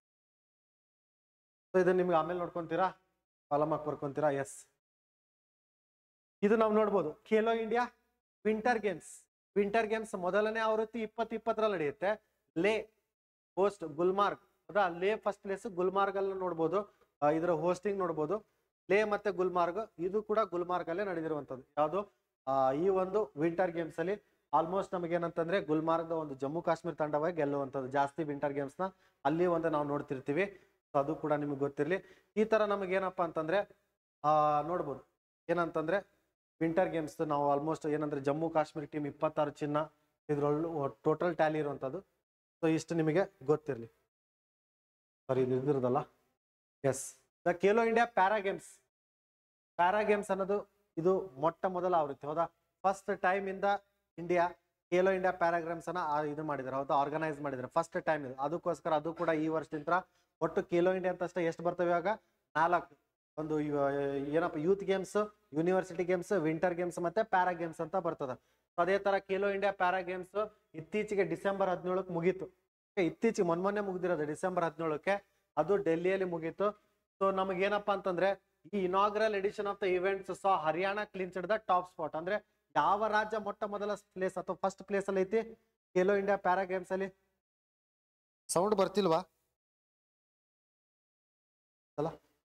ಸೊ ಇದನ್ನ ನಿಮ್ಗೆ ಆಮೇಲೆ ನೋಡ್ಕೊಂತೀರಾ ಕಾಲಮ್ ಹಾಕಿ ಬರ್ಕೊಂತೀರಾ ಎಸ್ ಇದು ನಾವು ನೋಡ್ಬೋದು Khelo India winter games winter games ಮೊದಲನೇ ಆವೃತ್ತಿ ಇಪ್ಪತ್ತು ಇಪ್ಪತ್ತರಲ್ಲಿ ನಡೆಯುತ್ತೆ ಲೇ ಹೋಸ್ಟ್ ಗುಲ್ಮಾರ್ಗ್ ಹೌದಾ ಲೇ ಫಸ್ಟ್ ಪ್ಲೇಸ್ ಗುಲ್ಮಾರ್ಗ್ ಅಲ್ಲಿ ನೋಡ್ಬೋದು ಆ, ಇದರ ಹೋಸ್ಟಿಂಗ್ ನೋಡ್ಬೋದು ಲೇ ಮತ್ತೆ ಗುಲ್ಮಾರ್ಗ್ ಇದು ಕೂಡ ಗುಲ್ಮಾರ್ಗ್ ಅಲ್ಲೇ ನಡೆದಿರುವಂತದ್ದು ಯಾವುದು ಆ, ಈ ಒಂದು ವಿಂಟರ್ ಗೇಮ್ಸ್ ಅಲ್ಲಿ ಆಲ್ಮೋಸ್ಟ್ ನಮಗೆ ಏನಂತಂದ್ರೆ ಗುಲ್ಮಾರ್ಗ್ದ ಒಂದು ಜಮ್ಮು ಕಾಶ್ಮೀರ ತಂಡವಾಗಿ ಗೆಲ್ಲುವಂಥದ್ದು ಜಾಸ್ತಿ ವಿಂಟರ್ ಗೇಮ್ಸ್ ನ ಅಲ್ಲಿ ಒಂದು ನಾವು ನೋಡ್ತಿರ್ತೀವಿ ಸೊ ಅದು ಕೂಡ ನಿಮಗೆ ಗೊತ್ತಿರಲಿ ಈ ತರ ನಮಗೆ ಏನಪ್ಪಾ ಅಂತಂದ್ರೆ ಆ ನೋಡ್ಬೋದು ಏನಂತಂದ್ರೆ ವಿಂಟರ್ ಗೇಮ್ಸ್ ನಾವು ಆಲ್ಮೋಸ್ಟ್ ಏನಂದ್ರೆ ಜಮ್ಮು ಕಾಶ್ಮೀರ ಟೀಮ್ ಇಪ್ಪತ್ತಾರು ಚಿನ್ನ ಇದ್ರೊಳ್ಳು ಟೋಟಲ್ ಟ್ಯಾಲಿ ಇರುವಂಥದ್ದು ಸೊ ಇಷ್ಟು ನಿಮಗೆ ಗೊತ್ತಿರಲಿ ಸಾರಿ ಇದು ಇದಿರೋದಲ್ಲ yes the Khelo India para games para games ಅನ್ನೋದು ಇದು ಮೊಟ್ಟ ಮೊದಲ ಆವೃತ್ತಿ ಹೌದಾ ಫಸ್ಟ್ ಟೈಮ್ ಇಂದ ಇಂಡಿಯಾ ಖೇಲೋ ಇಂಡಿಯಾ ಪ್ಯಾರಾಗ್ರಾಮ್ಸ್ ಅನ್ನ ಆ- ಇದು ಮಾಡಿದ್ದಾರೆ ಹೌದಾ ಆರ್ಗನೈಸ್ ಮಾಡಿದ್ದಾರೆ ಫಸ್ಟ್ ಟೈಮ್ ಇದು ಅದಕ್ಕೋಸ್ಕರ ಅದು ಕೂಡ ಈ ವರ್ಷದಿಂದ ಒಟ್ಟು ಖೇಲೋ ಇಂಡಿಯಾ ಅಂತ ಅಷ್ಟೇ ಎಷ್ಟು ಬರ್ತವೆ ಇವಾಗ ನಾಲ್ಕು ಒಂದು ಇವ- ಏನಪ್ಪ youth games university games winter games ಮತ್ತೆ ಪ್ಯಾರಾ ಗೇಮ್ಸ್ ಅಂತ ಬರ್ತದೆ So ಅದೇ ತರ ಖೇಲೋ ಇಂಡಿಯಾ ಪ್ಯಾರಾ ಗೇಮ್ಸ್ ಇತ್ತೀಚೆಗೆ ಡಿಸೆಂಬರ್ ಹದಿನೇಳಕ್ಕೆ ಮುಗೀತು Okay, ಇತ್ತೀಚೆಗೆ ಮೊನ್ನೆ ಮುಗ್ದಿರೋದು ಡಿಸೆಂಬರ್ ಹದಿನೇಳಕ್ಕೆ ಅದು ಡೆಲ್ಲಿಯಲ್ಲಿ ಮುಗೀತು ಸೊ ನಮಗೇನಪ್ಪಾ ಅಂತಂದ್ರೆ ಈ inaugural edition of the events saw Haryana clinched the top spot ಅಂದ್ರೆ ಯಾವ ರಾಜ್ಯ ಮೊಟ್ಟ ಮೊದಲ ಪ್ಲೇಸ್ ಅಥವಾ ಫಸ್ಟ್ ಪ್ಲೇಸ್ ಅಲ್ಲಿ ಐತಿ ಖೇಲೋ ಇಂಡಿಯಾ ಪ್ಯಾರಾ ಗೇಮ್ಸ್ ಅಲ್ಲಿ ಸೌಂಡ್ ಬರ್ತಿಲ್ವಾ ಅಲ್ಲ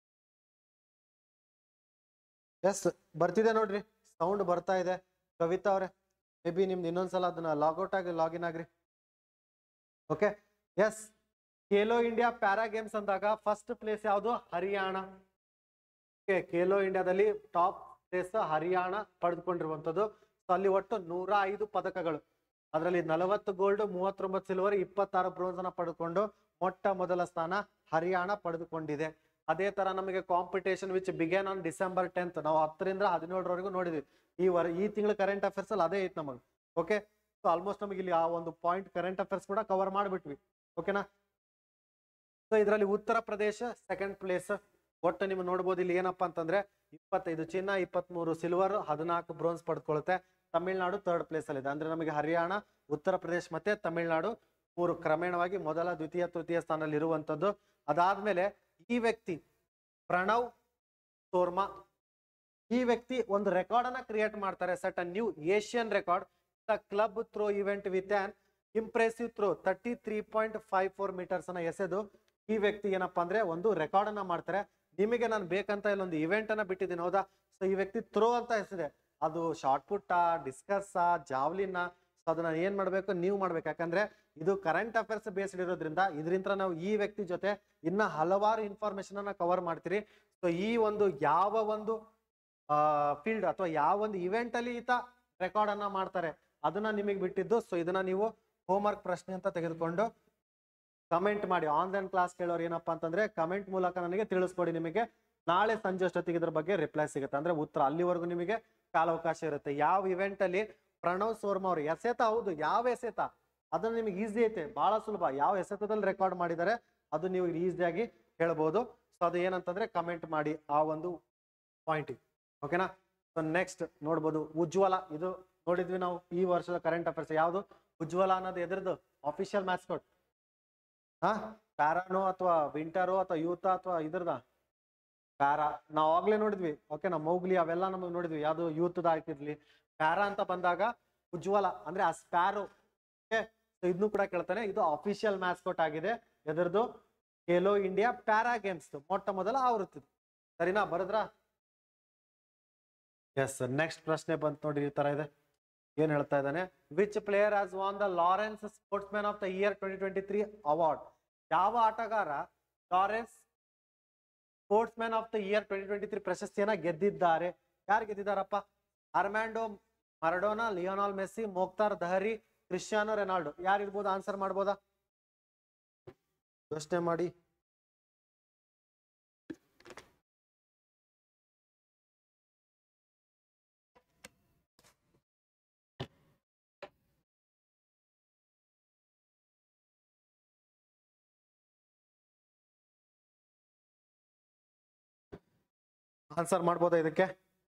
ಎಸ್ ಬರ್ತಿದೆ ನೋಡ್ರಿ ಸೌಂಡ್ ಬರ್ತಾ ಇದೆ ಕವಿತಾ ಅವ್ರೆ ಮೇ ಬಿ ನಿಮ್ದು ಇನ್ನೊಂದ್ಸಲ ಅದನ್ನ ಲಾಗೌಟ್ ಆಗಿ ಲಾಗಿನ್ ಆಗ್ರಿ okay yes Khelo India para games ಅಂದಾಗ ಫಸ್ಟ್ ಪ್ಲೇಸ್ ಯಾವುದು ಹರಿಯಾಣ ಓಕೆ ಖೇಲೋ ಇಂಡಿಯಾದಲ್ಲಿ ಟಾಪ್ ಪ್ಲೇಸ್ ಹರಿಯಾಣ ಪಡೆದುಕೊಂಡಿರುವಂತದ್ದು ಸೊ ಅಲ್ಲಿ ಒಟ್ಟು ನೂರ ಐದು ಪದಕಗಳು ಅದರಲ್ಲಿ ನಲವತ್ತು ಗೋಲ್ಡ್ ಮೂವತ್ತೊಂಬತ್ತು ಸಿಲ್ವರ್ ಇಪ್ಪತ್ತಾರು ಬ್ರೋನ್ಸ್ ಅನ್ನ ಪಡೆದುಕೊಂಡು ಮೊಟ್ಟ ಮೊದಲ ಸ್ಥಾನ ಹರಿಯಾಣ ಪಡೆದುಕೊಂಡಿದೆ ಅದೇ ತರ ನಮಗೆ competition which began on December tenth ನಾವು ಹತ್ತರಿಂದ ಹದಿನೇಳರವರೆಗೂ ನೋಡಿದ್ವಿ ಈ ವರ್ ಈ ತಿಂಗಳ ಕರೆಂಟ್ ಅಫೇರ್ಸ್ ಅಲ್ಲಿ ಅದೇ ಐತೆ ನಮಗೆ ಓಕೆ ಸೊ ಆಲ್ಮೋಸ್ಟ್ ನಮಗೆ ಇಲ್ಲಿ ಆ ಒಂದು ಪಾಯಿಂಟ್ ಕರೆಂಟ್ ಅಫೇರ್ಸ್ ಕೂಡ ಕವರ್ ಮಾಡಿಬಿಟ್ವಿ ಓಕೆನಾ ಸೊ ಇದರಲ್ಲಿ ಉತ್ತರ ಪ್ರದೇಶ ಸೆಕೆಂಡ್ ಪ್ಲೇಸ್ ಒಟ್ಟು ನೀವು ನೋಡ್ಬೋದು ಇಲ್ಲಿ ಏನಪ್ಪಾ ಅಂತಂದ್ರೆ ಇಪ್ಪತ್ತೈದು ಚಿನ್ನ ಇಪ್ಪತ್ಮೂರು ಸಿಲ್ವರ್ ಹದಿನಾಲ್ಕು ಬ್ರೋನ್ಸ್ ಪಡೆದುಕೊಳ್ಳುತ್ತೆ ತಮಿಳ್ನಾಡು ಥರ್ಡ್ ಪ್ಲೇಸ್ ಅಲ್ಲಿ ಇದೆ ಅಂದ್ರೆ ನಮಗೆ ಹರಿಯಾಣ ಉತ್ತರ ಪ್ರದೇಶ ಮತ್ತೆ ತಮಿಳ್ನಾಡು ಮೂರು ಕ್ರಮೇಣವಾಗಿ ಮೊದಲ ದ್ವಿತೀಯ ತೃತೀಯ ಸ್ಥಾನದಲ್ಲಿ ಇರುವಂತದ್ದು ಅದಾದ್ಮೇಲೆ ಈ ವ್ಯಕ್ತಿ ಪ್ರಣವ್ ತೋರ್ಮಾ ಈ ವ್ಯಕ್ತಿ ಒಂದು ರೆಕಾರ್ಡ್ ಅನ್ನ ಕ್ರಿಯೇಟ್ ಮಾಡ್ತಾರೆ set a new Asian record the club throw event with an impressive throw thirty three point five four metres ಅನ್ನ ಎಸೆದು ಈ ವ್ಯಕ್ತಿ ಏನಪ್ಪಾ ಅಂದ್ರೆ ಒಂದು ರೆಕಾರ್ಡ್ ಅನ್ನ ಮಾಡ್ತಾರೆ ನಿಮಗೆ ನಾನು ಬೇಕಂತ ಇಲ್ಲೊಂದು ಇವೆಂಟ್ ಅನ್ನ ಬಿಟ್ಟಿದ್ದೀನಿ ಹೌದಾ ಸೊ ಈ ವ್ಯಕ್ತಿ ಥ್ರೋ ಅಂತ ಹೆಸರಿದೆ ಅದು ಶಾರ್ಟ್ ಪುಟ್ಟ ಡಿಸ್ಕಸ್ ಜಾವ್ಲಿನ್ ಸೊ ಅದನ್ನ ಏನ್ ಮಾಡ್ಬೇಕು ನೀವು ಮಾಡ್ಬೇಕು ಯಾಕಂದ್ರೆ ಇದು ಕರೆಂಟ್ ಅಫೇರ್ಸ್ ಬೇಸ್ಡ್ ಇರೋದ್ರಿಂದ ಇದರಿಂದ ನಾವು ಈ ವ್ಯಕ್ತಿ ಜೊತೆ ಇನ್ನ ಹಲವಾರು ಇನ್ಫಾರ್ಮೇಶನ್ ಅನ್ನ ಕವರ್ ಮಾಡ್ತೀರಿ ಸೊ ಈ ಒಂದು ಯಾವ ಒಂದು ಫೀಲ್ಡ್ ಅಥವಾ ಯಾವ ಒಂದು ಇವೆಂಟ್ ಅಲ್ಲಿ ಈತ ರೆಕಾರ್ಡ್ ಅನ್ನ ಮಾಡ್ತಾರೆ ಅದನ್ನ ನಿಮಗೆ ಬಿಟ್ಟಿದ್ದು ಸೊ ಇದನ್ನ ನೀವು ಹೋಮ್ವರ್ಕ್ ಪ್ರಶ್ನೆ ಅಂತ ತೆಗೆದುಕೊಂಡು ಕಮೆಂಟ್ ಮಾಡಿ ಆನ್ಲೈನ್ ಕ್ಲಾಸ್ ಕೇಳೋರು ಏನಪ್ಪಾ ಅಂತಂದ್ರೆ ಕಮೆಂಟ್ ಮೂಲಕ ನನಗೆ ತಿಳಿಸ್ಕೊಡಿ ನಿಮಗೆ ನಾಳೆ ಸಂಜೆ ಅಷ್ಟೊತ್ತಿಗೆ ಇದ್ರ ಬಗ್ಗೆ ರಿಪ್ಲೈ ಸಿಗುತ್ತೆ ಅಂದ್ರೆ ಉತ್ತರ ಅಲ್ಲಿವರೆಗೂ ನಿಮಗೆ ಕಾಲಾವಕಾಶ ಇರುತ್ತೆ ಯಾವ ಇವೆಂಟ್ ಅಲ್ಲಿ ಪ್ರಣವ್ ಸೋರ್ಮ ಅವ್ರು ಎಸೆತ ಹೌದು ಯಾವ ಎಸೆತ ಅದನ್ನ ನಿಮಗೆ ಈಸಿ ಐತೆ ಬಹಳ ಸುಲಭ ಯಾವ ಎಸೆತದಲ್ಲಿ ರೆಕಾರ್ಡ್ ಮಾಡಿದ್ದಾರೆ ಅದು ನೀವು ಈಸಿಯಾಗಿ ಹೇಳ್ಬೋದು ಸೊ ಅದು ಏನಂತಂದ್ರೆ ಕಮೆಂಟ್ ಮಾಡಿ ಆ ಒಂದು ಪಾಯಿಂಟ್ ಓಕೆನಾ ಸೊ ನೆಕ್ಸ್ಟ್ ನೋಡ್ಬೋದು ಉಜ್ವಲ ಇದು ನೋಡಿದ್ವಿ ನಾವು ಈ ವರ್ಷದ ಕರೆಂಟ್ ಅಫೇರ್ಸ್ ಯಾವುದು ಉಜ್ವಲ ಅನ್ನೋದು ಎದ್ರದ್ದು ಅಫಿಷಿಯಲ್ ಮ್ಯಾಸ್ಕೋಟ್ ಹಾ ಪ್ಯಾರಾನೋ ಅಥವಾ ವಿಂಟರೋ ಅಥವಾ ಯೂತ ಅಥವಾ ಇದ್ರದ ಪ್ಯಾರಾ ನಾವು ಆಗ್ಲೇ ನೋಡಿದ್ವಿ ಓಕೆ ನಾವು ಮೌಗ್ಲಿ ಅವೆಲ್ಲ ನಮಗೆ ನೋಡಿದ್ವಿ ಯಾವ್ದು ಯೂತ್ದ ಹಾಕಿರ್ಲಿ ಪ್ಯಾರಾ ಅಂತ ಬಂದಾಗ ಉಜ್ವಲ ಅಂದ್ರೆ ಆ ಸ್ಪ್ಯಾರೋ ಓಕೆ ಸೊ ಇದನ್ನು ಕೂಡ ಕೇಳ್ತಾನೆ ಇದು ಅಫಿಷಿಯಲ್ ಮ್ಯಾಸ್ಕೋಟ್ ಆಗಿದೆ ಎದರದು ಖೇಲೋ ಇಂಡಿಯಾ ಪ್ಯಾರಾ ಗೇಮ್ಸ್ ಮೊಟ್ಟ ಮೊದಲ ಆವೃತ್ತಿ ಸರಿನಾ ಬರದ್ರಾ ಎಸ್ ನೆಕ್ಸ್ಟ್ ಪ್ರಶ್ನೆ ಬಂತು ನೋಡಿ ಈ ತರ ಇದೆ ಏನ್ ಹೇಳ್ತಾ ಇದ್ದಾನೆ which player has won the Lawrence sportsman of the year twenty twenty three award ಯಾವ ಆಟಗಾರ Lawrence sportsman of the year twenty twenty three ಪ್ರಶಸ್ತಿಯನ್ನ ಗೆದ್ದಿದ್ದಾರೆ ಯಾರು ಗೆದ್ದಿದ್ದಾರಪ್ಪ Armando Maradona Lionel Messi Mokhtar Dahari Cristiano Ronaldo ಯಾರು ಇರ್ಬೋದು ಆನ್ಸರ್ ಮಾಡ್ಬೋದಾ ಯೋಚನೆ ಮಾಡಿ ಆನ್ಸರ್ ಮಾಡ್ಬೋದಾ ಇದಕ್ಕೆ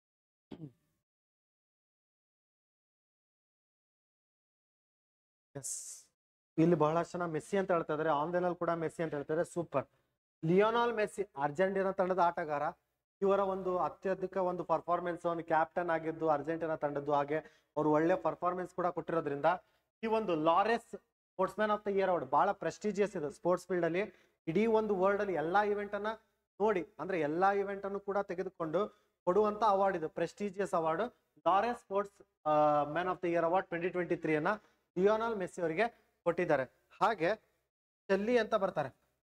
ಎಸ್ ಇಲ್ಲಿ ಬಹಳಷ್ಟು ಜನ ಮೆಸ್ಸಿ ಅಂತ ಹೇಳ್ತಾ ಇದಾರೆ ಆನ್ಲೈನ್ ಅಲ್ಲಿ ಕೂಡ ಮೆಸ್ಸಿ ಅಂತ ಹೇಳ್ತಾರೆ ಸೂಪರ್ ಲಿಯೋನಾಲ್ ಮೆಸ್ಸಿ ಅರ್ಜೆಂಟೀನಾ ತಂಡದ ಆಟಗಾರ ಇವರ ಒಂದು ಅತ್ಯಧಿಕ ಒಂದು ಪರ್ಫಾರ್ಮೆನ್ಸ್ ಒಂದು ಕ್ಯಾಪ್ಟನ್ ಆಗಿದ್ದು ಅರ್ಜೆಂಟೀನಾ ತಂಡದ್ದು ಹಾಗೆ ಅವರು ಒಳ್ಳೆ ಪರ್ಫಾರ್ಮೆನ್ಸ್ ಕೂಡ ಕೊಟ್ಟಿರೋದ್ರಿಂದ ಈ ಒಂದು Laureus sportsman of the year award ಬಹಳ ಪ್ರೆಸ್ಟಿಜಿಯಸ್ ಇದೆ ಸ್ಪೋರ್ಟ್ಸ್ ಫೀಲ್ಡ್ ಅಲ್ಲಿ ಇಡೀ ಒಂದು ವರ್ಲ್ಡ್ ಅಲ್ಲಿ ಎಲ್ಲಾ ಇವೆಂಟ್ ಅನ್ನ ನೋಡಿ ಅಂದ್ರೆ ಎಲ್ಲಾ ಇವೆಂಟ್ ಅನ್ನು ಕೂಡ ತೆಗೆದುಕೊಂಡು ಕೊಡುವಂತ ಅವಾರ್ಡ್ ಇದು prestigious award Lawrence sportsman of the year award twenty twenty three ಅನ್ನ ಲಿಯೋನಾಲ್ ಮೆಸ್ಸಿ ಅವರಿಗೆ ಕೊಟ್ಟಿದ್ದಾರೆ ಹಾಗೆ ಚೆಲ್ಲಿ ಅಂತ ಬರ್ತಾರೆ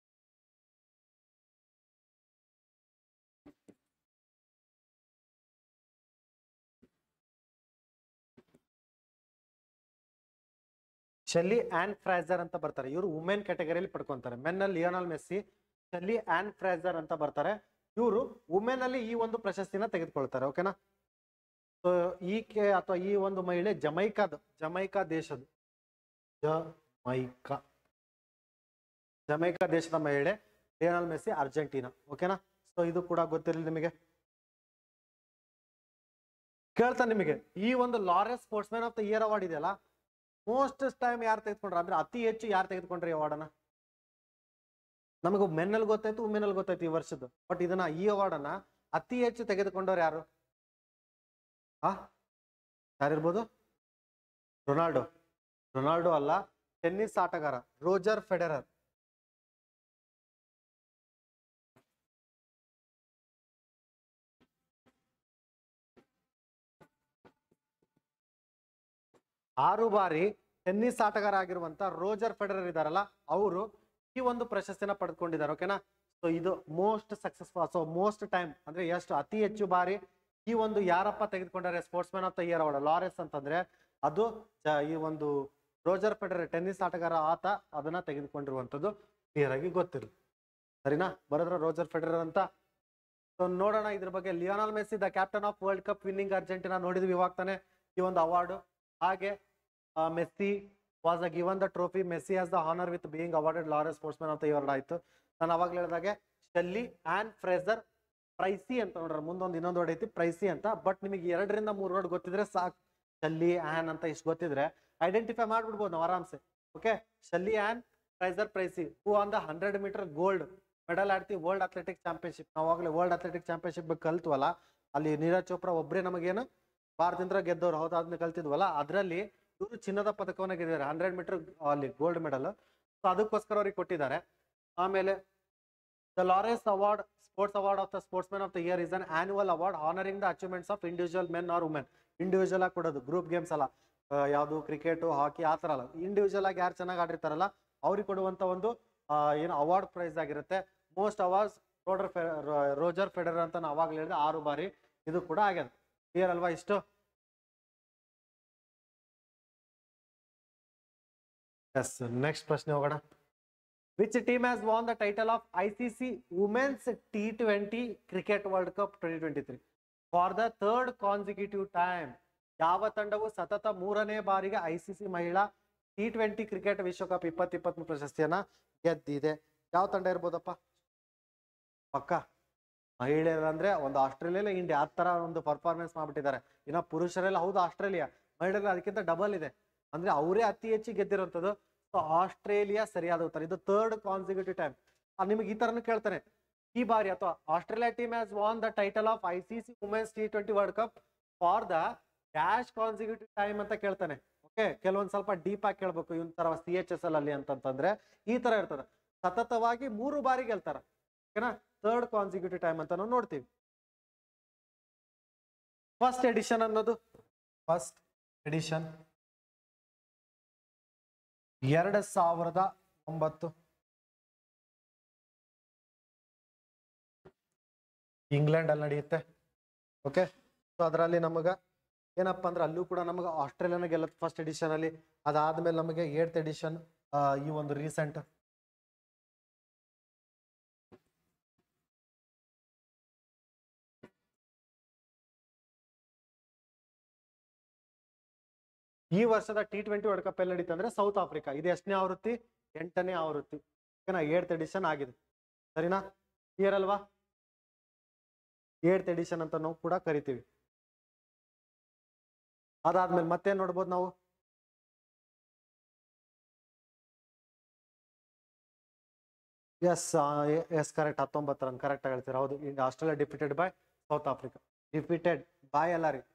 ಶೆಲ್ಲಿ ಆನ್ ಫ್ರೈಸರ್ ಅಂತ ಬರ್ತಾರೆ ಇವರು ವುಮೆನ್ ಕ್ಯಾಟಗರಿಯಲ್ಲಿ ಪಡ್ಕೊಂತಾರೆ ಮೆನ್ ಅಲ್ಲಿ Lionel Messi Shelly Ann Fraser ಅಂತ ಬರ್ತಾರೆ ಇವರು ವುಮೆನ್ ಅಲ್ಲಿ ಈ ಒಂದು ಪ್ರಶಸ್ತಿನ ತೆಗೆದುಕೊಳ್ತಾರೆ ಓಕೆನಾ ಸೊ ಈಕೆ ಅಥವಾ ಈ ಒಂದು ಮಹಿಳೆ ಜಮೈಕಾದ ಜಮೈಕಾ ದೇಶದ ಜಮೈಕಾ ಜಮೈಕಾ ದೇಶದ ಮಹಿಳೆ ಲಿಯೋನಲ್ ಮೆಸ್ಸಿ ಅರ್ಜೆಂಟೀನಾ ಓಕೆನಾ ಸೊ ಇದು ಕೂಡ ಗೊತ್ತಿರಲಿ ನಿಮಗೆ ಕೇಳ್ತಾ ನಿಮಗೆ ಈ ಒಂದು Lawrence sportsman of the year award ಇದೆಯಲ್ಲ ಮೋಸ್ಟ್ ಟೈಮ್ ಯಾರು ತೆಗೆದುಕೊಂಡ್ರ ಅಂದ್ರೆ ಅತಿ ಹೆಚ್ಚು ಯಾರು ತೆಗೆದುಕೊಂಡ್ರಿ ಅವಾರ್ಡನ್ನ ನಮಗೆ ಮೆನ್ನಲ್ಲಿ ಗೊತ್ತಾಯ್ತು ವುಮೆನಲ್ಲಿ ಗೊತ್ತಾಯ್ತು ಈ ವರ್ಷದ್ದು ಬಟ್ ಇದನ್ನ ಈ ಅವಾರ್ಡನ್ನ ಅತಿ ಹೆಚ್ಚು ತೆಗೆದುಕೊಂಡವ್ರು ಯಾರು ಆ ಯಾರಿರ್ಬೋದು ರೊನಾಲ್ಡೋ ರೊನಾಲ್ಡೋ ಅಲ್ಲ ಟೆನ್ನಿಸ್ ಆಟಗಾರ ರೋಜರ್ ಫೆಡರರ್ ಆರು ಬಾರಿ ಟೆನ್ನಿಸ್ ಆಟಗಾರ ಆಗಿರುವಂತ ರೋಜರ್ ಫೆಡರರ್ ಇದಾರಲ್ಲ ಅವರು ಈ ಒಂದು ಪ್ರಶಸ್ತಿನ ಪಡೆದುಕೊಂಡಿದ್ದಾರೆ ಓಕೆನಾ ಸೊ ಇದು most successful so most time ಅಂದ್ರೆ ಎಷ್ಟು ಅತಿ ಹೆಚ್ಚು ಬಾರಿ ಈ ಒಂದು ಯಾರಪ್ಪ ತೆಗೆದುಕೊಂಡಾರೆ sportsman of the year award Lawrence ಅಂತಂದ್ರೆ ಅದು ಜ- ಈ ಒಂದು ರೋಜರ್ ಫೆಡರರ್ ಟೆನ್ನಿಸ್ ಆಟಗಾರ ಆತ ಅದನ್ನ ತೆಗೆದುಕೊಂಡಿರುವಂತದ್ದು ಕ್ಲಿಯರ್ ಆಗಿ ಗೊತ್ತಿರಲಿ ಸರಿನಾ ಬರೋದ್ರ ರೋಜರ್ ಫೆಡರರ್ ಅಂತ ಸೊ ನೋಡೋಣ ಇದ್ರ ಬಗ್ಗೆ Lionel Messi the captain of world cup winning Argentina ನೋಡಿದ್ವಿ ಇವಾಗ ತಾನೆ ಈ ಒಂದು ಅವಾರ್ಡ್ ಹಾಗೆ Messi was a given the trophy Messi as the honour with being awarded Lawrence sportsman of the year ಆಯ್ತು ನಾನು ಅವಾಗ ಹೇಳಿದಾಗೆ ಶೆಲ್ಲಿ ಆನ್ ಫ್ರೇಸರ್ ಪ್ರೈಸಿ ಅಂತ ನೋಡ್ರಿ ಮುಂದೊಂದು ಇನ್ನೊಂದು ವರ್ಡ್ ಐತಿ ಪ್ರೈಸಿ ಅಂತ ಬಟ್ ನಿಮಗೆ ಎರಡರಿಂದ ಮೂರು ವರ್ಡ್ ಗೊತ್ತಿದ್ರೆ ಸಾಕು ಶಲ್ಲಿ ಆನ್ ಅಂತ ಇಷ್ಟು ಗೊತ್ತಿದ್ರೆ ಐಡೆಂಟಿಫೈ ಮಾಡ್ಬಿಡ್ಬೋದು ನಾವು ಆರಾಮ್ಸೆ okay Shelly Ann Fraser Pryce who won the hundred metre gold medal ಆಡ್ತೀವಿ ವರ್ಲ್ಡ್ ಅಥ್ಲೆಟಿಕ್ ಚಾಂಪಿಯನ್ಶಿಪ್ ನಾವಾಗಲೇ ವರ್ಲ್ಡ್ ಅಥ್ಲೆಟಿಕ್ ಚಾಂಪಿಯನ್ಶಿಪ್ ಕಲ್ತ್ವಲ್ಲ ಅಲ್ಲಿ ನೀರಜ್ ಚೋಪ್ರಾ ಒಬ್ಬರೇ ನಮಗೇನು ಭಾರತದಿಂದ ಗೆದ್ದವ್ರು ಹೌದು ಅದನ್ನ ಕಲ್ತಿದ್ವಲ್ಲ ಅದರಲ್ಲಿ ಇವರು ಚಿನ್ನದ ಪದಕವನ್ನ ಗೆದ್ದಿದ್ದಾರೆ ಹಂಡ್ರೆಡ್ ಮೀಟರ್ ಅಲ್ಲಿ ಗೋಲ್ಡ್ ಮೆಡಲ್ ಸೊ ಅದಕ್ಕೋಸ್ಕರ ಅವ್ರಿಗೆ ಕೊಟ್ಟಿದ್ದಾರೆ ಆಮೇಲೆ the Lawrence award sports award of the sportsman of the year is an annual award honouring the achievements of individual men or women individual ಆಗಿ ಕೊಡೋದು ಗ್ರೂಪ್ ಗೇಮ್ಸ್ ಅಲ್ಲ ಆ, ಯಾವುದು ಕ್ರಿಕೆಟ್ ಹಾಕಿ ಆ ಥರ ಅಲ್ಲ ಇಂಡಿವಿಜುವಲ್ ಆಗಿ ಯಾರು ಚೆನ್ನಾಗಿ ಆಡಿರ್ತಾರಲ್ಲ ಅವ್ರಿಗೆ ಕೊಡುವಂತ ಒಂದು ಆ, ಏನು ಅವಾರ್ಡ್ ಪ್ರೈಸ್ ಆಗಿರುತ್ತೆ ಮೋಸ್ಟ್ ಅವಾರ್ಡ್ಸ್ ರೋಡರ್ ರೋಜರ್ ಫೆಡರರ್ ಅಂತ ನಾವು ಅವಾಗಲೇ ಹೇಳಿದೆ ಆರು ಬಾರಿ ಇದು ಕೂಡ ಆಗ್ಯದ ಕ್ಲಿಯರ್ ಅಲ್ವಾ ಇಷ್ಟು ಎಸ್ ನೆಕ್ಸ್ಟ್ ಪ್ರಶ್ನೆ ಹೋಗೋಣ which team has won the title of I C C women's T twenty cricket world cup twenty twenty three for the third consecutive time ಯಾವ ತಂಡವು ಸತತ ಮೂರನೇ ಬಾರಿಗೆ ಐ ಸಿ ಸಿ ಮಹಿಳಾ ಟಿ ಟ್ವೆಂಟಿ ಕ್ರಿಕೆಟ್ ವಿಶ್ವಕಪ್ ಇಪ್ಪತ್ ಇಪ್ಪತ್ಮೂರು ಪ್ರಶಸ್ತಿಯನ್ನ ಗೆದ್ದಿದೆ ಯಾವ ತಂಡ ಇರ್ಬೋದಪ್ಪ ಪಕ್ಕ ಮಹಿಳೆಯರಂದ್ರೆ ಒಂದು ಆಸ್ಟ್ರೇಲಿಯಾ ಇಂಡಿಯಾ ಆ ತರ ಒಂದು ಪರ್ಫಾರ್ಮೆನ್ಸ್ ಮಾಡ್ಬಿಟ್ಟಿದ್ದಾರೆ ಇನ್ನ ಪುರುಷರೆಲ್ಲ ಹೌದು ಆಸ್ಟ್ರೇಲಿಯಾ ಮಹಿಳೆಯರಲ್ಲಿ ಅದಕ್ಕಿಂತ ಡಬಲ್ ಇದೆ ಅಂದ್ರೆ ಅವರೇ ಅತಿ ಹೆಚ್ಚು ಗೆದ್ದಿರುವಂತದ್ದು ಸೊ ಆಸ್ಟ್ರೇಲಿಯಾ ಸರಿಯಾದ ಉತ್ತರ ಇದು ಥರ್ಡ್ ಕಾನ್ಸಿಕ್ಯೂಟಿವ್ ಟೈಮ್ ನಿಮಗೆ ಈ ತರನು ಕೇಳ್ತಾನೆ ಈ ಬಾರಿ ಅಥವಾ Australia team has won the title of I C C women's T twenty world cup for the dash consecutive time ಅಂತ ಕೇಳ್ತಾನೆ ಓಕೆ ಕೆಲವೊಂದ್ ಸ್ವಲ್ಪ ಡೀಪ್ ಆಗಿ ಕೇಳ್ಬೇಕು ಇವನ್ ತರ ಸಿ ಎಚ್ ಎಸ್ ಎಲ್ ಅಲ್ಲಿ ಅಂತಂತಂದ್ರೆ ಈ ತರ ಇರ್ತದೆ ಸತತವಾಗಿ ಮೂರು ಬಾರಿ ಗೆಲ್ತಾರ ಓಕೆನಾ ಥರ್ಡ್ ಕಾನ್ಸಿಕ್ಯೂಟಿವ್ ಟೈಮ್ ಅಂತ ನಾವು ನೋಡ್ತೀವಿ ಫಸ್ಟ್ ಎಡಿಷನ್ ಅನ್ನೋದು ಫಸ್ಟ್ ಎಡಿಷನ್ ಎರಡು ಸಾವಿರದ ಒಂಬತ್ತು ಇಂಗ್ಲೆಂಡ್ ಅಲ್ಲಿ ನಡೆಯುತ್ತೆ ಓಕೆ ಸೊ ಅದರಲ್ಲಿ ನಮಗ ಏನಪ್ಪಾ ಅಂದ್ರೆ ಅಲ್ಲೂ ಕೂಡ ನಮಗೆ ಆಸ್ಟ್ರೇಲಿಯಾನ ಗೆಲ್ಲುತ್ತೆ ಫಸ್ಟ್ ಎಡಿಷನ್ ಅಲ್ಲಿ ಅದಾದ್ಮೇಲೆ ನಮಗೆ ಏಟ್ ಎಡಿಷನ್ ಈ ಒಂದು ರೀಸೆಂಟ್ ಈ ವರ್ಷದ ಟಿ ಟ್ವೆಂಟಿ ವರ್ಲ್ಡ್ ಕಪ್ ಎಲ್ಲಿ ನಡೀತಂದ್ರೆ ಸೌತ್ ಆಫ್ರಿಕಾ ಇದು ಎಷ್ಟನೇ ಆವೃತ್ತಿ ಎಂಟನೇ ಆವೃತ್ತಿ ಓಕೆನಾ ಏಟ್ ಎಡಿಷನ್ ಆಗಿದೆ ಸರಿನಾ ಕ್ಲಿಯರ್ ಅಲ್ವಾ ಏಟ್ ಎಡಿಷನ್ ಅಂತ ನಾವು ಕೂಡ ಕರಿತೀವಿ ಅದಾದ್ಮೇಲೆ ಮತ್ತೆ ನೋಡ್ಬೋದು ನಾವು ಎಸ್ ಎಸ್ ಕರೆಕ್ಟ್ ಹತ್ತೊಂಬತ್ತು ರನ್ ಕರೆಕ್ಟ್ ಆಗಿ ಹೇಳ್ತೀರಾ ಹೌದು ಈಗ Australia defeated by South Africa defeated by ಅಲ್ಲ ರೀ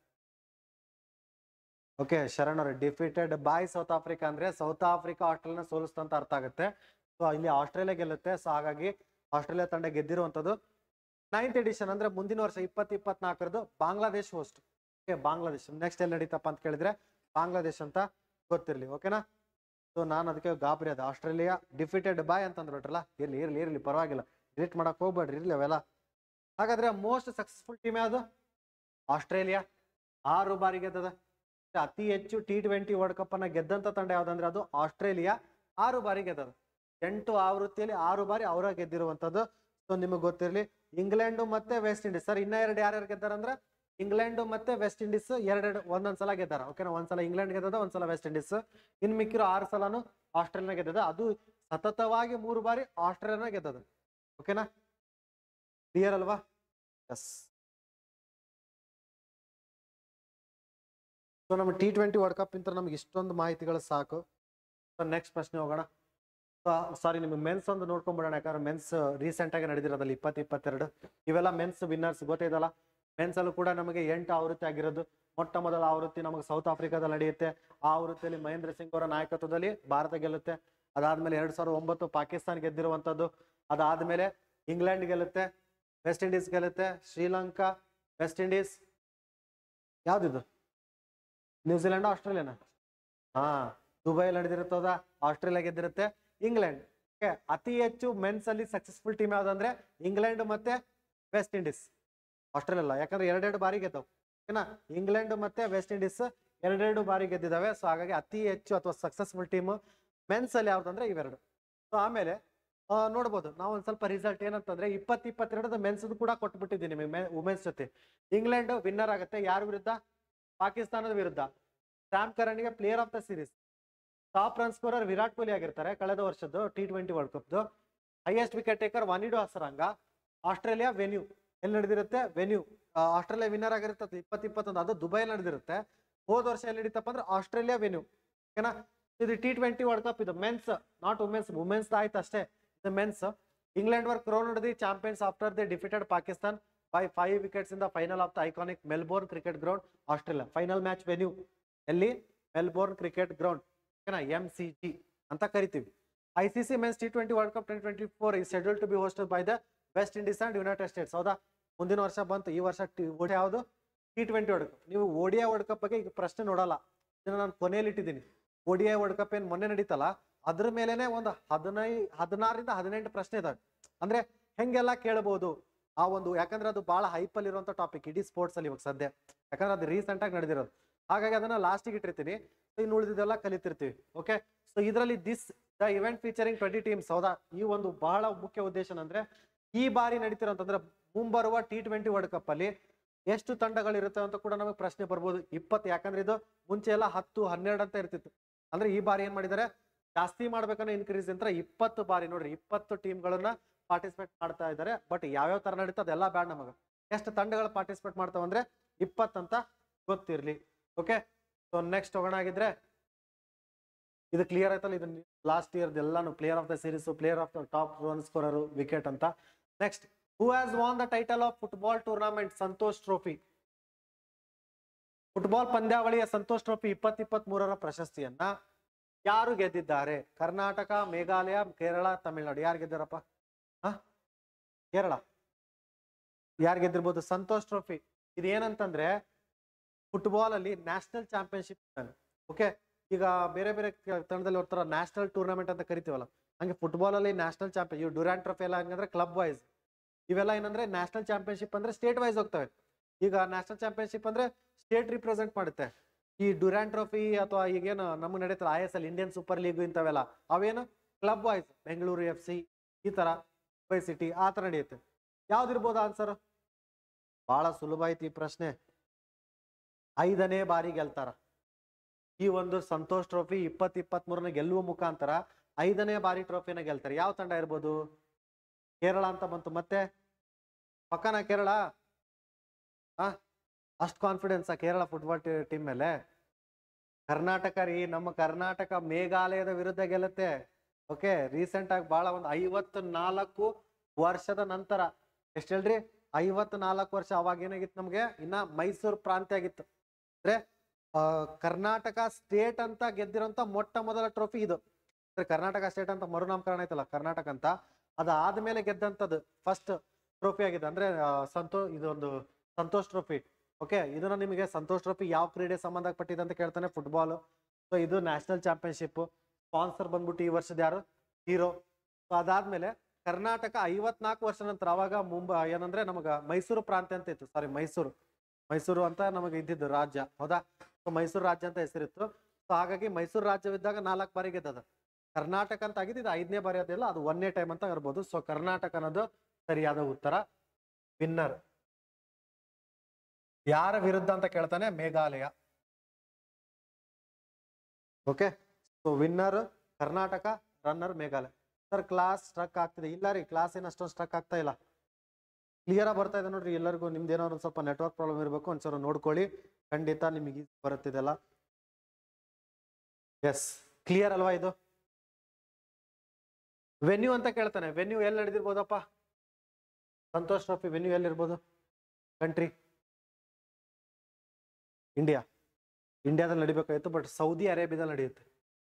ಓಕೆ ಶರಣ್ ಅವ್ರೆ ಡಿಫಿಟೆಡ್ ಬಾಯ್ ಸೌತ್ ಆಫ್ರಿಕಾ ಅಂದ್ರೆ ಸೌತ್ ಆಫ್ರಿಕಾ ಆಸ್ಟ್ರೇಲಿಯಾನ ಸೋಲಿಸ್ತಂತ ಅರ್ಥ ಆಗುತ್ತೆ ಸೊ ಇಲ್ಲಿ ಆಸ್ಟ್ರೇಲಿಯಾ ಗೆಲ್ಲುತ್ತೆ ಸೊ ಹಾಗಾಗಿ ಆಸ್ಟ್ರೇಲಿಯಾ ತಂಡ ಗೆದ್ದಿರುವಂತದ್ದು ನೈನ್ತ್ ಎಡಿಷನ್ ಅಂದ್ರೆ ಮುಂದಿನ ವರ್ಷ ಇಪ್ಪತ್ ಇಪ್ಪತ್ನಾಲ್ಕರದು Bangladesh host okay Bangladesh next ಎಲ್ಲಿ ನಡೀತಪ್ಪ ಅಂತ ಕೇಳಿದ್ರೆ ಬಾಂಗ್ಲಾದೇಶ್ ಅಂತ ಗೊತ್ತಿರ್ಲಿ ಓಕೆನಾ ಸೊ ನಾನು ಅದಕ್ಕೆ ಗಾಬರಿ ಅದ ಆಸ್ಟ್ರೇಲಿಯಾ ಡಿಫಿಟೆಡ್ ಬಾಯ್ ಅಂತ ಅಂದ್ಬಿಟ್ರಲ್ಲ ಇರ್ಲಿ ಇರ್ಲಿ ಇರ್ಲಿ ಪರವಾಗಿಲ್ಲ ಡಿಲೀಟ್ ಮಾಡಕ್ ಹೋಗ್ಬೇಡ್ರಿ ಇರ್ಲಿ ಅವೆಲ್ಲ ಹಾಗಾದ್ರೆ ಮೋಸ್ಟ್ ಸಕ್ಸಸ್ಫುಲ್ ಟೀಮ್ ಯಾವುದು ಆಸ್ಟ್ರೇಲಿಯಾ ಆರು ಬಾರಿ ಗೆದ್ದದ ಅತಿ ಹೆಚ್ಚು ಟಿ ಟ್ವೆಂಟಿ ವರ್ಲ್ಡ್ ಕಪ್ ಅನ್ನ ಗೆದ್ದಂತ ತಂಡ ಯಾವ್ದಂದ್ರೆ ಅದು ಆಸ್ಟ್ರೇಲಿಯಾ ಆರು ಬಾರಿ ಗೆದ್ದದ ಎಂಟು ಆವೃತ್ತಿಯಲ್ಲಿ ಆರು ಬಾರಿ ಅವರ ಗೆದ್ದಿರುವಂತದ್ದು ಸೊ ನಿಮಗೆ ಗೊತ್ತಿರಲಿ ಇಂಗ್ಲೆಂಡ್ ಮತ್ತೆ ವೆಸ್ಟ್ ಇಂಡೀಸ್ ಸರ್ ಇನ್ನ ಎರಡು ಯಾರ್ಯಾರು ಗೆದ್ದಾರಂದ್ರೆ ಇಂಗ್ಲೆಂಡ್ ಮತ್ತೆ ವೆಸ್ಟ್ ಇಂಡೀಸ್ ಎರಡೆರಡು ಒಂದೊಂದ್ ಸಲ ಗೆದ್ದಾರ ಓಕೆನಾ ಒಂದ್ಸಲ ಇಂಗ್ಲೆಂಡ್ ಗೆದ್ದದ ಒಂದ್ಸಲ ವೆಸ್ಟ್ ಇಂಡೀಸ್ ಇನ್ ಮಿಕ್ಕಿರೋ ಆರು ಸಲನು ಆಸ್ಟ್ರೇಲಿಯಾ ಗೆದ್ದದ ಅದು ಸತತವಾಗಿ ಮೂರು ಬಾರಿ ಆಸ್ಟ್ರೇಲಿಯಾನ ಗೆದ್ದದ ಓಕೆನಾ ಕ್ಲಿಯರ್ ಅಲ್ವಾ ಎಸ್ ಸೊ ನಮ್ಮ ಟಿ ಟ್ವೆಂಟಿ ವರ್ಲ್ಡ್ ಕಪ್ ಇಂತ ನಮ್ಗೆ ಇಷ್ಟೊಂದು ಮಾಹಿತಿಗಳು ಸಾಕು ಸೊ ನೆಕ್ಸ್ಟ್ ಪ್ರಶ್ನೆ ಹೋಗೋಣ ಸಾರಿ ನಿಮ್ಗೆ ಮೆನ್ಸ್ ಒಂದು ನೋಡ್ಕೊಂಡ್ಬಿಡೋಣ ಯಾಕಂದ್ರೆ ಮೆನ್ಸ್ ರೀಸೆಂಟ್ ಆಗಿ ನಡೆದಿರೋದಲ್ಲ ಇಪ್ಪತ್ತು ಇಪ್ಪತ್ತೆರಡು ಇವೆಲ್ಲ ಮೆನ್ಸ್ ವಿನ್ನರ್ಸ್ ಗೊತ್ತಿದಲ್ಲ ಮೆನ್ಸ್ ಅಲ್ಲೂ ಕೂಡ ನಮಗೆ ಎಂಟು ಆವೃತ್ತಿ ಆಗಿರೋದು ಮೊಟ್ಟ ಮೊದಲ ಆವೃತ್ತಿ ನಮಗೆ ಸೌತ್ ಆಫ್ರಿಕಾದಲ್ಲಿ ನಡೆಯುತ್ತೆ ಆ ಆವೃತ್ತಿಯಲ್ಲಿ ಮಹೇಂದ್ರ ಸಿಂಗ್ ಅವರ ನಾಯಕತ್ವದಲ್ಲಿ ಭಾರತ ಗೆಲ್ಲುತ್ತೆ ಅದಾದ್ಮೇಲೆ ಎರಡ್ ಸಾವಿರದ ಒಂಬತ್ತು ಪಾಕಿಸ್ತಾನ ಗೆದ್ದಿರುವಂತದ್ದು ಅದಾದ್ಮೇಲೆ ಇಂಗ್ಲೆಂಡ್ ಗೆಲ್ಲುತ್ತೆ ವೆಸ್ಟ್ ಇಂಡೀಸ್ ಗೆಲ್ಲುತ್ತೆ ಶ್ರೀಲಂಕಾ ವೆಸ್ಟ್ ಇಂಡೀಸ್ ಯಾವ್ದಿದು ನ್ಯೂಜಿಲೆಂಡ್ ಆಸ್ಟ್ರೇಲಿಯಾನ ಹಾ ದುಬೈ ನಡೆದಿರುತ್ತದ ಆಸ್ಟ್ರೇಲಿಯಾ ಗೆದ್ದಿರುತ್ತೆ ಇಂಗ್ಲೆಂಡ್ ಓಕೆ ಅತಿ ಹೆಚ್ಚು ಮೆನ್ಸ್ ಅಲ್ಲಿ ಸಕ್ಸಸ್ಫುಲ್ ಟೀಮ್ ಯಾವ್ದಂದ್ರೆ ಇಂಗ್ಲೆಂಡ್ ಮತ್ತೆ ವೆಸ್ಟ್ ಇಂಡೀಸ್ ಆಸ್ಟ್ರೇಲಿಯಾ ಅಲ್ಲ ಯಾಕಂದ್ರೆ ಎರಡೆರಡು ಬಾರಿ ಗೆದ್ದವು ಓಕೆನಾ ಇಂಗ್ಲೆಂಡ್ ಮತ್ತೆ ವೆಸ್ಟ್ ಇಂಡೀಸ್ ಎರಡೆರಡು ಬಾರಿ ಗೆದ್ದಿದಾವೆ ಸೊ ಹಾಗಾಗಿ ಅತಿ ಹೆಚ್ಚು ಅಥವಾ ಸಕ್ಸಸ್ಫುಲ್ ಟೀಮ್ ಮೆನ್ಸ್ ಅಲ್ಲಿ ಯಾವ್ದಂದ್ರೆ ಇವೆರಡು ಸೊ ಆಮೇಲೆ ಆ, ನೋಡ್ಬೋದು ನಾವು ಒಂದ್ ಸ್ವಲ್ಪ ರಿಸಲ್ಟ್ ಏನಂತಂದ್ರೆ ಇಪ್ಪತ್ ಇಪ್ಪತ್ತೆರಡದ ಮೆನ್ಸ್ ಕೂಡ ಕೊಟ್ಬಿಟ್ಟಿದ್ದೀನಿ ನಿಮಗೆ ವುಮೆನ್ಸ್ ಜೊತೆ ಇಂಗ್ಲೆಂಡ್ ವಿನ್ನರ್ ಆಗುತ್ತೆ ಯಾರ ವಿರುದ್ಧ ಪಾಕಿಸ್ತಾನದ ವಿರುದ್ಧ ಸ್ಯಾಮ್ ಕರಣ್ಗೆ player of the series top run scorer Virat Kohli ಆಗಿರ್ತಾರೆ ಕಳೆದ ವರ್ಷದ್ದು ಟಿ ಟ್ವೆಂಟಿ ವರ್ಲ್ಡ್ ಕಪ್ದು highest wicket taker Wanindu Hasaranga Australia venue ಎಲ್ಲಿ ನಡೆದಿರುತ್ತೆ ವೆನ್ಯೂ ಆಸ್ಟ್ರೇಲಿಯಾ ವಿನ್ನರ್ ಆಗಿರುತ್ತೆ ಅದು ಇಪ್ಪತ್ತು ಇಪ್ಪತ್ತೊಂದು ಅದು ದುಬೈ ನಡೆದಿರುತ್ತೆ ಹೋದ ವರ್ಷ ಎಲ್ಲಿ ನಡೀತಪ್ಪ ಅಂದ್ರೆ ಆಸ್ಟ್ರೇಲಿಯಾ ವೆನ್ಯೂ ಓಕೆನಾ ಇದು ಟಿ ಟ್ವೆಂಟಿ ವರ್ಲ್ಡ್ ಕಪ್ ಇದು ಮೆನ್ಸ್ ನಾಟ್ ವುಮೆನ್ಸ್ ವುಮೆನ್ಸ್ ಆಯ್ತು ಅಷ್ಟೇ ಇದು men's England were crowned the champions after the defeated Pakistan by five wickets in the final of the iconic Melbourne cricket ground Australia final match venue ಎಲ್ಲಿ ಮೆಲ್ಬೋರ್ನ್ ಕ್ರಿಕೆಟ್ ಗ್ರೌಂಡ್ ಓಕೆನಾ ಎಂ ಸಿ ಜಿ ಅಂತ ಕರಿತೀವಿ I C C men's T twenty world cup twenty twenty four is schedule to be hosted by the West Indies and United States ಹೌದಾ ಮುಂದಿನ ವರ್ಷ ಬಂತು ಈ ವರ್ಷ ಟಿ ಯಾವುದು ಟಿ ಟ್ವೆಂಟಿ ವರ್ಲ್ಡ್ ಕಪ್ ನೀವು ಓಡಿಯಾ ವರ್ಲ್ಡ್ ಕಪ್ ಬಗ್ಗೆ ಈಗ ಪ್ರಶ್ನೆ ನೋಡಲ್ಲ ಇದನ್ನ ನಾನು ಕೊನೆಯಲ್ಲಿ ಇಟ್ಟಿದ್ದೀನಿ ಓಡಿಯಾ ವರ್ಲ್ಡ್ ಕಪ್ ಏನ್ ಮೊನ್ನೆ ನಡೀತಲ್ಲ ಅದ್ರ ಮೇಲೆನೆ ಒಂದು ಹದಿನೈ ಹದಿನಾರರಿಂದ ಹದಿನೆಂಟು ಪ್ರಶ್ನೆ ಇದಾವೆ ಅಂದ್ರೆ ಹೆಂಗೆಲ್ಲ ಕೇಳಬಹುದು ಆ ಒಂದು ಯಾಕಂದ್ರೆ ಅದು ಬಹಳ ಹೈಪಲ್ ಇರುವಂತ ಟಾಪಿಕ್ ಇಡೀ ಸ್ಪೋರ್ಟ್ಸ್ ಅಲ್ಲಿ ಇವಾಗ ಸದ್ಯ ಯಾಕಂದ್ರೆ ಅದು ರೀಸೆಂಟ್ ಆಗಿ ನಡೆದಿರೋದು ಹಾಗಾಗಿ ಅದನ್ನ ಲಾಸ್ಟಿಗೆ ಇಟ್ಟಿರ್ತೀನಿ ಸೊ ಇನ್ನು ಉಳಿದಿದ್ದೆಲ್ಲ ಕಲಿತಿರ್ತೀವಿ ಓಕೆ ಸೊ ಇದರಲ್ಲಿ this the event featuring twenty teams ಹೌದಾ ಈ ಒಂದು ಬಹಳ ಮುಖ್ಯ ಉದ್ದೇಶ ಅಂದ್ರೆ ಈ ಬಾರಿ ನಡೀತಿರೋಂತಂದ್ರೆ ಮುಂಬರುವ ಟಿ ಟ್ವೆಂಟಿ ವರ್ಲ್ಡ್ ಕಪ್ ಅಲ್ಲಿ ಎಷ್ಟು ತಂಡಗಳಿರುತ್ತೆ ಅಂತ ಕೂಡ ನಮಗೆ ಪ್ರಶ್ನೆ ಬರ್ಬೋದು ಇಪ್ಪತ್ತು ಯಾಕಂದ್ರೆ ಇದು ಮುಂಚೆ ಎಲ್ಲ ಹತ್ತು ಹನ್ನೆರಡು ಅಂತ ಇರ್ತಿತ್ತು ಅಂದ್ರೆ ಈ ಬಾರಿ ಏನ್ ಮಾಡಿದ್ದಾರೆ ಜಾಸ್ತಿ ಮಾಡ್ಬೇಕನ್ನೋ ಇನ್ಕ್ರೀಸ್ ಅಂತ ಇಪ್ಪತ್ತು ಬಾರಿ ನೋಡ್ರಿ ಇಪ್ಪತ್ತು ಟೀಮ್ಗಳನ್ನ ಪಾರ್ಟಿಸಿಪೇಟ್ ಮಾಡ್ತಾ ಇದ್ದಾರೆ ಬಟ್ ಯಾವ್ಯಾವ ತರ ನಡೀತದೆ ಅದೆಲ್ಲ ಬ್ಯಾಡ್ ನಮಗ ಎಷ್ಟು ತಂಡಗಳು ಪಾರ್ಟಿಸಿಪೇಟ್ ಮಾಡ್ತಾವ ಅಂದ್ರೆ ಇಪ್ಪತ್ತಂತ ಗೊತ್ತಿರ್ಲಿ ಓಕೆ ಸೊ ನೆಕ್ಸ್ಟ್ ಹೋಗೋಣ ಆಗಿದ್ರೆ ಇದು ಕ್ಲಿಯರ್ ಆಯ್ತಲ್ಲ ಇದು ಲಾಸ್ಟ್ ಇಯರ್ ಎಲ್ಲಾನು player of the series player of the top run scorer wicket ಅಂತ next who has won the title of football tournament Santosh trophy football ಪಂದ್ಯಾವಳಿಯ ಸಂತೋಷ್ ಟ್ರೋಫಿ ಇಪ್ಪತ್ ಇಪ್ಪತ್ತ್ ಮೂರರ ಪ್ರಶಸ್ತಿಯನ್ನ ಯಾರು ಗೆದ್ದಿದ್ದಾರೆ ಕರ್ನಾಟಕ ಮೇಘಾಲಯ ಕೇರಳ ತಮಿಳುನಾಡು ಯಾರು ಗೆದ್ದಾರಪ್ಪ ಹ ಕೇರಳ ಯಾರು ಗೆದ್ದಿರ್ಬೋದು ಸಂತೋಷ್ ಟ್ರೋಫಿ ಇದು ಏನಂತಂದ್ರೆ ಫುಟ್ಬಾಲ್ ಅಲ್ಲಿ ನ್ಯಾಷನಲ್ ಚಾಂಪಿಯನ್ಶಿಪ್ ಓಕೆ ಈಗ ಬೇರೆ ಬೇರೆ ಕ- ತಂಡದಲ್ಲಿ ಹೋಗ್ತಾರ ನ್ಯಾಷನಲ್ ಟೂರ್ನಮೆಂಟ್ ಅಂತ ಕರಿತೀವಲ್ಲ ಹಂಗೆ ಫುಟ್ಬಾಲ್ ಅಲ್ಲಿ ನ್ಯಾಷನಲ್ ಚಾಂಪಿಯನ್ ಇವು ಡ್ಯೂರಾನ್ ಟ್ರೋಫಿ ಎಲ್ಲ ಹಂಗಂದ್ರೆ ಕ್ಲಬ್ ವೈಸ್ ಇವೆಲ್ಲ ಏನಂದ್ರೆ ನ್ಯಾಷನಲ್ ಚಾಂಪಿಯನ್ಶಿಪ್ ಅಂದ್ರೆ ಸ್ಟೇಟ್ ವೈಸ್ ಹೋಗ್ತವೆ ಈಗ ನ್ಯಾಷನಲ್ ಚಾಂಪಿಯನ್ಶಿಪ್ ಅಂದ್ರೆ ಸ್ಟೇಟ್ ರಿಪ್ರೆಸೆಂಟ್ ಮಾಡುತ್ತೆ ಈ ಡ್ಯೂರಾನ್ ಟ್ರೋಫಿ ಅಥವಾ ಈಗೇನು ನಮಗೆ ನಡೀತಲ್ಲ I S L Indian super league ಇಂಥವೆಲ್ಲ ಅವೇನು club wise Bengaluru F C ಈ ತರ ಮುಂಬೈ ಸಿಟಿ ಆ ತರ ನಡೆಯುತ್ತೆ ಯಾವ್ದಿರ್ಬೋದು ಆನ್ಸರ್ ಬಹಳ ಸುಲಭ ಐತಿ ಈ ಪ್ರಶ್ನೆ ಐದನೇ ಬಾರಿ ಗೆಲ್ತಾರ ಈ ಒಂದು ಸಂತೋಷ್ ಟ್ರೋಫಿ ಇಪ್ಪತ್ ಇಪ್ಪತ್ತ್ ಮೂರನೇ ಗೆಲ್ಲುವ ಮುಖಾಂತರ ಐದನೇ ಬಾರಿ ಟ್ರೋಫಿನ ಗೆಲ್ತಾರೆ ಯಾವ ತಂಡ ಇರ್ಬೋದು ಕೇರಳ ಅಂತ ಬಂತು ಮತ್ತೆ ಪಕ್ಕನ ಕೇರಳ ಆ ಅಷ್ಟು ಕಾನ್ಫಿಡೆನ್ಸ್ ಕೇರಳ ಫುಟ್ಬಾಲ್ ಟೀಮ್ ಮೇಲೆ ಕರ್ನಾಟಕ ರೀ ನಮ್ಮ ಕರ್ನಾಟಕ ಮೇಘಾಲಯದ ವಿರುದ್ಧ ಗೆಲ್ಲುತ್ತೆ ಓಕೆ ರೀಸೆಂಟ್ ಆಗಿ ಬಹಳ ಒಂದು ಐವತ್ತು ನಾಲ್ಕು ವರ್ಷದ ನಂತರ ಎಷ್ಟು ಹೇಳ್ರಿ ಐವತ್ ನಾಲ್ಕು ವರ್ಷ ಅವಾಗ ಏನಾಗಿತ್ತು ನಮ್ಗೆ ಇನ್ನ ಮೈಸೂರು ಪ್ರಾಂತ್ಯ ಆಗಿತ್ತು ಅಂದ್ರೆ ಆ, ಕರ್ನಾಟಕ ಸ್ಟೇಟ್ ಅಂತ ಗೆದ್ದಿರೋಂತ ಮೊಟ್ಟ ಮೊದಲ ಟ್ರೋಫಿ ಇದು ಅಂದ್ರೆ ಕರ್ನಾಟಕ ಸ್ಟೇಟ್ ಅಂತ ಮರುನಾಮಕರಣ ಆಯ್ತಲ್ಲ ಕರ್ನಾಟಕ ಅಂತ ಅದಾದ್ಮೇಲೆ ಗೆದ್ದಂಥದ್ದು ಫಸ್ಟ್ ಟ್ರೋಫಿ ಆಗಿದೆ ಅಂದ್ರೆ ಆ, ಸಂತೋ ಇದೊಂದು ಸಂತೋಷ್ ಟ್ರೋಫಿ ಓಕೆ ಇದನ್ನ ನಿಮಗೆ ಸಂತೋಷ್ ಟ್ರೋಫಿ ಯಾವ ಕ್ರೀಡೆ ಸಂಬಂಧಪಟ್ಟಿದೆ ಅಂತ ಕೇಳ್ತಾನೆ ಫುಟ್ಬಾಲ್ ಸೊ ಇದು ನ್ಯಾಷನಲ್ ಚಾಂಪಿಯನ್ಶಿಪ್ ಸ್ಪಾನ್ಸರ್ ಬಂದ್ಬಿಟ್ಟು ಈ ವರ್ಷದ ಯಾರು ಹೀರೋ ಸೊ ಅದಾದ್ಮೇಲೆ ಕರ್ನಾಟಕ ಐವತ್ನಾಲ್ಕು ವರ್ಷ ನಂತರ ಅವಾಗ ಮುಂಬೈ ಏನಂದ್ರೆ ನಮಗ ಮೈಸೂರು ಪ್ರಾಂತ್ಯ ಅಂತ ಇತ್ತು ಸಾರಿ ಮೈಸೂರು ಮೈಸೂರು ಅಂತ ನಮಗೆ ಇದ್ದಿದ್ದು ರಾಜ್ಯ ಹೌದಾ ಸೊ ಮೈಸೂರು ರಾಜ್ಯ ಅಂತ ಹೆಸರಿತ್ತು ಸೊ ಹಾಗಾಗಿ ಮೈಸೂರು ರಾಜ್ಯವಿದ್ದಾಗ ನಾಲ್ಕು ಬಾರಿ ಗೆದ್ದದ ಕರ್ನಾಟಕ ಅಂತ ಆಗಿದ್ದು ಇದು ಐದನೇ ಬಾರಿ ಅದಿಲ್ಲ ಅದು ಒಂದನೇ ಟೈಮ್ ಅಂತ ಇರ್ಬೋದು ಸೊ ಕರ್ನಾಟಕ ಅನ್ನೋದು ಸರಿಯಾದ ಉತ್ತರ ವಿನ್ನರ್ ಯಾರ ವಿರುದ್ಧ ಅಂತ ಕೇಳ್ತಾನೆ Meghalaya okay so winner Karnataka runner Meghalaya sir class struck ಆಗ್ತಿದೆ ಇಲ್ಲ ರೀ ಕ್ಲಾಸ್ ಏನು ಅಷ್ಟೊಂದು ಸ್ಟ್ರಕ್ ಆಗ್ತಾ ಇಲ್ಲ ಕ್ಲಿಯರ್ ಆಗಿ ಬರ್ತಾ ಇದೆ ನೋಡ್ರಿ ಎಲ್ಲರಿಗೂ ನಿಮ್ದು ಏನೋ ಒಂದು ಸ್ವಲ್ಪ ನೆಟ್ವರ್ಕ್ ಪ್ರಾಬ್ಲಮ್ ಇರಬೇಕು ಒಂದ್ಸಲ ನೋಡ್ಕೊಳ್ಳಿ ಖಂಡಿತ ನಿಮಗೆ ಬರುತ್ತಿದೆಲ್ಲ ಎಸ್ ಕ್ಲಿಯರ್ ಅಲ್ವಾ ಇದು ವೆನ್ಯೂ ಅಂತ ಕೇಳ್ತಾನೆ ವೆನ್ಯೂ ಎಲ್ಲಿ ನಡೆದಿರ್ಬೋದಪ್ಪ ಸಂತೋಷ್ ಟ್ರೋಫಿ ವೆನ್ಯೂ ಎಲ್ಲಿರ್ಬೋದು ಕಂಟ್ರಿ ಇಂಡಿಯಾ ಇಂಡಿಯಾದಲ್ಲಿ ನಡಿಬೇಕಾಗಿತ್ತು ಬಟ್ ಸೌದಿ ಅರೇಬಿಯಾದಲ್ಲಿ ನಡೆಯುತ್ತೆ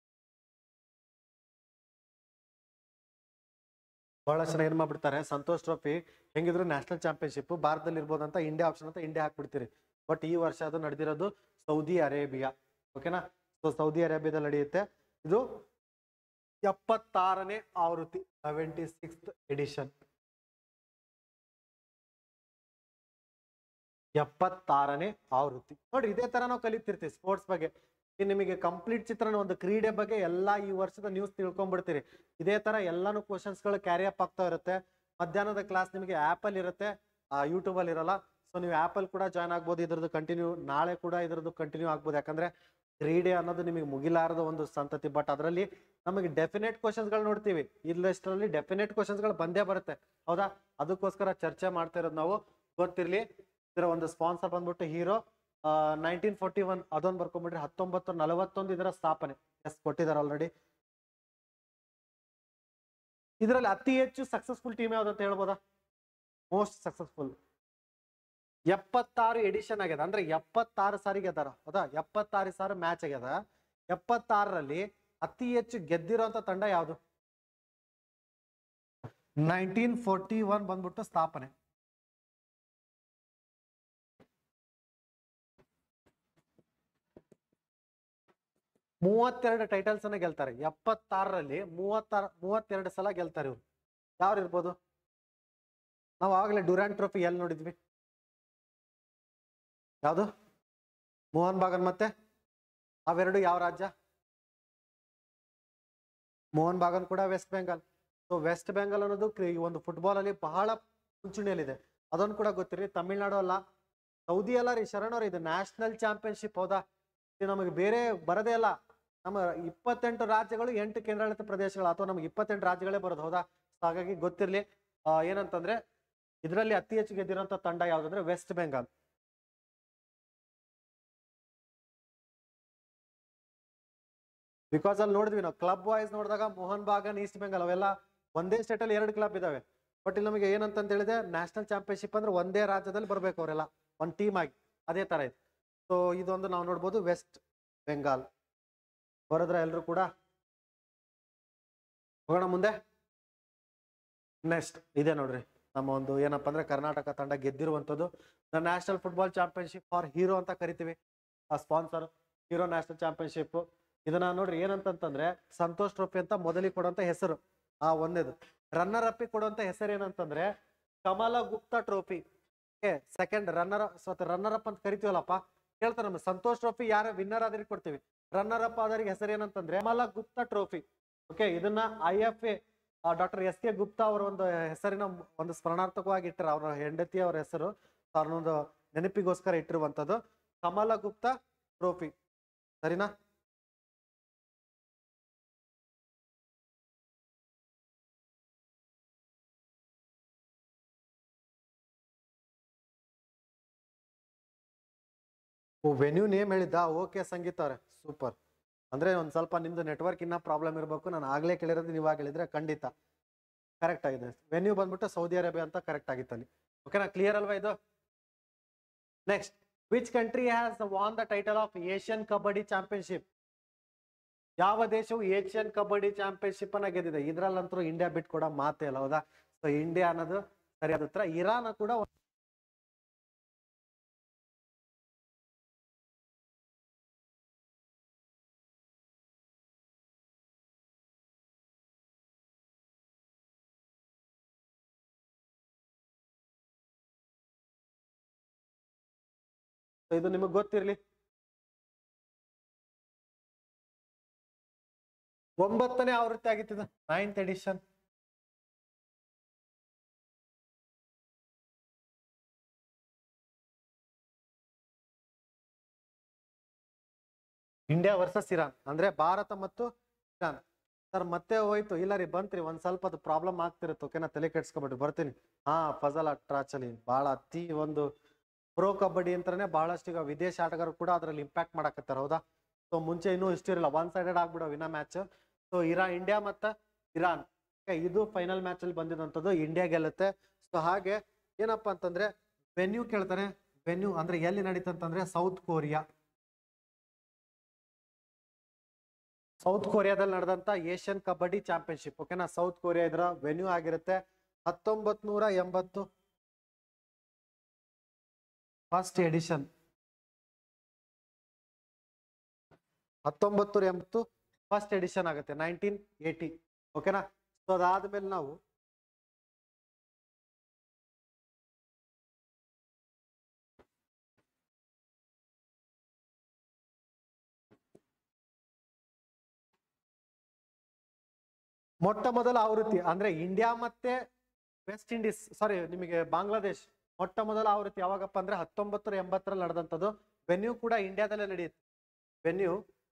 ಬಹಳಷ್ಟು ಜನ ಏನ್ ಮಾಡ್ಬಿಡ್ತಾರೆ ಸಂತೋಷ್ ಟ್ರೋಫಿ ಹೆಂಗಿದ್ರು ನ್ಯಾಷನಲ್ ಚಾಂಪಿಯನ್ಶಿಪ್ ಭಾರತದಲ್ಲಿ ಇರ್ಬೋದು ಅಂತ ಇಂಡಿಯಾ ಆಪ್ಷನ್ ಅಂತ ಇಂಡಿಯಾ ಹಾಕ್ಬಿಡ್ತೀರಿ ಬಟ್ ಈ ವರ್ಷ ಅದು ನಡೆದಿರೋದು ಸೌದಿ ಅರೇಬಿಯಾ ಓಕೆನಾ ಸೊ ಸೌದಿ ಅರೇಬಿಯಾದಲ್ಲಿ ನಡೆಯುತ್ತೆ ಇದು ಎಪ್ಪತ್ತಾರನೇ ಆವೃತ್ತಿ ಸೆವೆಂಟಿ ಸಿಕ್ಸ್ ಎಡಿಷನ್ ಎಪ್ಪತ್ತಾರನೇ ಆವೃತ್ತಿ ನೋಡ್ರಿ ಇದೇ ತರ ನಾವು ಕಲಿತಿರ್ತೀವಿ ಸ್ಪೋರ್ಟ್ಸ್ ಬಗ್ಗೆ ಇನ್ನು ನಿಮಗೆ ಕಂಪ್ಲೀಟ್ ಚಿತ್ರಣ ಒಂದು ಕ್ರೀಡೆ ಬಗ್ಗೆ ಎಲ್ಲಾ ಈ ವರ್ಷದ ನ್ಯೂಸ್ ತಿಳ್ಕೊಂಡ್ಬಿಡ್ತೀರಿ ಇದೇ ತರ ಎಲ್ಲಾನು ಕ್ವಶನ್ಸ್ ಗಳು ಕ್ಯಾರಿ ಅಪ್ ಆಗ್ತಾ ಇರುತ್ತೆ ಮಧ್ಯಾಹ್ನದ ಕ್ಲಾಸ್ ನಿಮಗೆ ಆಪ್ ಅಲ್ಲಿ ಇರುತ್ತೆ ಯೂಟ್ಯೂಬ್ ಅಲ್ಲಿ ಇರಲ್ಲ ಸೊ ನೀವು ಆಪ್ ಅಲ್ಲಿ ಕೂಡ ಜಾಯ್ನ್ ಆಗ್ಬೋದು ಇದ್ರದ್ದು ಕಂಟಿನ್ಯೂ ನಾಳೆ ಕೂಡ ಇದ್ರದ್ದು ಕಂಟಿನ್ಯೂ ಆಗ್ಬೋದು ಯಾಕಂದ್ರೆ ಕ್ರೀಡೆ ಅನ್ನೋದು ನಿಮಗೆ ಮುಗಿಲಾರದ ಒಂದು ಸಂತತಿ ಬಟ್ ಅದರಲ್ಲಿ ನಮಗೆ ಡೆಫಿನೆಟ್ ಕ್ವಶನ್ಸ್ ಗಳು ನೋಡ್ತೀವಿ ಇಲ್ಲಷ್ಟರಲ್ಲಿ ಡೆಫಿನೆಟ್ ಕ್ವಶನ್ಸ್ ಗಳು ಬಂದೇ ಬರುತ್ತೆ ಹೌದಾ ಅದಕ್ಕೋಸ್ಕರ ಚರ್ಚೆ ಮಾಡ್ತಾ ಇರೋದು ನಾವು ಗೊತ್ತಿರ್ಲಿ ಇದರ ಒಂದು ಸ್ಪಾನ್ಸರ್ ಬಂದ್ಬಿಟ್ಟು ಹೀರೋ ನೈನ್ಟೀನ್ ಫೋರ್ಟಿ ಒನ್ ಅದೊಂದು ಬರ್ಕೊಂಡ್ಬಿಟ್ರೆ ಹತ್ತೊಂಬತ್ತು ನಲವತ್ತೊಂದು ಇದರ ಸ್ಥಾಪನೆ ಎಸ್ ಕೊಟ್ಟಿದ್ದಾರೆ ಆಲ್ರೆಡಿ ಇದರಲ್ಲಿ ಅತಿ ಹೆಚ್ಚು ಸಕ್ಸಸ್ಫುಲ್ ಟೀಮ್ ಯಾವ್ದು ಅಂತ ಹೇಳ್ಬೋದಾ ಮೋಸ್ಟ್ ಸಕ್ಸಸ್ಫುಲ್ ಎಪ್ಪತ್ತಾರು ಎಡಿಷನ್ ಆಗ್ಯದ ಅಂದ್ರೆ ಎಪ್ಪತ್ತಾರು ಸಾರಿ ಗೆದ್ದಾರ ಹೌದಾ ಎಪ್ಪತ್ತಾರು ಸಾರಿ ಮ್ಯಾಚ್ ಆಗ್ಯದ ಎಪ್ಪತ್ತಾರರಲ್ಲಿ ಅತಿ ಹೆಚ್ಚು ಗೆದ್ದಿರೋಂಥ ತಂಡ ಯಾವುದು ನೈನ್ಟೀನ್ ಫೋರ್ಟಿ ಒನ್ ಬಂದ್ಬಿಟ್ಟು ಸ್ಥಾಪನೆ ಮೂವತ್ತೆರಡು ಟೈಟಲ್ಸ್ ಅನ್ನ ಗೆಲ್ತಾರೆ ಎಪ್ಪತ್ತಾರರಲ್ಲಿ ಮೂವತ್ತಾರ ಮೂವತ್ತೆರಡು ಸಲ ಗೆಲ್ತಾರೆ ಇವ್ರು ಯಾರು ಇರ್ಬೋದು ನಾವು ಆಗಲೇ ಡ್ಯೂರಾನ್ ಟ್ರೋಫಿ ಎಲ್ಲಿ ನೋಡಿದ್ವಿ ಯಾವುದು ಮೋಹನ್ ಬಾಗನ್ ಮತ್ತೆ ಅವೆರಡು ಯಾವ ರಾಜ್ಯ ಮೋಹನ್ ಬಾಗನ್ ಕೂಡ ವೆಸ್ಟ್ ಬೆಂಗಾಲ್ ಸೊ ವೆಸ್ಟ್ ಬೆಂಗಾಲ್ ಅನ್ನೋದು ಕ್ರಿ- ಈ ಒಂದು ಫುಟ್ಬಾಲ್ ಅಲ್ಲಿ ಬಹಳ ಮುಂಚೂಣಿಯಲ್ಲಿದೆ ಅದೊಂದು ಕೂಡ ಗೊತ್ತಿರಿ ತಮಿಳ್ನಾಡು ಅಲ್ಲ ಸೌದಿ ಅಲ್ಲ ರೀ ಶರಣ್ ಅವ್ರ ಇದು ನ್ಯಾಷನಲ್ ಚಾಂಪಿಯನ್ಶಿಪ್ ಹೌದಾ ಇದು ನಮಗೆ ಬೇರೆ ಬರದೇ ಇಲ್ಲ ನಮ್ಮ ಇಪ್ಪತ್ತೆಂಟು ರಾಜ್ಯಗಳು ಎಂಟು ಕೇಂದ್ರಾಡಳಿತ ಪ್ರದೇಶಗಳು ಅಥವಾ ನಮ್ಗೆ ಇಪ್ಪತ್ತೆಂಟು ರಾಜ್ಯಗಳೇ ಬರೋದು ಹೌದಾ So ಹಾಗಾಗಿ ಗೊತ್ತಿರ್ಲಿ ಆ, ಏನಂತಂದ್ರೆ ಇದರಲ್ಲಿ ಅತಿ ಹೆಚ್ಚು ಗೆದ್ದಿರೋಂಥ ತಂಡ ಯಾವ್ದಂದ್ರೆ ವೆಸ್ಟ್ ಬೆಂಗಾಲ್ ಬಿಕಾಸ್ ಅಲ್ಲಿ ನೋಡಿದ್ವಿ ನಾವು ಕ್ಲಬ್ ವೈಸ್ ನೋಡಿದಾಗ ಮೋಹನ್ ಬಾಗನ್ ಈಸ್ಟ್ ಬೆಂಗಾಲ್ ಅವೆಲ್ಲ ಒಂದೇ ಸ್ಟೇಟ್ ಅಲ್ಲಿ ಎರಡು ಕ್ಲಬ್ ಇದಾವೆ ಬಟ್ ಇಲ್ಲಿ ನಮಗೆ ಏನಂತ ಹೇಳಿದೆ ನ್ಯಾಷನಲ್ ಚಾಂಪಿಯನ್ಶಿಪ್ ಅಂದ್ರೆ ಒಂದೇ ರಾಜ್ಯದಲ್ಲಿ ಬರ್ಬೇಕು ಅವರೆಲ್ಲ ಒಂದು ಟೀಮ್ ಆಗಿ ಅದೇ ತರ ಇದೆ ಸೊ ಇದೊಂದು ನಾವು ನೋಡ್ಬೋದು ವೆಸ್ಟ್ ಬೆಂಗಾಲ್ ಬರೋದ್ರ ಎಲ್ಲರೂ ಕೂಡ ಹೋಗೋಣ ಮುಂದೆ ನೆಕ್ಸ್ಟ್ ಇದೆ ನೋಡ್ರಿ ನಮ್ಮ ಒಂದು ಏನಪ್ಪಾ ಅಂದ್ರೆ ಕರ್ನಾಟಕ ತಂಡ ಗೆದ್ದಿರುವಂಥದ್ದು the national football championship for Hero ಅಂತ ಕರಿತೀವಿ ಆ ಸ್ಪಾನ್ಸರ್ ಹೀರೋ ನ್ಯಾಷನಲ್ ಚಾಂಪಿಯನ್ಶಿಪ್ ಇದನ್ನ ನೋಡ್ರಿ ಏನಂತಂತಂದ್ರೆ ಸಂತೋಷ್ ಟ್ರೋಫಿ ಅಂತ ಮೊದಲಿಗೆ ಕೊಡುವಂತ ಹೆಸರು ಆ ಒಂದೇದು ರನ್ನರ್ ಅಪ್ ಕೊಡುವಂತ ಹೆಸರು ಏನಂತಂದ್ರೆ Kamala Gupta trophy second runner ಸ್ವತಃ ರನ್ನರ್ ಅಪ್ ಅಂತ ಕರಿತೀವಲ್ಲಪ್ಪ ಕೇಳ್ತಾರೆ ನಮ್ಗೆ ಸಂತೋಷ್ ಟ್ರೋಫಿ ಯಾರ ವಿನ್ನರ್ ಆದ್ರಿಗೆ ಕೊಡ್ತೀವಿ ರನ್ನರ್ ಅಪ್ ಆದರಿಗೆ ಹೆಸರು ಏನಂತಂದ್ರೆ ಕಮಲ ಗುಪ್ತಾ ಟ್ರೋಫಿ ಓಕೆ ಇದನ್ನ I F A doctor S K Gupta ಅವರ ಒಂದು ಹೆಸರಿನ ಒಂದು ಸ್ಮರಣಾರ್ಥಕವಾಗಿ ಇಟ್ಟರು ಅವರ ಹೆಂಡತಿ ಅವರ ಹೆಸರು ಅವ್ರನ್ನೊಂದು ನೆನಪಿಗೋಸ್ಕರ ಇಟ್ಟಿರುವಂತದ್ದು ಕಮಲ ಗುಪ್ತಾ ಟ್ರೋಫಿ ಸರಿನಾ ಓ ವೆನ್ಯೂ ನೇಮ್ ಹೇಳಿದ್ದ ಓಕೆ ಸಂಗೀತ ಅವ್ರೆ ಸೂಪರ್ ಅಂದ್ರೆ ಒಂದ್ ಸ್ವಲ್ಪ ನಿಮ್ದು ನೆಟ್ವರ್ಕ್ ಇನ್ನ ಪ್ರಾಬ್ಲಮ್ ಇರಬೇಕು ನಾನು ಆಗ್ಲೇ ಕೇಳಿರೋದು ನೀವಾಗ ಹೇಳಿದ್ರೆ ಖಂಡಿತ ಕರೆಕ್ಟ್ ಆಗಿದೆ ವೆನ್ಯೂ ಬಂದ್ಬಿಟ್ಟು ಸೌದಿ ಅರೇಬಿಯಾ ಅಂತ ಕರೆಕ್ಟ್ ಆಗಿತ್ತು ಅಲ್ಲಿ ಓಕೆನಾ ಕ್ಲಿಯರ್ ಅಲ್ವಾ ಇದು next which country has won the title of Asian kabaddi championship ಯಾವ ದೇಶವು ಏಷ್ಯನ್ ಕಬಡ್ಡಿ ಚಾಂಪಿಯನ್ಶಿಪ್ ಅನ್ನ ಗೆದ್ದಿದೆ ಇದ್ರಲ್ಲಂತೂ ಇಂಡಿಯಾ ಬಿಟ್ಟು ಕೂಡ ಮಾತೇ ಇಲ್ಲ ಹೌದಾ ಸೊ ಇಂಡಿಯಾ ಅನ್ನೋದು ಸರಿಯಾದ ಉತ್ತರ ಇರಾನ್ ಕೂಡ So ಇದು ನಿಮಗೆ ಗೊತ್ತಿರ್ಲಿ ಒಂಬತ್ತನೇ ಆವೃತ್ತಿ ಆಗಿತ್ತು ninth edition India versus Iran ಅಂದ್ರೆ ಭಾರತ ಮತ್ತು ಇರಾನ್ ಸರ್ ಮತ್ತೆ ಹೋಯ್ತು ಇಲ್ಲ ರೀ ಬಂತ್ರಿ ಒಂದ್ ಸ್ವಲ್ಪ ಅದು ಪ್ರಾಬ್ಲಮ್ ಆಗ್ತಿರುತ್ತೆ ಓಕೆನಾ ತಲೆ ಕೆಡ್ಸ್ಕೊಬಿಟ್ಟು ಬರ್ತೀನಿ ಹಾ ಫಜಲ್ ಅಟ್ರಾಚಲಿ ಬಹಳ ಅತಿ ಒಂದು ಪ್ರೋ ಕಬಡ್ಡಿ ಅಂತಾನೆ ಬಹಳಷ್ಟು ಈಗ ವಿದೇಶ ಆಟಗಾರರು ಕೂಡ ಅದ್ರಲ್ಲಿ ಇಂಪ್ಯಾಕ್ಟ್ ಮಾಡಕತ್ತಾರ ಹೌದಾ ಸೊ ಮುಂಚೆ ಇನ್ನೂ ಇಷ್ಟು ಇರಲ್ಲ ಒನ್ ಸೈಡೆಡ್ ಆಗ್ಬಿಡೋ ವಿನ ಮ್ಯಾಚ್ ಸೊ ಇರಾ ಇಂಡಿಯಾ ಮತ್ತ ಇರಾನ್ Okay, ಇದು ಫೈನಲ್ ಮ್ಯಾಚ್ ಅಲ್ಲಿ ಬಂದಿದಂಥದ್ದು ಇಂಡಿಯಾ ಗೆಲ್ಲುತ್ತೆ ಸೊ ಹಾಗೆ ಏನಪ್ಪಾ ಅಂತಂದ್ರೆ ವೆನ್ಯೂ ಕೇಳ್ತಾರೆ ವೆನ್ಯೂ ಅಂದ್ರೆ ಎಲ್ಲಿ ನಡೀತಂತಂದ್ರೆ ಸೌತ್ ಕೊರಿಯಾ ಸೌತ್ ಕೊರಿಯಾದಲ್ಲಿ ನಡೆದಂತ ಏಷ್ಯನ್ ಕಬಡ್ಡಿ ಚಾಂಪಿಯನ್ಶಿಪ್ ಓಕೆನಾ ಸೌತ್ ಕೊರಿಯಾ ಇದರ ವೆನ್ಯೂ ಆಗಿರುತ್ತೆ ಹತ್ತೊಂಬತ್ ನೂರ ಎಂಬತ್ತು ಫಸ್ಟ್ ಎಡಿಷನ್ ಹತ್ತೊಂಬತ್ತು ನೂರ ಎಂಬತ್ತು ಫಸ್ಟ್ ಎಡಿಷನ್ ಆಗುತ್ತೆ ನೈನ್ಟೀನ್ ಏಯ್ಟಿ ಓಕೆನಾ ಸೊ ಅದಾದ್ಮೇಲೆ ನಾವು ಮೊಟ್ಟ ಮೊದಲ ಆವೃತ್ತಿ ಅಂದ್ರೆ ಇಂಡಿಯಾ ಮತ್ತೆ ವೆಸ್ಟ್ ಇಂಡೀಸ್ ಸಾರಿ ನಿಮಗೆ ಬಾಂಗ್ಲಾದೇಶ್ ಮೊಟ್ಟ ಮೊದಲ ಆವೃತ್ತಿ ಯಾವಾಗಪ್ಪ ಅಂದ್ರೆ ಹತ್ತೊಂಬತ್ತು ನೂರ ಎಂಬತ್ತರಲ್ಲಿ ನಡೆದಂಥದ್ದು ವೆನ್ಯೂ ಕೂಡ ಇಂಡಿಯಾದಲ್ಲೇ ನಡೆಯುತ್ತೆ ವೆನ್ಯೂ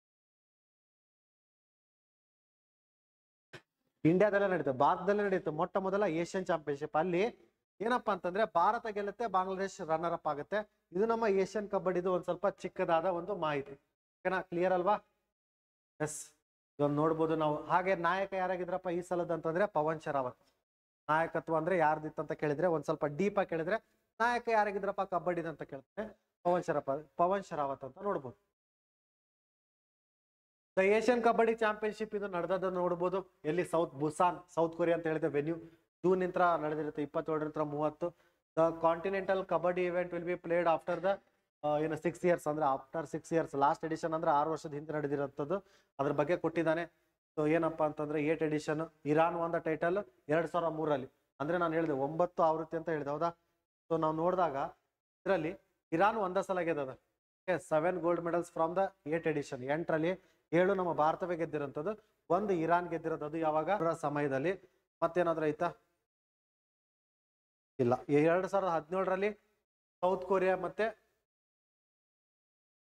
ಇಂಡಿಯಾದಲ್ಲೇ ನಡೀತು ಭಾರತದಲ್ಲೇ ನಡೆಯುತ್ತೆ ಮೊಟ್ಟ ಮೊದಲ ಏಷ್ಯನ್ ಚಾಂಪಿಯನ್ಶಿಪ್ ಅಲ್ಲಿ ಏನಪ್ಪಾ ಅಂತಂದ್ರೆ ಭಾರತ ಗೆಲ್ಲುತ್ತೆ ಬಾಂಗ್ಲಾದೇಶ್ ರನ್ನರ್ ಅಪ್ ಆಗುತ್ತೆ ಇದು ನಮ್ಮ ಏಷ್ಯನ್ ಕಬಡ್ಡಿದು ಒಂದ್ ಸ್ವಲ್ಪ ಚಿಕ್ಕದಾದ ಒಂದು ಮಾಹಿತಿ ಓಕೆನಾ ಕ್ಲಿಯರ್ ಅಲ್ವಾ ಎಸ್ ಇದೊಂದು ನೋಡ್ಬೋದು ನಾವು ಹಾಗೆ ನಾಯಕ ಯಾರಾಗಿದ್ರಪ್ಪ ಈ ಸಲದ ಅಂತಂದ್ರೆ ಪವನ್ ಶರಾವತ್ ನಾಯಕತ್ವ ಅಂದ್ರೆ ಯಾರ್ದಿತ್ತು ಅಂತ ಕೇಳಿದ್ರೆ ಒಂದ್ ಸ್ವಲ್ಪ ಡೀಪ್ ಆಗಿ ಕೇಳಿದ್ರೆ ನಾಯಕ ಯಾರಾಗಿದ್ರಪ್ಪ ಕಬಡ್ಡಿದ ಅಂತ ಕೇಳಿದ್ರೆ ಪವನ್ ಶರಪ ಪವನ್ ಶರಾವತ್ ಅಂತ ನೋಡ್ಬೋದು ದ ಏಷ್ಯನ್ ಕಬಡ್ಡಿ ಚಾಂಪಿಯನ್ಶಿಪ್ ಇದು ನಡೆದದ್ದು ನೋಡ್ಬೋದು ಎಲ್ಲಿ ಸೌತ್ ಬುಸಾನ್ ಸೌತ್ ಕೊರಿಯಾ ಅಂತ ಹೇಳಿದ್ರೆ ವೆನ್ಯೂ ಜೂನ್ ನಿಂತ್ರ ನಡೆದಿರುತ್ತೆ ಇಪ್ಪತ್ತೇಳರಿಂದ ಮೂವತ್ತು the continental kabaddi event will be played after the ಏನು ಸಿಕ್ಸ್ ಇಯರ್ಸ್ ಅಂದ್ರೆ after six years last edition ಅಂದ್ರೆ ಆರು ವರ್ಷದ ಹಿಂದೆ ನಡೆದಿರೋಂಥದ್ದು ಅದ್ರ ಬಗ್ಗೆ ಕೊಟ್ಟಿದ್ದಾನೆ ಸೊ ಏನಪ್ಪಾ ಅಂತಂದ್ರೆ ಏಟ್ ಎಡಿಷನ್ ಇರಾನ್ ಒಂದ ಟೈಟಲ್ ಎರಡ್ ಸಾವಿರದ ಮೂರರಲ್ಲಿ ಅಂದ್ರೆ ನಾನು ಹೇಳಿದೆ ಒಂಬತ್ತು ಆವೃತ್ತಿ ಅಂತ ಹೇಳಿದೆ ಹೌದಾ ಸೊ ನಾವು ನೋಡಿದಾಗ ಇದರಲ್ಲಿ ಇರಾನ್ ಒಂದ ಸಲ ಗೆದ್ದದ seven gold medals from the eight edition ಎಂಟರಲ್ಲಿ ಏಳು ನಮ್ಮ ಭಾರತವೇ ಗೆದ್ದಿರೋಂಥದ್ದು ಒಂದು ಇರಾನ್ ಗೆದ್ದಿರೋದು ಅದು ಯಾವಾಗ ಅವರ ಸಮಯದಲ್ಲಿ ಮತ್ತೇನಾದ್ರೂ ಐತಾ ಇಲ್ಲ ಎರಡ್ ಸಾವಿರದ ಹದಿನೇಳರಲ್ಲಿ ಸೌತ್ ಕೊರಿಯಾ ಮತ್ತೆ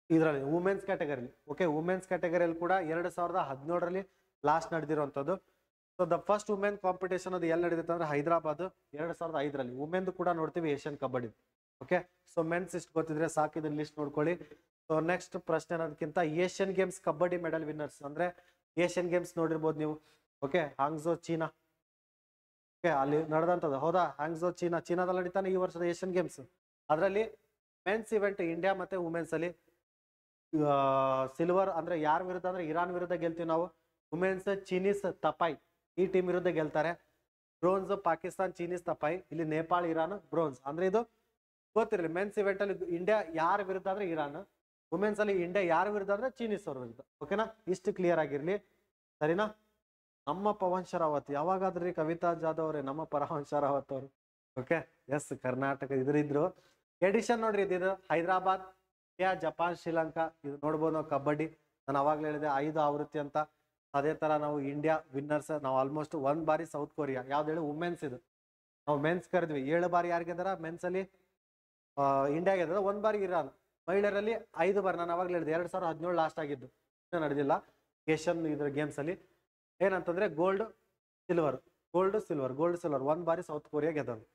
ಇದರಲ್ಲಿ ವುಮೆನ್ಸ್ ಕ್ಯಾಟಗರಿಲಿ ಓಕೆ ವುಮೆನ್ಸ್ ಕ್ಯಾಟಗರಿಯಲ್ಲಿ ಕೂಡ ಎರಡು ಸಾವಿರದ ಹದಿನೇಳರಲ್ಲಿ ಲಾಸ್ಟ್ ನಡೆದಿರುವಂಥದ್ದು so the first women competition ಅದು ಎಲ್ಲಿ ನಡೆದಿತ್ತು ಅಂದ್ರೆ ಹೈದರಾಬಾದ್ ಎರಡು ಸಾವಿರದ ಐದರಲ್ಲಿ ವುಮೆನ್ದು ಕೂಡ ನೋಡ್ತೀವಿ Asian kabaddi okay so men's ಇಷ್ಟು ಗೊತ್ತಿದ್ರೆ ಸಾಕು ಇದನ್ನ ಲಿಸ್ಟ್ ನೋಡ್ಕೊಳ್ಳಿ ಸೊ ನೆಕ್ಸ್ಟ್ ಪ್ರಶ್ನೆ ಅನ್ನೋದಕ್ಕಿಂತ Asian games kabaddi medal winners ಅಂದ್ರೆ ಏಷ್ಯನ್ ಗೇಮ್ಸ್ ನೋಡಿರ್ಬೋದು ನೀವು ಓಕೆ ಹಾಂಗ್ಝೋ ಚೀನಾ ಓಕೆ ಅಲ್ಲಿ ನಡೆದಂಥದ್ದು ಹೌದಾ ಹಾಂಗ್ಝೋ ಚೀನಾ ಚೀನಾದಲ್ಲಿ ನಡೀತಾನೆ ಈ ವರ್ಷದ ಏಷ್ಯನ್ ಗೇಮ್ಸ್ ಅದರಲ್ಲಿ ಮೆನ್ಸ್ ಇವೆಂಟ್ ಇಂಡಿಯಾ ಮತ್ತೆ ವುಮೆನ್ಸ್ ಅಲ್ಲಿ ಸಿಲ್ವರ್ ಅಂದ್ರೆ ಯಾರ ವಿರುದ್ಧ ಅಂದ್ರೆ ಇರಾನ್ ವಿರುದ್ಧ ಗೆಲ್ತೀವಿ ನಾವು ವುಮೆನ್ಸ್ ಚೀನೀಸ್ ತಪಾಯ್ ಈ ಟೀಮ್ ವಿರುದ್ಧ ಗೆಲ್ತಾರೆ ಬ್ರೋನ್ಸ್ ಪಾಕಿಸ್ತಾನ್ ಚೀನೀಸ್ ತಪಾಯ್ ಇಲ್ಲಿ ನೇಪಾಳ ಇರಾನ್ ಬ್ರೋನ್ಸ್ ಅಂದ್ರೆ ಇದು ಗೊತ್ತಿರಲಿ ಮೆನ್ಸ್ ಇವೆಂಟ್ ಅಲ್ಲಿ ಇಂಡಿಯಾ ಯಾರ ವಿರುದ್ಧ ಅಂದ್ರೆ ಇರಾನ್ ವುಮೆನ್ಸ್ ಅಲ್ಲಿ ಇಂಡಿಯಾ ಯಾರ ವಿರುದ್ಧ ಅಂದ್ರೆ ಚೀನೀಸ್ ಅವ್ರ ವಿರುದ್ಧ ಓಕೆನಾ ಇಷ್ಟು ಕ್ಲಿಯರ್ ಆಗಿರ್ಲಿ ಸರಿನಾ ನಮ್ಮ ಪವನ್ ಶರಾವತ್ ಯಾವಾಗಾದ್ರಿ ಕವಿತಾ ಜಾಧವ್ ಅವರೇ ನಮ್ಮ ಪರವನ್ ಶರಾವತ್ ಅವರು ಓಕೆ ಎಸ್ ಕರ್ನಾಟಕ ಇದ್ರಿದ್ರು ಎಡಿಷನ್ ನೋಡ್ರಿ ಇದಿದು ಹೈದರಾಬಾದ್ ಇಂಡಿಯಾ ಜಪಾನ್ ಶ್ರೀಲಂಕಾ ಇದು ನೋಡ್ಬೋದು ನಾವು ಕಬಡ್ಡಿ ನಾನು ಅವಾಗ್ಲೇ ಹೇಳಿದೆ ಐದು ಆವೃತ್ತಿ ಅಂತ ಅದೇ ತರ ನಾವು ಇಂಡಿಯಾ ವಿನ್ನರ್ಸ್ ನಾವು ಆಲ್ಮೋಸ್ಟ್ ಒಂದ್ ಬಾರಿ ಸೌತ್ ಕೊರಿಯಾ ಯಾವ್ದು ಹೇಳಿ ವುಮೆನ್ಸ್ ಇದು ನಾವು ಮೆನ್ಸ್ ಕರೆದ್ವಿ ಏಳು ಬಾರಿ ಯಾರು ಗೆದ್ದಾರ ಮೆನ್ಸ್ ಅಲ್ಲಿ ಇಂಡಿಯಾ ಗೆದ್ದದ ಒಂದ್ ಬಾರಿ ಇರಾನ್ ಮಹಿಳೆಯರಲ್ಲಿ ಐದು ಬಾರಿ ನಾನು ಅವಾಗ್ಲೇ ಹೇಳಿದೆ ಎರಡ್ ಸಾವಿರದ ಹದಿನೇಳು ಲಾಸ್ಟ್ ಆಗಿದ್ದು ಇನ್ನೂ ನಡೆದಿಲ್ಲ ಏಷ್ಯನ್ ಇದ್ರ ಗೇಮ್ಸ್ ಅಲ್ಲಿ ಏನಂತಂದ್ರೆ gold silver gold silver gold silver ಒಂದ್ ಬಾರಿ ಸೌತ್ ಕೊರಿಯಾ ಗೆದ್ದದು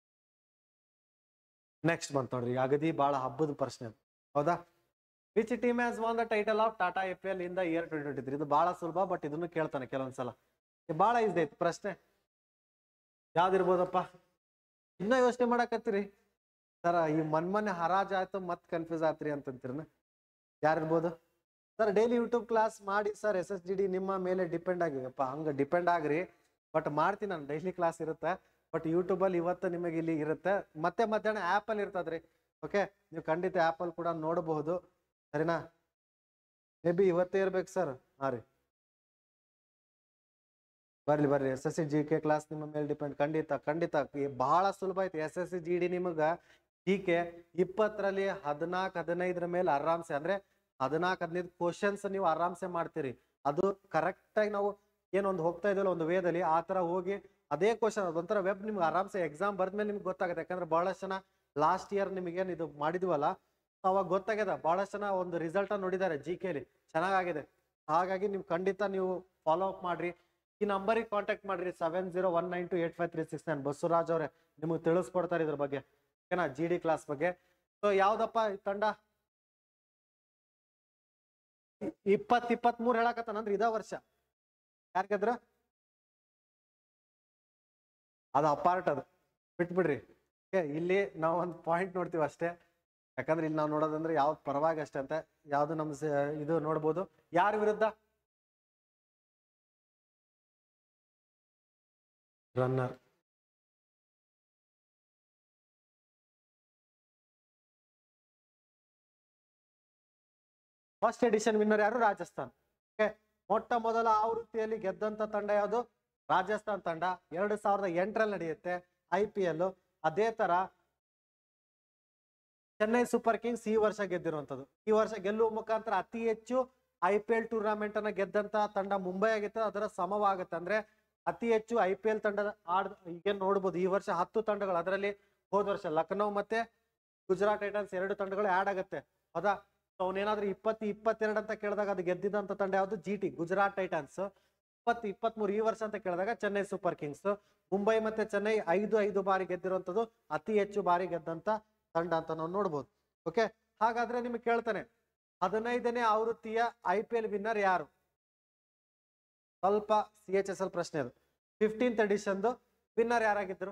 ನೆಕ್ಸ್ಟ್ ಬಂತ್ ನೋಡ್ರಿ ಈ ಅಗದಿ ಬಹಳ ಹಬ್ಬದ ಪ್ರಶ್ನೆ ಅದು. ಹೌದಾ which team has won the title of Tata I P L in the year twenty twenty three ಇದು ಬಹಳ ಸುಲಭ ಬಟ್ ಇದನ್ನು ಕೇಳ್ತಾನೆ ಕೆಲವೊಂದ್ಸಲ ಇದು ಬಹಳ ಈಸಿ ಐತಿ ಪ್ರಶ್ನೆ ಯಾವ್ದಿರ್ಬೋದಪ್ಪ ಇನ್ನ ಯೋಚನೆ ಮಾಡಕತ್ತೀರಿ ಸರ್ ಈ ಮನ್ಮನೆ ಹರಾಜ್ ಆಯ್ತು ಮತ್ ಕನ್ಫ್ಯೂಸ್ ಆತ್ರಿ ಅಂತಂತೀರನ ಯಾರಿರ್ಬೋದು ಸರ್ ಡೈಲಿ ಯೂಟ್ಯೂಬ್ ಕ್ಲಾಸ್ ಮಾಡಿ sir S S G D ನಿಮ್ಮ ಮೇಲೆ ಡಿಪೆಂಡ್ ಆಗಿವಪ್ಪ ಹಂಗ ಡಿಪೆಂಡ್ ಆಗ್ರಿ ಬಟ್ ಮಾಡ್ತೀನಿ ನಾನು ಡೈಲಿ ಕ್ಲಾಸ್ ಇರುತ್ತೆ ಬಟ್ ಯೂಟ್ಯೂಬಲ್ಲಿ ಇವತ್ತು ನಿಮಗೆ ಇಲ್ಲಿ ಇರುತ್ತೆ ಮತ್ತೆ ಮಧ್ಯಾಹ್ನ ಆ್ಯಪಲ್ಲಿ ಇರ್ತದ್ರಿ ಓಕೆ ನೀವು ಖಂಡಿತ ಆ್ಯಪಲ್ಲಿ ಕೂಡ ನೋಡಬಹುದು ಸರಿನಾ ಮೇ ಬಿ ಇವತ್ತೇ ಇರ್ಬೇಕು ಸರ್ ಹಾಂ ರೀ ಬರ್ಲಿ ಬರ್ರಿ S S C G K class ನಿಮ್ಮ ಮೇಲೆ ಡಿಪೆಂಡ್ ಖಂಡಿತ ಖಂಡಿತ ಈ ಬಹಳ ಸುಲಭ ಐತಿ S S C G D ನಿಮಗೆ ಜಿ ಕೆ ಇಪ್ಪತ್ತರಲ್ಲಿ ಹದಿನಾಲ್ಕು ಹದಿನೈದರ ಮೇಲೆ ಆರಾಮ್ಸೆ ಅಂದ್ರೆ ಹದಿನಾಲ್ಕು ಹದಿನೈದು ಕ್ವಶನ್ಸ್ ನೀವು ಆರಾಮ್ಸೆ ಮಾಡ್ತೀರಿ ಅದು ಕರೆಕ್ಟ್ ಆಗಿ ನಾವು ಏನೊಂದು ಹೋಗ್ತಾ ಇದೆಯಲ್ಲ ಒಂದು ವೇದಲ್ಲಿ ಆ ತರ ಹೋಗಿ ಅದೇ ಕ್ವಶನ್ ಅದೊಂಥರ ವೆಬ್ ನಿಮ್ಗೆ ಆರಾಮ್ಸೆ ಎಕ್ಸಾಮ್ ಬರ್ದ್ಮೇಲೆ ನಿಮ್ಗೆ ಗೊತ್ತಾಗುತ್ತೆ ಯಾಕಂದ್ರೆ ಬಹಳಷ್ಟು ಜನ ಲಾಸ್ಟ್ ಇಯರ್ ನಿಮಗೇನು ಇದು ಮಾಡಿದ್ವಲ್ಲ ಅವಾಗ ಗೊತ್ತಾಗ್ಯದ ಬಹಳಷ್ಟು ಜನ ಒಂದು ರಿಸಲ್ಟ್ ನೋಡಿದ್ದಾರೆ ಜಿ ಕೆಲಿ ಚೆನ್ನಾಗಿದೆ ಹಾಗಾಗಿ ನೀವು ಖಂಡಿತ ನೀವು ಫಾಲೋ ಅಪ್ ಮಾಡ್ರಿ ಈ ನಂಬರಿಗೆ ಕಾಂಟ್ಯಾಕ್ಟ್ ಮಾಡ್ರಿ seven zero one nine two eight five three six nine Basavaraj ಅವರೇ ನಿಮಗೆ ತಿಳಿಸ್ಕೊಡ್ತಾರೆ ಇದ್ರ ಬಗ್ಗೆ ಓಕೆನಾ ಜಿ ಡಿ ಕ್ಲಾಸ್ ಬಗ್ಗೆ ಸೊ ಯಾವ್ದಪ್ಪ ಈ ತಂಡ ಇಪ್ಪತ್ ಇಪ್ಪತ್ತ್ ಮೂರ್ ಹೇಳಕತ್ತಾನಂದ್ರೆ ಇದ ವರ್ಷ ಯಾರ್ ಗೆದ್ರ ಅದು ಅಪಾರ್ಟ್ ಅದು ಬಿಟ್ಬಿಡ್ರಿ ಓಕೆ ಇಲ್ಲಿ ನಾವು ಒಂದು ಪಾಯಿಂಟ್ ನೋಡ್ತೀವಿ ಅಷ್ಟೇ ಯಾಕಂದ್ರೆ ಇಲ್ಲಿ ನಾವು ನೋಡೋದಂದ್ರೆ ಯಾವ್ದು ಪರವಾಗಿ ಅಷ್ಟೇ ಅಂತ ಯಾವ್ದು ನಮ್ ಸ- ಇದು ನೋಡ್ಬೋದು ಯಾರ ವಿರುದ್ಧ ರನ್ನರ್ ಫಸ್ಟ್ ಎಡಿಷನ್ ವಿನ್ನರ್ ಯಾರು ರಾಜಸ್ಥಾನ್ ಓಕೆ ಮೊಟ್ಟ ಮೊದಲ ಆವೃತ್ತಿಯಲ್ಲಿ ಗೆದ್ದಂತ ತಂಡ ಯಾವುದು ರಾಜಸ್ಥಾನ್ ತಂಡ ಎರಡು ಸಾವಿರದ ಎಂಟರಲ್ಲಿ ನಡೆಯುತ್ತೆ ಐ ಪಿ ಎಲ್ ಅದೇ ತರ ಚೆನ್ನೈ ಸೂಪರ್ ಕಿಂಗ್ಸ್ ಈ ವರ್ಷ ಗೆದ್ದಿರುವಂತದ್ದು ಈ ವರ್ಷ ಗೆಲ್ಲುವ ಮುಖಾಂತರ ಅತಿ ಹೆಚ್ಚು ಐ ಪಿ ಎಲ್ ಟೂರ್ನಮೆಂಟ್ ಅನ್ನ ಗೆದ್ದಂತ ತಂಡ ಮುಂಬೈ ಆಗಿತ್ತು ಅದರ ಸಮವಾಗುತ್ತೆ ಅಂದ್ರೆ ಅತಿ ಹೆಚ್ಚು ಐ ಪಿ ಎಲ್ ತಂಡದ ಆಡ್ ಈಗ ನೋಡ್ಬೋದು ಈ ವರ್ಷ ಹತ್ತು ತಂಡಗಳು ಅದರಲ್ಲಿ ಹೋದ ವರ್ಷ ಲಕ್ನೋ ಮತ್ತೆ ಗುಜರಾತ್ ಟೈಟನ್ಸ್ ಎರಡು ತಂಡಗಳು ಆಡ್ ಆಗುತ್ತೆ ಹೌದಾ ಸೊ ಅವನೇನಾದ್ರೂ ಇಪ್ಪತ್ತು ಇಪ್ಪತ್ತೆರಡು ಅಂತ ಕೇಳಿದಾಗ ಅದು ಗೆದ್ದಿದ್ದಂತ ತಂಡ ಯಾವುದು ಜಿ ಟಿ ಗುಜರಾತ್ ಟೈಟನ್ಸ್ ಇಪ್ಪತ್ತು ಇಪ್ಪತ್ಮೂರು ಈ ವರ್ಷ ಅಂತ ಕೇಳಿದಾಗ ಚೆನ್ನೈ ಸೂಪರ್ ಕಿಂಗ್ಸ್ ಮುಂಬೈ ಮತ್ತೆ ಚೆನ್ನೈ ಐದು ಐದು ಬಾರಿ ಗೆದ್ದಿರುವಂತದ್ದು ಅತಿ ಹೆಚ್ಚು ಬಾರಿ ಗೆದ್ದಂತ ತಂಡ ಅಂತ ನಾವು ನೋಡ್ಬೋದು ಓಕೆ ಹಾಗಾದ್ರೆ ನಿಮ್ಗೆ ಕೇಳ್ತಾನೆ ಹದಿನೈದನೇ ಆವೃತ್ತಿಯ ಐ ಪಿ ಎಲ್ ವಿನ್ನರ್ ಯಾರು ಸ್ವಲ್ಪ ಸಿ ಎಚ್ ಎಸ್ ಎಲ್ ಪ್ರಶ್ನೆ ಅದು ಫಿಫ್ಟೀನ್ತ್ ಎಡಿಷನ್ದು ವಿನ್ನರ್ ಯಾರಾಗಿದ್ರು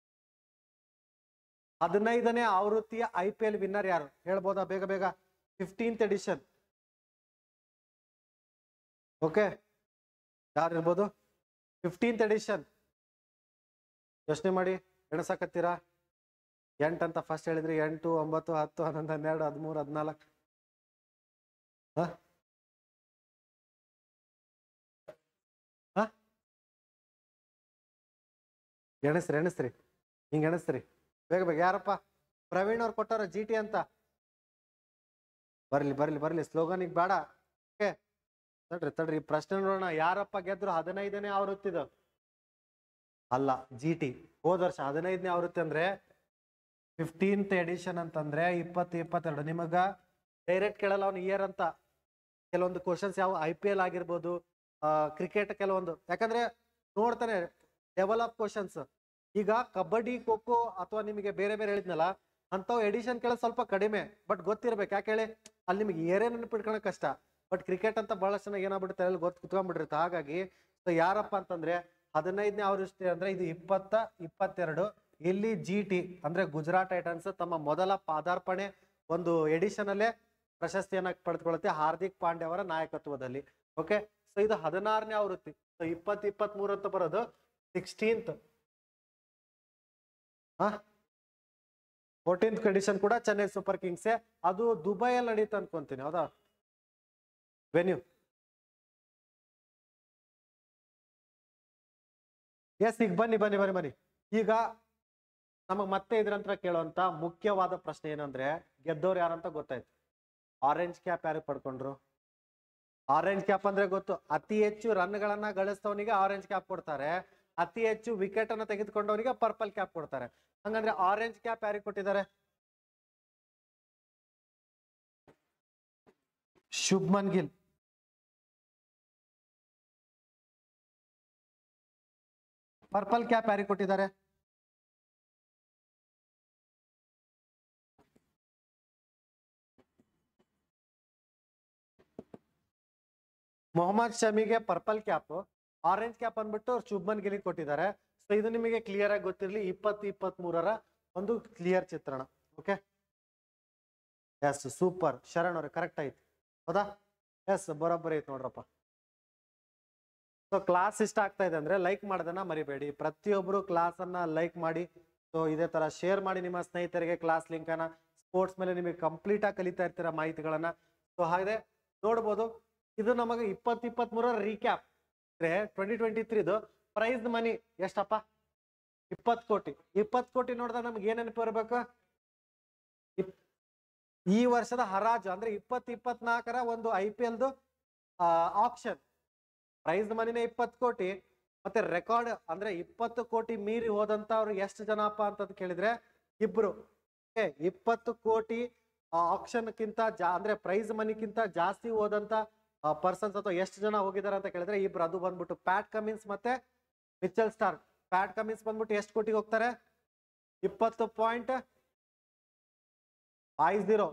ಹದಿನೈದನೇ ಆವೃತ್ತಿಯ ಐ ಪಿ ಎಲ್ ವಿನ್ನರ್ ಯಾರು ಹೇಳ್ಬೋದಾ ಬೇಗ ಬೇಗ ಫಿಫ್ಟೀನ್ತ್ ಎಡಿಷನ್ ಓಕೆ ಯಾರು ಇರ್ಬೋದು ಫಿಫ್ಟೀನ್ತ್ ಎಡಿಷನ್ ಯೋಚನೆ ಮಾಡಿ ಎಣಸಕತ್ತೀರಾ ಎಂಟು ಅಂತ ಫಸ್ಟ್ ಹೇಳಿದ್ರಿ ಎಂಟು ಒಂಬತ್ತು ಹತ್ತು ಹನ್ನೊಂದು ಹನ್ನೆರಡು ಹದಿಮೂರು ಹದಿನಾಲ್ಕು ಹ ಹ? ಎಣಿಸ್ರಿ ಎಣಿಸ್ರಿ ಹಿಂಗ್ ಎಣಿಸ್ರಿ ಬೇಗ ಬೇಗ ಯಾರಪ್ಪ ಪ್ರವೀಣ್ ಅವ್ರು ಕೊಟ್ಟಾರ ಜಿ ಟಿ ಅಂತ ಬರ್ಲಿ ಬರ್ಲಿ ಬರ್ಲಿ ಸ್ಲೋಗನಿಗೆ ಬೇಡ ಓಕೆ ತಡ್ರಿ ತಡ್ರಿ ಈ ಪ್ರಶ್ನೆ ನೋಡೋಣ ಯಾರಪ್ಪ ಗೆದ್ರು ಹದಿನೈದನೇ ಆವೃತ್ತಿದು ಅಲ್ಲ ಜಿ ಟಿ ಹೋದ ವರ್ಷ ಹದಿನೈದನೇ ಆವೃತ್ತಿ ಅಂದ್ರೆ ಫಿಫ್ಟೀನ್ತ್ ಎಡಿಷನ್ ಅಂತಂದ್ರೆ ಇಪ್ಪತ್ತು ಇಪ್ಪತ್ತೆರಡು ನಿಮಗ ಡೈರೆಕ್ಟ್ ಕೇಳಲ್ಲ ಅವ್ನು ಇಯರ್ ಅಂತ ಕೆಲವೊಂದು ಕ್ವಶನ್ಸ್ ಯಾವ ಐ ಪಿ ಎಲ್ ಆಗಿರ್ಬೋದು ಕ್ರಿಕೆಟ್ ಕೆಲವೊಂದು ಯಾಕಂದ್ರೆ ನೋಡ್ತಾನೆ ಡೆವಲಪ್ ಕ್ವಶನ್ಸ್ ಈಗ ಕಬಡ್ಡಿ ಖೋ ಖೋ ಅಥವಾ ನಿಮಗೆ ಬೇರೆ ಬೇರೆ ಹೇಳಿದ್ನಲ್ಲ ಅಂಥವು ಎಡಿಷನ್ ಕೇಳೋದು ಸ್ವಲ್ಪ ಕಡಿಮೆ ಬಟ್ ಗೊತ್ತಿರ್ಬೇಕು ಯಾಕೆ ಹೇಳಿ ಅಲ್ಲಿ ನಿಮಗೆ ಏರೇ ನೆನಪಿಟ್ಕೊಳಕ್ ಕಷ್ಟ ಬಟ್ ಕ್ರಿಕೆಟ್ ಅಂತ ಬಹಳಷ್ಟು ಜನ ಏನಾಗ್ಬಿಡುತ್ತೆ ಅಲ್ಲಿ ಗೊತ್ತು ಕುತ್ಕೊಂಡ್ಬಿಟ್ಟಿರುತ್ತೆ ಹಾಗಾಗಿ ಸೊ ಯಾರಪ್ಪ ಅಂತಂದ್ರೆ ಹದಿನೈದನೇ ಅವೃಷ್ಟಿ ಅಂದ್ರೆ ಇದು ಇಪ್ಪತ್ತ ಇಪ್ಪತ್ತೆರಡು ಇಲ್ಲಿ ಜಿ ಟಿ ಅಂದ್ರೆ ಗುಜರಾತ್ ಟೈಟನ್ಸ್ ತಮ್ಮ ಮೊದಲ ಪಾದಾರ್ಪಣೆ ಒಂದು ಎಡಿಷನ್ ಅಲ್ಲೇ ಪ್ರಶಸ್ತಿಯನ್ನ ಪಡೆದುಕೊಳ್ಳುತ್ತೆ ಹಾರ್ದಿಕ್ ಪಾಂಡ್ಯ ಅವರ ನಾಯಕತ್ವದಲ್ಲಿ ಓಕೆ ಸೊ ಇದು ಹದಿನಾರನೇ ಆವೃತ್ತಿ ಸೊ ಇಪ್ಪತ್ ಇಪ್ಪತ್ತ್ ಮೂರು ಅಂತ ಬರೋದು ಸಿಕ್ಸ್ಟೀನ್ತ್ ಫೋರ್ಟೀನ್ತ್ ಕಂಡೀಷನ್ ಕೂಡ ಚೆನ್ನೈ ಸೂಪರ್ ಕಿಂಗ್ಸೇ ಅದು ದುಬೈಯಲ್ಲಿ ನಡೀತು ಅನ್ಕೊಂತೀನಿ ಹೌದಾ ವೆನ್ಯೂ ಎಸ್ ಈಗ ಬನ್ನಿ ಬನ್ನಿ ಬನ್ನಿ ಬನ್ನಿ ಈಗ ನಮಗ್ ಮತ್ತೆ ಇದ್ರಂತ್ರ ಕೇಳುವಂತ ಮುಖ್ಯವಾದ ಪ್ರಶ್ನೆ ಏನಂದ್ರೆ ಗೆದ್ದವ್ರು ಯಾರಂತ ಗೊತ್ತಾಯ್ತು ಆರೆಂಜ್ ಕ್ಯಾಪ್ ಯಾರು ಪಡ್ಕೊಂಡ್ರು ಆರೆಂಜ್ ಕ್ಯಾಪ್ ಅಂದ್ರೆ ಗೊತ್ತು ಅತಿ ಹೆಚ್ಚು ರನ್ಗಳನ್ನ ಗಳಿಸ್ತವನಿಗೆ ಆರೆಂಜ್ ಕ್ಯಾಪ್ ಕೊಡ್ತಾರೆ ಅತಿ ಹೆಚ್ಚು ವಿಕೆಟ್ ಅನ್ನ ತೆಗೆದುಕೊಂಡವನಿಗೆ ಪರ್ಪಲ್ ಕ್ಯಾಪ್ ಕೊಡ್ತಾರೆ ಹಂಗಂದ್ರೆ ಆರೆಂಜ್ ಕ್ಯಾಪ್ ಯಾರಿಗೆ ಕೊಟ್ಟಿದ್ದಾರೆ ಶುಭ್ಮನ್ ಗಿಲ್ ಪರ್ಪಲ್ ಕ್ಯಾಪ್ ಯಾರಿಗೆ ಕೊಟ್ಟಿದ್ದಾರೆ ಮೊಹಮ್ಮದ್ ಶಮಿಗೆ ಪರ್ಪಲ್ ಕ್ಯಾಪ್ ಆರೆಂಜ್ ಕ್ಯಾಪ್ ಅಂದ್ಬಿಟ್ಟು ಶುಭ್ಮನ್ ಗಿಲ್ ಕೊಟ್ಟಿದ್ದಾರೆ ಸೊ ಇದು ನಿಮಗೆ ಕ್ಲಿಯರ್ ಆಗಿ ಗೊತ್ತಿರಲಿ ಇಪ್ಪತ್ತು ಇಪ್ಪತ್ತ್ ಮೂರರ ಒಂದು ಕ್ಲಿಯರ್ ಚಿತ್ರಣ ಓಕೆ ಎಸ್ ಸೂಪರ್ ಶರಣ್ ಅವ್ರೆ ಕರೆಕ್ಟ್ ಆಯ್ತು ಹೌದಾ ಎಸ್ ಬರೋಬ್ಬರಿ ಐತೆ ನೋಡ್ರಪ್ಪ ಸೊ ಕ್ಲಾಸ್ ಇಷ್ಟ ಆಗ್ತಾ ಇದೆ ಅಂದ್ರೆ ಲೈಕ್ ಮಾಡೋದನ್ನ ಮರಿಬೇಡಿ ಪ್ರತಿಯೊಬ್ರು ಕ್ಲಾಸ್ ಅನ್ನ ಲೈಕ್ ಮಾಡಿ ಸೊ ಇದೇ ತರ ಶೇರ್ ಮಾಡಿ ನಿಮ್ಮ ಸ್ನೇಹಿತರಿಗೆ ಕ್ಲಾಸ್ ಲಿಂಕ್ ಅನ್ನ ಸ್ಪೋರ್ಟ್ಸ್ ಮೇಲೆ ನಿಮಗೆ ಕಂಪ್ಲೀಟ್ ಆಗಿ ಕಲಿತಾ ಇರ್ತೀರ ಮಾಹಿತಿಗಳನ್ನ ಸೊ ಹಾಗೆ ನೋಡ್ಬೋದು ಇದು ನಮಗೆ ಇಪ್ಪತ್ ಇಪ್ಪತ್ತ್ ಮೂರರ ರೀಕ್ಯಾಪ್ ಅಂದ್ರೆ ಟ್ವೆಂಟಿ ಟ್ವೆಂಟಿ ತ್ರೀದು ಪ್ರೈಸ್ ಮನಿ ಎಷ್ಟಪ್ಪ ಇಪ್ಪತ್ ಕೋಟಿ ಇಪ್ಪತ್ ಕೋಟಿ ನೋಡಿದಾಗ ನಮ್ಗೆ ಏನ್ ನೆನಪು ಇರ್ಬೇಕು ಇಪ್- ಈ ವರ್ಷದ ಹರಾಜು ಅಂದ್ರೆ ಇಪ್ಪತ್ ಇಪ್ಪತ್ನಾಲ್ಕರ ಒಂದು ಐ ಪಿ ಎಲ್ದು ಆಪ್ಷನ್ ಪ್ರೈಸ್ ಮನಿನೇ ಇಪ್ಪತ್ತು ಕೋಟಿ ಮತ್ತೆ ರೆಕಾರ್ಡ್ ಅಂದ್ರೆ ಇಪ್ಪತ್ತು ಕೋಟಿ ಮೀರಿ ಹೋದಂತವ್ರು ಎಷ್ಟು ಜನಪ್ಪ ಅಂತ ಕೇಳಿದ್ರೆ ಇಬ್ರು Okay, ಇಪ್ಪತ್ತು ಕೋಟಿ ಆಪ್ಷನ್ಕ್ಕಿಂತ ಜಾ ಅಂದ್ರೆ ಪ್ರೈಸ್ ಮನಿಕ್ಕಿಂತ ಜಾಸ್ತಿ ಹೋದಂತ ಪರ್ಸನ್ಸ್ ಅಥವಾ ಎಷ್ಟು ಜನ ಹೋಗಿದ್ದಾರೆ ಅಂತ ಕೇಳಿದ್ರೆ ಇಬ್ರು ಅದು ಬಂದ್ಬಿಟ್ಟು ಪ್ಯಾಟ್ ಕಮಿನ್ಸ್ ಮತ್ತೆ ಮಿಚಲ್ ಸ್ಟಾರ್ ಪ್ಯಾಟ್ ಕಮಿನ್ಸ್ ಬಂದ್ಬಿಟ್ಟು ಎಷ್ಟು ಕೋಟಿಗೆ ಹೋಗ್ತಾರೆ ಇಪ್ಪತ್ತು point five zero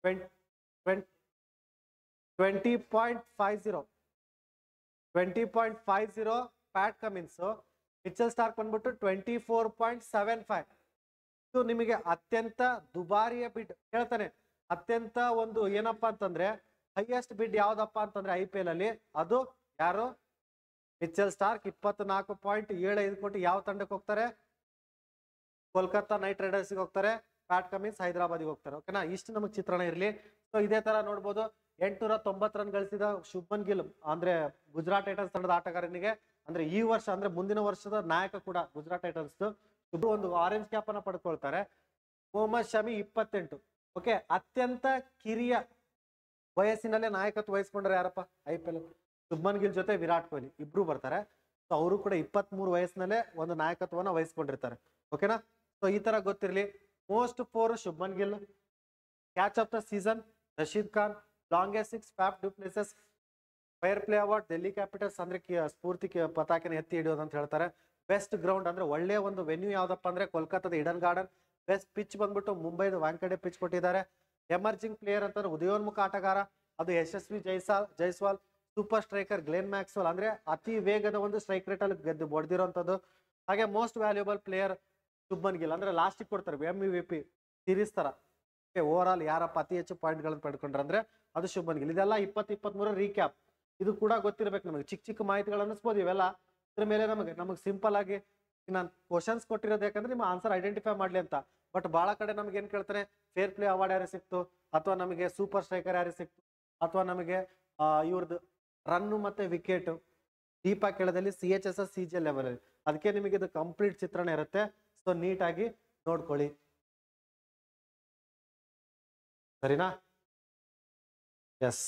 twenty point five zero twenty point five zero Pat Cummins Mitchell Starc ಬಂದ್ಬಿಟ್ಟು twenty four point seven five ಇದು ನಿಮಗೆ ಅತ್ಯಂತ ದುಬಾರಿಯ ಬಿಡ್ ಹೇಳ್ತಾನೆ ಅತ್ಯಂತ ಒಂದು ಏನಪ್ಪಾ ಅಂತಂದ್ರೆ ಹೈಯೆಸ್ಟ್ ಬಿಡ್ ಯಾವ್ದಪ್ಪ ಅಂತಂದ್ರೆ ಐ ಪಿ ಎಲ್ ಅಲ್ಲಿ ಅದು ಯಾರು ಮಿಚಲ್ ಸ್ಟಾರ್ಕ್ ಇಪ್ಪತ್ನಾಲ್ಕು ಪಾಯಿಂಟ್ ಏಳು ಐದು ಕೋಟಿ ಯಾವ ತಂಡಕ್ಕೆ ಹೋಗ್ತಾರೆ ಕೋಲ್ಕತ್ತಾ ನೈಟ್ ರೈಡರ್ಸ್ಗೆ ಹೋಗ್ತಾರೆ ಪ್ಯಾಟ್ ಕಮಿನ್ಸ್ ಹೈದರಾಬಾದಿಗೆ ಹೋಗ್ತಾರೆ ಓಕೆನಾ ಇಷ್ಟು ನಮಗೆ ಚಿತ್ರಣ ಇರಲಿ ಸೊ ಇದೇ ತರ ನೋಡ್ಬೋದು ಎಂಟುನೂರ ತೊಂಬತ್ತು ರನ್ ಗಳಿಸಿದ ಶುಭ್ಮನ್ ಗಿಲ್ ಅಂದ್ರೆ ಗುಜರಾತ್ ಟೈಟನ್ಸ್ ತಂಡದ ಆಟಗಾರನಿಗೆ ಅಂದ್ರೆ ಈ ವರ್ಷ ಅಂದ್ರೆ ಮುಂದಿನ ವರ್ಷದ ನಾಯಕ ಕೂಡ ಗುಜರಾತ್ ಟೈಟನ್ಸ್ ಇಬ್ರು ಒಂದು ಆರೆಂಜ್ ಕ್ಯಾಪ್ ಅನ್ನ ಪಡ್ಕೊಳ್ತಾರೆ ಮೊಹಮ್ಮದ್ ಶಮಿ ಇಪ್ಪತ್ತೆಂಟು ಓಕೆ ಅತ್ಯಂತ ಕಿರಿಯ ವಯಸ್ಸಿನಲ್ಲೇ ನಾಯಕತ್ವ ವಹಿಸ್ಕೊಂಡ್ರೆ ಯಾರಪ್ಪ I P L Shubman Gill ಜೊತೆ ವಿರಾಟ್ ಕೊಹ್ಲಿ ಇಬ್ರು ಬರ್ತಾರೆ ಸೊ ಅವರು ಕೂಡ ಇಪ್ಪತ್ತ್ ಮೂರು ವಯಸ್ಸಿನಲ್ಲೇ ಒಂದು ನಾಯಕತ್ವನ ವಹಿಸ್ಕೊಂಡಿರ್ತಾರೆ ಓಕೆನಾ ಸೊ ಈ ತರ ಗೊತ್ತಿರಲಿ most four Shubman Gill catch of the season Rashid Khan longest six Faf du Plessis fair play award Delhi Capitals ಅಂದ್ರೆ ಕಿ- ಸ್ಫೂರ್ತಿ ಕಿ- ಪತಾಕೆನ ಎತ್ತಿ ಹಿಡಿಯೋದು ಅಂತ ಹೇಳ್ತಾರೆ ಬೆಸ್ಟ್ ಗ್ರೌಂಡ್ ಅಂದ್ರೆ ಒಳ್ಳೆಯ ಒಂದು ವೆನ್ಯೂ ಯಾವ್ದಪ್ಪ ಅಂದ್ರೆ ಕೋಲ್ಕತ್ತಾದ ಇಡನ್ ಗಾರ್ಡನ್ ಬೆಸ್ಟ್ ಪಿಚ್ ಬಂದ್ಬಿಟ್ಟು ಮುಂಬೈದ ವಾಂಕಡೆ ಪಿಚ್ ಕೊಟ್ಟಿದ್ದಾರೆ ಎಮರ್ಜಿಂಗ್ ಪ್ಲೇಯರ್ ಅಂತಂದ್ರೆ ಉದಯೋನ್ಮುಖ ಆಟಗಾರ ಅದು Yashasvi Jaiswal Jaiswal super striker Glenn Maxwell ಅಂದ್ರೆ ಅತಿ ವೇಗದ ಒಂದು ಸ್ಟ್ರೈಕ್ ರೇಟ್ ಅಲ್ಲಿ ಗೆದ್ದು ಹೊಡೆದಿರೋಂಥದ್ದು ಹಾಗೆ most valuable player Shubman Gill ಅಂದ್ರೆ ಲಾಸ್ಟಿಗೆ ಕೊಡ್ತಾರೆ ಎಂ ವಿ ಪಿ ಸೀರೀಸ್ ತರ ಓವರ್ ಆಲ್ ಯಾರಪ್ಪ ಅತಿ ಹೆಚ್ಚು ಪಾಯಿಂಟ್ ಗಳನ್ನ ಪಡ್ಕೊಂಡ್ರೆ ಅಂದ್ರೆ ಅದು ಶುಭ್ಮನ್ ಗಿಲ್ ಇದೆಲ್ಲ ಇಪ್ಪತ್ ಇಪ್ಪತ್ತ್ ಮೂರ ರೀಕ್ಯಾಪ್ ಇದು ಕೂಡ ಗೊತ್ತಿರ್ಬೇಕು ನಮಗೆ ಚಿಕ್ಕ ಚಿಕ್ಕ ಮಾಹಿತಿಗಳು ಅನ್ನಿಸ್ಬೋದು ಇವೆಲ್ಲ ಇದ್ರ ಮೇಲೆ ನಮಗೆ ನಮಗೆ ಸಿಂಪಲ್ ಆಗಿ ನಾನು ಕ್ವಶನ್ಸ್ ಕೊಟ್ಟಿರೋದು ಯಾಕಂದ್ರೆ ನಿಮ್ಮ ಆನ್ಸರ್ ಐಡೆಂಟಿಫೈ ಮಾಡ್ಲಿ ಅಂತ ಬಟ್ ಬಹಳ ಕಡೆ ನಮ್ಗೆ ಏನ್ ಕೇಳ್ತಾರೆ ಫೇರ್ ಪ್ಲೇ ಅವಾರ್ಡ್ ಯಾರಿಗೆ ಸಿಕ್ತು ಅಥವಾ ನಮಗೆ ಸೂಪರ್ ಸ್ಟ್ರೈಕರ್ ಯಾರಿಗೆ ಸಿಕ್ತು ಅಥವಾ ನಮಗೆ ಇವ್ರದ್ದು ರನ್ನು ಮತ್ತೆ ವಿಕೆಟ್ ದೀಪ ಕೇಳದಲ್ಲಿ C H S S C G level ಅಲ್ಲಿ ಅದಕ್ಕೆ ನಿಮಗೆ ಇದು ಕಂಪ್ಲೀಟ್ ಚಿತ್ರಣ ಇರುತ್ತೆ ಸೊ ನೀಟಾಗಿ ನೋಡ್ಕೊಳ್ಳಿ ಸರಿನಾ ಎಸ್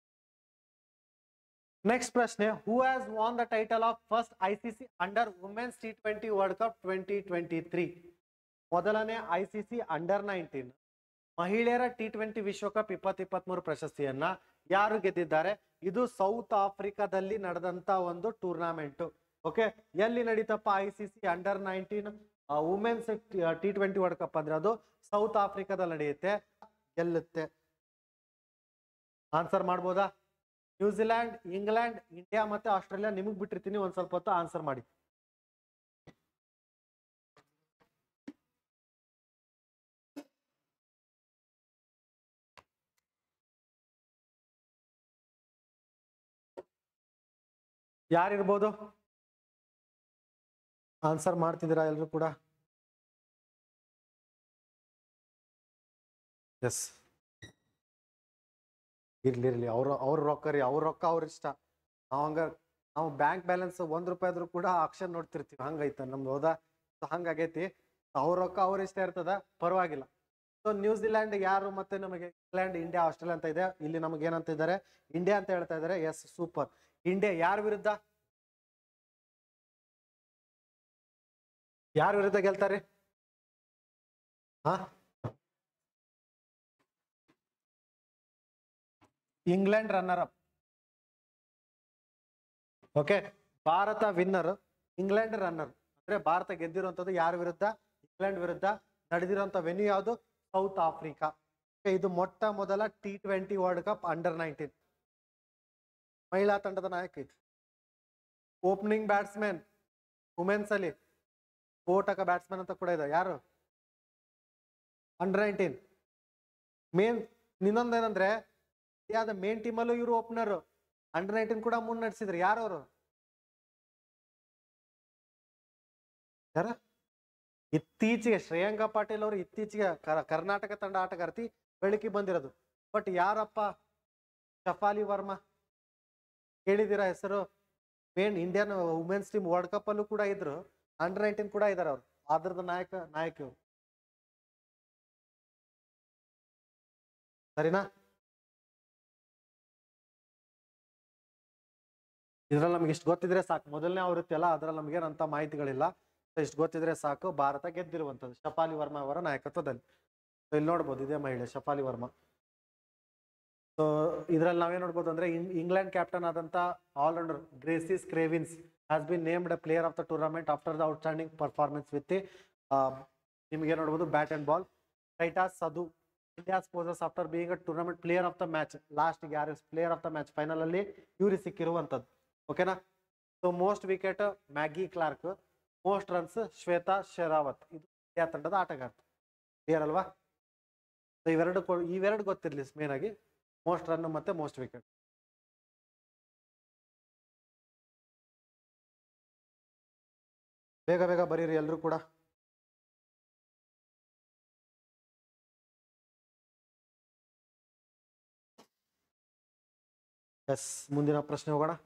ನೆಕ್ಸ್ಟ್ ಪ್ರಶ್ನೆ who has won the title of first I C C under women's T twenty world cup twenty twenty three ಮೊದಲನೇ I C C under nineteen ಮಹಿಳೆಯರ ಟಿ ಟ್ವೆಂಟಿ ವಿಶ್ವಕಪ್ ಇಪ್ಪತ್ ಇಪ್ಪತ್ಮೂರು ಪ್ರಶಸ್ತಿಯನ್ನ ಯಾರು ಗೆದ್ದಿದ್ದಾರೆ ಇದು ಸೌತ್ ಆಫ್ರಿಕಾದಲ್ಲಿ ನಡೆದಂತ ಒಂದು ಟೂರ್ನಾಮೆಂಟ್ ಓಕೆ ಎಲ್ಲಿ ನಡೀತಪ್ಪ I C C under nineteen women's T twenty world cup ಅಂದ್ರೆ ಅದು ಸೌತ್ ಆಫ್ರಿಕಾದಲ್ಲಿ ನಡೆಯುತ್ತೆ ಗೆಲ್ಲುತ್ತೆ ಆನ್ಸರ್ ಮಾಡ್ಬೋದಾ ನ್ಯೂಜಿಲ್ಯಾಂಡ್ ಇಂಗ್ಲೆಂಡ್ ಇಂಡಿಯಾ ಮತ್ತೆ ಆಸ್ಟ್ರೇಲಿಯಾ ನಿಮಗ್ ಬಿಟ್ಟಿರ್ತೀನಿ ಒಂದ್ ಸ್ವಲ್ಪ ಹೊತ್ತು ಆನ್ಸರ್ ಮಾಡಿ ಯಾರಿರ್ಬೋದು ಆನ್ಸರ್ ಮಾಡ್ತಿದ್ದೀರಾ ಎಲ್ರು ಕೂಡ ಎಸ್ ಇರ್ಲಿ ಇರ್ಲಿ ಅವ್ರ ಅವ್ರ ರೊಕ್ಕ ರೀ ಅವ್ರ ರೊಕ್ಕ ಅವ್ರ ಇಷ್ಟ ನಾವ್ ಹಂಗ ನಾವು ಬ್ಯಾಂಕ್ ಬ್ಯಾಲೆನ್ಸ್ ಒಂದ್ ರೂಪಾಯಿ ಆದ್ರೂ ಕೂಡ ಆಕ್ಷನ್ ನೋಡ್ತಿರ್ತೀವಿ ಹಂಗೈತ ನಮ್ದು ಹೌದಾ ಸೊ ಹಂಗಾಗೈತಿ ಅವ್ರ ರೊಕ್ಕ ಅವ್ರ ಇಷ್ಟ ಇರ್ತದ ಪರವಾಗಿಲ್ಲ ಸೊ ನ್ಯೂಜಿಲ್ಯಾಂಡ್ ಯಾರು ಮತ್ತೆ ನಮಗೆ ಇಂಗ್ಲೆಂಡ್ ಇಂಡಿಯಾ ಆಸ್ಟ್ರೇಲಿಯಾ ಅಂತ ಇದೆ ಇಲ್ಲಿ ನಮಗೆ ಏನಂತ ಇದ್ದಾರೆ ಇಂಡಿಯಾ ಅಂತ ಹೇಳ್ತಾ ಇದ್ದಾರೆ ಎಸ್ ಸೂಪರ್ ಇಂಡಿಯಾ ಯಾರ ವಿರುದ್ಧ ಯಾರ ವಿರುದ್ಧ ಗೆಲ್ತಾರೆ ಹಾ England runner up okay Bharat winner England runner ಅಂದ್ರೆ ಭಾರತ ಗೆದ್ದಿರುವಂತದ್ದು ಯಾರ ವಿರುದ್ಧ ಇಂಗ್ಲೆಂಡ್ ವಿರುದ್ಧ ನಡೆದಿರುವಂತ ವೆನ್ಯೂ ಯಾವುದು ಸೌತ್ ಆಫ್ರಿಕಾ Okay, ಇದು ಮೊಟ್ಟ ಮೊದಲ T twenty world cup under nineteen ಮಹಿಳಾ ತಂಡದ ನಾಯಕಿ ಓಪನಿಂಗ್ ಬ್ಯಾಟ್ಸ್ಮನ್ ವುಮೆನ್ಸ್ ಅಲ್ಲಿ ಸ್ಫೋಟಕ ಬ್ಯಾಟ್ಸ್ಮನ್ ಅಂತ ಕೂಡ ಇದೆ ಯಾರು ಅಂಡರ್ ನೈನ್ಟೀನ್ ಮೇನ್ ಇನ್ನೊಂದೇನಂದ್ರೆ ಇಂಡಿಯಾದ ಮೇನ್ ಟೀಮಲ್ಲೂ ಇವರು ಓಪನರ್ ಅಂಡರ್ ನೈನ್ಟೀನ್ ಕೂಡ ಮುನ್ನಡೆಸಿದ್ರು ಯಾರು ಅವರು ಯಾರ ಇತ್ತೀಚೆಗೆ ಶ್ರೇಯಾಂಕ ಪಾಟೀಲ್ ಅವರು ಇತ್ತೀಚೆಗೆ ಕರ- ಕರ್ನಾಟಕ ತಂಡ ಆಟಗಾರ್ತಿ ಬೆಳಕಿ ಬಂದಿರೋದು ಬಟ್ ಯಾರಪ್ಪ ಶಫಾಲಿ ವರ್ಮಾ ಕೇಳಿದಿರಾ ಹೆಸರು main Indian women's team world cup ಅಲ್ಲೂ ಕೂಡ ಇದ್ರು ಅಂಡರ್ ನೈನ್ಟೀನ್ ಕೂಡ ಇದಾರೆ ಅವ್ರು ಆದ್ರದ ನಾಯಕ ನಾಯಕ ಇವ್ರು ಸರಿನಾ ಇದ್ರಲ್ಲಿ ನಮ್ಗೆ ಇಷ್ಟು ಗೊತ್ತಿದ್ರೆ ಸಾಕು ಮೊದಲನೇ ಆವೃತ್ತಿ ಅಲ್ಲ ಅದ್ರಲ್ಲಿ ನಮ್ಗೆ ಏನಂತ ಮಾಹಿತಿಗಳಿಲ್ಲ So ಇಷ್ಟು ಗೊತ್ತಿದ್ರೆ ಸಾಕು ಭಾರತ ಗೆದ್ದಿರುವಂತದ್ದು ಶಫಾಲಿ ವರ್ಮಾ ಅವರ ನಾಯಕತ್ವದಲ್ಲಿ So ಇಲ್ಲಿ ನೋಡ್ಬೋದು ಇದೇ ಮಹಿಳೆ ಶಫಾಲಿ ವರ್ಮಾ ಸೊ ಇದ್ರಲ್ಲಿ ನಾವೇನ್ ನೋಡ್ಬೋದು ಅಂದ್ರೆ ಇಂ- ಇಂಗ್ಲೆಂಡ್ ಕ್ಯಾಪ್ಟನ್ ಆದಂತ allrounder Grace Scrivens has been named player of the tournament after the outstanding performance with ನಿಮಗೆ ನೋಡ್ಬೋದು bat and ball Titas Sadhu India ಸ್ಪೋಸಸ್ after being a tournament player of the match last ಯಾರು player of the match final ಅಲ್ಲಿ ಇವ್ರಿಗೆ ಸಿಕ್ಕಿರುವಂತದ್ದು ಓಕೆನಾ ಸೊ most wicket Maggie Clark most runs Shweta Sehrawat ಇದು ಇಂಡಿಯಾ ತಂಡದ ಆಟಗಾರ್ತಿ ಕ್ಲಿಯರ್ ಅಲ್ವಾ ಸೊ ಇವೆರಡು ಕೊ- ಇವೆರಡು ಗೊತ್ತಿರ್ಲಿ ಮೇನ್ ಆಗಿ ಮೋಸ್ಟ್ ರನ್ ಮತ್ತೆ ಮೋಸ್ಟ್ ವಿಕೆಟ್ ಬೇಗ ಬೇಗ ಬರೀರಿ ಎಲ್ರು ಕೂಡ ಎಸ್ ಮುಂದಿನ ಪ್ರಶ್ನೆ ಹೋಗೋಣ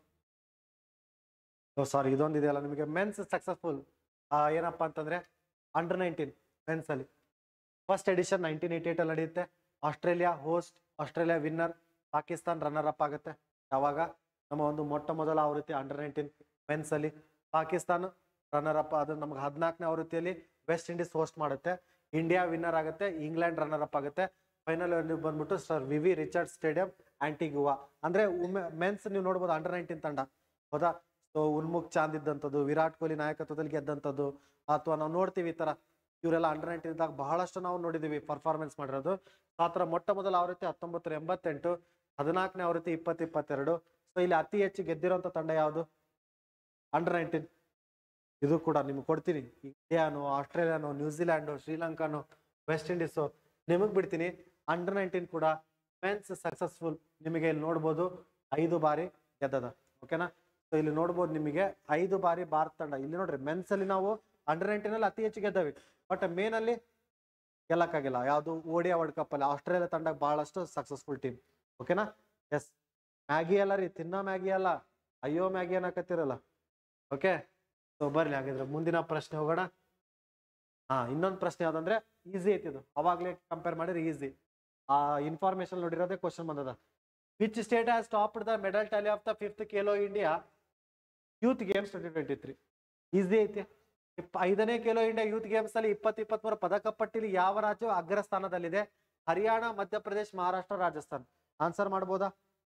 ಸಾರಿ ಇದೊಂದು ಇದೆಯಲ್ಲ ನಿಮಗೆ ಮೆನ್ಸ್ ಸಕ್ಸಸ್ಫುಲ್ ಏನಪ್ಪಾ ಅಂತಂದ್ರೆ ಅಂಡರ್ ನೈನ್ಟೀನ್ ಮೆನ್ಸ್ ಅಲ್ಲಿ first edition nineteen eighty eight ಅಲ್ಲಿ ನಡೆಯುತ್ತೆ Australia host Australia winner Pakistan runner up ಆಗುತ್ತೆ ಯಾವಾಗ ನಮ್ಮ ಒಂದು ಮೊಟ್ಟ ಮೊದಲ ಆವೃತ್ತಿ ಅಂಡರ್ ನೈನ್ಟೀನ್ ಮೆನ್ಸ್ ಅಲ್ಲಿ ಪಾಕಿಸ್ತಾನ ರನ್ನರ್ ಅಪ್ ಅದು ನಮ್ಗೆ ಹದಿನಾಲ್ಕನೇ ಆವೃತ್ತಿಯಲ್ಲಿ ವೆಸ್ಟ್ ಇಂಡೀಸ್ ಹೋಸ್ಟ್ ಮಾಡುತ್ತೆ ಇಂಡಿಯಾ ವಿನ್ನರ್ ಆಗುತ್ತೆ ಇಂಗ್ಲೆಂಡ್ ರನ್ನರ್ ಅಪ್ ಆಗುತ್ತೆ ಫೈನಲ್ ಬಂದ್ಬಿಟ್ಟು sir V V Richard stadium Antigua ಅಂದ್ರೆ ಮೆನ್ಸ್ ನೀವು ನೋಡ್ಬೋದು ಅಂಡರ್ ನೈನ್ಟೀನ್ ತಂಡ ಹೌದಾ ಸೊ ಉನ್ಮುಖ್ ಚಾಂದ್ ಇದ್ದಂಥದ್ದು ವಿರಾಟ್ ಕೊಹ್ಲಿ ನಾಯಕತ್ವದಲ್ಲಿ ಗೆದ್ದಂಥದ್ದು ಅಥವಾ ನಾವು ನೋಡ್ತೀವಿ ಈ ತರ ಇವರೆಲ್ಲ ಅಂಡರ್ ನೈನ್ಟೀನ್ ಇದ್ದಾಗ ಬಹಳಷ್ಟು ನಾವು ನೋಡಿದೀವಿ ಪರ್ಫಾರ್ಮೆನ್ಸ್ ಮಾಡಿರೋದು ಸೊ ಆ ಥರ ಮೊಟ್ಟ ಮೊದಲ ಆವೃತ್ತಿ ಹತ್ತೊಂಬತ್ತು ಎಂಬತ್ತೆಂಟು ಹದಿನಾಲ್ಕನೇ ಆವೃತ್ತಿ ಇಪ್ಪತ್ತು ಇಪ್ಪತ್ತೆರಡು ಸೊ ಇಲ್ಲಿ ಅತಿ ಹೆಚ್ಚು ಗೆದ್ದಿರೋಂಥ ತಂಡ ಯಾವುದು ಅಂಡರ್ ನೈನ್ಟೀನ್ ಇದು ಕೂಡ ನಿಮ್ಗೆ ಕೊಡ್ತೀನಿ ಇಂಡಿಯಾನು ಆಸ್ಟ್ರೇಲಿಯಾನು ನ್ಯೂಜಿಲ್ಯಾಂಡು ಶ್ರೀಲಂಕಾನು ವೆಸ್ಟ್ ಇಂಡೀಸು ನಿಮಗೆ ಬಿಡ್ತೀನಿ ಅಂಡರ್ ನೈನ್ಟೀನ್ ಕೂಡ ಮೆನ್ಸ್ ಸಕ್ಸಸ್ಫುಲ್ ನಿಮಗೆ ಇಲ್ಲಿ ನೋಡ್ಬೋದು ಐದು ಬಾರಿ ಗೆದ್ದದ ಓಕೆನಾ ಸೊ ಇಲ್ಲಿ ನೋಡ್ಬೋದು ನಿಮಗೆ ಐದು ಬಾರಿ ಭಾರತ ತಂಡ ಇಲ್ಲಿ ನೋಡ್ರಿ ಮೆನ್ಸ್ ಅಲ್ಲಿ ನಾವು ಅಂಡರ್ ನೈನ್ಟೀನ್ ಅಲ್ಲಿ ಅತಿ ಹೆಚ್ಚು ಗೆದ್ದವಿ ಬಟ್ ಮೇನ್ ಅಲ್ಲಿ ಗೆಲ್ಲಕ್ಕಾಗಿಲ್ಲ ಯಾವುದು ಓಡಿಯಾ ವರ್ಲ್ಡ್ ಕಪ್ ಅಲ್ಲಿ ಆಸ್ಟ್ರೇಲಿಯಾ ತಂಡ ಬಹಳಷ್ಟು ಸಕ್ಸಸ್ಫುಲ್ ಟೀಮ್ ಓಕೆನಾ ಎಸ್ ಮ್ಯಾಗಿ ಅಲ್ಲ ರೀ ತಿನ್ನೋ ಮ್ಯಾಗಿ ಅಲ್ಲ ಅಯ್ಯೋ ಮ್ಯಾಗಿ ಅನ್ನಕತ್ತಿರಲ್ಲ ಓಕೆ ಸೊ ಬರ್ಲಿ ಹಾಗಿದ್ರೆ ಮುಂದಿನ ಪ್ರಶ್ನೆ ಹೋಗೋಣ ಹಾ ಇನ್ನೊಂದು ಪ್ರಶ್ನೆ ಯಾವ್ದಂದ್ರೆ ಈಸಿ ಐತಿ ಇದು ಅವಾಗ್ಲೇ ಕಂಪೇರ್ ಮಾಡಿದ್ರೆ ಈಸಿ ಆ ಇನ್ಫಾರ್ಮೇಶನ್ ನೋಡಿರೋದೇ ಕ್ವಶನ್ ಬಂದದ which state has topped the medal tally of the fifth Khelo India youth games twenty twenty three easy ಐತಿ ಇಪ್ಪ- ಐದನೇ ಖೇಲೋ ಇಂಡಿಯಾ ಯೂತ್ ಗೇಮ್ಸ್ ಅಲ್ಲಿ ಇಪ್ಪತ್ತು ಇಪ್ಪತ್ಮೂರು ಪದಕ ಪಟ್ಟಿಲಿ ಯಾವ ರಾಜ್ಯ ಅಗ್ರ ಸ್ಥಾನದಲ್ಲಿದೆ ಹರಿಯಾಣ ಮಧ್ಯಪ್ರದೇಶ್ ಮಹಾರಾಷ್ಟ್ರ ರಾಜಸ್ಥಾನ್ ಆನ್ಸರ್ ಮಾಡ್ಬೋದಾ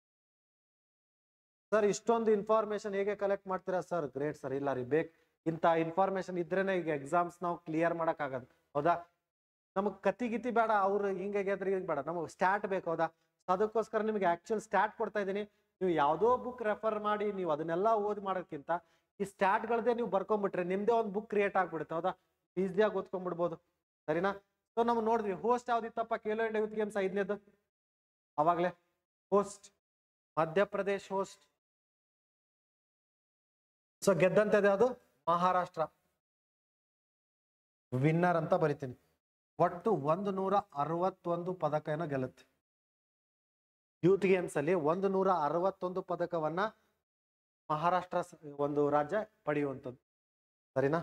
ಸರ್ ಇಷ್ಟೊಂದು ಇನ್ಫಾರ್ಮೇಶನ್ ಹೇಗೆ ಕಲೆಕ್ಟ್ ಮಾಡ್ತೀರಾ ಸರ್ ಗ್ರೇಟ್ ಸರ್ ಇಲ್ಲ ರೀ ಬೇಕು ಇಂಥ ಇನ್ಫಾರ್ಮೇಶನ್ ಇದ್ರೇನೆ ಈಗ ಎಕ್ಸಾಮ್ಸ್ ನಾವು ಕ್ಲಿಯರ್ ಮಾಡಕ್ ಆಗೋದು ಹೌದಾ ನಮಗ್ ಕತಿ ಗಿತಿ ಬೇಡ ಅವ್ರು ಹಿಂಗೆ ಗೆದ್ರಿ ಹಿಂಗ್ ಬೇಡ ನಮಗೆ ಸ್ಟ್ಯಾಟ್ ಬೇಕು ಹೌದಾ So ಅದಕ್ಕೋಸ್ಕರ ನಿಮ್ಗೆ ಆಕ್ಚುಲ್ ಸ್ಟ್ಯಾಟ್ ಕೊಡ್ತಾ ಇದ್ದೀನಿ ನೀವು ಯಾವುದೋ ಬುಕ್ ರೆಫರ್ ಮಾಡಿ ನೀವು ಅದನ್ನೆಲ್ಲ ಓದಿ ಮಾಡೋಕ್ಕಿಂತ ಈ ಸ್ಟ್ಯಾಟ್ಗಳದೇ ನೀವು ಬರ್ಕೊಂಡ್ಬಿಟ್ರೆ ನಿಮ್ದೇ ಒಂದು ಬುಕ್ ಕ್ರಿಯೇಟ್ ಆಗ್ಬಿಡುತ್ತೆ ಹೌದಾ ಈಸಿಯಾಗಿ ಓದ್ಕೊಂಡ್ಬಿಡ್ಬೋದು ಸರಿನಾ ಸೊ ನಾವು ನೋಡಿದ್ವಿ ಹೋಸ್ಟ್ ಯಾವ್ದಿತ್ತಪ್ಪ ಖೇಲೋ ಇಂಡಿಯಾ ಯೂತ್ ಗೇಮ್ಸ್ ಐದನೇದು ಅವಾಗ್ಲೇ ಹೋಸ್ಟ್ ಮಧ್ಯಪ್ರದೇಶ್ ಹೋಸ್ಟ್ ಸೊ ಗೆದ್ದಂತದ್ದು ಯಾವುದು ಮಹಾರಾಷ್ಟ್ರ ವಿನ್ನರ್ ಅಂತ ಬರಿತೀನಿ ಒಟ್ಟು ಒಂದು ನೂರ ಅರವತ್ತೊಂದು ಪದಕ ಏನೋ ಗೆಲ್ಲುತ್ತೆ ಯೂತ್ ಗೇಮ್ಸ್ ಅಲ್ಲಿ ಒಂದು ನೂರ ಅರವತ್ತೊಂದು ಪದಕವನ್ನ ಮಹಾರಾಷ್ಟ್ರ ಸ- ಒಂದು ರಾಜ್ಯ ಪಡೆಯುವಂಥದ್ದು ಸರಿನಾ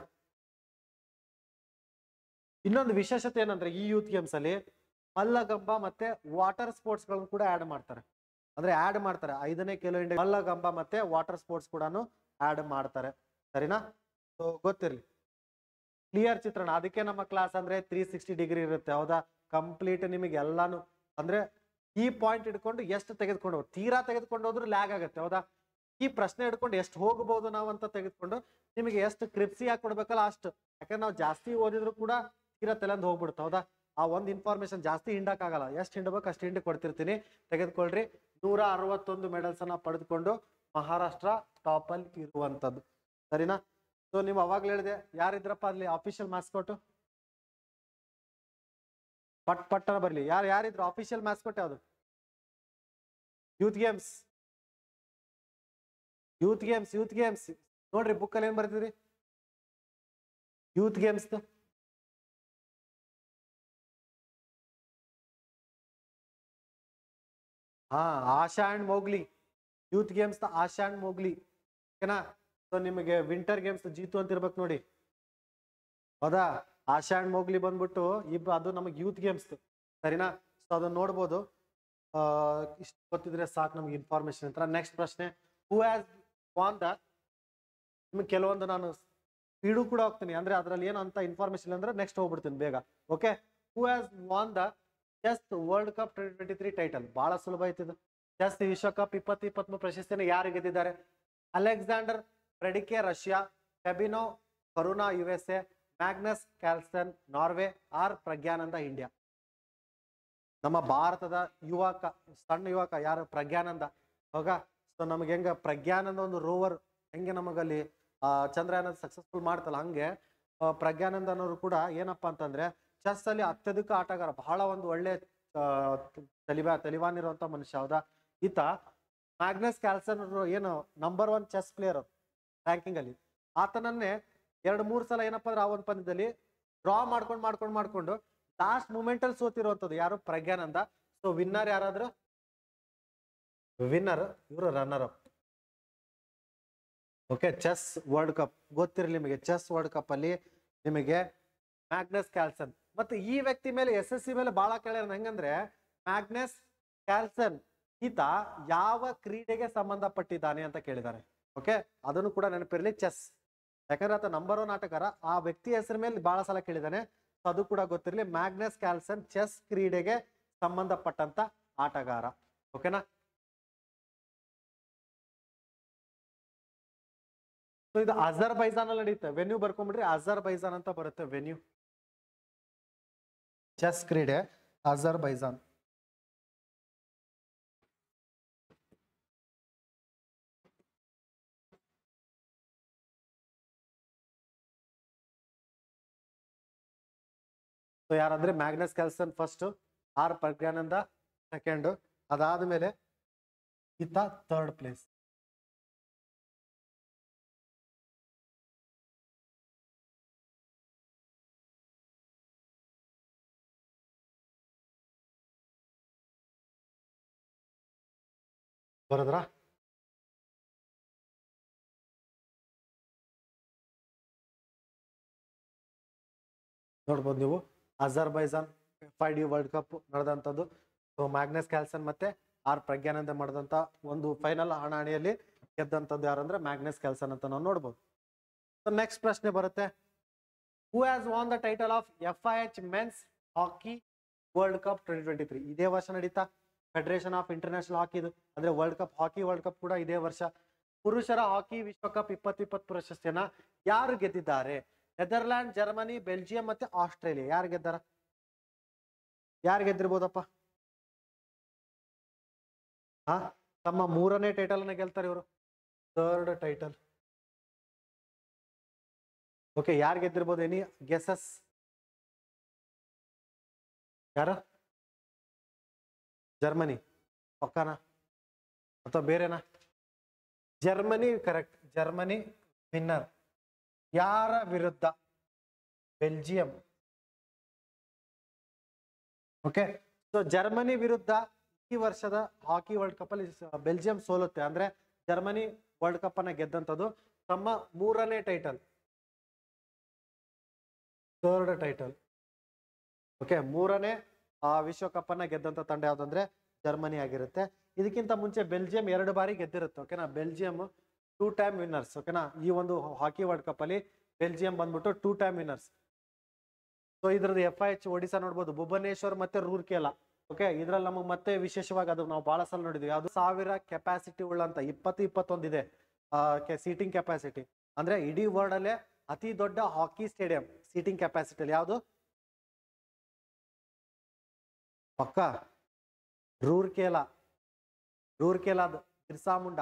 ಇನ್ನೊಂದು ವಿಶೇಷತೆ ಏನಂದ್ರೆ ಈ ಯೂತ್ ಗೇಮ್ಸ್ ಅಲ್ಲಿ ಮಲ್ಲಗಂಬ ಮತ್ತೆ ವಾಟರ್ ಸ್ಪೋರ್ಟ್ಸ್ ಗಳನ್ನು ಕೂಡ ಆಡ್ ಮಾಡ್ತಾರೆ ಅಂದ್ರೆ ಆಡ್ ಮಾಡ್ತಾರೆ ಐದನೇ ಕಿಲೋ ಇಂಡಿಯಾ ಮಲ್ಲಗಂಬ ಮತ್ತೆ ವಾಟರ್ ಸ್ಪೋರ್ಟ್ಸ್ ಕೂಡ ಆಡ್ ಮಾಡ್ತಾರೆ ಸರಿನಾ ಸೊ ಗೊತ್ತಿರ್ಲಿ ಕ್ಲಿಯರ್ ಚಿತ್ರಣ ಅದಕ್ಕೆ ನಮ್ಮ ಕ್ಲಾಸ್ ಅಂದ್ರೆ ತ್ರೀ ಸಿಕ್ಸ್ಟಿ ಡಿಗ್ರಿ ಇರುತ್ತೆ ಹೌದಾ ಕಂಪ್ಲೀಟ್ ನಿಮಗೆ ಎಲ್ಲಾನು ಅಂದ್ರೆ ಈ ಪಾಯಿಂಟ್ ಹಿಡ್ಕೊಂಡು ಎಷ್ಟು ತೆಗೆದುಕೊಂಡು ಹೋಗ್- ತೀರಾ ತೆಗೆದುಕೊಂಡು ಹೋದ್ರೆ ಲ್ಯಾಗ್ ಆಗುತ್ತೆ ಹೌದಾ ಈ ಪ್ರಶ್ನೆ ಹಿಡ್ಕೊಂಡು ಎಷ್ಟು ಹೋಗಬಹುದು ನಾವು ಅಂತ ತೆಗೆದುಕೊಂಡು ನಿಮಗೆ ಎಷ್ಟು ಕ್ರಿಪ್ಸಿ ಹಾಕಿ ಕೊಡ್ಬೇಕಲ್ಲ ಅಷ್ಟು ಯಾಕಂದ್ರೆ ನಾವು ಜಾಸ್ತಿ ಓದಿದ್ರು ಕೂಡ ತೀರಾ ತಲೆಂದು ಹೋಗ್ಬಿಡುತ್ತೆ ಹೌದಾ ಆ ಒಂದು ಇನ್ಫಾರ್ಮೇಶನ್ ಜಾಸ್ತಿ ಹಿಂಡಕ್ಕಾಗಲ್ಲ ಎಷ್ಟು ಹಿಂಡಬೇಕು ಅಷ್ಟು ಹಿಂಡಿ ಕೊಡ್ತಿರ್ತೀನಿ ತೆಗೆದುಕೊಳ್ರಿ ನೂರ ಅರವತ್ತೊಂದು ಮೆಡಲ್ಸ್ ಅನ್ನ ಪಡೆದುಕೊಂಡು ಮಹಾರಾಷ್ಟ್ರ ಟಾಪ್ ಅಲ್ಲಿ ಇರುವಂತದ್ದು ಸರಿನಾ ಸೊ ನೀವು ಅವಾಗ್ಲೇ ಹೇಳಿದೆ ಯಾರಿದ್ರಪ್ಪ ಅಲ್ಲಿ ಅಫಿಷಿಯಲ್ ಮಾಸ್ಕೋಟ್ ಪಟ್ ಪಟ್ಟನ ಬರ್ಲಿ ಯಾರು ಯಾರಿದ್ರು ಅಫಿಷಿಯಲ್ ಮಾಸ್ಕೋಟ್ ಯಾವ್ದು youth games youth games youth games ನೋಡ್ರಿ ಬುಕ್ ಅಲ್ಲಿ ಏನ್ ಬರ್ತಿದ್ರಿ ಯೂತ್ ಗೇಮ್ಸ್ ಹಾ Asha and Mowgli youth games Asha and Mowgli ಓಕೆನಾ ಸೊ ನಿಮಗೆ ವಿಂಟರ್ ಗೇಮ್ಸ್ ಜೀತು ಅಂತ ಇರ್ಬೇಕು ನೋಡಿ ಹೌದಾ ಆಶಾ ಅಂಡ್ ಮೋಗ್ಲಿ ಬಂದ್ಬಿಟ್ಟು ಇಬ್ಬ ಅದು ನಮಗೆ ಯೂತ್ ಗೇಮ್ಸ್ ಸರಿನಾ ಸೊ ಅದನ್ನ ನೋಡ್ಬೋದು ಆ, ಇಷ್ಟು ಗೊತ್ತಿದ್ರೆ ಸಾಕು ನಮ್ಗೆ ಇನ್ಫಾರ್ಮೇಶನ್ ಅಂತ ನೆಕ್ಸ್ಟ್ ಪ್ರಶ್ನೆ ಹೂ ಹ್ಯಾಸ್ ವಾನ್ ದ ನಿಮ್ಗೆ ಕೆಲವೊಂದು ನಾನು ಸ್ಪೀಡು ಕೂಡ ಹೋಗ್ತೀನಿ ಅಂದ್ರೆ ಅದ್ರಲ್ಲಿ ಏನು ಅಂತ ಇನ್ಫಾರ್ಮೇಶನ್ ಅಂದ್ರೆ ನೆಕ್ಸ್ಟ್ ಹೋಗ್ಬಿಡ್ತೀನಿ ಬೇಗ okay who has won the chess world cup twenty twenty three title ಬಹಳ ಸುಲಭ ಐತಿದು ಚೆಸ್ ವಿಶ್ವಕಪ್ ಇಪ್ಪತ್ತು ಇಪ್ಪತ್ಮೂರು ಪ್ರಶಸ್ತಿಯನ್ನು ಯಾರು ಗೆದ್ದಿದ್ದಾರೆ Alexander Predke Russia Fabiano Caruana U S A Magnus Carlsen Norway R Praggnanandhaa India ನಮ್ಮ ಭಾರತದ ಯುವಕ ಸಣ್ಣ ಯುವಕ ಯಾರು ಪ್ರಜ್ಞಾನಂದ ಹೋಗ ಸೊ ನಮ್ಗೆ ಹೆಂಗ ಪ್ರಜ್ಞಾನಂದ ಒಂದು ರೋವರ್ ಹೆಂಗೆ ನಮಗಲ್ಲಿ ಆ ಚಂದ್ರಯಾನ ಸಕ್ಸಸ್ಫುಲ್ ಮಾಡ್ತಲ್ಲ ಹಂಗೆ ಆ, ಪ್ರಜ್ಞಾನಂದ ಅನ್ನೋರು ಕೂಡ ಏನಪ್ಪಾ ಅಂತಂದ್ರೆ ಚೆಸ್ ಅಲ್ಲಿ ಅತ್ಯಧಿಕ ಆಟಗಾರ ಬಹಳ ಒಂದು ಒಳ್ಳೆ ಆ, ತಲಿಬಾ ತಲಿವಾನ್ ಇರುವಂತ ಮನುಷ್ಯ ಹೌದಾ ಈತ ಮ್ಯಾಗ್ನಸ್ ಕ್ಯಾಲ್ಸನ್ ಅವ್ರು ಏನು number one chess player ranking ಅಲ್ಲಿ ಆತನನ್ನೇ ಎರಡು ಮೂರು ಸಲ ಏನಪ್ಪಾ ಅಂದ್ರೆ ಆ ಒಂದು ಪಂದ್ಯದಲ್ಲಿ ಡ್ರಾ ಮಾಡ್ಕೊಂಡು ಮಾಡ್ಕೊಂಡು ಮಾಡ್ಕೊಂಡು ಲಾಸ್ಟ್ ಮೂಮೆಂಟ್ ಅಲ್ಲಿ ಸೋತಿರುವಂತದ್ದು ಯಾರು ಪ್ರಜ್ಞಾನಂದ ಸೊ ವಿನ್ನರ್ ಯಾರಾದ್ರು ವಿನ್ನರ್ ಇವರು runner up okay chess world cup ಗೊತ್ತಿರಲಿ ನಿಮಗೆ ಚೆಸ್ ವರ್ಲ್ಡ್ ಕಪ್ ಅಲ್ಲಿ ನಿಮಗೆ ಮ್ಯಾಗ್ನಸ್ ಕ್ಯಾಲ್ಸನ್ ಮತ್ತೆ ಈ ವ್ಯಕ್ತಿ ಮೇಲೆ ಎಸ್ ಎಸ್ ಸಿ ಮೇಲೆ ಬಹಳ ಕೇಳ್ಯಾರ ಹೆಂಗಂದ್ರೆ ಮ್ಯಾಗ್ನಸ್ ಕ್ಯಾಲ್ಸನ್ ಈತ ಯಾವ ಕ್ರೀಡೆಗೆ ಸಂಬಂಧಪಟ್ಟಿದ್ದಾನೆ ಅಂತ ಕೇಳಿದ್ದಾರೆ ಓಕೆ ಅದನ್ನು ಕೂಡ ನೆನಪಿರ್ಲಿ ಚೆಸ್ ಯಾಕಂದ್ರೆ ಆತ ನಂಬರ್ ಒನ್ ಆಟಗಾರ ಆ ವ್ಯಕ್ತಿ ಹೆಸರ ಮೇಲೆ ಬಹಳ ಸಲ ಕೇಳಿದ್ದಾನೆ ಸೊ ಅದು ಕೂಡ ಗೊತ್ತಿರಲಿ ಮ್ಯಾಗ್ನಸ್ ಕ್ಯಾಲ್ಸನ್ ಚೆಸ್ ಕ್ರೀಡೆಗೆ ಸಂಬಂಧಪಟ್ಟಂತ ಆಟಗಾರ ಓಕೆನಾ ಸೊ ಇದು ಅಜರ್ ಬೈಜಾನ್ ಅಲ್ಲಿ ನಡೆಯುತ್ತೆ ವೆನ್ಯೂ ಬರ್ಕೊಂಡ್ಬಿಡ್ರಿ ಅಜರ್ ಬೈಜಾನ್ ಅಂತ ಬರುತ್ತೆ ವೆನ್ಯೂ ಚೆಸ್ ಕ್ರೀಡೆ ಅಜರ್ ಬೈಜಾನ್ ಸೊ ಯಾರಂದ್ರೆ Magnus Carlsen first R Praggnanandhaa second ಅದಾದ್ಮೇಲೆ ಈತ ಥರ್ಡ್ ಪ್ಲೇಸ್ ಬರದ್ರಾ ನೋಡ್ಬೋದು ನೀವು Azerbaijan FIDE world cup ನಡೆದಂಥದ್ದು ಸೊ ಮ್ಯಾಗ್ನಸ್ ಕ್ಯಾಲ್ಸನ್ ಮತ್ತೆ ಆರ್ ಪ್ರಜ್ಞಾನಂದ ಮಾಡಿದಂಥ ಒಂದು ಫೈನಲ್ ಹಣಾಣಿಯಲ್ಲಿ ಗೆದ್ದಂಥದ್ದು ಯಾರಂದ್ರೆ ಮ್ಯಾಗ್ನಸ್ ಕ್ಯಾಲ್ಸನ್ ಅಂತ ನಾವು ನೋಡ್ಬೋದು ಸೊ ನೆಕ್ಸ್ಟ್ ಪ್ರಶ್ನೆ ಬರುತ್ತೆ who has won the title of F I H men's hockey world cup twenty twenty three ಇದೇ ವರ್ಷ ನಡೀತಾ ಫೆಡರೇಷನ್ ಆಫ್ ಇಂಟರ್ನ್ಯಾಷನಲ್ ಹಾಕಿ ಅಂದ್ರೆ world cup hockey world cup ಕೂಡ ಇದೇ ವರ್ಷ ಪುರುಷರ ಹಾಕಿ ವಿಶ್ವಕಪ್ ಇಪ್ಪತ್ತು ಇಪ್ಪತ್ತು ಪ್ರಶಸ್ತಿಯನ್ನ ಯಾರು ಗೆದ್ದಿದ್ದಾರೆ ನೆದರ್ಲ್ಯಾಂಡ್ ಜರ್ಮನಿ ಬೆಲ್ಜಿಯಂ ಮತ್ತೆ ಆಸ್ಟ್ರೇಲಿಯಾ ಯಾರು ಗೆದ್ದಾರ ಯಾರು ಗೆದ್ದಿರ್ಬೋದಪ್ಪ ಹಾ ತಮ್ಮ ಮೂರನೇ ಟೈಟಲ್ ಅನ್ನ ಗೆಲ್ತಾರೆ ಇವರು ಥರ್ಡ್ ಟೈಟಲ್ ಓಕೆ ಯಾರು ಗೆದ್ದಿರ್ಬೋದು ಎನಿ ಗೆಸಸ್ ಯಾರು ಜರ್ಮನಿ ಪಕ್ಕನಾ ಅಥವಾ ಬೇರೆನಾ ಜರ್ಮನಿ ಕರೆಕ್ಟ್ ಜರ್ಮನಿ ವಿನ್ನರ್ ಯಾರ ವಿರುದ್ಧ ಬೆಲ್ಜಿಯಂ ಓಕೆ ಸೊ ಜರ್ಮನಿ ವಿರುದ್ಧ ಈ ವರ್ಷದ ಹಾಕಿ ವರ್ಲ್ಡ್ ಕಪ್ ಅಲ್ಲಿ ಸ- ಬೆಲ್ಜಿಯಂ ಸೋಲುತ್ತೆ ಅಂದ್ರೆ ಜರ್ಮನಿ ವರ್ಲ್ಡ್ ಕಪ್ ಅನ್ನ ಗೆದ್ದಂಥದ್ದು ತಮ್ಮ ಮೂರನೇ ಟೈಟಲ್ ಥರ್ಡ್ ಟೈಟಲ್ ಓಕೆ ಮೂರನೇ ಆ ವಿಶ್ವಕಪ್ ಅನ್ನ ಗೆದ್ದಂತ ತಂಡ ಯಾವ್ದಂದ್ರೆ ಜರ್ಮನಿ ಆಗಿರುತ್ತೆ ಇದಕ್ಕಿಂತ ಮುಂಚೆ ಬೆಲ್ಜಿಯಂ ಎರಡು ಬಾರಿ ಗೆದ್ದಿರುತ್ತೆ ಓಕೆನಾ ಬೆಲ್ಜಿಯಂ ಟೂ ಟೈಮ್ ವಿನ್ನರ್ಸ್ ಓಕೆನಾ ಈ ಒಂದು ಹಾಕಿ ವರ್ಲ್ಡ್ ಕಪ್ ಅಲ್ಲಿ ಬೆಲ್ಜಿಯಂ ಬಂದ್ಬಿಟ್ಟು ಟೂ ಟೈಮ್ ವಿನ್ನರ್ಸ್ ಸೊ ಇದ್ರದ್ದು ಎಫ್ ಐ ಎಚ್ ಒಡಿಸಾ ನೋಡ್ಬೋದು ಭುವನೇಶ್ವರ್ ಮತ್ತೆ ರೂರ್ಕೆಲಾ ಓಕೆ ಇದ್ರಲ್ಲಿ ನಮಗೆ ಮತ್ತೆ ವಿಶೇಷವಾಗಿ ಅದು ನಾವು ಬಹಳ ಸಲ ನೋಡಿದ್ವಿ ಅದು ಸಾವಿರ ಕೆಪಾಸಿಟಿ ಉಳ್ಳಂತ ಇಪ್ಪತ್ತು ಇಪ್ಪತ್ತೊಂದಿದೆ ಸೀಟಿಂಗ್ ಕೆಪಾಸಿಟಿ ಅಂದ್ರೆ ಇಡೀ ವರ್ಲ್ಡ್ ಅಲ್ಲೇ ಅತಿ ದೊಡ್ಡ ಹಾಕಿ ಸ್ಟೇಡಿಯಂ ಸೀಟಿಂಗ್ ಕೆಪಾಸಿಟಿ ಯಾವುದು ಪಕ್ಕ ರೂರ್ಕೆಲಾ ರೂರ್ಕೆಲಾದ ಬಿರ್ಸಾ ಮುಂಡಾ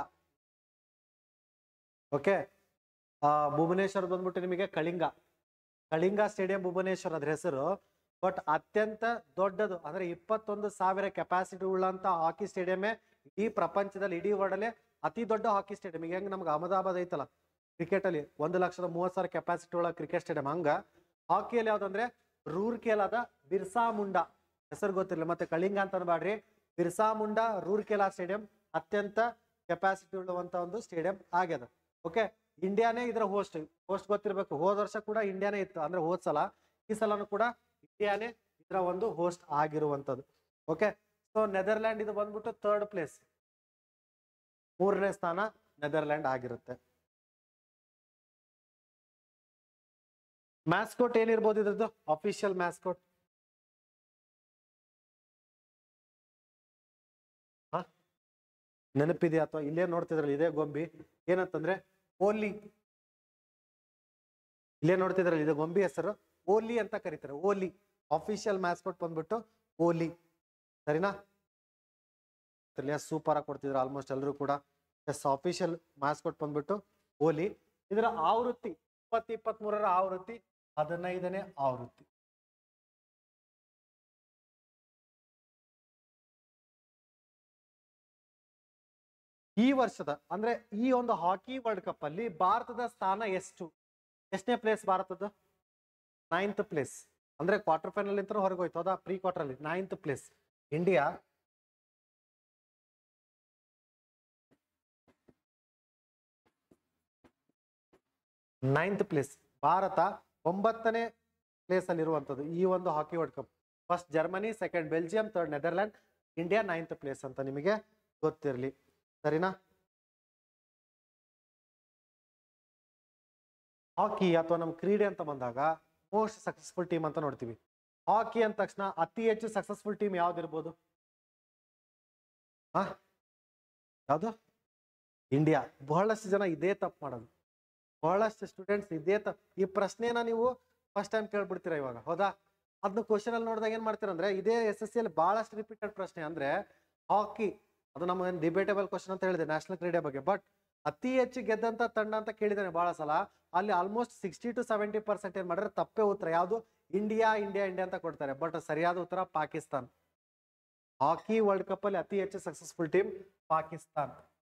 ಓಕೆ ಭುವನೇಶ್ವರ್ ಬಂದ್ಬಿಟ್ಟು ನಿಮಗೆ ಕಳಿಂಗ ಕಳಿಂಗ ಸ್ಟೇಡಿಯಂ ಭುವನೇಶ್ವರ್ ಅದ್ರ ಹೆಸರು ಬಟ್ ಅತ್ಯಂತ ದೊಡ್ಡದು ಅಂದ್ರೆ ಇಪ್ಪತ್ತೊಂದು ಸಾವಿರ ಕೆಪಾಸಿಟಿ ಉಳ್ಳಂತ ಹಾಕಿ ಸ್ಟೇಡಿಯಮೇ ಇಡೀ ಪ್ರಪಂಚದಲ್ಲಿ ಇಡೀ ವರ್ಲ್ಡ್ ಅಲ್ಲೇ ಅತಿ ದೊಡ್ಡ ಹಾಕಿ ಸ್ಟೇಡಿಯಂ ಈಗ ಹೆಂಗ್ ನಮ್ಗೆ ಅಹಮದಾಬಾದ್ ಐತಲ್ಲ ಕ್ರಿಕೆಟ್ ಅಲ್ಲಿ ಒಂದು ಲಕ್ಷದ ಮೂವತ್ ಸಾವಿರ ಕೆಪಾಸಿಟಿ ಉಳ್ಳ ಕ್ರಿಕೆಟ್ ಸ್ಟೇಡಿಯಂ ಹಂಗ ಹಾಕಿಯಲ್ಲಿ ಯಾವ್ದಂದ್ರೆ ರೂರ್ಕೆಲಾದ ಬಿರ್ಸಾ ಮುಂಡಾ ಹೆಸರು ಗೊತ್ತಿರಲಿಲ್ಲ ಮತ್ತೆ ಕಳಿಂಗ ಅಂತ ಅನ್ಬೇಡ್ರಿ ಬಿರ್ಸಾ ಮುಂಡಾ ರೂರ್ಕೆಲಾ ಸ್ಟೇಡಿಯಂ ಅತ್ಯಂತ ಕೆಪಾಸಿಟಿ ಉಳ್ಳುವಂತ ಒಂದು ಸ್ಟೇಡಿಯಂ ಆಗ್ಯದ ಓಕೆ ಇಂಡಿಯಾನೇ ಇದರ ಹೋಸ್ಟ್ ಹೋಸ್ಟ್ ಗೊತ್ತಿರ್ಬೇಕು ಹೋದ ವರ್ಷ ಕೂಡ ಇಂಡಿಯಾನೇ ಇತ್ತು ಅಂದ್ರೆ ಹೋದ್ ಸಲ ಈ ಸಲನು ಕೂಡ ಇಂಡಿಯಾನೇ ಇದರ ಒಂದು ಹೋಸ್ಟ್ ಆಗಿರುವಂತದ್ದು ಓಕೆ ಸೊ ನೆದರ್ಲ್ಯಾಂಡ್ ಇದು ಬಂದ್ಬಿಟ್ಟು ಥರ್ಡ್ ಪ್ಲೇಸ್ ಮೂರನೇ ಸ್ಥಾನ ನೆದರ್ಲ್ಯಾಂಡ್ ಆಗಿರುತ್ತೆ ಮ್ಯಾಸ್ಕೋಟ್ ಏನಿರ್ಬೋದು ಇದ್ರದ್ದು ಅಫಿಷಿಯಲ್ ಮ್ಯಾಸ್ಕೋಟ್ ನೆನಪಿದೆಯಾ ಅಥವಾ ಇಲ್ಲೇ ನೋಡ್ತಿದ್ರಲ್ಲ ಇದೇ ಗೊಂಬಿ ಏನಂತಂದ್ರೆ ಓಲಿ ಇಲ್ಲೇ ನೋಡ್ತಿದ್ರಲ್ಲ ಇದು ಗೊಂಬಿ ಹೆಸರು ಓಲಿ ಅಂತ ಕರೀತಾರೆ ಓಲಿ ಅಫಿಷಿಯಲ್ ಮ್ಯಾಸ್ಕೋಟ್ ಬಂದ್ಬಿಟ್ಟು ಓಲಿ ಸರಿನಾ ಸೂಪರ್ ಆಗಿ ಕೊಡ್ತಿದ್ರು ಆಲ್ಮೋಸ್ಟ್ ಎಲ್ಲರೂ ಕೂಡ ಎಸ್ ಅಫಿಷಿಯಲ್ ಮ್ಯಾಸ್ಕೋಟ್ ಬಂದ್ಬಿಟ್ಟು ಓಲಿ ಇದರ ಆವೃತ್ತಿ ಇಪ್ಪತ್ತು ಇಪ್ಪತ್ತ್ ಮೂರರ ಆವೃತ್ತಿ ಹದಿನೈದನೇ ಆವೃತ್ತಿ ಈ ವರ್ಷದ ಅಂದ್ರೆ ಈ ಒಂದು ಹಾಕಿ ವರ್ಲ್ಡ್ ಕಪ್ ಅಲ್ಲಿ ಭಾರತದ ಸ್ಥಾನ ಎಷ್ಟು ಎಷ್ಟನೇ ಪ್ಲೇಸ್ ಭಾರತದ ನೈನ್ತ್ ಪ್ಲೇಸ್ ಅಂದ್ರೆ ಕ್ವಾರ್ಟರ್ ಫೈನಲ್ ಅಂತ ಹೊರಗೆ ಹೋಯ್ತು ಹೌದಾ ಪ್ರೀ ಕ್ವಾರ್ಟರ್ ಅಲ್ಲಿ ninth place India ninth place Bharat ಒಂಬತ್ತನೇ ಪ್ಲೇಸ್ ಅಲ್ಲಿ ಇರುವಂತದ್ದು ಈ ಒಂದು hockey world cup first Germany second Belgium third Netherland India ninth place ಅಂತ ನಿಮಗೆ ಗೊತ್ತಿರಲಿ ಸರಿನಾ ಹಾಕಿ ಅಥವಾ ನಮ್ಮ ಕ್ರೀಡೆ ಅಂತ ಬಂದಾಗ ಮೋಸ್ಟ್ ಸಕ್ಸಸ್ಫುಲ್ ಟೀಮ್ ಅಂತ ನೋಡ್ತೀವಿ ಹಾಕಿ ಅಂದ ತಕ್ಷಣ ಅತಿ ಹೆಚ್ಚು ಸಕ್ಸಸ್ಫುಲ್ ಟೀಮ್ ಯಾವ್ದಿರ್ಬೋದು ಹಾ ಯಾವುದು ಇಂಡಿಯಾ ಬಹಳಷ್ಟು ಜನ ಇದೇ ತಪ್ಪು ಮಾಡೋದು ಬಹಳಷ್ಟು ಸ್ಟೂಡೆಂಟ್ಸ್ ಇದೇ ತಪ್ಪು ಈ ಪ್ರಶ್ನೆನ ನೀವು ಫಸ್ಟ್ ಟೈಮ್ ಕೇಳ್ಬಿಡ್ತೀರಾ ಇವಾಗ ಹೌದಾ ಅದನ್ನ ಕ್ವಶನ್ ಅಲ್ಲಿ ನೋಡಿದಾಗ ಏನ್ ಮಾಡ್ತೀರಾ ಅಂದ್ರೆ ಇದೇ ಎಸ್ ಎಸ್ ಸಿ ಅಲ್ಲಿ ಬಹಳಷ್ಟು ರಿಪೀಟೆಡ್ ಪ್ರಶ್ನೆ ಅಂದ್ರೆ ಹಾಕಿ ಅದು ನಮ್ಮ ಡಿಬೇಟೇಬಲ್ ಕ್ವಶನ್ ಅಂತ ಹೇಳಿದೆ ನ್ಯಾಷನಲ್ ಕ್ರೀಡೆ ಬಗ್ಗೆ ಬಟ್ ಅತಿ ಹೆಚ್ಚು ಗೆದ್ದಂತ ತಂಡ ಅಂತ ಕೇಳಿದ್ದಾನೆ ಬಹಳ ಸಲ ಅಲ್ಲಿ almost sixty to seventy percent ಏನ್ ಮಾಡಿದ್ರೆ ತಪ್ಪೇ ಉತ್ತರ ಯಾವುದು ಇಂಡಿಯಾ ಇಂಡಿಯಾ ಇಂಡಿಯಾ ಅಂತ ಕೊಡ್ತಾರೆ ಬಟ್ ಸರಿಯಾದ ಉತ್ತರ ಪಾಕಿಸ್ತಾನ್ ಹಾಕಿ ವರ್ಲ್ಡ್ ಕಪ್ ಅಲ್ಲಿ ಅತಿ ಹೆಚ್ಚು ಸಕ್ಸಸ್ಫುಲ್ ಟೀಮ್ ಪಾಕಿಸ್ತಾನ್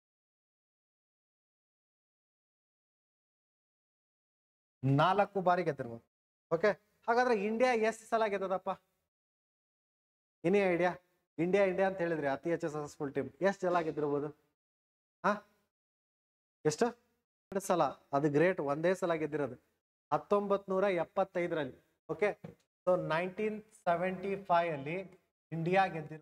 ನಾಲ್ಕು ಬಾರಿ ಗೆದ್ದಿರ್ಬೋದು ಓಕೆ ಹಾಗಾದ್ರೆ ಇಂಡಿಯಾ ಎಷ್ಟು ಸಲ ಗೆದ್ದದಪ್ಪ ಏನೇ ಐಡಿಯಾ ಇಂಡಿಯಾ ಇಂಡಿಯಾ ಅಂತ ಹೇಳಿದ್ರಿ ಅತಿ ಹೆಚ್ಚು ಸಕ್ಸಸ್ಫುಲ್ ಟೀಮ್ ಎಷ್ಟು ಸಲ ಗೆದ್ದಿರ್ಬೋದು ಹಾ ಎಷ್ಟು ಎರಡು ಸಲ ಅದು ಗ್ರೇಟ್ ಒಂದೇ ಸಲ ಗೆದ್ದಿರೋದು ಹತ್ತೊಂಬತ್ ನೂರ ಎಪ್ಪತ್ತೈದರಲ್ಲಿ okay so nineteen seventy five ಅಲ್ಲಿ ಇಂಡಿಯಾ ಗೆದ್ದಿರೋ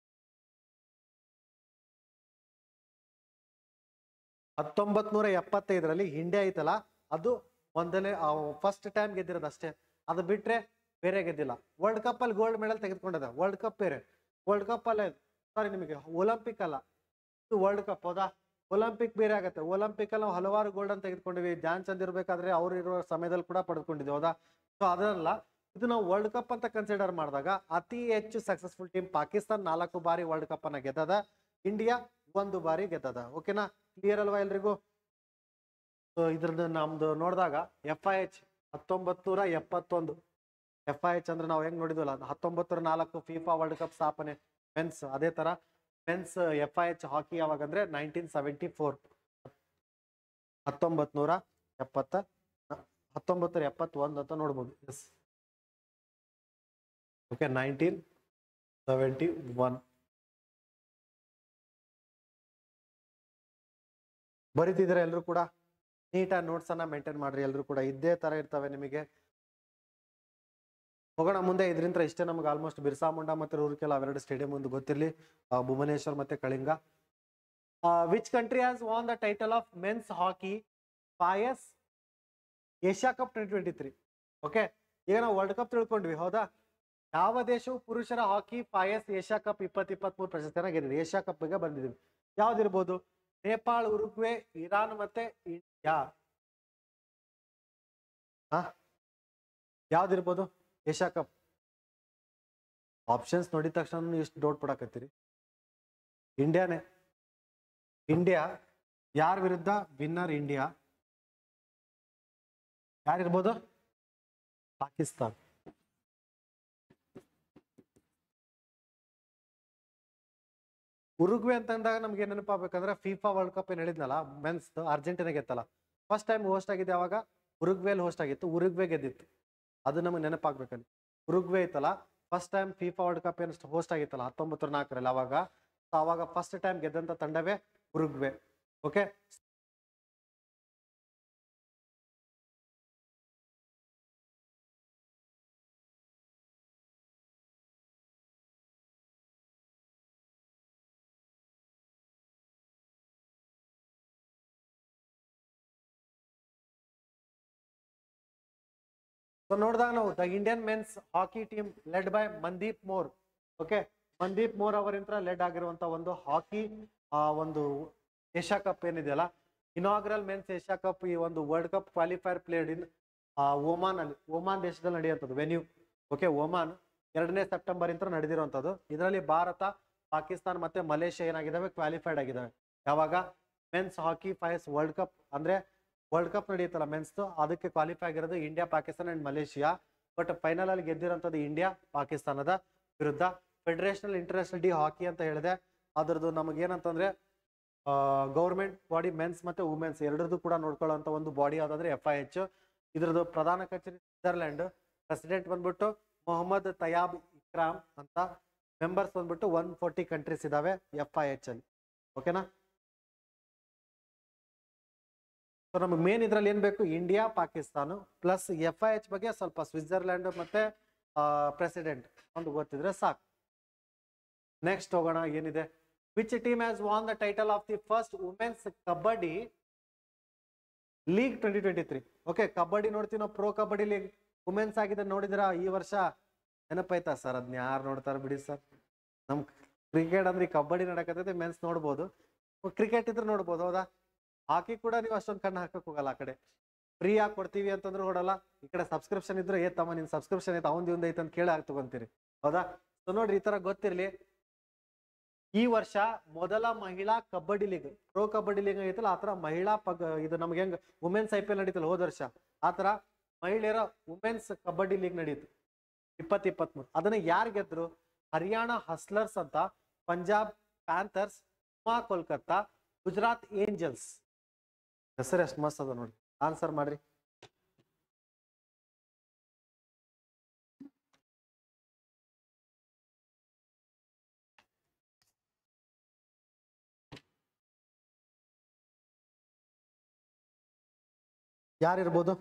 ಹತ್ತೊಂಬತ್ ನೂರ ಎಪ್ಪತ್ತೈದರಲ್ಲಿ ಇಂಡಿಯಾ ಐತಲ್ಲ ಅದು ಒಂದನೇ ಫಸ್ಟ್ ಟೈಮ್ ಗೆದ್ದಿರೋದು ಅಷ್ಟೇ ಅದು ಬಿಟ್ರೆ ಬೇರೆ ಗೆದ್ದಿಲ್ಲ ವರ್ಲ್ಡ್ ಕಪ್ ಅಲ್ಲಿ ಗೋಲ್ಡ್ ಮೆಡಲ್ ತೆಗೆದುಕೊಂಡಿದೆ ವರ್ಲ್ಡ್ ಕಪ್ ಬೇರೆ ವರ್ಲ್ಡ್ ಕಪ್ ಅಲ್ಲೇ ಸಾರಿ ನಿಮಗೆ ಒಲಿಂಪಿಕ್ ಅಲ್ಲ ಇದು ವರ್ಲ್ಡ್ ಕಪ್ ಹೌದಾ ಒಲಿಂಪಿಕ್ ಬೇರೆ ಆಗುತ್ತೆ ಒಲಿಂಪಿಕ್ ಅಲ್ಲಿ ನಾವು ಹಲವಾರು ಗೋಲ್ಡ್ ಅನ್ನು ತೆಗೆದುಕೊಂಡಿವಿ ಧ್ಯಾನ್ ಚಂದ್ ಇರ್ಬೇಕಾದ್ರೆ ಅವ್ರು ಇರುವ ಸಮಯದಲ್ಲಿ ಕೂಡ ಪಡೆದುಕೊಂಡಿದ್ವಿ ಹೌದಾ ಸೊ ಅದಲ್ಲ ಇದು ನಾವು ವರ್ಲ್ಡ್ ಕಪ್ ಅಂತ ಕನ್ಸಿಡರ್ ಮಾಡಿದಾಗ ಅತಿ ಹೆಚ್ಚು ಸಕ್ಸಸ್ಫುಲ್ ಟೀಮ್ ಪಾಕಿಸ್ತಾನ್ ನಾಲ್ಕು ಬಾರಿ ವರ್ಲ್ಡ್ ಕಪ್ ಅನ್ನ ಗೆದ್ದದ ಇಂಡಿಯಾ ಒಂದು ಬಾರಿ ಗೆದ್ದದ ಓಕೆನಾ ಕ್ಲಿಯರ್ ಅಲ್ವಾ ಎಲ್ರಿಗೂ ಸೊ ಇದ್ರದ್ದು ನಮ್ದು ನೋಡಿದಾಗ ಎಫ್ ಐ ಎಚ್ ಹತ್ತೊಂಬತ್ತು ನೂರ ಎಪ್ಪತ್ತೊಂದು ಎಫ್ ಐ ಎಚ್ ಅಂದ್ರೆ ನಾವು ಹೆಂಗ್ ನೋಡಿದ್ವಲ್ಲ ಹತ್ತೊಂಬತ್ತರ ನಾಲ್ಕು ಫಿಫಾ ವರ್ಲ್ಡ್ ಕಪ್ ಸ್ಥಾಪನೆ ಮೆನ್ಸ್ ಅದೇ ತರ men's F I H hockey ಯಾವಾಗ ಅಂದ್ರೆ ನೈನ್ಟೀನ್ ಸೆವೆಂಟಿ ಫೋರ್ ಹತ್ತೊಂಬತ್ ನೂರ ಎಪ್ಪತ್ತ ಹತ್ತೊಂಬತ್ತರ ಎಪ್ಪತ್ತೊಂದು ಅಂತ ನೋಡ್ಬೋದು yes okay nineteen seventy one ಬರಿತಿದ್ರೆ ಎಲ್ಲರೂ ಕೂಡ ನೀಟಾಗಿ ನೋಟ್ಸ್ ಅನ್ನ ಮೇಂಟೈನ್ ಮಾಡ್ರಿ ಎಲ್ಲರೂ ಕೂಡ ಇದ್ದೇ ತರ ಇರ್ತವೆ ನಿಮಗೆ ಹೋಗೋಣ ಮುಂದೆ ಇದರಿಂದ ಇಷ್ಟೇ ನಮ್ಗೆ ಆಲ್ಮೋಸ್ಟ್ ಬಿರ್ಸಾ ಮುಂಡಾ ಮತ್ತೆ ರೂರ್ಕೆಲ್ಲ ಅವೆರಡು ಸ್ಟೇಡಿಯಂ ಒಂದು ಗೊತ್ತಿರಲಿ ಭುವನೇಶ್ವರ್ ಮತ್ತೆ Kalinga which country has won the title of men's hockey fives Asia cup twenty twenty three okay ಈಗ ನಾವು ವರ್ಲ್ಡ್ ಕಪ್ ತಿಳ್ಕೊಂಡ್ವಿ ಹೌದಾ ಯಾವ ದೇಶವು ಪುರುಷರ ಹಾಕಿ ಪಾಯಸ್ ಏಷ್ಯಾ ಕಪ್ ಇಪ್ಪತ್ ಇಪ್ಪತ್ತ್ ಮೂರು ಪ್ರಶಸ್ತಿಯನ್ನ ಗೆದ್ದಿದೆ ಏಷ್ಯಾ ಕಪ್ಗೆ ಬಂದಿದ್ದೀವಿ ಯಾವ್ದಿರ್ಬೋದು ನೇಪಾಳ ಉರುಗ್ವೆ ಇರಾನ್ ಮತ್ತೆ ಇಂಡಿಯಾ ಹಾ ಯಾವ್ದಿರ್ಬೋದು ಏಷ್ಯಾ ಕಪ್ ಆಪ್ಷನ್ಸ್ ನೋಡಿದ ತಕ್ಷಣ ನೀವು ಇಷ್ಟು ಡೌಟ್ ಪಡಕತ್ತೀರಿ ಇಂಡಿಯಾನೇ ಇಂಡಿಯಾ ಯಾರ ವಿರುದ್ಧ ವಿನ್ನರ್ ಇಂಡಿಯಾ ಯಾರಿರ್ಬೋದು ಪಾಕಿಸ್ತಾನ್ ಉರುಗ್ವೆ ಅಂತಂದಾಗ ನಮ್ಗೆ ಏನ್ ನೆನಪಾಗಬೇಕಂದ್ರೆ ಫಿಫಾ ವರ್ಲ್ಡ್ ಕಪ್ ಏನ್ ಹೇಳಿದ್ನಲ್ಲ ಮೆನ್ಸ್ ಅರ್ಜೆಂಟಿನಾ ಗೆತ್ತಲ್ಲ ಫಸ್ಟ್ ಟೈಮ್ ಹೋಸ್ಟ್ ಆಗಿದ್ದು ಯಾವಾಗ ಉರುಗ್ವೇಲ್ ಹೋಸ್ಟ್ ಆಗಿತ್ತು ಉರುಗ್ವೆ ಗೆದ್ದಿತ್ತು ಅದು ನಮಗೆ ನೆನಪಾಗ್ಬೇಕಲ್ಲಿ ಉರುಗ್ವೆ ಐತಲ್ಲ first time FIFA world cup ಏನು ಹೋಸ್ಟ್ ಆಗಿತ್ತಲ್ಲ ಹತ್ತೊಂಬತ್ತು ನಾಲ್ಕರಲ್ಲಿ ಅವಾಗ ಸೊ ಅವಾಗ ಫಸ್ಟ್ ಟೈಮ್ ಗೆದ್ದಂತ ತಂಡವೇ ಉರುಗ್ವೆ ಓಕೆ ಸೊ ನೋಡಿದಾಗ ನಾವು the Indian men's hockey team led by Mandeep Mor okay Mandeep Mor ಅವರಿಂದ ಲೆಡ್ ಆಗಿರುವಂತ ಒಂದು ಹಾಕಿ ಆ ಒಂದು ಏಷ್ಯಾ ಕಪ್ ಏನಿದೆಯಲ್ಲ ಇನಾಗ್ರಲ್ ಮೆನ್ಸ್ ಏಷ್ಯಾ ಕಪ್ ಈ ಒಂದು world cup qualifier played in Oman ಅಲ್ಲಿ ಓಮಾನ್ ದೇಶದಲ್ಲಿ ನಡೆಯುವಂಥದ್ದು ವೆನ್ಯೂ ಓಕೆ ಓಮಾನ್ ಎರಡನೇ ಸೆಪ್ಟೆಂಬರ್ ಇಂದ ನಡೆದಿರುವಂಥದ್ದು ಇದರಲ್ಲಿ ಭಾರತ ಪಾಕಿಸ್ತಾನ ಮತ್ತೆ ಮಲೇಷ್ಯಾ ಏನಾಗಿದ್ದಾವೆ ಕ್ವಾಲಿಫೈಡ್ ಆಗಿದ್ದಾವೆ ಯಾವಾಗ men's hockey fives world cup ಅಂದ್ರೆ ವರ್ಲ್ಡ್ ಕಪ್ ನಡೆಯುತ್ತಲ್ಲ ಮೆನ್ಸ್ ಅದಕ್ಕೆ ಕ್ವಾಲಿಫೈ ಆಗಿರೋದು India Pakistan and Malaysia but final ಅಲ್ಲಿ ಗೆದ್ದಿರೋಂಥದ್ದು ಇಂಡಿಯಾ ಪಾಕಿಸ್ತಾನದ ವಿರುದ್ಧ ಫೆಡರೇಷನಲ್ ಇಂಟರ್ನ್ಯಾಷನಲ್ ಡಿ ಹಾಕಿ ಅಂತ ಹೇಳಿದೆ ಅದ್ರದ್ದು ನಮಗೇನಂತಂದ್ರೆ ಗೌರ್ಮೆಂಟ್ ಬಾಡಿ ಮೆನ್ಸ್ ಮತ್ತೆ ವುಮೆನ್ಸ್ ಎರಡರದ್ದು ಕೂಡ ನೋಡ್ಕೊಳ್ಳುವಂತ ಒಂದು ಬಾಡಿ ಯಾವ್ದಂದ್ರೆ ಎಫ್ ಐ ಎಚ್ ಇದ್ರದ್ದು ಪ್ರಧಾನ ಕಚೇರಿ ಸ್ವಿಟ್ಜರ್ಲೆಂಡ್ ಪ್ರೆಸಿಡೆಂಟ್ ಬಂದ್ಬಿಟ್ಟು ಮೊಹಮ್ಮದ್ ತಯಾಬ್ ಇಕ್ರಾಮ್ ಅಂತ ಮೆಂಬರ್ಸ್ ಬಂದ್ಬಿಟ್ಟು ಒನ್ ಫೋರ್ಟಿ ಕಂಟ್ರೀಸ್ ಇದಾವೆ ಎಫ್ ಐ ಎಚ್ ಅಲ್ಲಿ ಓಕೆನಾ ಸೊ ನಮಗೆ ಮೇನ್ ಇದ್ರಲ್ಲಿ ಏನ್ ಬೇಕು India Pakistan plus F I H ಬಗ್ಗೆ ಸ್ವಲ್ಪ ಸ್ವಿಟ್ಜರ್ಲ್ಯಾಂಡ್ ಮತ್ತೆ ಪ್ರೆಸಿಡೆಂಟ್ ಒಂದು ಗೊತ್ತಿದ್ರೆ ಸಾಕು ನೆಕ್ಸ್ಟ್ ಹೋಗೋಣ ಏನಿದೆ which team has won the title of the first women's kabaddi league twenty twenty three okay kabaddi ನೋಡ್ತೀವಿ ನಾವು ಪ್ರೋ ಕಬಡ್ಡಿ ಲೀಗ್ ವುಮೆನ್ಸ್ ಆಗಿದೆ ನೋಡಿದ್ರ ಈ ವರ್ಷ ನೆನಪಾಯ್ತಾ ಸರ್ ಅದನ್ನ ಯಾರು ನೋಡ್ತಾರೆ ಬಿಡಿ ಸರ್ ನಮ್ ಕ್ರಿಕೆಟ್ ಅಂದ್ರೆ ಈ ಕಬಡ್ಡಿ ನಡಕತ್ತೈತೆ ಮೆನ್ಸ್ ನೋಡ್ಬೋದು ಕ್ರಿಕೆಟ್ ಇದ್ರೆ ನೋಡ್ಬೋದು ಹೌದಾ ಹಾಕಿ ಕೂಡ ನೀವು ಅಷ್ಟೊಂದು ಕಣ್ಣು ಹಾಕಕ್ ಹೋಗಲ್ಲ ಆ ಕಡೆ ಫ್ರೀ ಆಗಿ ಕೊಡ್ತೀವಿ ಅಂತಂದ್ರು ನೋಡಲ್ಲ ಈ ಕಡೆ ಸಬ್ಸ್ಕ್ರಿಪ್ಷನ್ ಇದ್ರೆ ಏ ತಮ್ಮ ನಿನ್ ಸಬ್ಸ್ಕ್ರಿಪ್ಷನ್ ಐತೆ ಅವನ್ ಒಂದ್ ಐತೆ ಅಂತ ಕೇಳಿ ಹಾಕಿ ತಗೊಂತೀರಿ ಹೌದಾ ಸೊ ನೋಡ್ರಿ ಈ ತರ ಗೊತ್ತಿರ್ಲಿ ಈ ವರ್ಷ ಮೊದಲ ಮಹಿಳಾ kabaddi league pro kabaddi league ಐತಲ್ಲ ಆತರ ಮಹಿಳಾ ಪಗ್ ಇದು ನಮ್ಗೆ ಹೆಂಗ್ ವುಮೆನ್ಸ್ ಐ ಪಿ ಎಲ್ ನಡೀತಲ್ಲ ಹೋದ ವರ್ಷ ಆತರ ಮಹಿಳೆಯರ ವುಮೆನ್ಸ್ ಕಬಡ್ಡಿ ಲೀಗ್ ನಡೀತು ಇಪ್ಪತ್ ಇಪ್ಪತ್ಮೂರು ಅದನ್ನ ಯಾರು ಗೆದ್ರು ಹರಿಯಾಣ ಹಸ್ಲರ್ಸ್ ಅಂತ ಪಂಜಾಬ್ ಪ್ಯಾಂಥರ್ಸ್ ಉಮಾ ಕೋಲ್ಕತ್ತಾ ಗುಜರಾತ್ ಏಂಜಲ್ಸ್ ಹೆಸರು ಎಷ್ಟು ಮಸ್ತ್ ಅದ ನೋಡಿ ಆನ್ಸರ್ ಮಾಡ್ರಿ ಯಾರಿರ್ಬೋದು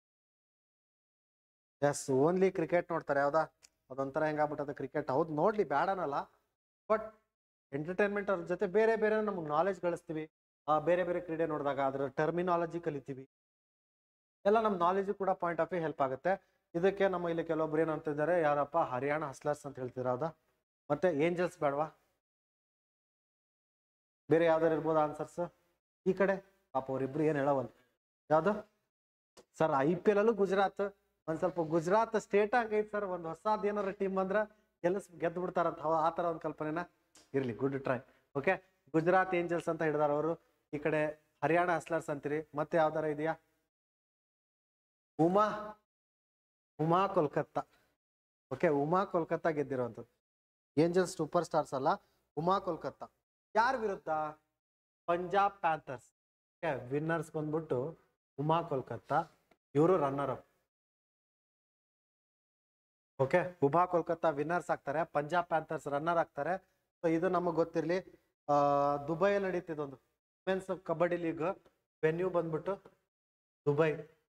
ಎಸ್ ಓನ್ಲಿ ಕ್ರಿಕೆಟ್ ನೋಡ್ತಾರೆ ಯಾವ್ದಾ ಅದೊಂಥರ ಹೆಂಗಾಗ್ಬಿಟ್ಟದ ಕ್ರಿಕೆಟ್ ಹೌದು ನೋಡ್ಲಿ ಬ್ಯಾಡ ಅನ್ನಲ್ಲ ಬಟ್ ಎಂಟರ್ಟೈನ್ಮೆಂಟ್ ಅವ್ರ ಜೊತೆ ಬೇರೆ ಬೇರೆ ನಮ್ಗೆ ನಾಲೆಜ್ ಗಳಿಸ್ತೀವಿ ಆ, ಬೇರೆ ಬೇರೆ ಕ್ರೀಡೆ ನೋಡಿದಾಗ ಅದ್ರ ಟರ್ಮಿನಾಲಜಿ ಕಲಿತೀವಿ ಎಲ್ಲ ನಮ್ಮ ನಾಲೆಜ್ ಕೂಡ ಪಾಯಿಂಟ್ ಆಫ್ ವ್ಯೂ ಹೆಲ್ಪ್ ಆಗುತ್ತೆ ಇದಕ್ಕೆ ನಮ್ಮ ಇಲ್ಲಿ ಕೆಲವೊಬ್ರು ಏನು ಅಂತಿದ್ದಾರೆ ಯಾರಪ್ಪ ಹರಿಯಾಣ ಹಸ್ಲರ್ಸ್ ಅಂತ ಹೇಳ್ತಿದ್ರ ಹೌದಾ ಮತ್ತೆ ಏಂಜಲ್ಸ್ ಬೇಡವಾ ಬೇರೆ ಯಾವ್ದಾರು ಇರ್ಬೋದು ಆನ್ಸರ್ಸ್ ಈ ಕಡೆ ಪಾಪ ಅವ್ರಿಬ್ರು ಏನ್ ಹೇಳವಲ್ ಯಾವ್ದು ಸರ್ ಐ ಪಿ ಎಲ್ ಅಲ್ಲೂ ಗುಜರಾತ್ ಒಂದ್ ಸ್ವಲ್ಪ ಗುಜರಾತ್ ಸ್ಟೇಟ್ ಆಗೈತೆ ಸರ್ ಒಂದ್ ಹೊಸಾದ್ ಏನಾರ ಟೀಮ್ ಬಂದ್ರ ಕೆಲಸ ಗೆದ್ದು ಬಿಡ್ತಾರಂತ ಅವ- ಆ ತರ ಒಂದ್ ಕಲ್ಪನೆನ ಇರ್ಲಿ good try okay Gujarat angels ಅಂತ ಹಿಡಿದಾರ ಅವರು ಈ ಕಡೆ ಹರಿಯಾಣ ಹಸ್ಲರ್ಸ್ ಅಂತೀರಿ ಮತ್ತೆ ಯಾವ್ದಾರ ಇದೆಯಾ ಉಮಾ ಉಮಾ ಕೋಲ್ಕತ್ತಾ ಓಕೆ ಉಮಾ ಕೋಲ್ಕತ್ತಾ ಗೆದ್ದಿರುವಂಥದ್ದು ಏಂಜಲ್ಸ್ ಸೂಪರ್ ಸ್ಟಾರ್ಸ್ ಅಲ್ಲ ಉಮಾ ಕೋಲ್ಕತ್ತಾ ಯಾರ ವಿರುದ್ಧ ಪಂಜಾಬ್ ಪ್ಯಾಂಥರ್ಸ್ ಓಕೆ ವಿನ್ನರ್ಸ್ ಬಂದ್ಬಿಟ್ಟು ಉಮಾ ಕೋಲ್ಕತ್ತಾ ಇವರು runner up okay Uma Kolkata winners ಆಗ್ತಾರೆ ಪಂಜಾಬ್ ಪ್ಯಾಂಥರ್ಸ್ ರನ್ನರ್ ಆಗ್ತಾರೆ ಸೊ ಇದು ನಮಗೆ ಗೊತ್ತಿರಲಿ ದುಬೈಯಲ್ಲಿ ನಡೀತಿದೊಂದು ವುಮೆನ್ಸ್ ಕಬಡ್ಡಿ ಲೀಗ್ ವೆನ್ಯೂ ಬಂದ್ಬಿಟ್ಟು ದುಬೈ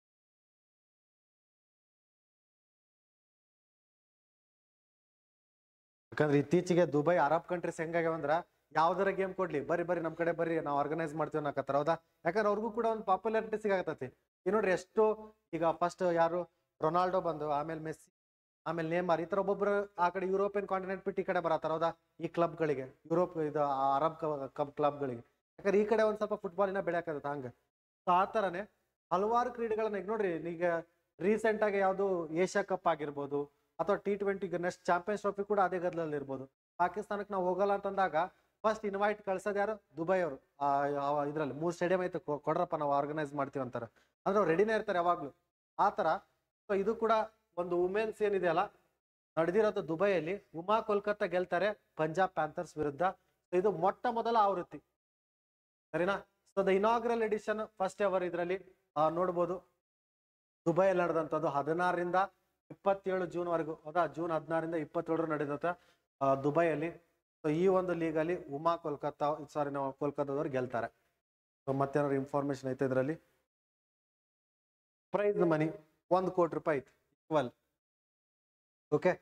ಯಾಕಂದ್ರೆ ಇತ್ತೀಚೆಗೆ ದುಬೈ ಅರಬ್ ಕಂಟ್ರೀಸ್ ಹೆಂಗಾಗ್ಯಾವ ಅಂದ್ರ ಯಾವ್ದಾರ ಗೇಮ್ ಕೊಡ್ಲಿ ಬರ್ರಿ ಬರ್ರಿ ನಮ್ ಕಡೆ ಬರ್ರಿ ನಾವು ಆರ್ಗನೈಸ್ ಮಾಡ್ತೀವಿ ಅನ್ನಕತ್ತಾರ ಹೌದಾ ಯಾಕಂದ್ರೆ ಅವ್ರಿಗೂ ಕೂಡ ಒಂದು ಪಾಪ್ಯುಲಾರಿಟಿ ಸಿಗಾಕತ್ತೈತಿ ಈ ನೋಡ್ರಿ ಎಷ್ಟು ಈಗ ಫಸ್ಟ್ ಯಾರು ರೊನಾಲ್ಡೋ ಬಂದು ಆಮೇಲೆ ಮೆಸ್ಸಿ ಆಮೇಲೆ ನೇಮಾರ್ ಈ ತರ ಒಬ್ಬೊಬ್ರು ಆ ಕಡೆ ಯುರೋಪಿಯನ್ ಕಾಂಟಿನೆಂಟ್ ಬಿಟ್ಟು ಈ ಕಡೆ ಬರತ್ತಾರ ಹೌದಾ ಈ ಕ್ಲಬ್ಗಳಿಗೆ ಯುರೋಪ್ ಇದು ಆ ಅರಬ್ ಕಬ್ ಕ್ಲಬ್ಗಳಿಗೆ ಯಾಕಂದ್ರೆ ಈ ಕಡೆ ಒಂದ್ ಸ್ವಲ್ಪ ಫುಟ್ಬಾಲ್ ಇನ್ನ ಬೆಳೆಯಕತ್ತ ಹಂಗ ಸೊ ಆ ತರನೇ ಹಲವಾರು ಕ್ರೀಡೆಗಳನ್ನ ಈಗ ನೋಡ್ರಿ ಈಗ ರೀಸೆಂಟ್ ಆಗಿ ಯಾವ್ದು ಏಷ್ಯಾ ಕಪ್ ಆಗಿರ್ಬೋದು ಅಥವಾ T twenty next champions trophy ಕೂಡ ಅದೇ ಗದ್ದಲಲ್ಲಿ ಇರ್ಬೋದು ಪಾಕಿಸ್ತಾನಕ್ಕೆ ನಾವು ಹೋಗಲ್ಲ ಅಂತಂದಾಗ ಫಸ್ಟ್ ಇನ್ವೈಟ್ ಕಳ್ಸೋದು ಯಾರು ದುಬೈ ಅವರು ಇದ್ರಲ್ಲಿ ಮೂರ್ ಸ್ಟೇಡಿಯಂ ಐತೆ ಕೊ- ಕೊಡ್ರಪ್ಪ ನಾವು ಆರ್ಗನೈಸ್ ಮಾಡ್ತೀವಿ ಅಂತಾರೆ ಅಂದ್ರೆ ಅವ್ರು ರೆಡಿನೇ ಇರ್ತಾರೆ ಯಾವಾಗ್ಲೂ ಆ ತರ ಸೊ ಇದು ಕೂಡ ಒಂದು ವುಮೆನ್ಸ್ ಏನಿದೆಯಲ್ಲ ನಡೆದಿರೋದು ದುಬೈಯಲ್ಲಿ ಉಮಾ ಕೋಲ್ಕತ್ತಾ ಗೆಲ್ತಾರೆ ಪಂಜಾಬ್ ಪ್ಯಾಂಥರ್ಸ್ ವಿರುದ್ಧ So ಇದು ಮೊಟ್ಟ ಮೊದಲ ಆವೃತ್ತಿ ಸರಿನಾ so the inaugural edition first ever ಇದರಲ್ಲಿ ನೋಡ್ಬೋದು ದುಬೈಯಲ್ಲಿ ನಡೆದಂಥದ್ದು ಹದಿನಾರರಿಂದ ಇಪ್ಪತ್ತೇಳು ಜೂನ್ ವರೆಗೂ ಹೌದಾ ಜೂನ್ ಹದಿನಾರರಿಂದ ಇಪ್ಪತ್ತೇಳರು ನಡೆದಂತ ದುಬೈಯಲ್ಲಿ ಸೊ ಈ ಒಂದು ಲೀಗಲ್ಲಿ ಉಮಾ ಕೋಲ್ಕತ್ತಾ ಸಾರಿ ನಾವು ಕೋಲ್ಕತ್ತಾದವ್ರು ಗೆಲ್ತಾರೆ ಸೊ ಮತ್ತೇನಾದ್ರು ಇನ್ಫಾರ್ಮೇಶನ್ ಐತೆ ಇದರಲ್ಲಿ ಪ್ರೈಸ್ ಮನಿ ಒಂದು ಕೋಟಿ ರೂಪಾಯಿ ಐತಿ ಈಕ್ವಲ್ ಓಕೆ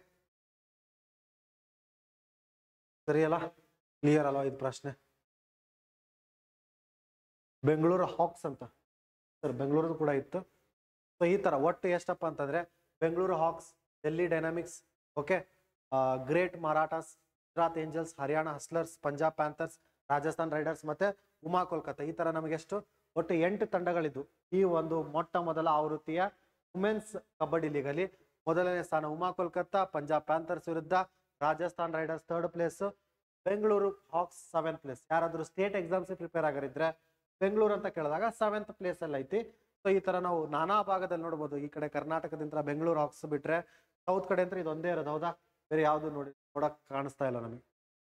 ಸರಿ ಅಲ್ಲ ಕ್ಲಿಯರ್ ಅಲ್ವಾ ಇದು ಪ್ರಶ್ನೆ ಬೆಂಗಳೂರು ಹಾಕ್ಸ್ ಅಂತ ಸರ್ ಬೆಂಗಳೂರು ಕೂಡ ಇತ್ತು ಸೊ ಈ ತರ ಒಟ್ಟು ಎಷ್ಟಪ್ಪ ಅಂತಂದ್ರೆ Bengaluru hawks Delhi dynamics okay great Marathas Gujarat angels Haryana hustlers Punjab panthers Rajasthan raiders ಮತ್ತೆ ಉಮಾ ಕೋಲ್ಕತ್ತಾ ಈ ತರ ನಮಗೆ ಎಷ್ಟು ಒಟ್ಟು ಎಂಟು ತಂಡಗಳಿದ್ದು ಈ ಒಂದು ಮೊಟ್ಟ ಮೊದಲ ಆವೃತ್ತಿಯ ವುಮೆನ್ಸ್ ಕಬಡ್ಡಿ ಲೀಗಲ್ಲಿ ಮೊದಲನೇ ಸ್ಥಾನ ಉಮಾ ಕೋಲ್ಕತ್ತಾ ಪಂಜಾಬ್ ಪ್ಯಾಂಥರ್ಸ್ ವಿರುದ್ಧ Rajasthan raiders third place Bengaluru hawks seventh place ಯಾರಾದ್ರೂ ಸ್ಟೇಟ್ ಎಕ್ಸಾಮ್ಸ್ ಪ್ರಿಪೇರ್ ಆಗಿರಿದ್ರೆ ಬೆಂಗಳೂರು ಅಂತ ಕೇಳಿದಾಗ ಸೆವೆಂತ್ ಪ್ಲೇಸ್ ಅಲ್ಲಿ ಐತಿ ಸೊ ಈ ತರ ನಾವು ನಾನಾ ಭಾಗದಲ್ಲಿ ನೋಡ್ಬೋದು ಈ ಕಡೆ ಕರ್ನಾಟಕದಿಂದ ಬೆಂಗಳೂರು ಹಾಕ್ಸ್ ಬಿಟ್ರೆ ಸೌತ್ ಕಡೆ ಅಂತ ಇದೊಂದೇ ಇರೋದು ಹೌದಾ ಬೇರೆ ಯಾವ್ದು ನೋಡಿ ನೋಡಕ್ ಕಾಣಿಸ್ತಾ ಇಲ್ಲ ನಮಗೆ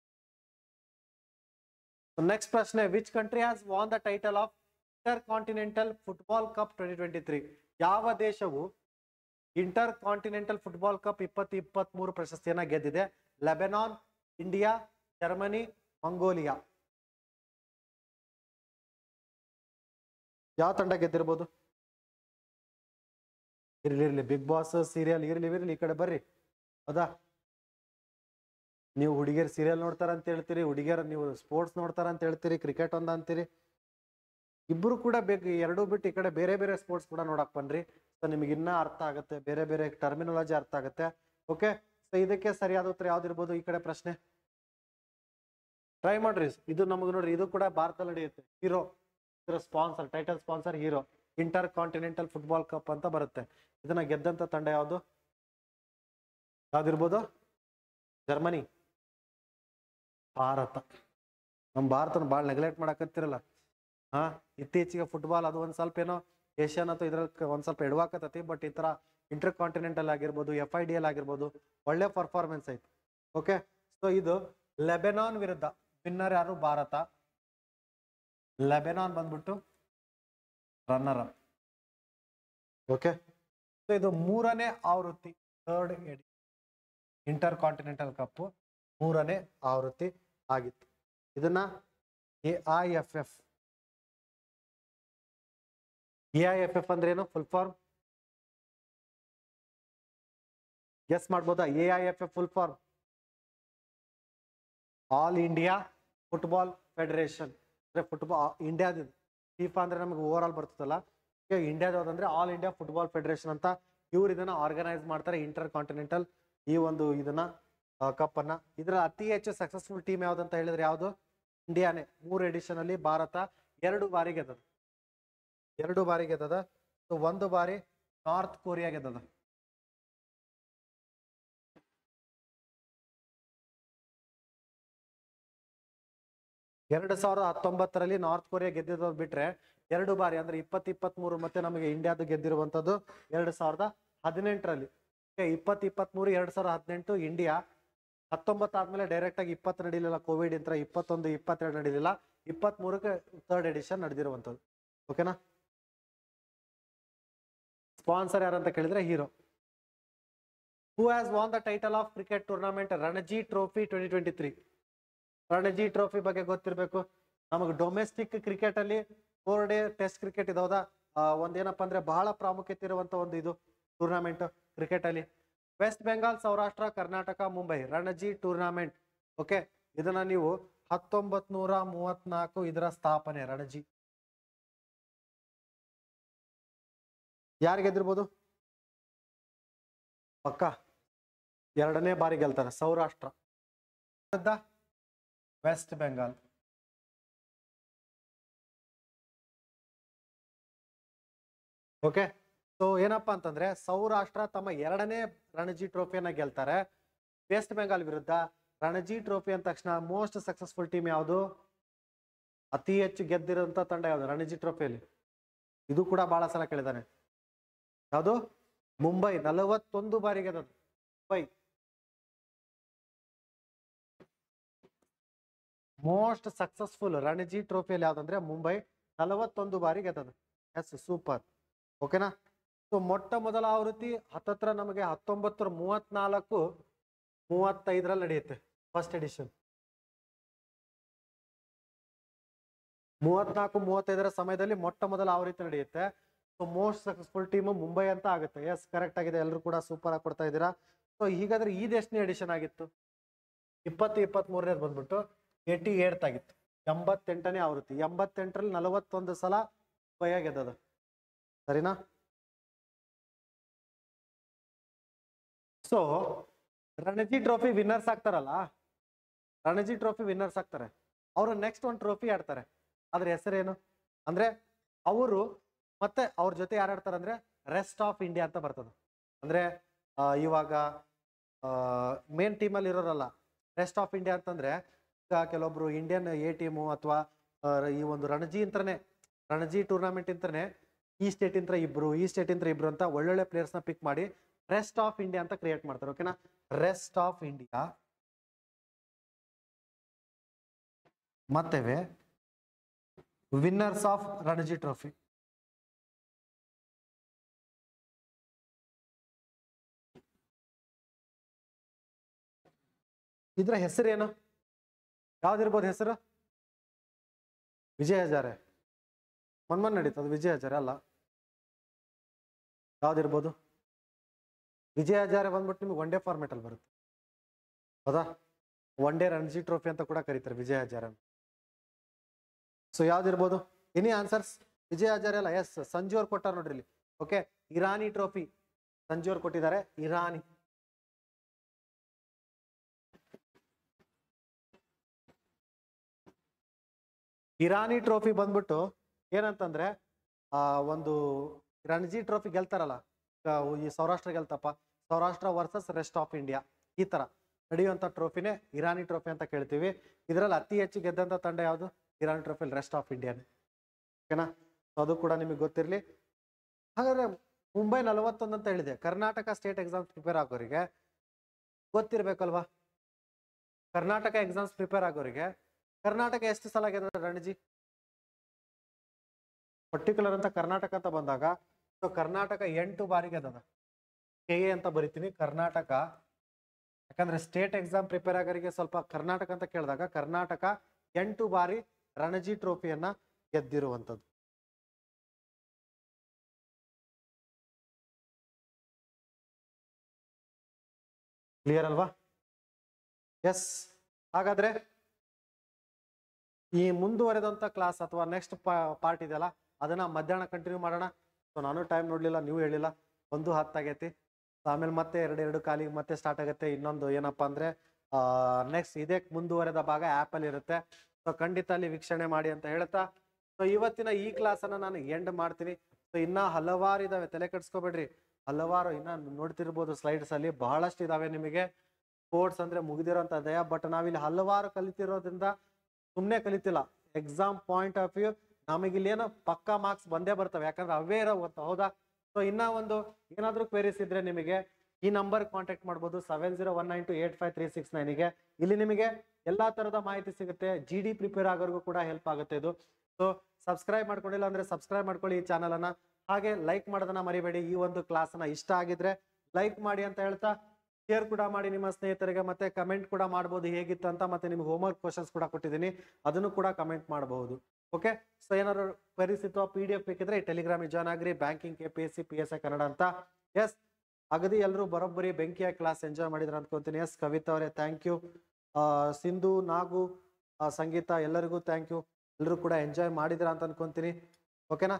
ನೆಕ್ಸ್ಟ್ ಪ್ರಶ್ನೆ which country has won the title of intercontinental football cup twenty twenty three ಯಾವ ದೇಶವು ಇಂಟರ್ ಕಾಂಟಿನೆಂಟಲ್ ಫುಟ್ಬಾಲ್ ಕಪ್ ಇಪ್ಪತ್ತು ಇಪ್ಪತ್ತ್ ಮೂರು ಪ್ರಶಸ್ತಿಯನ್ನ ಗೆದ್ದಿದೆ ಲೆಬೆನಾನ್ ಇಂಡಿಯಾ ಜರ್ಮನಿ ಮಂಗೋಲಿಯಾ ಯಾವ ತಂಡ ಗೆದ್ದಿರ್ಬೋದು ಇರ್ಲಿ ಇರ್ಲಿ ಬಿಗ್ ಬಾಸ್ ಸೀರಿಯಲ್ ಇರ್ಲಿ ಇರ್ಲಿ ಈ ಕಡೆ ಬರ್ರಿ ಹೌದಾ ನೀವು ಹುಡುಗಿಯರ್ ಸೀರಿಯಲ್ ನೋಡ್ತಾರ ಅಂತ ಹೇಳ್ತೀರಿ ಹುಡುಗಿಯರ್ ನೀವು ಸ್ಪೋರ್ಟ್ಸ್ ನೋಡ್ತಾರ ಅಂತ ಹೇಳ್ತೀರಿ ಕ್ರಿಕೆಟ್ ಒಂದ ಅಂತೀರಿ ಇಬ್ರು ಕೂಡ ಬೇಕು ಎರಡೂ ಬಿಟ್ಟು ಈ ಕಡೆ ಬೇರೆ ಬೇರೆ ಸ್ಪೋರ್ಟ್ಸ್ ಕೂಡ ನೋಡಕ್ ಬನ್ರಿ ಸೊ ನಿಮಗೆ ಇನ್ನ ಅರ್ಥ ಆಗುತ್ತೆ ಬೇರೆ ಬೇರೆ ಟರ್ಮಿನಾಲಜಿ ಅರ್ಥ ಆಗುತ್ತೆ ಓಕೆ ಸೊ ಇದಕ್ಕೆ ಸರಿಯಾದ ಉತ್ತರ ಯಾವ್ದಿರ್ಬೋದು ಈ ಕಡೆ ಪ್ರಶ್ನೆ ಟ್ರೈ ಮಾಡ್ರಿ ಇದು ನಮಗೆ ನೋಡ್ರಿ ಇದು ಕೂಡ ಭಾರತದಲ್ಲಿ ನಡೆಯುತ್ತೆ ಹೀರೋ ಇದರ sponsor title sponsor hero intercontinental football cup ಅಂತ ಬರುತ್ತೆ ಇದನ್ನ ಗೆದ್ದಂತ ತಂಡ ಯಾವುದು ಯಾವ್ದಿರ್ಬೋದು ಜರ್ಮನಿ ಭಾರತ ನಮ್ಮ ಭಾರತನ ಭಾಳ ನೆಗ್ಲೆಕ್ಟ್ ಮಾಡಕತ್ತಿರಲ್ಲ ಹಾ ಇತ್ತೀಚೆಗೆ ಫುಟ್ಬಾಲ್ ಅದು ಒಂದ್ ಸ್ವಲ್ಪ ಏನೋ ಏಷ್ಯನ್ ಅಥವಾ ಇದ್ರಲ್ಲಿ ಒಂದ್ ಸ್ವಲ್ಪ ಎಡವಾಕತತಿ ಬಟ್ ಈ ತರ ಇಂಟರ್ ಕಾಂಟಿನೆಂಟಲ್ ಆಗಿರ್ಬೋದು ಎಫ್ ಐ ಡಿ ಎಲ್ ಆಗಿರ್ಬೋದು ಒಳ್ಳೆ ಪರ್ಫಾರ್ಮೆನ್ಸ್ ಐತಿ ಓಕೆ ಸೊ ಇದು ಲೆಬೆನಾನ್ ವಿರುದ್ಧ ವಿನ್ನರ್ ಯಾರು ಭಾರತ ಲೆಬೆನಾನ್ ಬಂದ್ಬಿಟ್ಟು ರನ್ನರ್ ಅಪ್ ಓಕೆ ಸೊ ಇದು ಮೂರನೇ ಆವೃತ್ತಿ ಥರ್ಡ್ ಎಡಿ ಇಂಟರ್ ಕಾಂಟಿನೆಂಟಲ್ ಕಪ್ ಮೂರನೇ ಆವೃತ್ತಿ ಆಗಿತ್ತು ಇದನ್ನ A I F F A I F F ಅಂದ್ರೆ ಏನು ಫುಲ್ ಫಾರ್ಮ್ ಗೆಸ್ ಮಾಡ್ಬೋದಾ A I F F full form all India football federation ಅಂದ್ರೆ ಫುಟ್ಬಾಲ್ ಇಂಡಿಯಾದ ಫಿಫಾ ಅಂದ್ರೆ ನಮಗೆ ಓವರ್ ಆಲ್ ಬರ್ತದಲ್ಲ ಈಗ ಇಂಡಿಯಾದ ಅಂದ್ರೆ ಆಲ್ ಇಂಡಿಯಾ ಫುಟ್ಬಾಲ್ ಫೆಡರೇಷನ್ ಅಂತ ಇವ್ರು ಇದನ್ನ ಆರ್ಗನೈಸ್ ಮಾಡ್ತಾರೆ ಇಂಟರ್ ಕಾಂಟಿನೆಂಟಲ್ ಈ ಒಂದು ಇದನ್ನ ಕಪ್ ಅನ್ನ ಇದರ ಅತಿ ಹೆಚ್ಚು ಸಕ್ಸಸ್ಫುಲ್ ಟೀಮ್ ಯಾವ್ದು ಅಂತ ಹೇಳಿದ್ರೆ ಯಾವುದು ಇಂಡಿಯಾನೇ ಮೂರು ಎಡಿಷನ್ ಅಲ್ಲಿ ಭಾರತ ಎರಡು ಬಾರಿ ಗೆದ್ದದ ಎರಡು ಬಾರಿ ಗೆದ್ದದ ಸೊ ಒಂದು ಬಾರಿ ನಾರ್ತ್ ಕೊರಿಯಾ ಗೆದ್ದದ ಎರಡು ಸಾವಿರದ ಹತ್ತೊಂಬತ್ತರಲ್ಲಿ ನಾರ್ತ್ ಕೊರಿಯಾ ಗೆದ್ದಿದ್ದು ಬಿಟ್ರೆ ಎರಡು ಬಾರಿ ಅಂದ್ರೆ ಇಪ್ಪತ್ ಇಪ್ಪತ್ತ್ ಮೂರು ಮತ್ತೆ ನಮಗೆ ಇಂಡಿಯಾದ ಗೆದ್ದಿರುವಂತದ್ದು ಎರಡು ಸಾವಿರದ ಹದಿನೆಂಟರಲ್ಲಿ ಇಪ್ಪತ್ ಇಪ್ಪತ್ತ್ ಮೂರು ಎರಡ್ ಸಾವಿರದ ಹದಿನೆಂಟು ಇಂಡಿಯಾ ಹತ್ತೊಂಬತ್ತು ಆದ್ಮೇಲೆ ಡೈರೆಕ್ಟ್ ಆಗಿ ಇಪ್ಪತ್ತು ನಡೀಲಿಲ್ಲ ಕೋವಿಡ್ ಇಂತ್ರ ಇಪ್ಪತ್ತೊಂದು ಇಪ್ಪತ್ತೆರಡು ನಡೀಲಿಲ್ಲ ಇಪ್ಪತ್ತ್ ಮೂರಕ್ಕೆ ಥರ್ಡ್ ಎಡಿಷನ್ ನಡೆದಿರುವಂತದ್ದು ಓಕೆನಾ ಸ್ಪಾನ್ಸರ್ ಯಾರಂತ ಕೇಳಿದ್ರೆ hero who has won the title of cricket tournament Ranji trophy twenty twenty three Ranji trophy ಬಗ್ಗೆ ಗೊತ್ತಿರಬೇಕು ನಮಗೆ ಡೊಮೆಸ್ಟಿಕ್ ಕ್ರಿಕೆಟ್ ಅಲ್ಲಿ ಫೋರ್ ಡೇ ಟೆಸ್ಟ್ ಕ್ರಿಕೆಟ್ ಇದಾವದ ಒಂದೇನಪ್ಪ ಅಂದ್ರೆ ಬಹಳ ಪ್ರಾಮುಖ್ಯತೆ ಇರುವಂತ ಒಂದು ಇದು ಟೂರ್ನಮೆಂಟ್ ಕ್ರಿಕೆಟ್ ಅಲ್ಲಿ ವೆಸ್ಟ್ ಬೆಂಗಾಲ್ ಸೌರಾಷ್ಟ್ರ ಕರ್ನಾಟಕ ಮುಂಬೈ ರಣಜಿ ಟೂರ್ನಮೆಂಟ್ ಓಕೆ ಇದನ್ನ ನೀವು ಹತ್ತೊಂಬತ್ ನೂರ ಮೂವತ್ನಾಲ್ಕು ಇದರ ಸ್ಥಾಪನೆ ರಣಜಿ ಯಾರು ಗೆದ್ದಿರ್ಬೋದು ಪಕ್ಕ ಎರಡನೇ ಬಾರಿ ಗೆಲ್ತಾರೆ ಸೌರಾಷ್ಟ್ರ ವಿರುದ್ಧ ವೆಸ್ಟ್ ಬೆಂಗಾಲ್ ಓಕೆ ಸೊ ಏನಪ್ಪಾ ಅಂತಂದ್ರೆ ಸೌರಾಷ್ಟ್ರ ತಮ್ಮ ಎರಡನೇ ರಣಜಿ ಟ್ರೋಫಿಯನ್ನ ಗೆಲ್ತಾರೆ ವೆಸ್ಟ್ ಬೆಂಗಾಲ್ ವಿರುದ್ಧ ರಣಜಿ ಟ್ರೋಫಿ ಅಂದ ತಕ್ಷಣ ಮೋಸ್ಟ್ ಸಕ್ಸಸ್ಫುಲ್ ಟೀಮ್ ಯಾವುದು ಅತಿ ಹೆಚ್ಚು ಗೆದ್ದಿರುವಂತ ತಂಡ ಯಾವುದು ರಣಜಿ ಟ್ರೋಫಿಯಲ್ಲಿ ಇದು ಕೂಡ ಬಹಳ ಸಲ ಕೇಳಿದಾನೆ ಯಾವುದು ಮುಂಬೈ ನಲವತ್ತೊಂದು ಬಾರಿ ಗೆದ್ದದು ಮುಂಬೈ ಮೋಸ್ಟ್ ಸಕ್ಸಸ್ಫುಲ್ ರಣಜಿ ಟ್ರೋಫಿಯಲ್ಲಿ ಯಾವ್ದಂದ್ರೆ ಮುಂಬೈ ನಲವತ್ತೊಂದು ಬಾರಿ ಗೆದ್ದದು ಎಸ್ ಸೂಪರ್ ಓಕೆನಾ ಸೊ ಮೊಟ್ಟ ಮೊದಲ ಆವೃತ್ತಿ ಹತ್ತತ್ರ ನಮಗೆ ಹತ್ತೊಂಬತ್ತರ ಮೂವತ್ನಾಲ್ಕು ಮೂವತ್ತೈದರಲ್ಲಿ ನಡೆಯುತ್ತೆ ಫಸ್ಟ್ ಎಡಿಷನ್ ಮೂವತ್ನಾಲ್ಕು ಮೂವತ್ತೈದರ ಸಮಯದಲ್ಲಿ ಮೊಟ್ಟ ಮೊದಲ ಆವೃತ್ತಿ ನಡೆಯುತ್ತೆ so most successful team Mumbai ಅಂತ ಆಗುತ್ತೆ ಎಸ್ ಕರೆಕ್ಟ್ ಆಗಿದೆ ಎಲ್ಲರೂ ಕೂಡ ಸೂಪರ್ ಆಗಿ ಕೊಡ್ತಾ ಇದ್ದೀರಾ ಸೊ ಹೀಗಾದ್ರೆ ಇದು ಎಷ್ಟನೇ ಎಡಿಷನ್ ಆಗಿತ್ತು ಇಪ್ಪತ್ತು ಇಪ್ಪತ್ತ್ ಮೂರನೇದು ಬಂದ್ಬಿಟ್ಟು ಏಯ್ಟಿ ಏಟ್ ಆಗಿತ್ತು ಎಂಬತ್ತೆಂಟನೇ ಆವೃತ್ತಿ ಎಂಬತ್ತೆಂಟರಲ್ಲಿ ನಲವತ್ತೊಂದು ಸಲ ಮುಂಬೈಯ ಗೆದ್ದದ ಸರಿನಾ ಸೊ ರಣಜಿ ಟ್ರೋಫಿ ವಿನ್ನರ್ಸ್ ಆಗ್ತಾರಲ್ಲ ರಣಜಿ ಟ್ರೋಫಿ ವಿನ್ನರ್ಸ್ ಆಗ್ತಾರೆ ಅವರು ನೆಕ್ಸ್ಟ್ ಒಂದು ಟ್ರೋಫಿ ಆಡ್ತಾರೆ ಅದ್ರ ಹೆಸರೇನು ಅಂದ್ರೆ ಅವರು ಮತ್ತೆ ಅವ್ರ ಜೊತೆ ಯಾರು ಆಡ್ತಾರೆ ಅಂದ್ರೆ ರೆಸ್ಟ್ ಆಫ್ ಇಂಡಿಯಾ ಅಂತ ಬರ್ತದೆ ಅಂದ್ರೆ ಆ, ಇವಾಗ ಮೇನ್ ಟೀಮಲ್ಲಿ ಇರೋರಲ್ಲ ರೆಸ್ಟ್ ಆಫ್ ಇಂಡಿಯಾ ಅಂತಂದ್ರೆ ಈಗ ಕೆಲವೊಬ್ರು ಇಂಡಿಯನ್ ಎ ಟೀಮು ಅಥವಾ ಈ ಒಂದು ರಣಜಿ ಅಂತಾನೆ ರಣಜಿ ಟೂರ್ನಮೆಂಟ್ ಅಂತಾನೆ ಈ ಸ್ಟೇಟ್ ಇಂತ್ರ ಇಬ್ರು ಈ ಸ್ಟೇಟ್ ಇಂತ್ರ ಇಬ್ರು ಅಂತ ಒಳ್ಳೊಳ್ಳೆ ಪ್ಲೇಯರ್ಸ್ ನ ಪಿಕ್ ಮಾಡಿ ರೆಸ್ಟ್ ಆಫ್ ಇಂಡಿಯಾ ಅಂತ ಕ್ರಿಯೇಟ್ ಮಾಡ್ತಾರೆ ಓಕೆನಾ ರೆಸ್ಟ್ ಆಫ್ ಇಂಡಿಯಾ ಮತ್ತೇವೆ ವಿನ್ನರ್ಸ್ ಆಫ್ ರಣಜಿ ಟ್ರೋಫಿ ಇದ್ರ ಹೆಸರೇನು ಯಾವ್ದಿರ್ಬೋದು ಹೆಸರು ವಿಜಯ ಹಜಾರೆ ಮನ್ಮನ್ ನಡೀತದೆ ವಿಜಯ ಹಜಾರೆ ಅಲ್ಲ ಯಾವ್ದಿರ್ಬೋದು ವಿಜಯ ಹಜಾರೆ ಬಂದ್ಬಿಟ್ಟು ನಿಮ್ಗೆ ಒನ್ ಡೇ ಫಾರ್ಮೆಟ್ ಅಲ್ಲಿ ಬರುತ್ತೆ ಹೌದಾ ಒನ್ ಡೇ ರಣಜಿ ಟ್ರೋಫಿ ಅಂತ ಕೂಡ ಕರೀತಾರೆ ವಿಜಯ ಹಜಾರೆ ಸೊ ಯಾವ್ದಿರ್ಬೋದು ಎನಿ ಆನ್ಸರ್ಸ್ ವಿಜಯ ಹಜಾರೆ ಅಲ್ಲ ಎಸ್ ಸಂಜು ಅವ್ರು ಕೊಟ್ಟಾರ ನೋಡ್ರಿ ಇಲ್ಲಿ ಓಕೆ ಇರಾನಿ ಟ್ರೋಫಿ ಸಂಜು ಅವ್ರು ಕೊಟ್ಟಿದ್ದಾರೆ ಇರಾನಿ ಇರಾನಿ ಟ್ರೋಫಿ ಬಂದ್ಬಿಟ್ಟು ಏನಂತಂದ್ರೆ ಆ ಒಂದು ರಣಜಿ ಟ್ರೋಫಿ ಗೆಲ್ತಾರಲ್ಲ ಈಗ ಈ ಸೌರಾಷ್ಟ್ರ ಗೆಲ್ತಪ್ಪ Saurashtra versus rest of India ಈ ತರ ನಡೆಯುವಂತ ಟ್ರೋಫಿನೇ ಇರಾನಿ ಟ್ರೋಫಿ ಅಂತ ಕೇಳ್ತೀವಿ ಇದರಲ್ಲಿ ಅತಿ ಹೆಚ್ಚು ಗೆದ್ದಂತ ತಂಡ ಯಾವುದು ಇರಾನಿ ಟ್ರೋಫಿ ರೆಸ್ಟ್ ಆಫ್ ಇಂಡಿಯಾನೇ ಓಕೆನಾ So ಅದು ಕೂಡ ನಿಮಗೆ ಗೊತ್ತಿರಲಿ ಹಾಗಾದ್ರೆ ಮುಂಬೈ ನಲವತ್ತೊಂದು ಅಂತ ಹೇಳಿದೆ ಕರ್ನಾಟಕ ಸ್ಟೇಟ್ ಎಕ್ಸಾಮ್ಸ್ ಪ್ರಿಪೇರ್ ಆಗೋರಿಗೆ ಗೊತ್ತಿರ್ಬೇಕಲ್ವಾ ಕರ್ನಾಟಕ ಎಕ್ಸಾಮ್ಸ್ ಪ್ರಿಪೇರ್ ಆಗೋರಿಗೆ ಕರ್ನಾಟಕ ಎಷ್ಟು ಸಲ ಗೆದ್ದ ರಣಜಿ ಪರ್ಟಿಕ್ಯುಲರ್ ಅಂತ ಕರ್ನಾಟಕ ಅಂತ ಬಂದಾಗ ಸೊ ಕರ್ನಾಟಕ ಎಂಟು ಬಾರಿ ಗೆದ್ದದ ಕೆ ಎ ಅಂತ ಬರಿತೀನಿ ಕರ್ನಾಟಕ ಯಾಕಂದ್ರೆ ಸ್ಟೇಟ್ ಎಕ್ಸಾಮ್ ಪ್ರಿಪೇರ್ ಆಗೋರಿಗೆ ಸ್ವಲ್ಪ ಕರ್ನಾಟಕ ಅಂತ ಕೇಳಿದಾಗ ಕರ್ನಾಟಕ ಎಂಟು ಬಾರಿ ರಣಜಿ ಟ್ರೋಫಿಯನ್ನ ಗೆದ್ದಿರುವಂಥದ್ದು ಕ್ಲಿಯರ್ ಅಲ್ವಾ ಎಸ್ ಹಾಗಾದ್ರೆ ಈ ಮುಂದುವರೆದಂತ ಕ್ಲಾಸ್ ಅಥವಾ ನೆಕ್ಸ್ಟ್ ಪಾರ್ಟ್ ಇದೆಯಲ್ಲ ಅದನ್ನ ಮಧ್ಯಾಹ್ನ ಕಂಟಿನ್ಯೂ ಮಾಡೋಣ ಸೊ ನಾನು ಟೈಮ್ ನೋಡ್ಲಿಲ್ಲ ನೀವು ಹೇಳಿಲ್ಲ ಒಂದು ಹತ್ತಾಗೈತಿ So ಆಮೇಲೆ ಮತ್ತೆ ಎರಡು ಎರಡು ಕಾಲಿಗೆ ಮತ್ತೆ ಸ್ಟಾರ್ಟ್ ಆಗುತ್ತೆ ಇನ್ನೊಂದು ಏನಪ್ಪಾ ಅಂದ್ರೆ ನೆಕ್ಸ್ಟ್ ಇದೇ ಮುಂದುವರೆದ ಭಾಗ ಆ್ಯಪ್ ಅಲ್ಲಿ ಇರುತ್ತೆ ಸೊ ಖಂಡಿತ ಅಲ್ಲಿ ವೀಕ್ಷಣೆ ಮಾಡಿ ಅಂತ ಹೇಳ್ತಾ ಸೊ ಇವತ್ತಿನ ಈ ಕ್ಲಾಸ್ ಅನ್ನ ನಾನು ಎಂಡ್ ಮಾಡ್ತೀನಿ ಸೊ ಇನ್ನ ಹಲವಾರು ಇದಾವೆ ತಲೆ ಕೆಡ್ಸ್ಕೊಬೇಡ್ರಿ ಹಲವಾರು ಇನ್ನ ನೋಡ್ತಿರ್ಬೋದು ಸ್ಲೈಡ್ಸ್ ಅಲ್ಲಿ ಬಹಳಷ್ಟು ಇದಾವೆ ನಿಮಗೆ ಸ್ಪೋರ್ಟ್ಸ್ ಅಂದ್ರೆ ಮುಗಿದಿರೋಂಥ ದಯ ಬಟ್ ನಾವಿಲ್ಲಿ ಹಲವಾರು ಕಲಿತಿರೋದ್ರಿಂದ ಸುಮ್ಮನೆ ಕಲಿತಿಲ್ಲ ಎಕ್ಸಾಮ್ ಪಾಯಿಂಟ್ ಆಫ್ ವ್ಯೂ ನಮಗೆ ಇಲ್ಲೇನೋ ಪಕ್ಕಾ ಮಾರ್ಕ್ಸ್ ಬಂದೇ ಬರ್ತವೆ ಯಾಕಂದ್ರೆ ಅವೇ ಇರೋ ಹೌದಾ ಸೊ ಇನ್ನ ಒಂದು ಏನಾದ್ರೂ ಕ್ವೆರೀಸ್ ಇದ್ರೆ ನಿಮಗೆ ಈ ನಂಬರ್ ಕಾಂಟ್ಯಾಕ್ಟ್ ಮಾಡ್ಬೋದು seven zero one nine two eight five three six ನೈನಿಗೆ ಇಲ್ಲಿ ನಿಮಗೆ ಎಲ್ಲಾ ತರದ ಮಾಹಿತಿ ಸಿಗುತ್ತೆ ಜಿ ಡಿ ಪ್ರಿಪೇರ್ ಆಗೋರ್ಗೂ ಕೂಡ ಹೆಲ್ಪ್ ಆಗುತ್ತೆ ಇದು ಸೊ ಸಬ್ಸ್ಕ್ರೈಬ್ ಮಾಡ್ಕೊಂಡಿಲ್ಲ ಅಂದ್ರೆ ಸಬ್ಸ್ಕ್ರೈಬ್ ಮಾಡ್ಕೊಳ್ಳಿ ಈ ಚಾನಲ್ ಅನ್ನ ಹಾಗೆ ಲೈಕ್ ಮಾಡೋದನ್ನ ಮರಿಬೇಡಿ ಈ ಒಂದು ಕ್ಲಾಸ್ ಅನ್ನ ಇಷ್ಟ ಆಗಿದ್ರೆ ಲೈಕ್ ಮಾಡಿ ಅಂತ ಹೇಳ್ತಾ ಶೇರ್ ಕೂಡ ಮಾಡಿ ನಿಮ್ಮ ಸ್ನೇಹಿತರಿಗೆ ಮತ್ತೆ ಕಮೆಂಟ್ ಕೂಡ ಮಾಡ್ಬೋದು ಹೇಗಿತ್ತು ಅಂತ ಮತ್ತೆ ನಿಮ್ಗೆ ಹೋಮ್ವರ್ಕ್ ಕ್ವಶನ್ಸ್ ಕೂಡ ಕೊಟ್ಟಿದ್ದೀನಿ ಅದನ್ನು ಕೂಡ ಕಮೆಂಟ್ ಮಾಡಬಹುದು ಓಕೆ ಸೊ ಏನಾದ್ರು ಕ್ವೆರೀಸ್ ಇತ್ತು ಪಿ ಡಿ ಎಫ್ ಬೇಕಿದ್ರೆ ಈ ಟೆಲಿಗ್ರಾಮಿಗೆ ಜಾಯ್ನ್ ಆಗ್ರಿ banking K P S C P S I Kannada ಅಂತ ಎಸ್ ಅಗದಿ ಎಲ್ಲರೂ ಬರೋಬ್ಬರಿ ಬೆಂಕಿಯ ಕ್ಲಾಸ್ ಎಂಜಾಯ್ ಮಾಡಿದ್ರ ಅನ್ಕೊಂತೀನಿ ಎಸ್ ಕವಿತಾ ಅವರೇ ಥ್ಯಾಂಕ್ ಯು ಸಿಂಧು ನಾಗು ಆ, ಸಂಗೀತ ಎಲ್ಲರಿಗೂ ಥ್ಯಾಂಕ್ ಯು ಎಲ್ಲರೂ ಕೂಡ ಎಂಜಾಯ್ ಮಾಡಿದ್ರ ಅಂತ ಅನ್ಕೊಂತೀನಿ ಓಕೆನಾ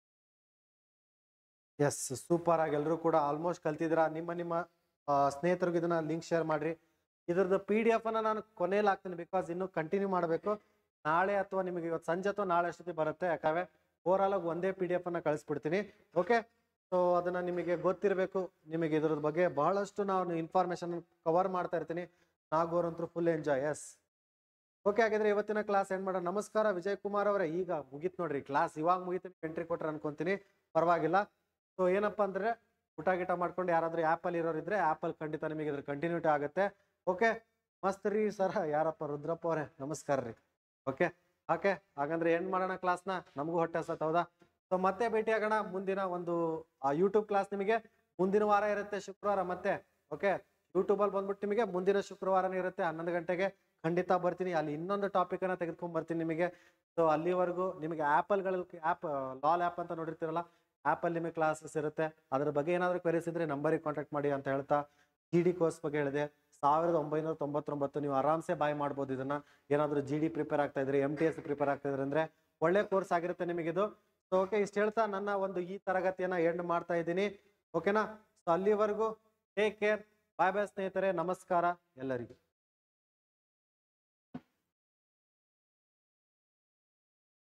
ಎಸ್ ಸೂಪರ್ ಆಗಿ ಎಲ್ಲರೂ ಕೂಡ ಆಲ್ಮೋಸ್ಟ್ ಕಲ್ತಿದ್ದೀರಾ ನಿಮ್ಮ ನಿಮ್ಮ ಆ, ಸ್ನೇಹಿತರಿಗೆ ಇದನ್ನ ಲಿಂಕ್ ಶೇರ್ ಮಾಡ್ರಿ ಇದ್ರದ್ದು ಪಿ ಡಿ ಎಫ್ ಅನ್ನ ನಾನು ಕೊನೆಯಲ್ಲಿ ಹಾಕ್ತೀನಿ ಬಿಕಾಸ್ ಇನ್ನು ಕಂಟಿನ್ಯೂ ಮಾಡಬೇಕು ನಾಳೆ ಅಥವಾ ನಿಮಗೆ ಇವತ್ತು ಸಂಜೆ ಅಥವಾ ನಾಳೆ ಅಷ್ಟೊತ್ತಿಗೆ ಬರುತ್ತೆ ಯಾಕಂದ್ರೆ ಓವರಾಲ್ ಆಗಿ ಒಂದೇ ಪಿ ಡಿ ಎಫ್ ಅನ್ನ ಕಳಿಸ್ಬಿಡ್ತೀನಿ ಓಕೆ ಸೊ ಅದನ್ನ ನಿಮಗೆ ಗೊತ್ತಿರಬೇಕು ನಿಮಗೆ ಇದ್ರ ಬಗ್ಗೆ ಬಹಳಷ್ಟು ನಾನು ಇನ್ಫಾರ್ಮೇಶನ್ ಕವರ್ ಮಾಡ್ತಾ ಇರ್ತೀನಿ ನಾಗೋರಂತೂ ಫುಲ್ ಎಂಜಾಯ್ ಎಸ್ ಓಕೆ ಹಾಗಿದ್ರೆ ಇವತ್ತಿನ ಕ್ಲಾಸ್ ಎಂಡ್ ಮಾಡೋಣ ನಮಸ್ಕಾರ ವಿಜಯ್ ಕುಮಾರ್ ಅವರೇ ಈಗ ಮುಗೀತು ನೋಡ್ರಿ ಕ್ಲಾಸ್ ಇವಾಗ ಮುಗಿತೀನಿ ಎಂಟ್ರಿ ಕೊಟ್ರೆ ಅನ್ಕೊಂತೀನಿ ಪರವಾಗಿಲ್ಲ ಸೊ ಏನಪ್ಪಾ ಅಂದ್ರೆ ಊಟ ಗೀಟ ಮಾಡ್ಕೊಂಡು ಯಾರಾದ್ರೂ ಆ್ಯಪಲ್ಲಿ ಇರೋರು ಇದ್ರೆ ಆ್ಯಪಲ್ಲಿ ಖಂಡಿತ ನಿಮಗೆ ಇದ್ರ ಕಂಟಿನ್ಯೂಟಿ ಆಗುತ್ತೆ ಓಕೆ ಮಸ್ತ್ ರೀ ಸರ್ ಯಾರಪ್ಪ ರುದ್ರಪ್ಪ ಅವರೇ ನಮಸ್ಕಾರ ರೀ ಓಕೆ ಓಕೆ ಹಾಗಂದ್ರೆ ಏನ್ ಮಾಡೋಣ ಕ್ಲಾಸ್ನ ನಮಗೂ ಹೊಟ್ಟೆ ಹಸತ್ ಹೌದಾ ಸೊ ಮತ್ತೆ ಭೇಟಿ ಆಗೋಣ ಮುಂದಿನ ಒಂದು ಯೂಟ್ಯೂಬ್ ಕ್ಲಾಸ್ ನಿಮಗೆ ಮುಂದಿನ ವಾರ ಇರುತ್ತೆ ಶುಕ್ರವಾರ ಮತ್ತೆ ಓಕೆ ಯೂಟ್ಯೂಬಲ್ಲಿ ಬಂದ್ಬಿಟ್ಟು ನಿಮಗೆ ಮುಂದಿನ ಶುಕ್ರವಾರನೇ ಇರುತ್ತೆ ಹನ್ನೊಂದು ಗಂಟೆಗೆ ಖಂಡಿತ ಬರ್ತೀನಿ ಅಲ್ಲಿ ಇನ್ನೊಂದು ಟಾಪಿಕ್ ಅನ್ನ ತೆಗೆದುಕೊಂಡ್ ಬರ್ತೀನಿ ನಿಮಗೆ ಸೊ ಅಲ್ಲಿವರೆಗೂ ನಿಮಗೆ ಆ್ಯಪಲ್ಗಳಲ್ಲಿ ಆ್ಯಪ್ ಲಾಲ್ ಆ್ಯಪ್ ಅಂತ ನೋಡಿರ್ತೀರಲ್ಲ ಆ್ಯಪಲ್ಲಿ ನಿಮಗೆ ಕ್ಲಾಸಸ್ ಇರುತ್ತೆ ಅದ್ರ ಬಗ್ಗೆ ಏನಾದರೂ ಕ್ವೆರೀಸ್ ಇದ್ರೆ ನಂಬರಿಗೆ ಕಾಂಟ್ಯಾಕ್ಟ್ ಮಾಡಿ ಅಂತ ಹೇಳ್ತಾ ಜಿ ಡಿ ಕೋರ್ಸ್ ಬಗ್ಗೆ ಹೇಳಿದೆ ಸಾವಿರದ ಒಂಬೈನೂರ ತೊಂಬತ್ತೊಂಬತ್ತು ನೀವು ಆರಾಮ್ಸೆ ಬಾಯ್ ಮಾಡ್ಬೋದು ಇದನ್ನ ಏನಾದರೂ ಜಿ ಡಿ ಪ್ರಿಪೇರ್ ಆಗ್ತಾ ಇದ್ರಿ ಎಮ್ ಟಿ ಎಸ್ ಪ್ರಿಪೇರ್ ಆಗ್ತಾ ಇದ್ರಿ ಅಂದ್ರೆ ಒಳ್ಳೆ ಕೋರ್ಸ್ ಆಗಿರುತ್ತೆ ನಿಮಗಿದು ಸೊ ಓಕೆ ಇಷ್ಟು ಹೇಳ್ತಾ ನನ್ನ ಒಂದು ಈ ತರಗತಿಯನ್ನ ಎಂಡ್ ಮಾಡ್ತಾ ಇದ್ದೀನಿ ಓಕೆನಾ ಸೊ ಅಲ್ಲಿವರೆಗೂ ಟೇಕ್ ಕೇರ್ ಬಾಯ್ ಬಾಯ್ ಸ್ನೇಹಿತರೆ ನಮಸ್ಕಾರ ಎಲ್ಲರಿಗೂ